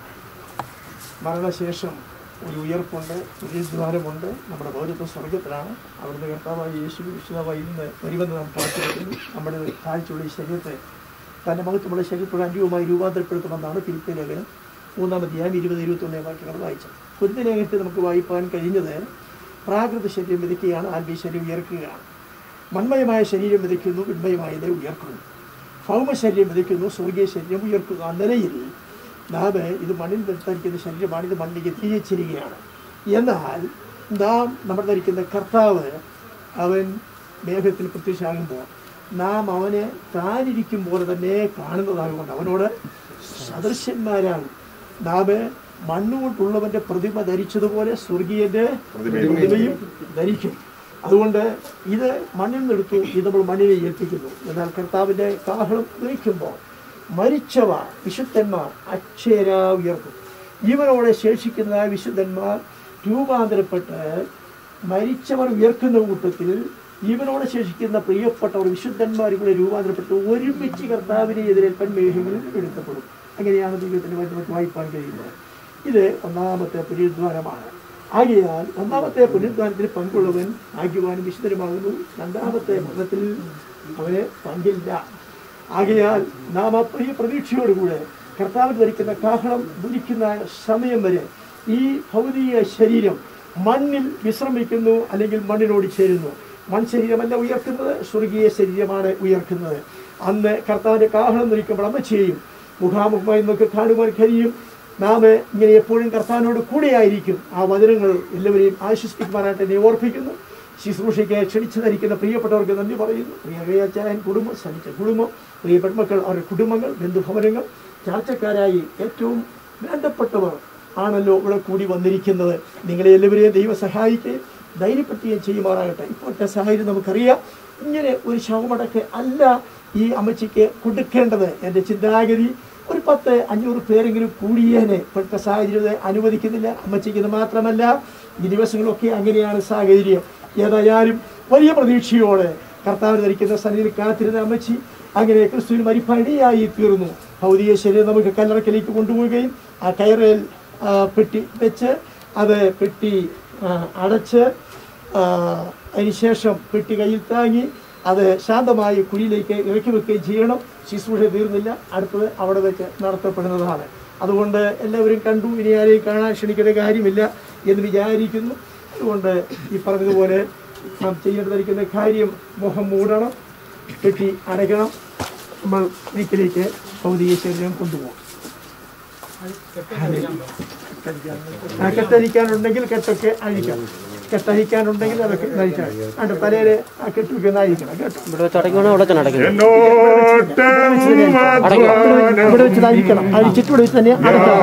മരണശേഷം ഒരു ഉയർപ്പുണ്ട് പുനരുദ്ധാരമുണ്ട് നമ്മുടെ പൗരത്വ സ്വർഗത്തിലാണ് അവിടുന്ന് കർത്താവായി യേശു വിശുദ്ധമായി ഇന്ന് വരുമെന്ന് നാം കാത്തിരിക്കുന്നു നമ്മുടെ താഴ്ചയുള്ള ഈ ശരീരത്തെ തൻ്റെ മഹത്വമുള്ള ശരീരത്തോട് അന്യവുമായി രൂപാന്തരപ്പെടുത്തുമെന്നാണ് തിരുത്തി ലേഖനം മൂന്നാം അധ്യായം ഇരുപത് ഇരുപത്തൊന്നേ വാക്യങ്ങൾ വായിച്ചത് കുരുത്തി ലേഖനത്തിൽ നമുക്ക് വായിപ്പാൻ കഴിഞ്ഞത് പ്രാകൃത ശരീരം വിതയ്ക്കുകയാണ് ആത്മീയ ശരീരം ഉയർക്കുകയാണ് മൺമയമായ ശരീരം വിതയ്ക്കുന്നു വിൺമയമായത് ഉയർക്കുന്നു ഭൗമ ശരീരം വിതയ്ക്കുന്നു സ്വർഗീയ ശരീരം ഉയർക്കുന്നു ആ നിലയിൽ നാം ഇത് മണ്ണിൽ ധരിക്കുന്ന ശരീരമാണ് ഇത് മണ്ണിലേക്ക് തിരിച്ചിരിക്കുകയാണ് എന്നാൽ നാം നമ്മൾ ധരിക്കുന്ന കർത്താവ് അവൻ മേഘത്തിൽ പ്രത്യക്ഷമാകുമ്പോൾ നാം അവനെ താനിരിക്കും പോലെ തന്നെ കാണുന്നതാകൊണ്ട് അവനോട് സദൃശ്യന്മാരാണ് നാം മണ്ണുകൊണ്ടുള്ളവന്റെ പ്രതിമ ധരിച്ചതുപോലെ സ്വർഗീയന്റെ പ്രതിമയും ധരിക്കും അതുകൊണ്ട് ഇത് മണ്ണിൽ നിന്നെടുത്തു ഇത് നമ്മൾ മണ്ണിനെ ഏൽപ്പിക്കുന്നു എന്നാൽ കർത്താവിന്റെ കാഹളം വിളിക്കുമ്പോൾ മരിച്ചവ വിശുദ്ധന്മാർ അക്ഷര ഉയർത്തും ഇവരോടെ ശേഷിക്കുന്ന വിശുദ്ധന്മാർ രൂപാന്തരപ്പെട്ട് മരിച്ചവർ ഉയർക്കുന്ന കൂട്ടത്തിൽ ഇവനോട് ശേഷിക്കുന്ന പ്രിയപ്പെട്ടവർ വിശുദ്ധന്മാർ ഇവിടെ രൂപാന്തരപ്പെട്ട് ഒരുമിച്ച് കർത്താവിനെ എതിരേൽപ്പൻ മേഘങ്ങളിൽ എടുക്കപ്പെടും അങ്ങനെയാണ് ദൈവത്തിന് നമുക്ക് വായിപ്പാൻ കഴിയുന്നത് ഇത് ഒന്നാമത്തെ പുനരുദ്ധാനമാണ് ആകയാൽ ഒന്നാമത്തെ പുനരുദ്ധാനത്തിന് പങ്കുള്ളവൻ ഭാഗ്യവാനും വിശുദ്ധനുമാകുന്നു രണ്ടാമത്തെ മരണത്തിൽ അവന് പങ്കില്ല ആകയാൽ നാം ആ പ്രിയ പ്രതീക്ഷയോടുകൂടെ കർത്താവിൽ ധരിക്കുന്ന കാഹളം ധരിക്കുന്ന സമയം വരെ ഈ ഭൗതിക ശരീരം മണ്ണിൽ വിശ്രമിക്കുന്നു അല്ലെങ്കിൽ മണ്ണിനോട് ചേരുന്നു മൺ ശരീരമല്ല ഉയർക്കുന്നത് സ്വർഗീയ ശരീരമാണ് ഉയർക്കുന്നത് അന്ന് കർത്താവിന്റെ കാഹളം ധരിക്കുമ്പോൾ അമ്മ ചെയ്യും മുഖാമുഖമായി നമുക്ക് കാണുവാൻ കഴിയും നാം ഇങ്ങനെ എപ്പോഴും കർത്താവിനോട് കൂടെയായിരിക്കും ആ വചനങ്ങൾ എല്ലാവരെയും ആശ്വസിപ്പിക്കുവാനായിട്ട് എന്നെ ഓർപ്പിക്കുന്നു ശുശ്രൂഷയ്ക്ക് ക്ഷണിച്ചു ധരിക്കുന്ന പ്രിയപ്പെട്ടവർക്ക് നന്ദി പറയുന്നു പ്രിയ റിയാച്ചായൻ കുടുംബം സഹിച്ച കുടുംബം പ്രിയ പെൺമക്കൾ അവരുടെ കുടുംബങ്ങൾ ബന്ധുഭവനങ്ങൾ ചാർച്ചക്കാരായി ഏറ്റവും വേണ്ടപ്പെട്ടവർ ആണല്ലോ ഇവിടെ കൂടി വന്നിരിക്കുന്നത് നിങ്ങളെ എല്ലാവരെയും ദൈവം സഹായിക്കുകയും ധൈര്യപ്പെടുത്തുകയും ചെയ്യുമാറാകട്ടെ ഇപ്പോഴത്തെ സാഹചര്യം നമുക്കറിയാം ഇങ്ങനെ ഒരു ശവമടക്ക് അല്ല ഈ അമ്മച്ചിക്ക് കൊടുക്കേണ്ടത് എൻ്റെ ചിന്താഗതി ഒരു പത്ത് അഞ്ഞൂറ് പേരെങ്കിലും കൂടിയേനെ ഇപ്പോഴത്തെ സാഹചര്യം അനുവദിക്കുന്നില്ല അമ്മച്ചിക്ക് ഇത് മാത്രമല്ല ഈ ദിവസങ്ങളൊക്കെ അങ്ങനെയാണ് സാഹചര്യം ഏതായാലും വലിയ പ്രതീക്ഷയോടെ കർത്താവിന് ധരിക്കുന്ന സന്നിധിയിൽ കാത്തിരുന്ന അമ്മച്ചി അങ്ങനെ ക്രിസ്തുവിന് മരിപ്പണിയായി തീർന്നു ഭൗതിക ശരീരം നമുക്ക് കല്ലറക്കിലേക്ക് കൊണ്ടുപോവുകയും ആ കയറിൽ ആ, പെട്ടി വെച്ച് അത് പെട്ടി ആ, അടച്ച് ആ, അതിനുശേഷം പെട്ടി കയ്യിൽ താങ്ങി അത് ശാന്തമായി കുഴിയിലേക്ക് ഇറക്കി വെക്കുകയും ചെയ്യണം ശുശ്രൂഷ തീർന്നില്ല അടുത്തത് അവിടെ വെച്ച് നടത്തപ്പെടുന്നതാണ് അതുകൊണ്ട് എല്ലാവരും കണ്ടു ഇനി ആരെയും കാണാൻ ക്ഷണിക്കേണ്ട കാര്യമില്ല എന്ന് വിചാരിക്കുന്നു അതുകൊണ്ട് ഈ പറഞ്ഞതുപോലെ നാം ചെയ്യേണ്ടതായിരിക്കുന്ന കാര്യം മുഖം മൂടണം പെട്ടി അടയ്ക്കണം നമ്മൾ വീട്ടിലേക്ക് ഭൗതിക ശരീരം കൊണ്ടുപോകും ആ കെട്ടഴിക്കാനുണ്ടെങ്കിൽ കെട്ടൊക്കെ അഴിക്കണം കെട്ടഴിക്കാനുണ്ടെങ്കിൽ അതൊക്കെ അഴിക്കണം അണ്ട് തലയില് ആ കെട്ടൊക്കെ ഒന്ന് അഴിക്കണം കേട്ടോ ഇവിടെ വെച്ച് അടയ്ക്കണോ അവിടെ തന്നെ അടയ്ക്കണം ഇവിടെ വെച്ച് അഴിക്കണം അഴിച്ചിട്ട് ഇവിടെ വെച്ച് തന്നെ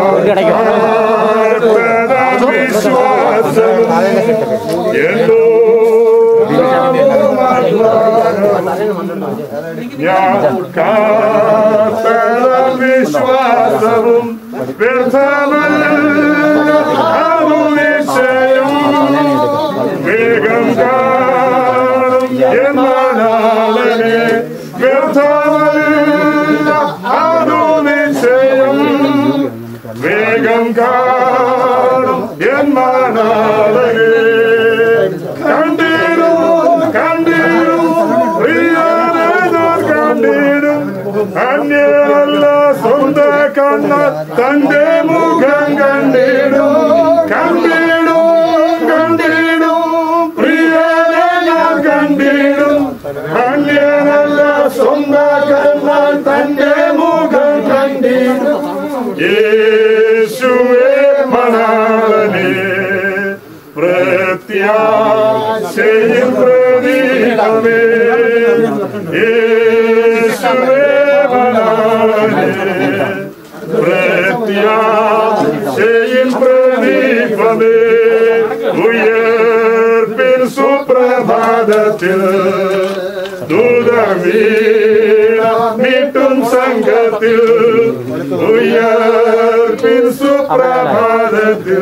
വിശ്വാസവും വേഗം കാണും എന്നാളെ വ്യർത്ഥമല്ല അതു നിശ്ചയം വേഗം കാണും എന്നാളെ കണ്ടിടും കണ്ടിടും പ്രിയനെ ഞാൻ കണ്ടിടും അന്യല്ല സ്വന്ത കണ്ണ തന്റെ മുഖം കണ്ടിടും കണ്ടിടും കണ്ടിടും പ്രിയനെ ഞാൻ കണ്ടിടും അന്യനല്ല സ്വന്ത കണ്ണ യേശുവേ മണാളനെ പ്രത്യാശയിൽ പ്രതീകമേ യേശുവേ മണാളനെ പ്രത്യാശയിൽ പ്രദീപമേ ഉയർപ്പിൻ സുപ്രഭാതത്തിൽ ദൂതമീട്ടും സംഘത്തിൽ ഉയർപ്പിൻ സുപ്രഭാതത്തിൽ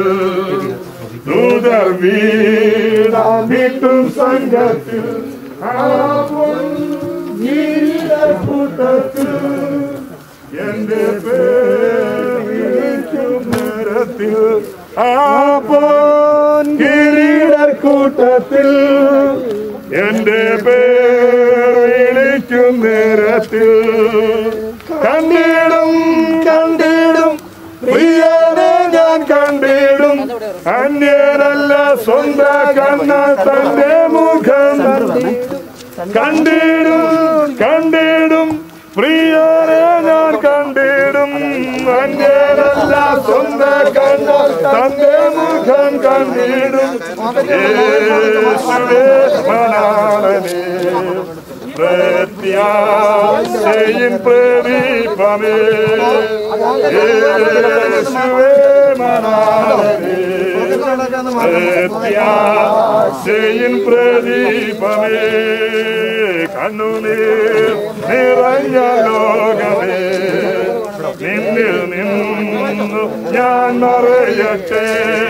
ദൂതമീട്ടും സംഘത്തിൽ കൂട്ടത്തിൽ എന്റെ പേരിക്കും നേരത്തിൽ ആപോൻ കിരീടക്കൂട്ടത്തിൽ എന്റെ പേരിക്കും നേരത്തിൽ കണ്ടിടും കണ്ടിടും പ്രിയനെ ഞാൻ കണ്ടിടും അന്യനല്ല സ്വന്ത കണ്ണ തന്റെ മുഖം കണ്ടിടും കണ്ടിടും പ്രിയനെ ഞാൻ കണ്ടിടും അന്യനല്ല സ്വന്ത കണ്ണ തന്റെ മുഖം കണ്ടിടും യേശുവേ മണാളനെ പ്രത്യാശയിൻ പ്രദീപമേ യേശുവേ മണാളനെ പ്രത്യാശയിൻ പ്രദീപമേ കണ്ണുനീർ നിറഞ്ഞ ലോകമേ നിന്നിൽ നിന്നു ഞാൻ മറയട്ടെ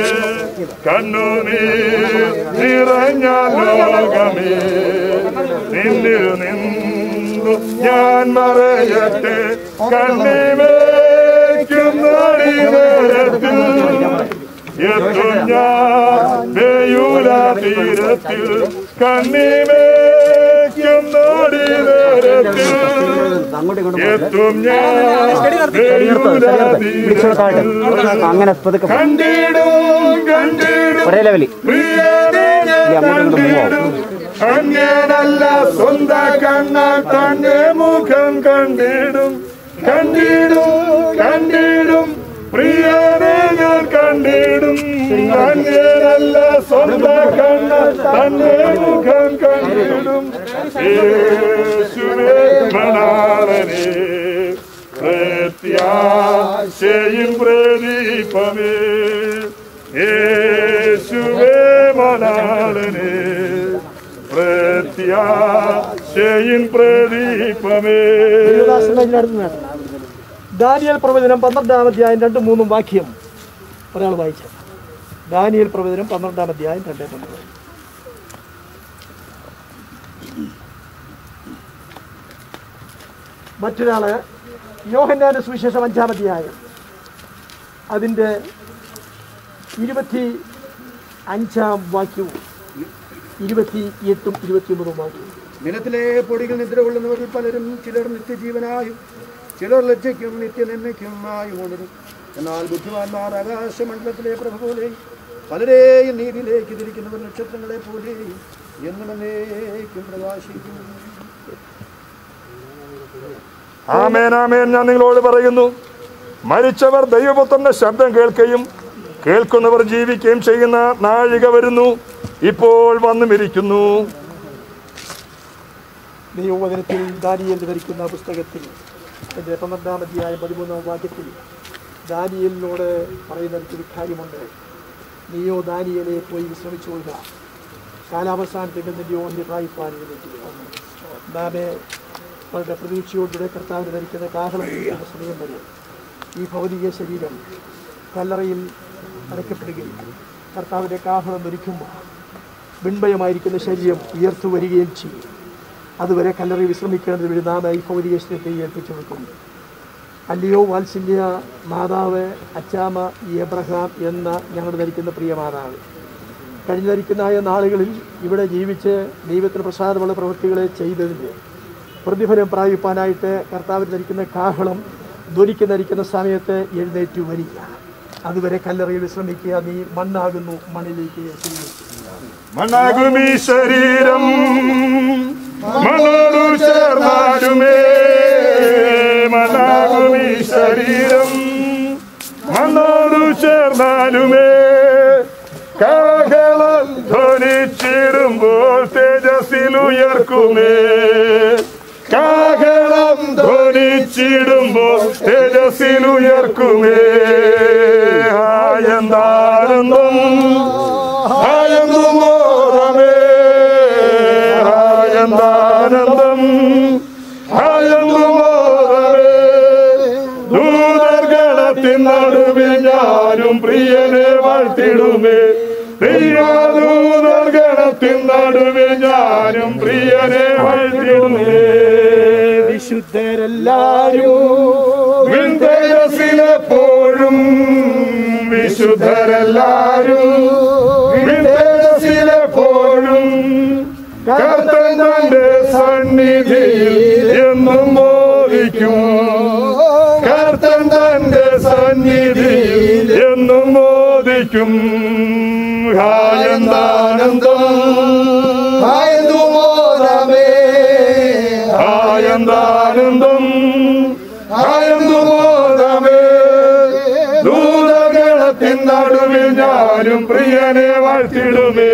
കണ്ണുനീർ നിറഞ്ഞ ലോകമേ നിന്നിൽ നിന്നു ഞാൻ മറയട്ടെ കണ്ണിമേക്കും നടിനേരത്തിൽ എത്തും ഞാൻ വേയൂല തീരത്തിൽ കണ്ണിമേക്കും നടിനേരത്തിൽ എത്തും ഞാൻ വേയൂല തീരത്തിൽ അങ്ങനെ പതുക്കെ കണ്ടിടും കണ്ടിടും ഒരേ ലെവലിൽ പ്രിയനെ ഞാൻ കണ്ടിടും അങ്ങനല്ല സ്വന്ത കണ്ണ തന്റെ മുഖം കണ്ടിടും കണ്ടിടും കണ്ടിടും പ്രിയനെ ഞാൻ കണ്ടിടും അങ്ങനല്ല സ്വന്ത കണ്ണ തന്റെ മുഖം കണ്ടിടും യേശുവേ മണാളനെ പ്രത്യാശയും പ്രദീപമേ യേശുവേ മണാളനെ പ്രത്യാശയിൻ പ്രദീപമേ ദാനിയൽ പ്രവചനം പന്ത്രണ്ടാം അധ്യായം രണ്ടും മൂന്നും വാക്യം ഒരാൾ വായിച്ചു ദാനിയൽ പ്രവചനം പന്ത്രണ്ടാം അധ്യായം രണ്ടേ പന്ത്രണ്ട് മറ്റൊരാള് യോഹന്നാന്റെ സുവിശേഷം അഞ്ചാം അധ്യായം അതിൻ്റെ ഇരുപത്തി അഞ്ചാം വാക്യവും ഇരുപത്തി എട്ടും ഇരുപത്തിയൊമ്പതും വാക്യവും നിലത്തിലെ പൊടികൾ നിദ്ര കൊള്ളുന്നവരിൽ പലരും ചിലർ നിത്യജീവനായും ചിലർ ലജ്ജയ്ക്കും നിത്യനന്മയ്ക്കുമായും ഉണരും എന്നാൽ ബുദ്ധിമാന്മാർ ആകാശമണ്ഡലത്തിലെ പ്രഭ പോലെയും പലരെയും നീതിയിലേക്ക് തിരിക്കുന്നവർ നക്ഷത്രങ്ങളെ പോലെയും എന്നും എന്നേക്കും പ്രകാശിക്കും ആമേൻ ആമേൻ ഞാൻ നിങ്ങളോട് പറയുന്നു മരിച്ചവർ ദൈവപുത്രന്റെ ശബ്ദം കേൾക്കുകയും കേൾക്കുന്നവർ ജീവിക്കുകയും ചെയ്യുന്ന നാഴിക വരുന്നു ഇപ്പോൾ വന്നു മിരിക്കുന്നു ദൈവവചനത്തിൽ ദാനിയേൽ ധരിക്കുന്ന പുസ്തകത്തിൽ എൻ്റെ പന്ത്രണ്ടാം അധ്യായം പതിമൂന്നാം വാക്യത്തിൽ ദാനിയലിനോട് പറയുന്ന ഒരു കാര്യമുണ്ട് നീയോ ദാനിയലെ പോയി വിശ്രമിച്ചു കൊള്ളുക കാലാവസാനത്തിൽ നിന്റെ ഓന്റെ പ്രായിപ്പാൻ നാമെ വളരെ പ്രതീക്ഷയോടുകൂടെ കർത്താവിന് ധരിക്കുന്ന കാഹളം ധരിക്കുന്ന സമയം വരെ ഈ ഭൗതിക ശരീരം കല്ലറയിൽ അടയ്ക്കപ്പെടുകയും കർത്താവിൻ്റെ കാഹളം ധരിക്കുമ്പോൾ ബിൺമയമായിരിക്കുന്ന ശരീരം ഉയർത്തു വരികയും ചെയ്യും അതുവരെ കല്ലറി വിശ്രമിക്കേണ്ടത് വഴി നാം ഈ ഭൗതിക ശരീരത്തെ ഏൽപ്പിച്ചു കൊടുക്കുന്നു അല്ലയോ വാത്സല്യ മാതാവ് അച്ചാമ എബ്രഹാം എന്ന ഞങ്ങൾ ധരിക്കുന്ന പ്രിയ മാതാവ് കഴിഞ്ഞ ധരിക്കുന്നതായ നാളുകളിൽ ഇവിടെ ജീവിച്ച് ദൈവത്തിന് പ്രസാദമുള്ള പ്രവൃത്തികളെ ചെയ്തതിൻ്റെ പ്രതിഫലം പ്രാപിപ്പാനായിട്ട് കർത്താവിന് ധരിക്കുന്ന കാഹളം ധ്വനിക്ക് ധരിക്കുന്ന സമയത്ത് എഴുന്നേറ്റു വരിക അതുവരെ കല്ലറയിൽ വിശ്രമിക്കുക നീ മണ്ണാകുന്നു മണ്ണിലേക്ക് തിരികെ മണ്ണാകും ഈ ശരീരം മണ്ണോടു ചേർന്നാലുമേ മണ്ണാകും ഈ ശരീരം ചേർന്നാലുമേ കാഹളം ധ്വനിച്ചിടുമ്പോൾ തേജസ്സിലുയർക്കുമേ കാഹളം ധ്വനിച്ചിടുമ്പോൾ തേജസ്സിലുയർക്കുമേ ആയന്താനന്ദം ആയന്തുമോദമേ ആയന്താനന്ദം ആയന്തുമോദമേ ദൂതർഗണത്തിൻ നടുവിൽ ഞാനും പ്രിയനെ വാഴ്ത്തിടുമേ ദൈവദൂതർഗണത്തിൻ നടുവിൽ ഞാനും പ്രിയനെ വാഴ്ത്തിടുമേ വിശുദ്ധരെല്ലാരും വിന്തേജസ്സിലെപ്പോഴും വിശുദ്ധരെല്ലാരും വിന്തേജസ്സിലെപ്പോഴും കർത്തൻ തന്റെ സന്നിധിയിൽ എന്നും മോദിക്കും കർത്തൻ തന്റെ സന്നിധിയിൽ എന്നും മോദിക്കും ഹായന്താനന്ദം ഹായന്തുമോദമേ ഹായന്താനന്ദം ഹായന്തുമോദമേ ദൂതഗണത്തിൻ നടുവിൽ ഞാനും പ്രിയനെ വാഴ്ത്തിടുമേ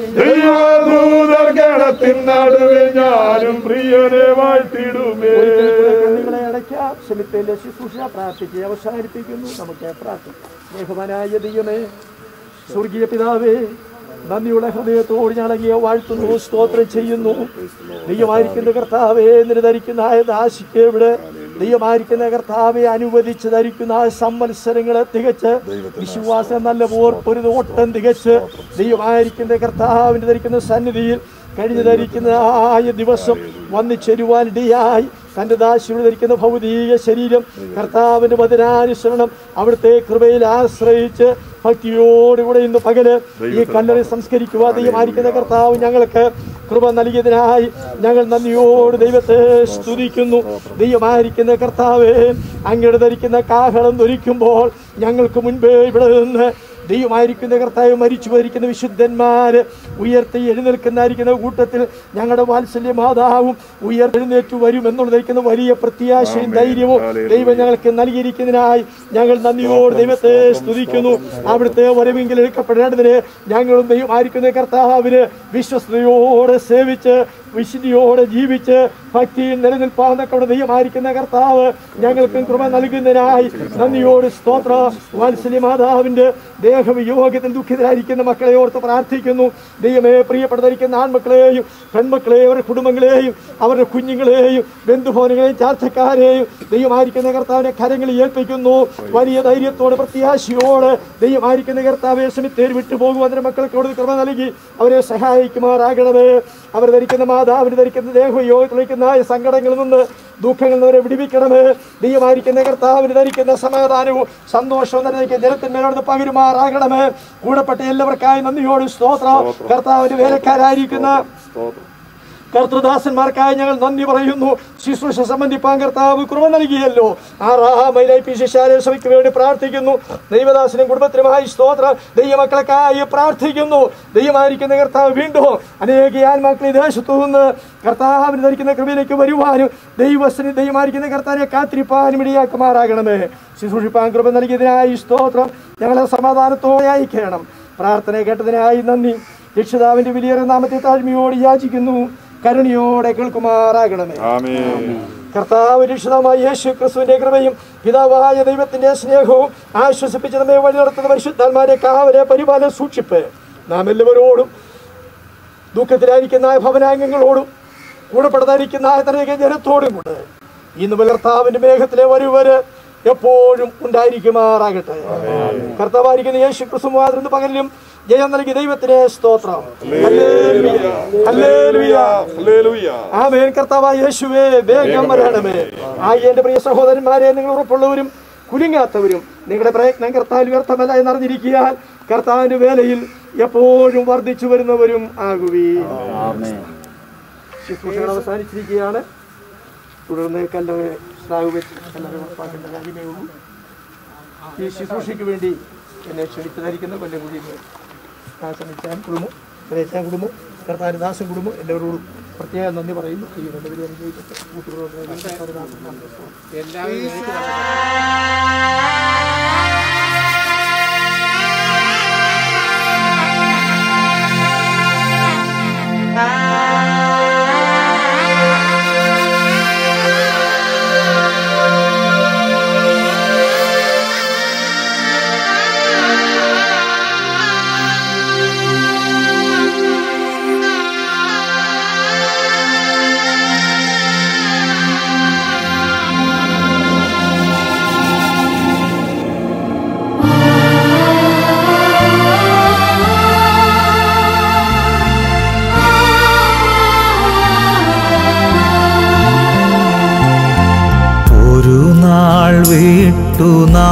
ദൈവദൂതർഗണത്തിൻ നടുവിൽ ഞാനും പ്രിയനെ വാഴ്ത്തിടുമേ നിങ്ങളെ അടയ്ക്കാം ക്ഷമിത്തയിലെ ശുശ്രൂഷ പ്രാർത്ഥിച്ച് അവസാനിപ്പിക്കുന്നു നമുക്ക് പ്രാർത്ഥിക്കാം സ്നേഹവാനായ ദൈവമേ സ്വർഗീയ പിതാവേ നന്ദിയുള്ള ഹൃദയത്തോട് ഞങ്ങളങ്ങിയ വാഴ്ത്തുന്നു സ്തോത്രം ചെയ്യുന്നു ദൈവമായിരിക്കുന്ന കർത്താവേ എന്നിട്ട് ധരിക്കുന്ന ആ ദാശിക്ക് ഇവിടെ ദൈവമായിരിക്കുന്ന കർത്താവെ അനുവദിച്ച് ധരിക്കുന്ന ആ സംവത്സരങ്ങളെ തികച്ച് വിശ്വാസം നല്ല ഓർപ്പൊരു ഓട്ടം തികച്ച് ദൈവമായിരിക്കുന്ന കർത്താവിൻ്റെ ധരിക്കുന്ന സന്നിധിയിൽ കഴിഞ്ഞു ധരിക്കുന്ന ആയ ദിവസം വന്നു ചേരുവാനിടയായി തൻ്റെ ദാശിയോട് ധരിക്കുന്ന ഭൗതിക ശരീരം കർത്താവിൻ്റെ വചനാനുസരണം അവിടുത്തെ കൃപയിൽ ആശ്രയിച്ച് ഭക്തിയോടുകൂടെ ഇന്ന് പകല് ഈ കല്ലറി സംസ്കരിക്കുക ദൈവമായിരിക്കുന്ന കർത്താവ് ഞങ്ങൾക്ക് കൃപ നൽകിയതിനായി ഞങ്ങൾ നന്ദിയോട് ദൈവത്തെ സ്തുതിക്കുന്നു ദൈവമായിരിക്കുന്ന കർത്താവേ അങ്ങയുടെ ധരിക്കുന്ന കാഹളം ധരിക്കുമ്പോൾ ഞങ്ങൾക്ക് മുൻപേ ഇവിടെ നിന്ന് ദൈവമായിരിക്കുന്ന കർത്താവ് മരിച്ചു പോയിരിക്കുന്ന വിശുദ്ധന്മാര് ഉയർത്തി എഴുന്നേൽക്കുന്നതായിരിക്കുന്ന കൂട്ടത്തിൽ ഞങ്ങളുടെ വാത്സല്യ മാതാവും ഉയർത്തെഴുന്നേറ്റു വരും എന്നുള്ളതായിരിക്കുന്ന വലിയ പ്രത്യാശയും ധൈര്യവും ദൈവം ഞങ്ങൾക്ക് നൽകിയിരിക്കുന്നതിനായി ഞങ്ങൾ നന്ദിയോട് ദൈവത്തെ സ്തുതിക്കുന്നു അവിടുത്തെ വരവെങ്കിൽ എടുക്കപ്പെടേണ്ടതിന് ഞങ്ങളും ദൈവമായിരിക്കുന്ന കർത്താവിന് വിശ്വസ്തയോടെ സേവിച്ച് വിശുദ്ധിയോടെ ജീവിച്ച് ഭക്തിയിൽ നിലനിൽപ്പാന്നൊക്കെ ദൈവമായിരിക്കുന്ന കർത്താവ് ഞങ്ങൾക്കും കൃപ നൽകുന്നതിനായി നന്ദിയോട് സ്തോത്ര വാത്സല്യ മാതാവിന്റെ ദേഹവിയോഗത്തിൽ ദുഃഖിതരായിരിക്കുന്ന മക്കളെ ഓർത്ത് പ്രാർത്ഥിക്കുന്നു ദൈവമേ പ്രിയപ്പെട്ടതായിരിക്കുന്ന ആൺമക്കളെയും പെൺമക്കളെയും അവരുടെ കുടുംബങ്ങളെയും അവരുടെ കുഞ്ഞുങ്ങളെയും ബന്ധുഭവനങ്ങളെയും ചാർച്ചക്കാരെയും ദൈവമായിരിക്കുന്ന കർത്താവിനെ കരങ്ങളിൽ ഏൽപ്പിക്കുന്നു വലിയ ധൈര്യത്തോടെ പ്രത്യാശയോടെ ദൈവമായിരിക്കുന്ന കർത്താവെ ശ്രമിത്തേര് വിട്ടുപോകും അതിന്റെ മക്കൾക്ക് കൊടുത്ത് കൃപ നൽകി അവരെ സഹായിക്കുമാറാകണമേ അവർ ധരിക്കുന്ന മാതാവിന് ധരിക്കുന്ന ദേഹയോഗത്തിലേക്കുന്ന സങ്കടങ്ങളിൽ നിന്ന് ദുഃഖങ്ങളിൽ നിന്ന് അവരെ വിടിവിക്കണമേ ദൈവമായിരിക്കുന്ന കർത്താവിന് ധരിക്കുന്ന സമാധാനവും സന്തോഷവും തന്നെ ജനത്തിന്മേലോട് പകരുമാറാകണമേ കൂടപ്പെട്ട എല്ലാവർക്കായി നന്ദിയോട് സ്തോത്രം കർത്താവിന്റെ വേലക്കാരായിരിക്കുന്ന കർത്തൃദാസന്മാർക്കായി ഞങ്ങൾ നന്ദി പറയുന്നു ശുശ്രൂഷ സംബന്ധിപ്പാൻ കർത്താവ് കൃപ നൽകിയല്ലോ ആറാമയിലായി പി ശിശാലെ സഭയ്ക്ക് വേണ്ടി പ്രാർത്ഥിക്കുന്നു ദൈവദാസനും കുടുംബത്തിനുമായി സ്തോത്ര ദൈവമക്കളെക്കായി പ്രാർത്ഥിക്കുന്നു ദൈവമായിരിക്കുന്ന കർത്താവ് വീണ്ടും അനേക ആത്മാക്കൾ ഈ ദേശത്തു നിന്ന് കർത്താവിന് ധരിക്കുന്ന കൃപയിലേക്ക് വരുവാനും ദൈവസ്ഥന് ദൈവമായിരിക്കുന്ന കർത്താവിനെ കാത്തിരിപ്പാനും ഇടയാക്കുമാറാകണമേ ശുശ്രൂഷിപ്പാൻ കൃപ നൽകിയതിനായി സ്തോത്രം ഞങ്ങളെ സമാധാനത്തോടെ അയക്കണം പ്രാർത്ഥന കേട്ടതിനായി നന്ദി രക്ഷിതാവിന്റെ വലിയ നാമത്തെ താഴ്മയോട് യാചിക്കുന്നു കരുണയോടെ കേൾക്കുമാറാകണമേ കർത്താവ് രക്ഷിതമായ യേശു ക്രിസ്തുവിന്റെ കൃപയും പിതാവായ ദൈവത്തിന്റെ സ്നേഹവും ആശ്വസിപ്പിച്ച് നമ്മെ വഴി നടത്തുന്ന പരിശുദ്ധാത്മാരെ കാവലെ പരിപാലന സൂക്ഷിപ്പ് നാം എല്ലാവരോടും ദുഃഖത്തിലായിരിക്കുന്ന ആ ഭവനാംഗങ്ങളോടും കൂടപ്പെടുത്താതിരിക്കുന്ന ആ തരക ജനത്തോടും കൂടെ ഇന്ന് കർത്താവിന്റെ മേഘത്തിലെ വരുവര് എപ്പോഴും ഉണ്ടായിരിക്കുമാറാകട്ടെ കർത്താവായിരിക്കുന്ന യേശു ക്രിസ്തു മാതൃന്ന് പകലിലും ജയം നൽകി ദൈവത്തിന് സ്തോത്രം ഹല്ലേലൂയ. ഹല്ലേലൂയ. ആമേൻ കർത്താവായ യേശുവേ വേഗം വരണമേ ആ എന്റെ പ്രിയ സഹോദരന്മാരെ നിങ്ങൾ ഉറപ്പുള്ളവരും കുലുങ്ങാത്തവരും നിങ്ങളുടെ പ്രയത്നം കർത്താവിൽ വ്യർത്ഥമല്ല എന്നറിഞ്ഞിരിക്കാൻ കർത്താവിന്റെ വേലയിൽ എപ്പോഴും വർദ്ധിച്ചു വരുന്നവരും ആകുവീ ശുശ്രൂഷകൾ അവസാനിച്ചിരിക്കുകയാണ് തുടർന്ന് കല്ലറ സ്ലാവ് വെച്ച് കല്ലറ ഉറപ്പാക്കേണ്ട കാര്യമേ ഉള്ളൂ ഈ ശുശ്രൂഷയ്ക്ക് വേണ്ടി എന്നെ ക്ഷണിച്ചതായിരിക്കുന്ന കൊല്ലംകുടി സമിച്ചാൻ കുടുംബം പ്രദേശാൻ കുടുംബം കർത്താൻ ദാസൻ കുടുംബം എല്ലാവരോടും പ്രത്യേകം നന്ദി പറയുന്നു ഈ രണ്ടുപേരും അനുഭവിച്ചിട്ട് കൂട്ടുകാരോട് എല്ലാവരും എല്ലാവരും എനിക്ക് വരണം. ആ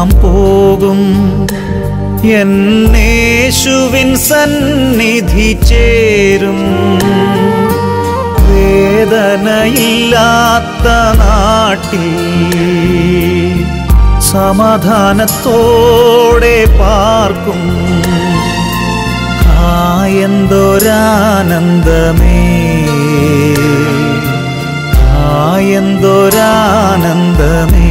നാം പോകും എന്നേശുവിൻ സന്നിധി ചേരും വേദനയില്ലാത്ത നാട്ടിൽ സമാധാനത്തോടെ പാർക്കും ആയെന്തൊരാനന്ദമേ ആയെന്തൊരാനന്ദമേ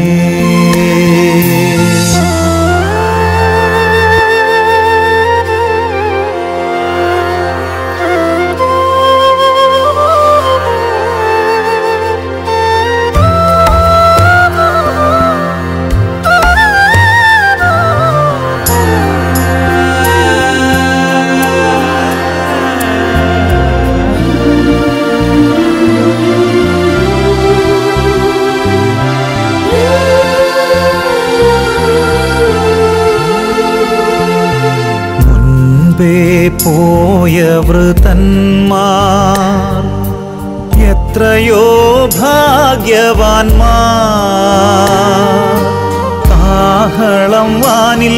മുൻപേ പോയ വൃതന്മാർ എത്രയോ ഭാഗ്യവാന്മാർ കാഹളം വാനിൽ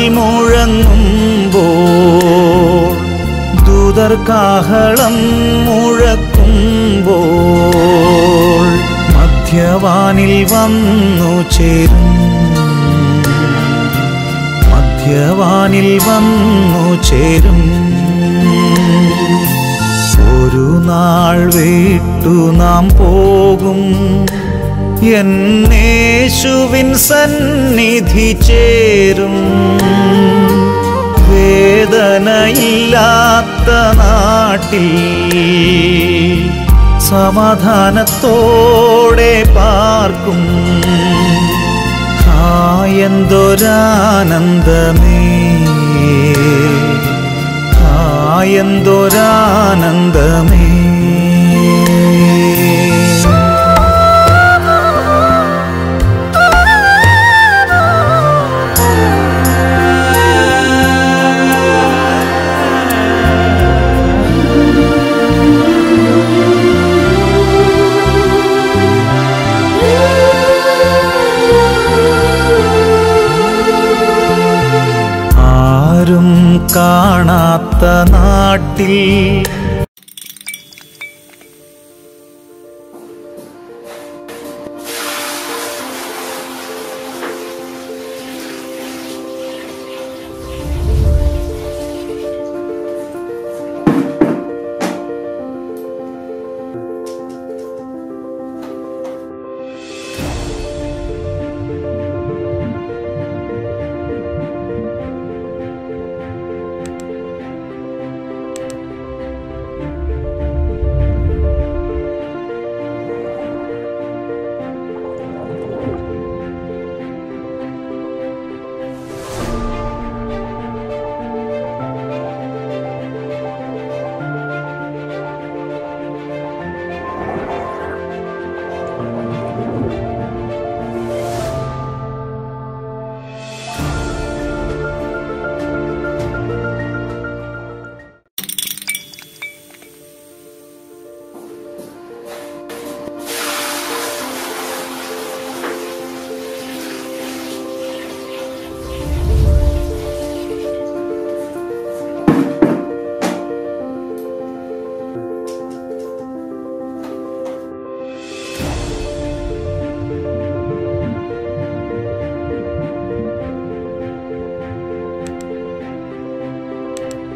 മുഴങ്ങുമ്പോൾ ദൂതർ കാഹളം മുഴക്കുമ്പോൾ മധ്യവാനിൽ വന്നു ചേരും മധ്യവാനിൽ വന്നു ചേരും ഒരു നാൾ വിട്ടു നാം പോകും എന്നേശുവിൻ സന്നിധി ചേരും വേദനയില്ലാത്ത നാട്ടിൽ സമാധാനത്തോടെ പാർക്കും ആയെന്തൊരാനന്ദമേ ആയെന്തൊരാനന്ദമേ ആരും കാണാത്ത നാട്ടിൽ